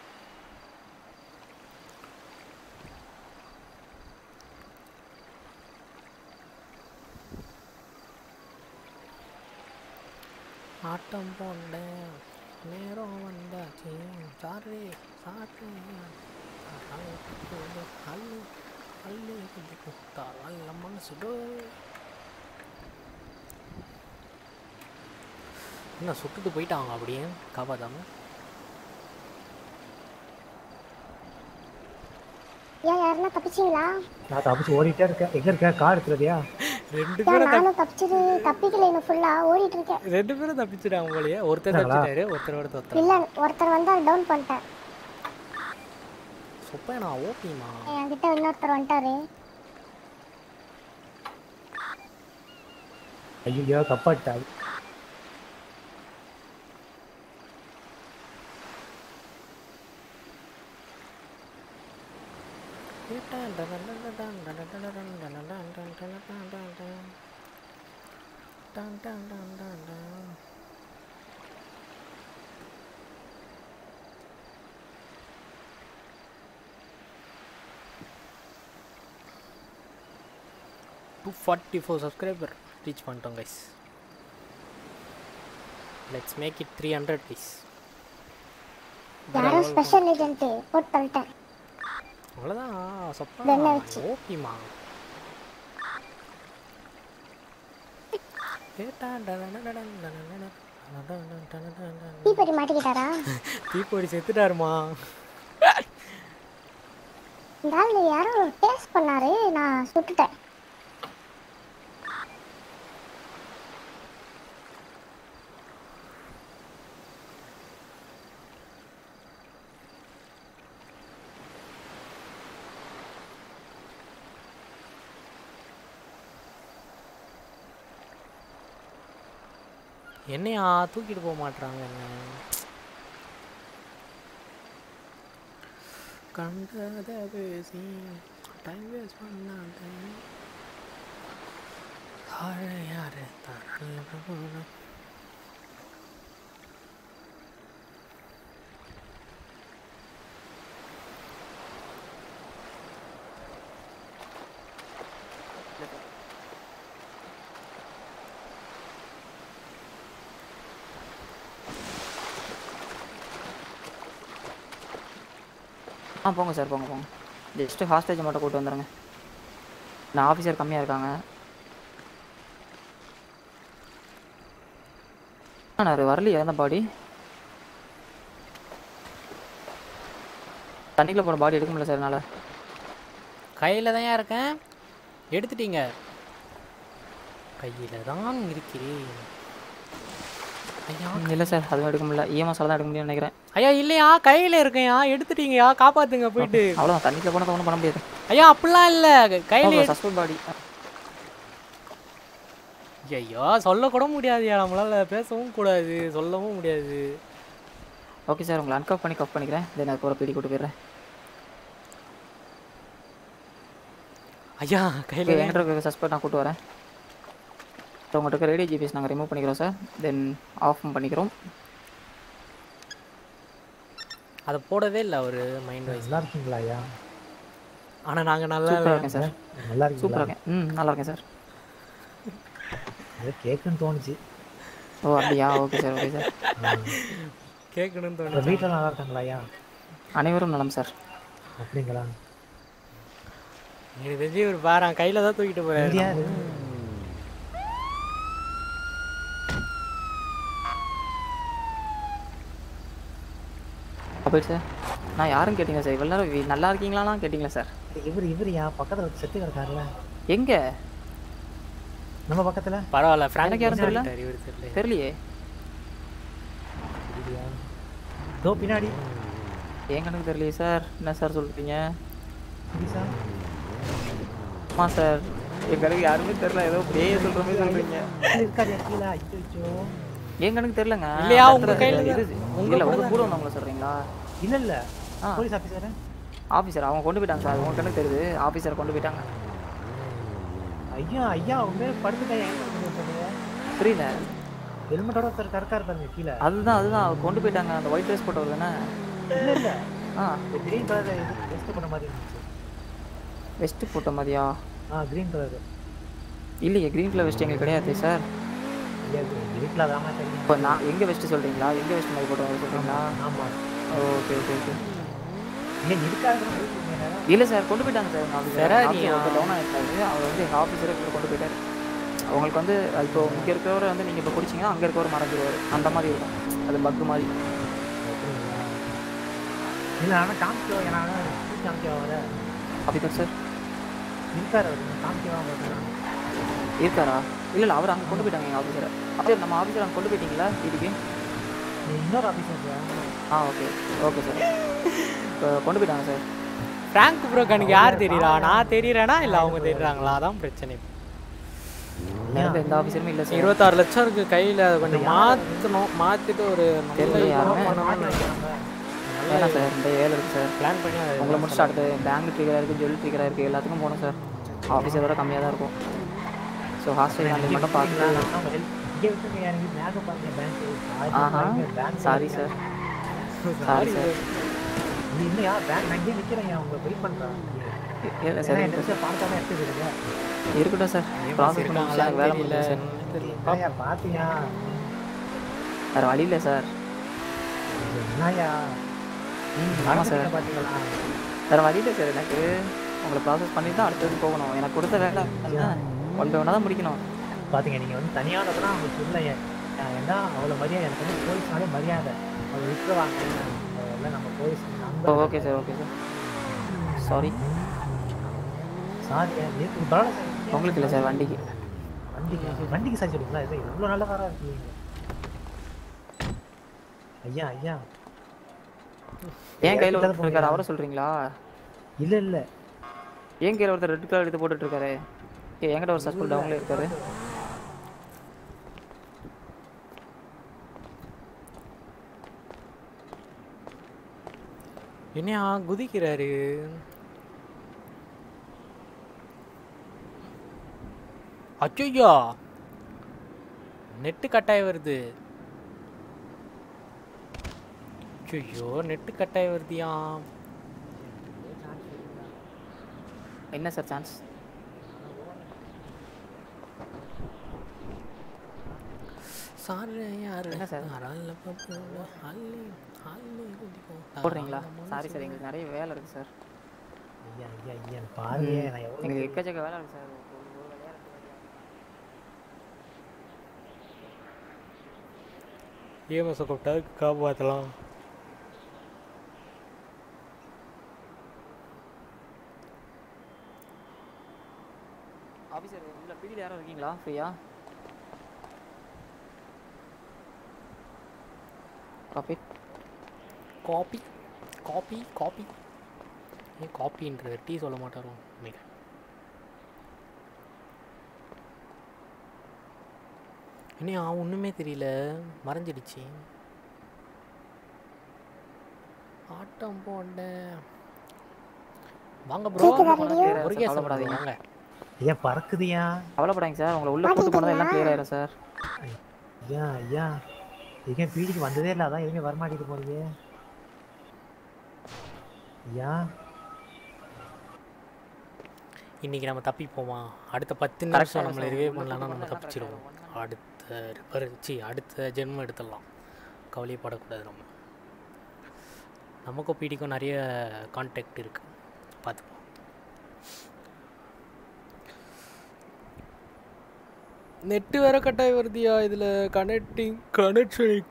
ஆட்டம் போண்டேன் நேரம் வந்தாச்சு சாரி சாரி அள்ளு அள்ளு குதி குத்தா அல்ல மனசுடோ என்ன சுட்டுட்டு போயிட்டாங்க அப்படியே காப்பாத்தாம ஏன் யாருன்னா தப்பிச்சிங்களா நான் தப்பிச்சு ஓடிட்டே இருக்கேன் எங்க இருக்க கார் எடுத்துறதியா ரெண்டு ஏன் பேரும் நானும் தப்பிச்சிட்டு தப்பிக்கல இன்னும் ஃபுல்லா ஓடிட்டு இருக்கேன் ரெண்டு பேரும் தப்பிச்சிட்டாங்க போலயே ஒருத்தர் என்னங்களா? தப்பிச்சிட்டாரு ஒருத்தரோட தோத்தர் இல்ல ஒருத்தர் வந்து டவுன் பண்ணிட்டேன் சுப்பா நான் ஓபிமா என்கிட்ட இன்னொருத்தர் வந்துட்டாரு ஐயோ தப்பாட்டா two forty four subscriber reach பண்ணிட்டோம் guys let's make it three hundred please யாரோ ஸ்பெஷல் ஏஜென்ட் போட்டு தள்ளிட்டேன் அவ்வளோதான் சொப்பா வெள்ளை வச்சு. ஓகேம்மா தீப்பெட்டி மாட்டிக்கிட்டாரா தீப்பொடி செத்துட்டாருமா இந்த ஆள் யாரோ டேஸ்ட் பண்ணாரு நான் சுட்டுட்டேன் என்னையா தூக்கிட்டு போக மாட்றாங்க என்ன கண்டத பேசி டைம் வேஸ்ட் பண்ணாத யாரு யாரு தான் ஆ போங்க சார் போங்க போங்க ஜஸ்ட்டு ஹாஸ்டேஜ் மட்டும் கூட்டு வந்துடுங்க நான் ஆஃபீஸர் கம்மியாக இருக்காங்க நான் வரலையா அந்த பாடி தண்ணிக்குள்ள போன பாடி எடுக்க முடியல சார் என்னால் கையில் தான் இருக்கேன் எடுத்துட்டீங்க கையில் தான் இருக்கிறேன் ஐயா இல்லை சார் அதுவும் எடுக்க முடியல இஎம்எஸ்ஸால் தான் எடுக்க முடியும்னு நினைக்கிறேன் ஐயா இல்லையா கையில் இருக்கேன்யா எடுத்துட்டீங்கயா காப்பாத்துங்க போயிட்டு அவ்வளோதான் தண்ணிக்குள்ள போனால் ஒன்றும் பண்ண முடியாது ஐயா அப்படிலாம் இல்லை கையில் சஸ்பெண்ட் பாடி ஐயோ சொல்லக்கூட முடியாதுயா நம்மளால பேசவும் கூடாது சொல்லவும் முடியாது ஓகே சார் உங்களை அன்கப் பண்ணி கப் பண்ணிக்கிறேன் தென் அதுக்கு ஒரு பிடி கூட்டு போயிடுறேன் ஐயா கையில் என்கிட்ட இருக்க சஸ்பெக்ட் நான் கூட்டு வரேன் ஸோ உங்கள்கிட்ட இருக்க ரேடியோ ஜிபிஎஸ் நாங்கள் ரிமூவ் பண்ணிக்கிறோம் சார் தென் ஆஃப் பண்ணிக்கிறோம் அதை போடவே இல்லை அவர் மைண்ட் வைஸ் நல்லா இருக்கீங்களா ஐயா ஆனால் நாங்கள் நல்லா சூப்பராக இருக்கேன் சார் நல்லா இருக்கீங்களா சூப்பராக இருக்கேன் ம் நல்லா இருக்கேன் சார் அது கேட்குன்னு தோணுச்சு ஓ அப்படியா ஓகே சார் ஓகே சார் கேட்கணும்னு உங்க தோணுச்சு வீட்டில் நல்லா இருக்காங்களா ஐயா அனைவரும் நலம் சார் அப்படிங்களா எனக்கு தெரிஞ்சு ஒரு பாரு கையில் தான் தூக்கிட்டு போறாரு இந்தியா அப்படி சார் நான் யாரும் கேட்டீங்க சார் இவ்வளோ நேரம் வி- நல்லா இருக்கீங்களாலாம் கேட்டிங்களா சார் இவர் இவருயா பக்கத்துல வச்சு செத்து கிடக்காருல எங்கே நம்ம பக்கத்துல பரவாயில்ல ஃப்ராங்க் எனக்கு யாரும் தெரியல இவர் தெரியல தெரியலையே இல்லையா தோ பின்னாடி ஏன் கணக்கு தெரியலையே சார் என்ன சார் சொல்றீங்க புரியுதா ஆமாம் சார் என் கணக்கு யாருமே தெரியல ஏதோ பேய சொல்கிற மாதிரி சொல்கிறீங்க இருக்காரு கீழே ஐயோ என் கணக்கு தெரியலங்க இல்லையா, அந்த உங்க இடத்துல கையில இது தான். உங்க உங்க இல்ல கூட உங்க தான் கூட வந்தவங்கள சொல்றீங்களா இல்ல இல்ல ஆ போலீஸ் ஆஃபீஸர் ஆஃபீஸர் அவங்க கொண்டு போயிட்டாங்க சார் உங்க கணக்கு தெரியுது ஆஃபீஸர் கொண்டு போயிட்டாங்க ஐயா ஐயா உங்க படுத்துட்டா ஏன் புரியல ஹெல்மெட்டோட ஒருத்தர் கரெக்டாக பாருங்க கீழே அதுதான் அதுதான் அவங்க கொண்டு போயிட்டாங்க அந்த ஒயிட் ட்ரெஸ் போட்டவர் தானே இல்ல இல்ல ஆ கிரீன் கலர் வெஸ்ட் பண்ண மாதிரி இருந்துச்சு வெஸ்ட் போட்ட மாதிரியா ஆ கிரீன் கலர் இல்லையே க்ரீன் கலர் வெஸ்ட் எங்களுக்கு கிடையாது சார் வீட்டில் அதாம தெரியும் இப்போ நான் எங்கே வெஸ்ட் சொல்கிறீங்களா எங்கே வெஸ்ட் மாதிரி போட்டவங்க சொல்கிறீங்களா ஆமா ஓகே ஓகே ஓகே ஏன் இருக்காது இல்லை சார் கொண்டு போயிட்டாங்க சார் எங்கள் சரி, ஆஃபீஸர் நீ- ஆஃபீஸர் லோனாக இருக்காரு அவர் வந்து எங்கள் ஆஃபீஸரை கூட கொண்டு போயிட்டாரு அவங்களுக்கு வந்து இப்போ இங்கே இருக்கிறவரை வந்து நீங்கள் இப்போ பிடிச்சிங்கன்னா அங்கே இருக்கவர் மறைஞ்சிருவார் அந்த மாதிரி இருக்கும் அது பக்கு மாதிரி இல்லை ஆனால் காமிக்கோ ஏன்னா காமிக்கவா வர ஆஃபீஸர் சார் இருக்காரு அவர் காமிக்கவா பார்த்தா இருக்காரா இல்லை இல்லை அவர் அங்கே கொண்டு போயிட்டாங்க எங்கள் ஆஃபீஸரை அப்படியே நம்ம ஆஃபீஸர் அங்கே கொண்டு போயிட்டீங்களா வீட்டுக்கு இன்னொரு ஆஃபீஸர் ஆ ஓகே ஓகே சார் இப்போ கொண்டு போயிட்டாங்க சார் ஃப்ராங்க் ப்ரோ கணக்கு யார் தெரியறா நான் தெரியறேனா இல்லை அவங்க தெரியறாங்களா அதான் பிரச்சனை எனக்கு எந்த ஆஃபீஸருமே இல்லை சார் இருபத்தாறு லட்சம் இருக்கு கையில் அதை கொஞ்சம் மாற்றணும் மாற்றிட்டு ஒரு நல்ல தெரியல இதுவா யாருமே. பண்ணணும்னு நினைக்கிறேன் வேணாம் சார் இந்த வேலை இருக்குது சார் பிளான் பண்ணி அதை உங்களை முடிச்சுட்டு அடுத்து பேங்க் ட்ரிகராக இருக்குது ஜுவல் ட்ரிகராக இருக்குது எல்லாத்துக்கும் போகணும் சார் ஆஃபீஸை விட கம்மியாக தான் இருக்கும் ஸோ ஹாஸ்டல் ஹேண்டில் மட்டும் பார்த்துட்டு இங்கே விட்டுருங்க எனக்கு மேக பாருங்க பேங்க் ஆஹா சாரி சார் சாரி சார் நீ இல்லையா பேங்க் நான் இங்கே நிற்கிறேன் உங்களை வெயிட் பண்ணுறேன் இல்லை சார் என் ட்ரெஸ்ஸை பார்த்தாம எடுத்துக்கிறீங்க இருக்கட்டும் சார் ப்ராசஸ் பண்ணி முடிச்சு எனக்கு வேலை முடியல சார் என்னய்யா பார்த்தியா வேறு வழி இல்லை சார் என்னய்யா ஆமாம் சார் பார்த்தீங்களா வேறு வழி இல்லை சார் எனக்கு உங்களை ப்ராசஸ் பண்ணி தான் அடுத்தது போகணும் எனக்கு கொடுத்த வேலை ஒன் பை ஒன்னாக தான் முடிக்கணும் பாத்தீங்க நீங்க வந்து தனியானதுனா அவங்க சொல்லலையே ஏன்னா அவ்வளோ மரியாதை எனக்கு வந்து போலீஸ்னாலே மரியாதை அவங்க விட்டுருவாங்க எல்லாம் நம்ம police okay sir okay sir sorry sorry நேற்று பரவாயில்ல சார் உங்களுக்கு இல்லை சார் வண்டிக்கு வண்டிக்கு வண்டிக்கு சார் சொல்லுங்களா இது இவ்வளோ நல்ல காராக இருக்கீங்க ஐயா ஐயா ஏன் கையில் ஒருத்தர் இருக்காரு அவரை சொல்கிறீங்களா இல்லை இல்லை ஏன் கையில் ஒருத்தர் ரெட் கலர் எடுத்து போட்டுட்டு இருக்காரு ஏ என்கிட்ட ஒரு சஸ்பெண்ட் அவங்களே இருக்காரு என்னையா குதிக்கிறாரு அச்சோ நெட்டு கட்டாய் வருது ஐயோ நெட்டு கட்டாய் வருதியா என்ன சார் சான்ஸ் சார் யாரு என்ன சார்? போடுறீங்களா சாரி சார் எங்களுக்கு நிறைய வேலை இருக்குது சார் ஐயா ஐயா ஐயா பாருங்க நான் எவ்வளோ எங்களுக்கு எக்கச்சக்க வேலை இருக்குது சார் ஏமஸை கூப்பிட்டா காப்பாற்றலாம் ஆஃபீஸர் உள்ள பிடியில் யாரும் இருக்கீங்களா ஃப்ரீயா காப்பி காப்பி காப்பி காப்பி ஏன் காப்பின்றது டீ சொல்ல மாட்டாரோ நினைக்கிறேன் இன்னும் அவன் ஒன்றுமே தெரியல மறைஞ்சிடுச்சு ஆட்டம் போண்ட வாங்க ப்ரோ கேக்குதா radio? முருகேசன் கவலைப்படாதீங்க. வாங்க ஐயா பறக்குதுயா கவலைப்படாதீங்க சார் உங்களை உள்ள கூட்டு போனது எல்லாம் கிளியர் ஆயிரும் சார் ஐயா ஐயா எங்கேயும் பீடிக்கு வந்ததே இல்லை அதான் எதுவுமே வரமாட்டேங்குது போறீங்க ஐயா இன்னைக்கு நம்ம தப்பிப்போமா அடுத்த பத்து Correct நிமிஷம் ஆன நம்மளை சார். ரிவே உள்ள பண்ணலாம்னா நம்ம கூட்டு போனா தப்பிச்சிடுவோம் அடுத்த ரிப்பர் சி அடுத்த ஜென்மம் எடுத்துடலாம் கவலைப்படக்கூடாது நம்ம நமக்கும் பிடிக்கும் நிறைய கான்டாக்ட் இருக்கு பார்த்துப்போம் நெட்டு வேற கட்டாய் வருதியா இதில் கனெக்டிங் கனெக்ஷன்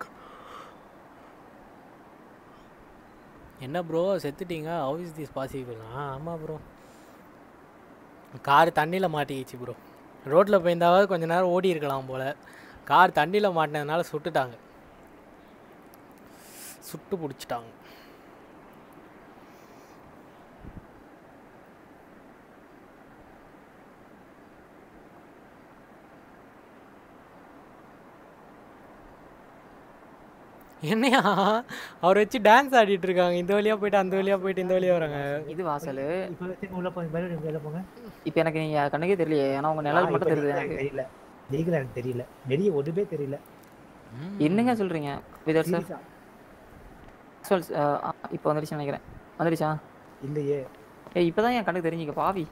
என்ன ப்ரோ செத்துட்டீங்க ஹவு இஸ் திஸ் பாசிபிள் ஆ ஆமாம் ப்ரோ கார் தண்ணியில் மாட்டிக்கிச்சு ப்ரோ ரோட்டில் போயிருந்தாவது கொஞ்ச நேரம் ஓடி இருக்கலாம் போல் கார் தண்ணியில் மாட்டினதுனால சுட்டுட்டாங்க சுட்டு பிடிச்சிட்டாங்க என்னையா அவர் வச்சு டான்ஸ் ஆடிட்டு இருக்காங்க இந்த வழியா போயிட்டு அந்த வழியா போயிட்டு இந்த வழியா வராங்க இது வாசல் இப்போ திரும்ப உள்ள போய் மறுபடியும் வெளில போங்க இப்போ எனக்கு நீங்க கண்ணுக்கே தெரியலையே ஏன்னா உங்க நிழல் மட்டும் தெரியுது எனக்கு தெரியல லீகல் எனக்கு தெரியல வெளியே ஒன்றுமே தெரியல என்னங்க சொல்றீங்க விதர் சார் Serious-ஆ? சொல் இப்போ வந்துடுச்சு நினைக்கிறேன் வந்துடுச்சா இல்லையே ஏய் இப்போதான் என் கண்ணுக்கு தெரிஞ்சுக்க பாவி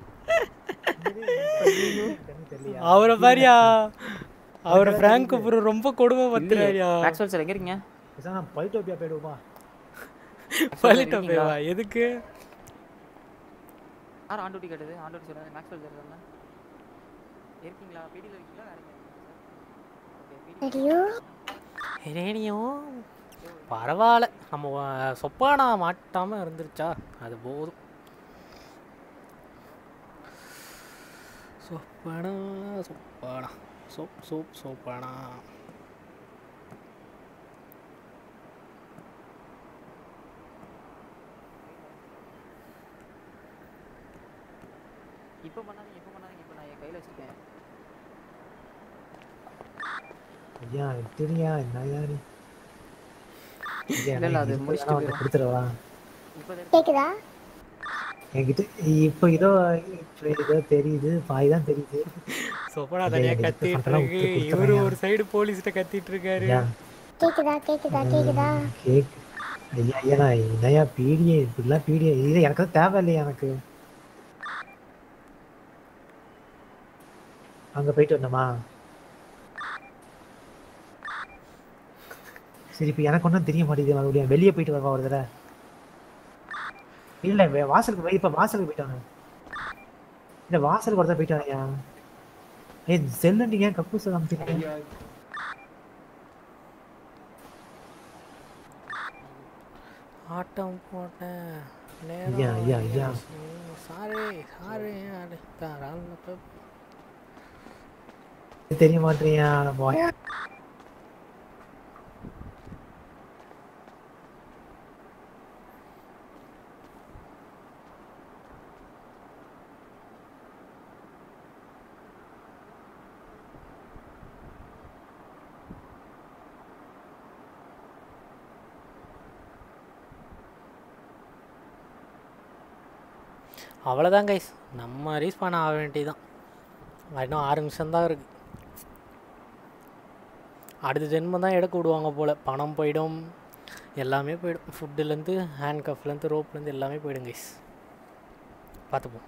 தெரியலையா அவரை பாரியா அவர் பிராங்க் அப்புறம் ரொம்ப கொடுமை பத்துறாரியா மேக்ஸ்வெல் சார் எங்க இருக்கீங்க பேசாம நான் பைட்டோப்பியா போயிடுவோமா பள்ளிட்ட போய்வா எதுக்கு யார் ஆன் டியூட்டி கேட்டது ஆன் டியூட்டி சொல்லுங்க மேக்ஸ்வெல் சார் தானே இருக்கீங்களா பிடியில் இருக்கீங்களா வேற ரேடியோ ரேடியும் பரவாயில்ல நம்ம வ- சொப்பானா மாட்டாம இருந்துருச்சா அது போதும் சொப்பானா சொப்பானா சோப் சோப் சோப்பானா இப்போ பண்ணாதீங்க இப்போ பண்ணாதீங்க இப்போ நான் என் கையில் வச்சிருக்கேன் ஐயா எனக்கு தெரியா என்ன யாரு இல்ல, இல்ல, அது முடிச்சுட்டு போயிரும். கொடுத்துருவா கேக்குதா என்கிட்ட இப்போ இதோ இப்போ இதோ தெரியுது பாய் தான் தெரியுது சொப்பனா இல்ல, தனியா எனக்கு கத்திட்டு அதெல்லாம் இருக்கு விட்டு இவரு கொடுத்துறேன். ஒரு சைடு போலீஸ்கிட்ட கத்திட்டு இருக்காரு ஐயா. கேக்குதா கேக்குதா கேக்குதா கேக் ஐயா ஐயா நான் என்னையா பீடியே இப்படிலாம் பீடியே இது எனக்கு தான் தேவை இல்லையா எனக்கு அங்க போயிட்டு வந்தோமா சரி இப்போ எனக்கு ஒன்றும் தெரிய மாட்டேங்குது மறுபடியும் வெளியே போயிட்டு வரவா ஒரு தடவை இல்ல வே- வாசலுக்கு போய் இப்ப வாசலுக்கு போயிட்டாங்க இல்ல வாசலுக்கு ஒருத்தர் போயிட்டாங்க ஏய் செல்லு நீங்க ஏன் கக்கூச காமிச்சிருக்கீங்க ஆட்டம் போட்டேன் ஐயா, ஐயா, ஐயா. சாரி சாரி அடுத்த தெரிய மாட்டேறியா போய் அவ்வளோதான் கைஸ் நம்ம ரீஸ் பண்ண ஆக வேண்டியதுதான் இன்னும் ஆறு நிமிஷம் தான் இருக்கு அடுத்த ஜென்மம் தான் எடுக்க விடுவாங்க போல் பணம் போயிடும் எல்லாமே போயிடும் ஃபுட்டுலேருந்து ஹேண்ட் கஃப்லேருந்து ரோப்லேருந்து எல்லாமே போயிடும் கைஸ் பார்த்துப்போம்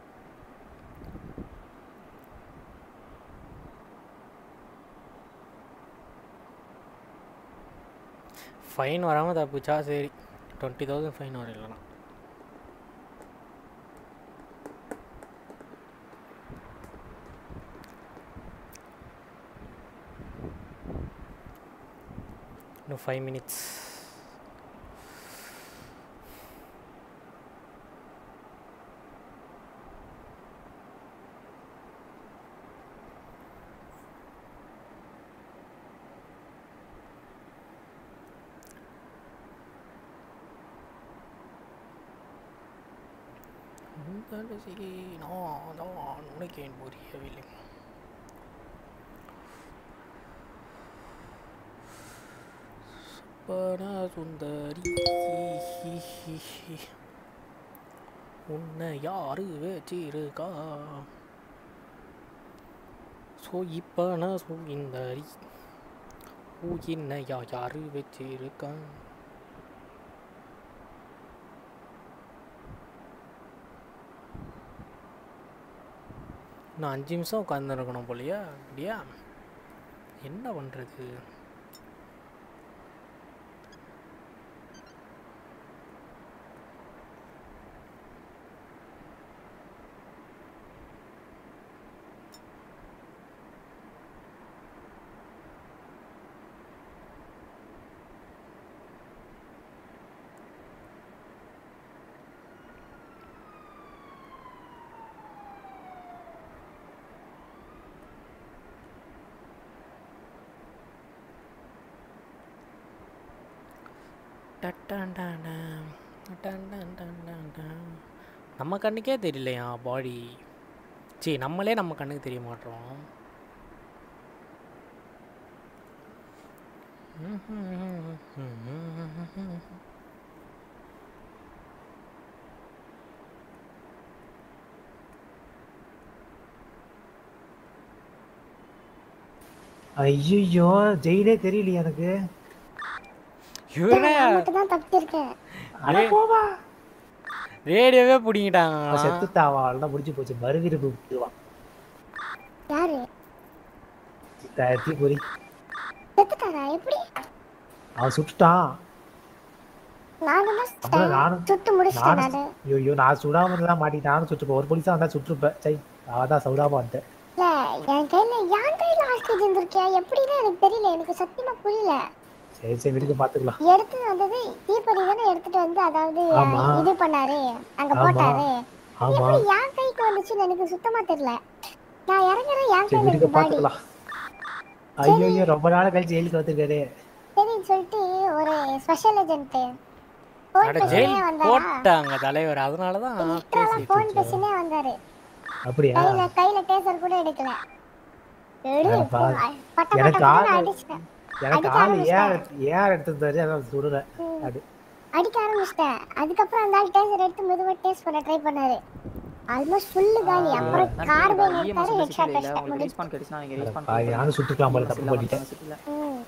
ஃபைன் வராமல் தப்பிச்சா சரி டுவெண்ட்டி தௌசண்ட் ஃபைன் வரும் இல்லைனா இன்னும் ஃபைவ் மினிட்ஸ் நான் தான் உனக்கு ஏன் புரியவில்லை பன சுந்தரி உன்னை யாரு வச்சிருக்கா ஸோ இப்போ நான் சுந்தரி ஊ என்னையா யாரு வச்சிருக்கா நான் அஞ்சு நிமிஷம் உட்காந்துருக்கணும் போலியா அப்படியா என்ன பண்ணுறது டட்டண்டடம், டண்டண்டண்டடம். நம்ம கண்ணுக்கே தெரியலையா பாடி சரி நம்மளே நம்ம கண்ணுக்கு தெரிய மாட்டோம் ஐயோ ஜெயிலே தெரியலையே எனக்கு இவரே நான் மட்டும் தான் தப்பிச்சிருக்கேன் அட போவா ரேடியோவே பிடிங்கிட்டாங்க செத்துட்டாவா அவ்வளோதான் முடிஞ்சு போச்சு மறுவிருப்பு விட்டுவா யாரு தீ பொறி செத்துட்டாரா எப்படி அவன் சுட்டுட்டான் நானும் தான் அப்புறம் சுட்டேன். நானும் சுட்டு முடிச்சிட்டேன் நானும் நானு ஐயோ ஐயோ நான் சுடாம இருந்தா மாட்டிட்டேன் நானும் சுட்டுப்பேன் ஒரு போலீஸா வந்தா சுட்டுருப்பேன் சை அதான் சவுடாம வந்துட்டேன் இல்ல என் கையில என் கையில ஹாஸ்டேஜ் இருந்திருக்கியா எப்படின்னு எனக்கு தெரியல எனக்கு சத்தியமா புரியல சரி சரி விடுங்க பாத்துக்கலாம் எடுத்து வந்தது தீப்பொறி தானே எடுத்துட்டு வந்து அதாவது ஆமா. இது பண்ணாரு அங்க ஆமா. போட்டாரு ஆமா எப்படி என் கைக்கு வந்துச்சுன்னு எனக்கு சுத்தமா தெரியல நான் இறங்குறேன் என் சரி கையில விடுங்க இருக்கு பாடி பாத்துக்கலாம் ஐயோ ஐயோ ரொம்ப நாள் கழிச்சு ஜெயிலுக்கு வந்திருக்காரு சரின்னு சொல்லிட்டு ஒரு ஸ்பெஷல் ஏஜென்ட் போன் அட ஜெயில் பேசினே வந்தாரா போட்டாங்க தலைவர் அதனால தான் பேசிட்டு போன் இருக்கேன். பேசினே வந்தாரு அப்படியா கையில கையில டேசர் கூட எடுக்கல எடு அட பாவி. பட்ட எனக்கு பட்ட ஆளு- அடிச்சிட்டேன் எனக்கு அடிக்க ஆள் ஆரம்பிச்சிட்டேன். ஏன் ஏன் எடுத்திருந்தாரு அதான் சுடுற அது அடிக்க ஆரம்பிச்சிட்டேன் அதுக்கப்புறம் அந்த ஆள் டேசர் எடுத்து மெதுவாக டேஸ்ட் பண்ண ட்ரை பண்ணாரு ஆல்மோஸ்ட் ஃபுல்லு காலி அப்புறம் கார்பைன் எடுத்தாரு ஹெட் ஷாட் இல்லை வச்சிட்டேன் உங்களுக்கு ரீஸ்பான் கிடைச்சுன்னா நீங்கள் ரீஸ்பான் பாவி, நானும் சுட்டுக்கலாம் போல தப்பு பண்ணிட்டேன் ம்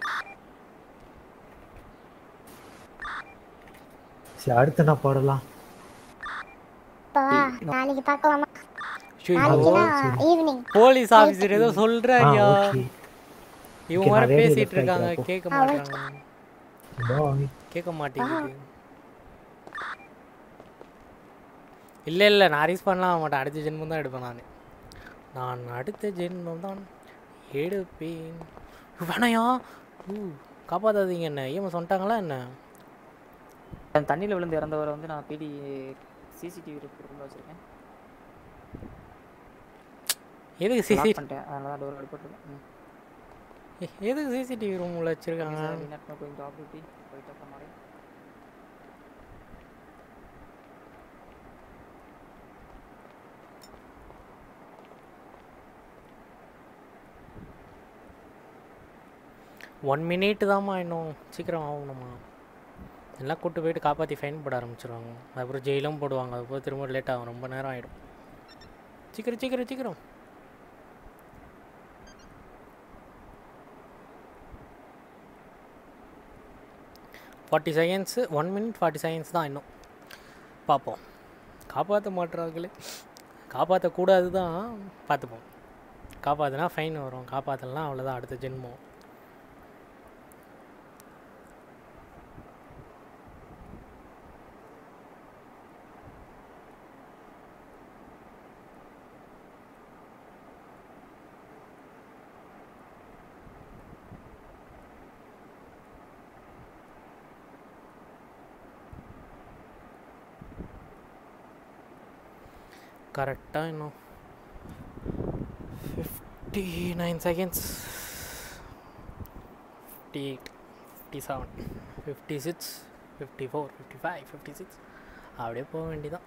சரி அடுத்து என்ன போடலாம் இப்போ வா நாளைக்கு பார்க்கலாமா ஐயோ. நாளைக்குனா ஈவினிங் போலீஸ் ஆபீசர் ஏதோ சொல்றாருயா ஆ, okay. இவங்க Okay, வேற நான் radio பேசிட்டு left இருக்காங்க ஆயிக்கிறேன் கேட்க ஆ, okay. மாட்டாங்க Bye. கேட்க மாட்டேங்குது இல்ல இல்ல நான் ரீஸ் பண்ணலாம் மாட்டேன் அடுத்த ஜென்மம் தான் எடுப்பேன் நான் நான் அடுத்த ஜென்மம் தான் எடுப்பேன் வேணாயா ஊ காப்பாத்தாதீங்க என்ன ஏமா சொல்லிட்டாங்களா என்ன தண்ணியில் விழுந்து இறந்தவரை வந்து நான் பிடி சிசிடிவி ரூமில் வச்சிருக்கேன் எதுக்கு Lock சிசி பண்ணிட்டேன் அதனால தான் டோர் அடிப்பட்டுருக்கேன் எதுக்கு சிசிடிவி ரூம்ல வச்சிருக்காங்க Not going to off duty. Wait up on morning. One minute தாம்மா இன்னும் சீக்கிரம் ஆகணுமா எல்லாம் கூட்டு போயிட்டு காப்பாற்றி ஃபைன் போட ஆரம்பிச்சிருவாங்க அதுக்கப்புறம் ஜெயிலும் போடுவாங்க அதுக்கப்புறம் திரும்ப லேட் ஆகும் ரொம்ப நேரம் ஆகிடும் சீக்கிரம் சீக்கிரம் சீக்கிரம் forty seconds one minute forty seconds தான் இன்னும் பார்ப்போம் காப்பாற்ற மாட்டுறாங்களே காப்பாற்றக்கூடாது தான் பார்த்துப்போம் காப்பாற்றுனா ஃபைன் வரும் காப்பாற்றலாம் அவ்வளோதான் அடுத்த ஜென்மம் கரெக்டாக இன்னும் fifty nine seconds fifty eight fifty seven fifty six fifty four fifty five fifty six அப்படியே போக வேண்டியதான்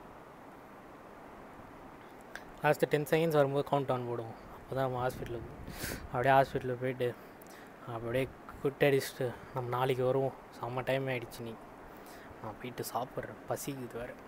லாஸ்ட்டு டென் செகண்ட்ஸ் வரும்போது கவுண்ட் ஆன் போடுவோம் அப்போ தான் நம்ம ஹாஸ்பிட்டலுக்கு அப்படியே ஹாஸ்பிட்டலுக்கு போயிட்டு அப்படியே குட்டடிச்சுட்டு நம்ம நாளைக்கு வருவோம் செம்ம டைம் ஆகிடுச்சு நீ நான் போயிட்டு சாப்பிட்றேன் பசிக்குது வேறு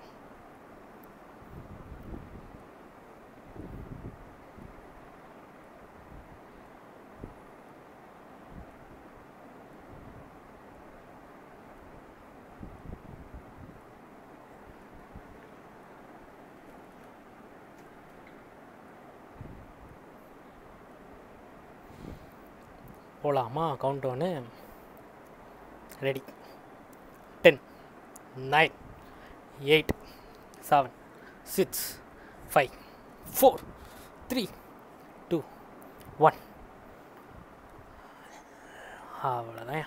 போகலாமா கவுண்ட் ஒன்று ready ten nine eight seven six five four three two one அவ்வளோதான்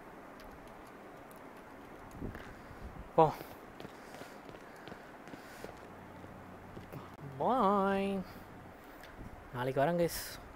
போ பாய் நாளைக்கு வரேன் கைஸ்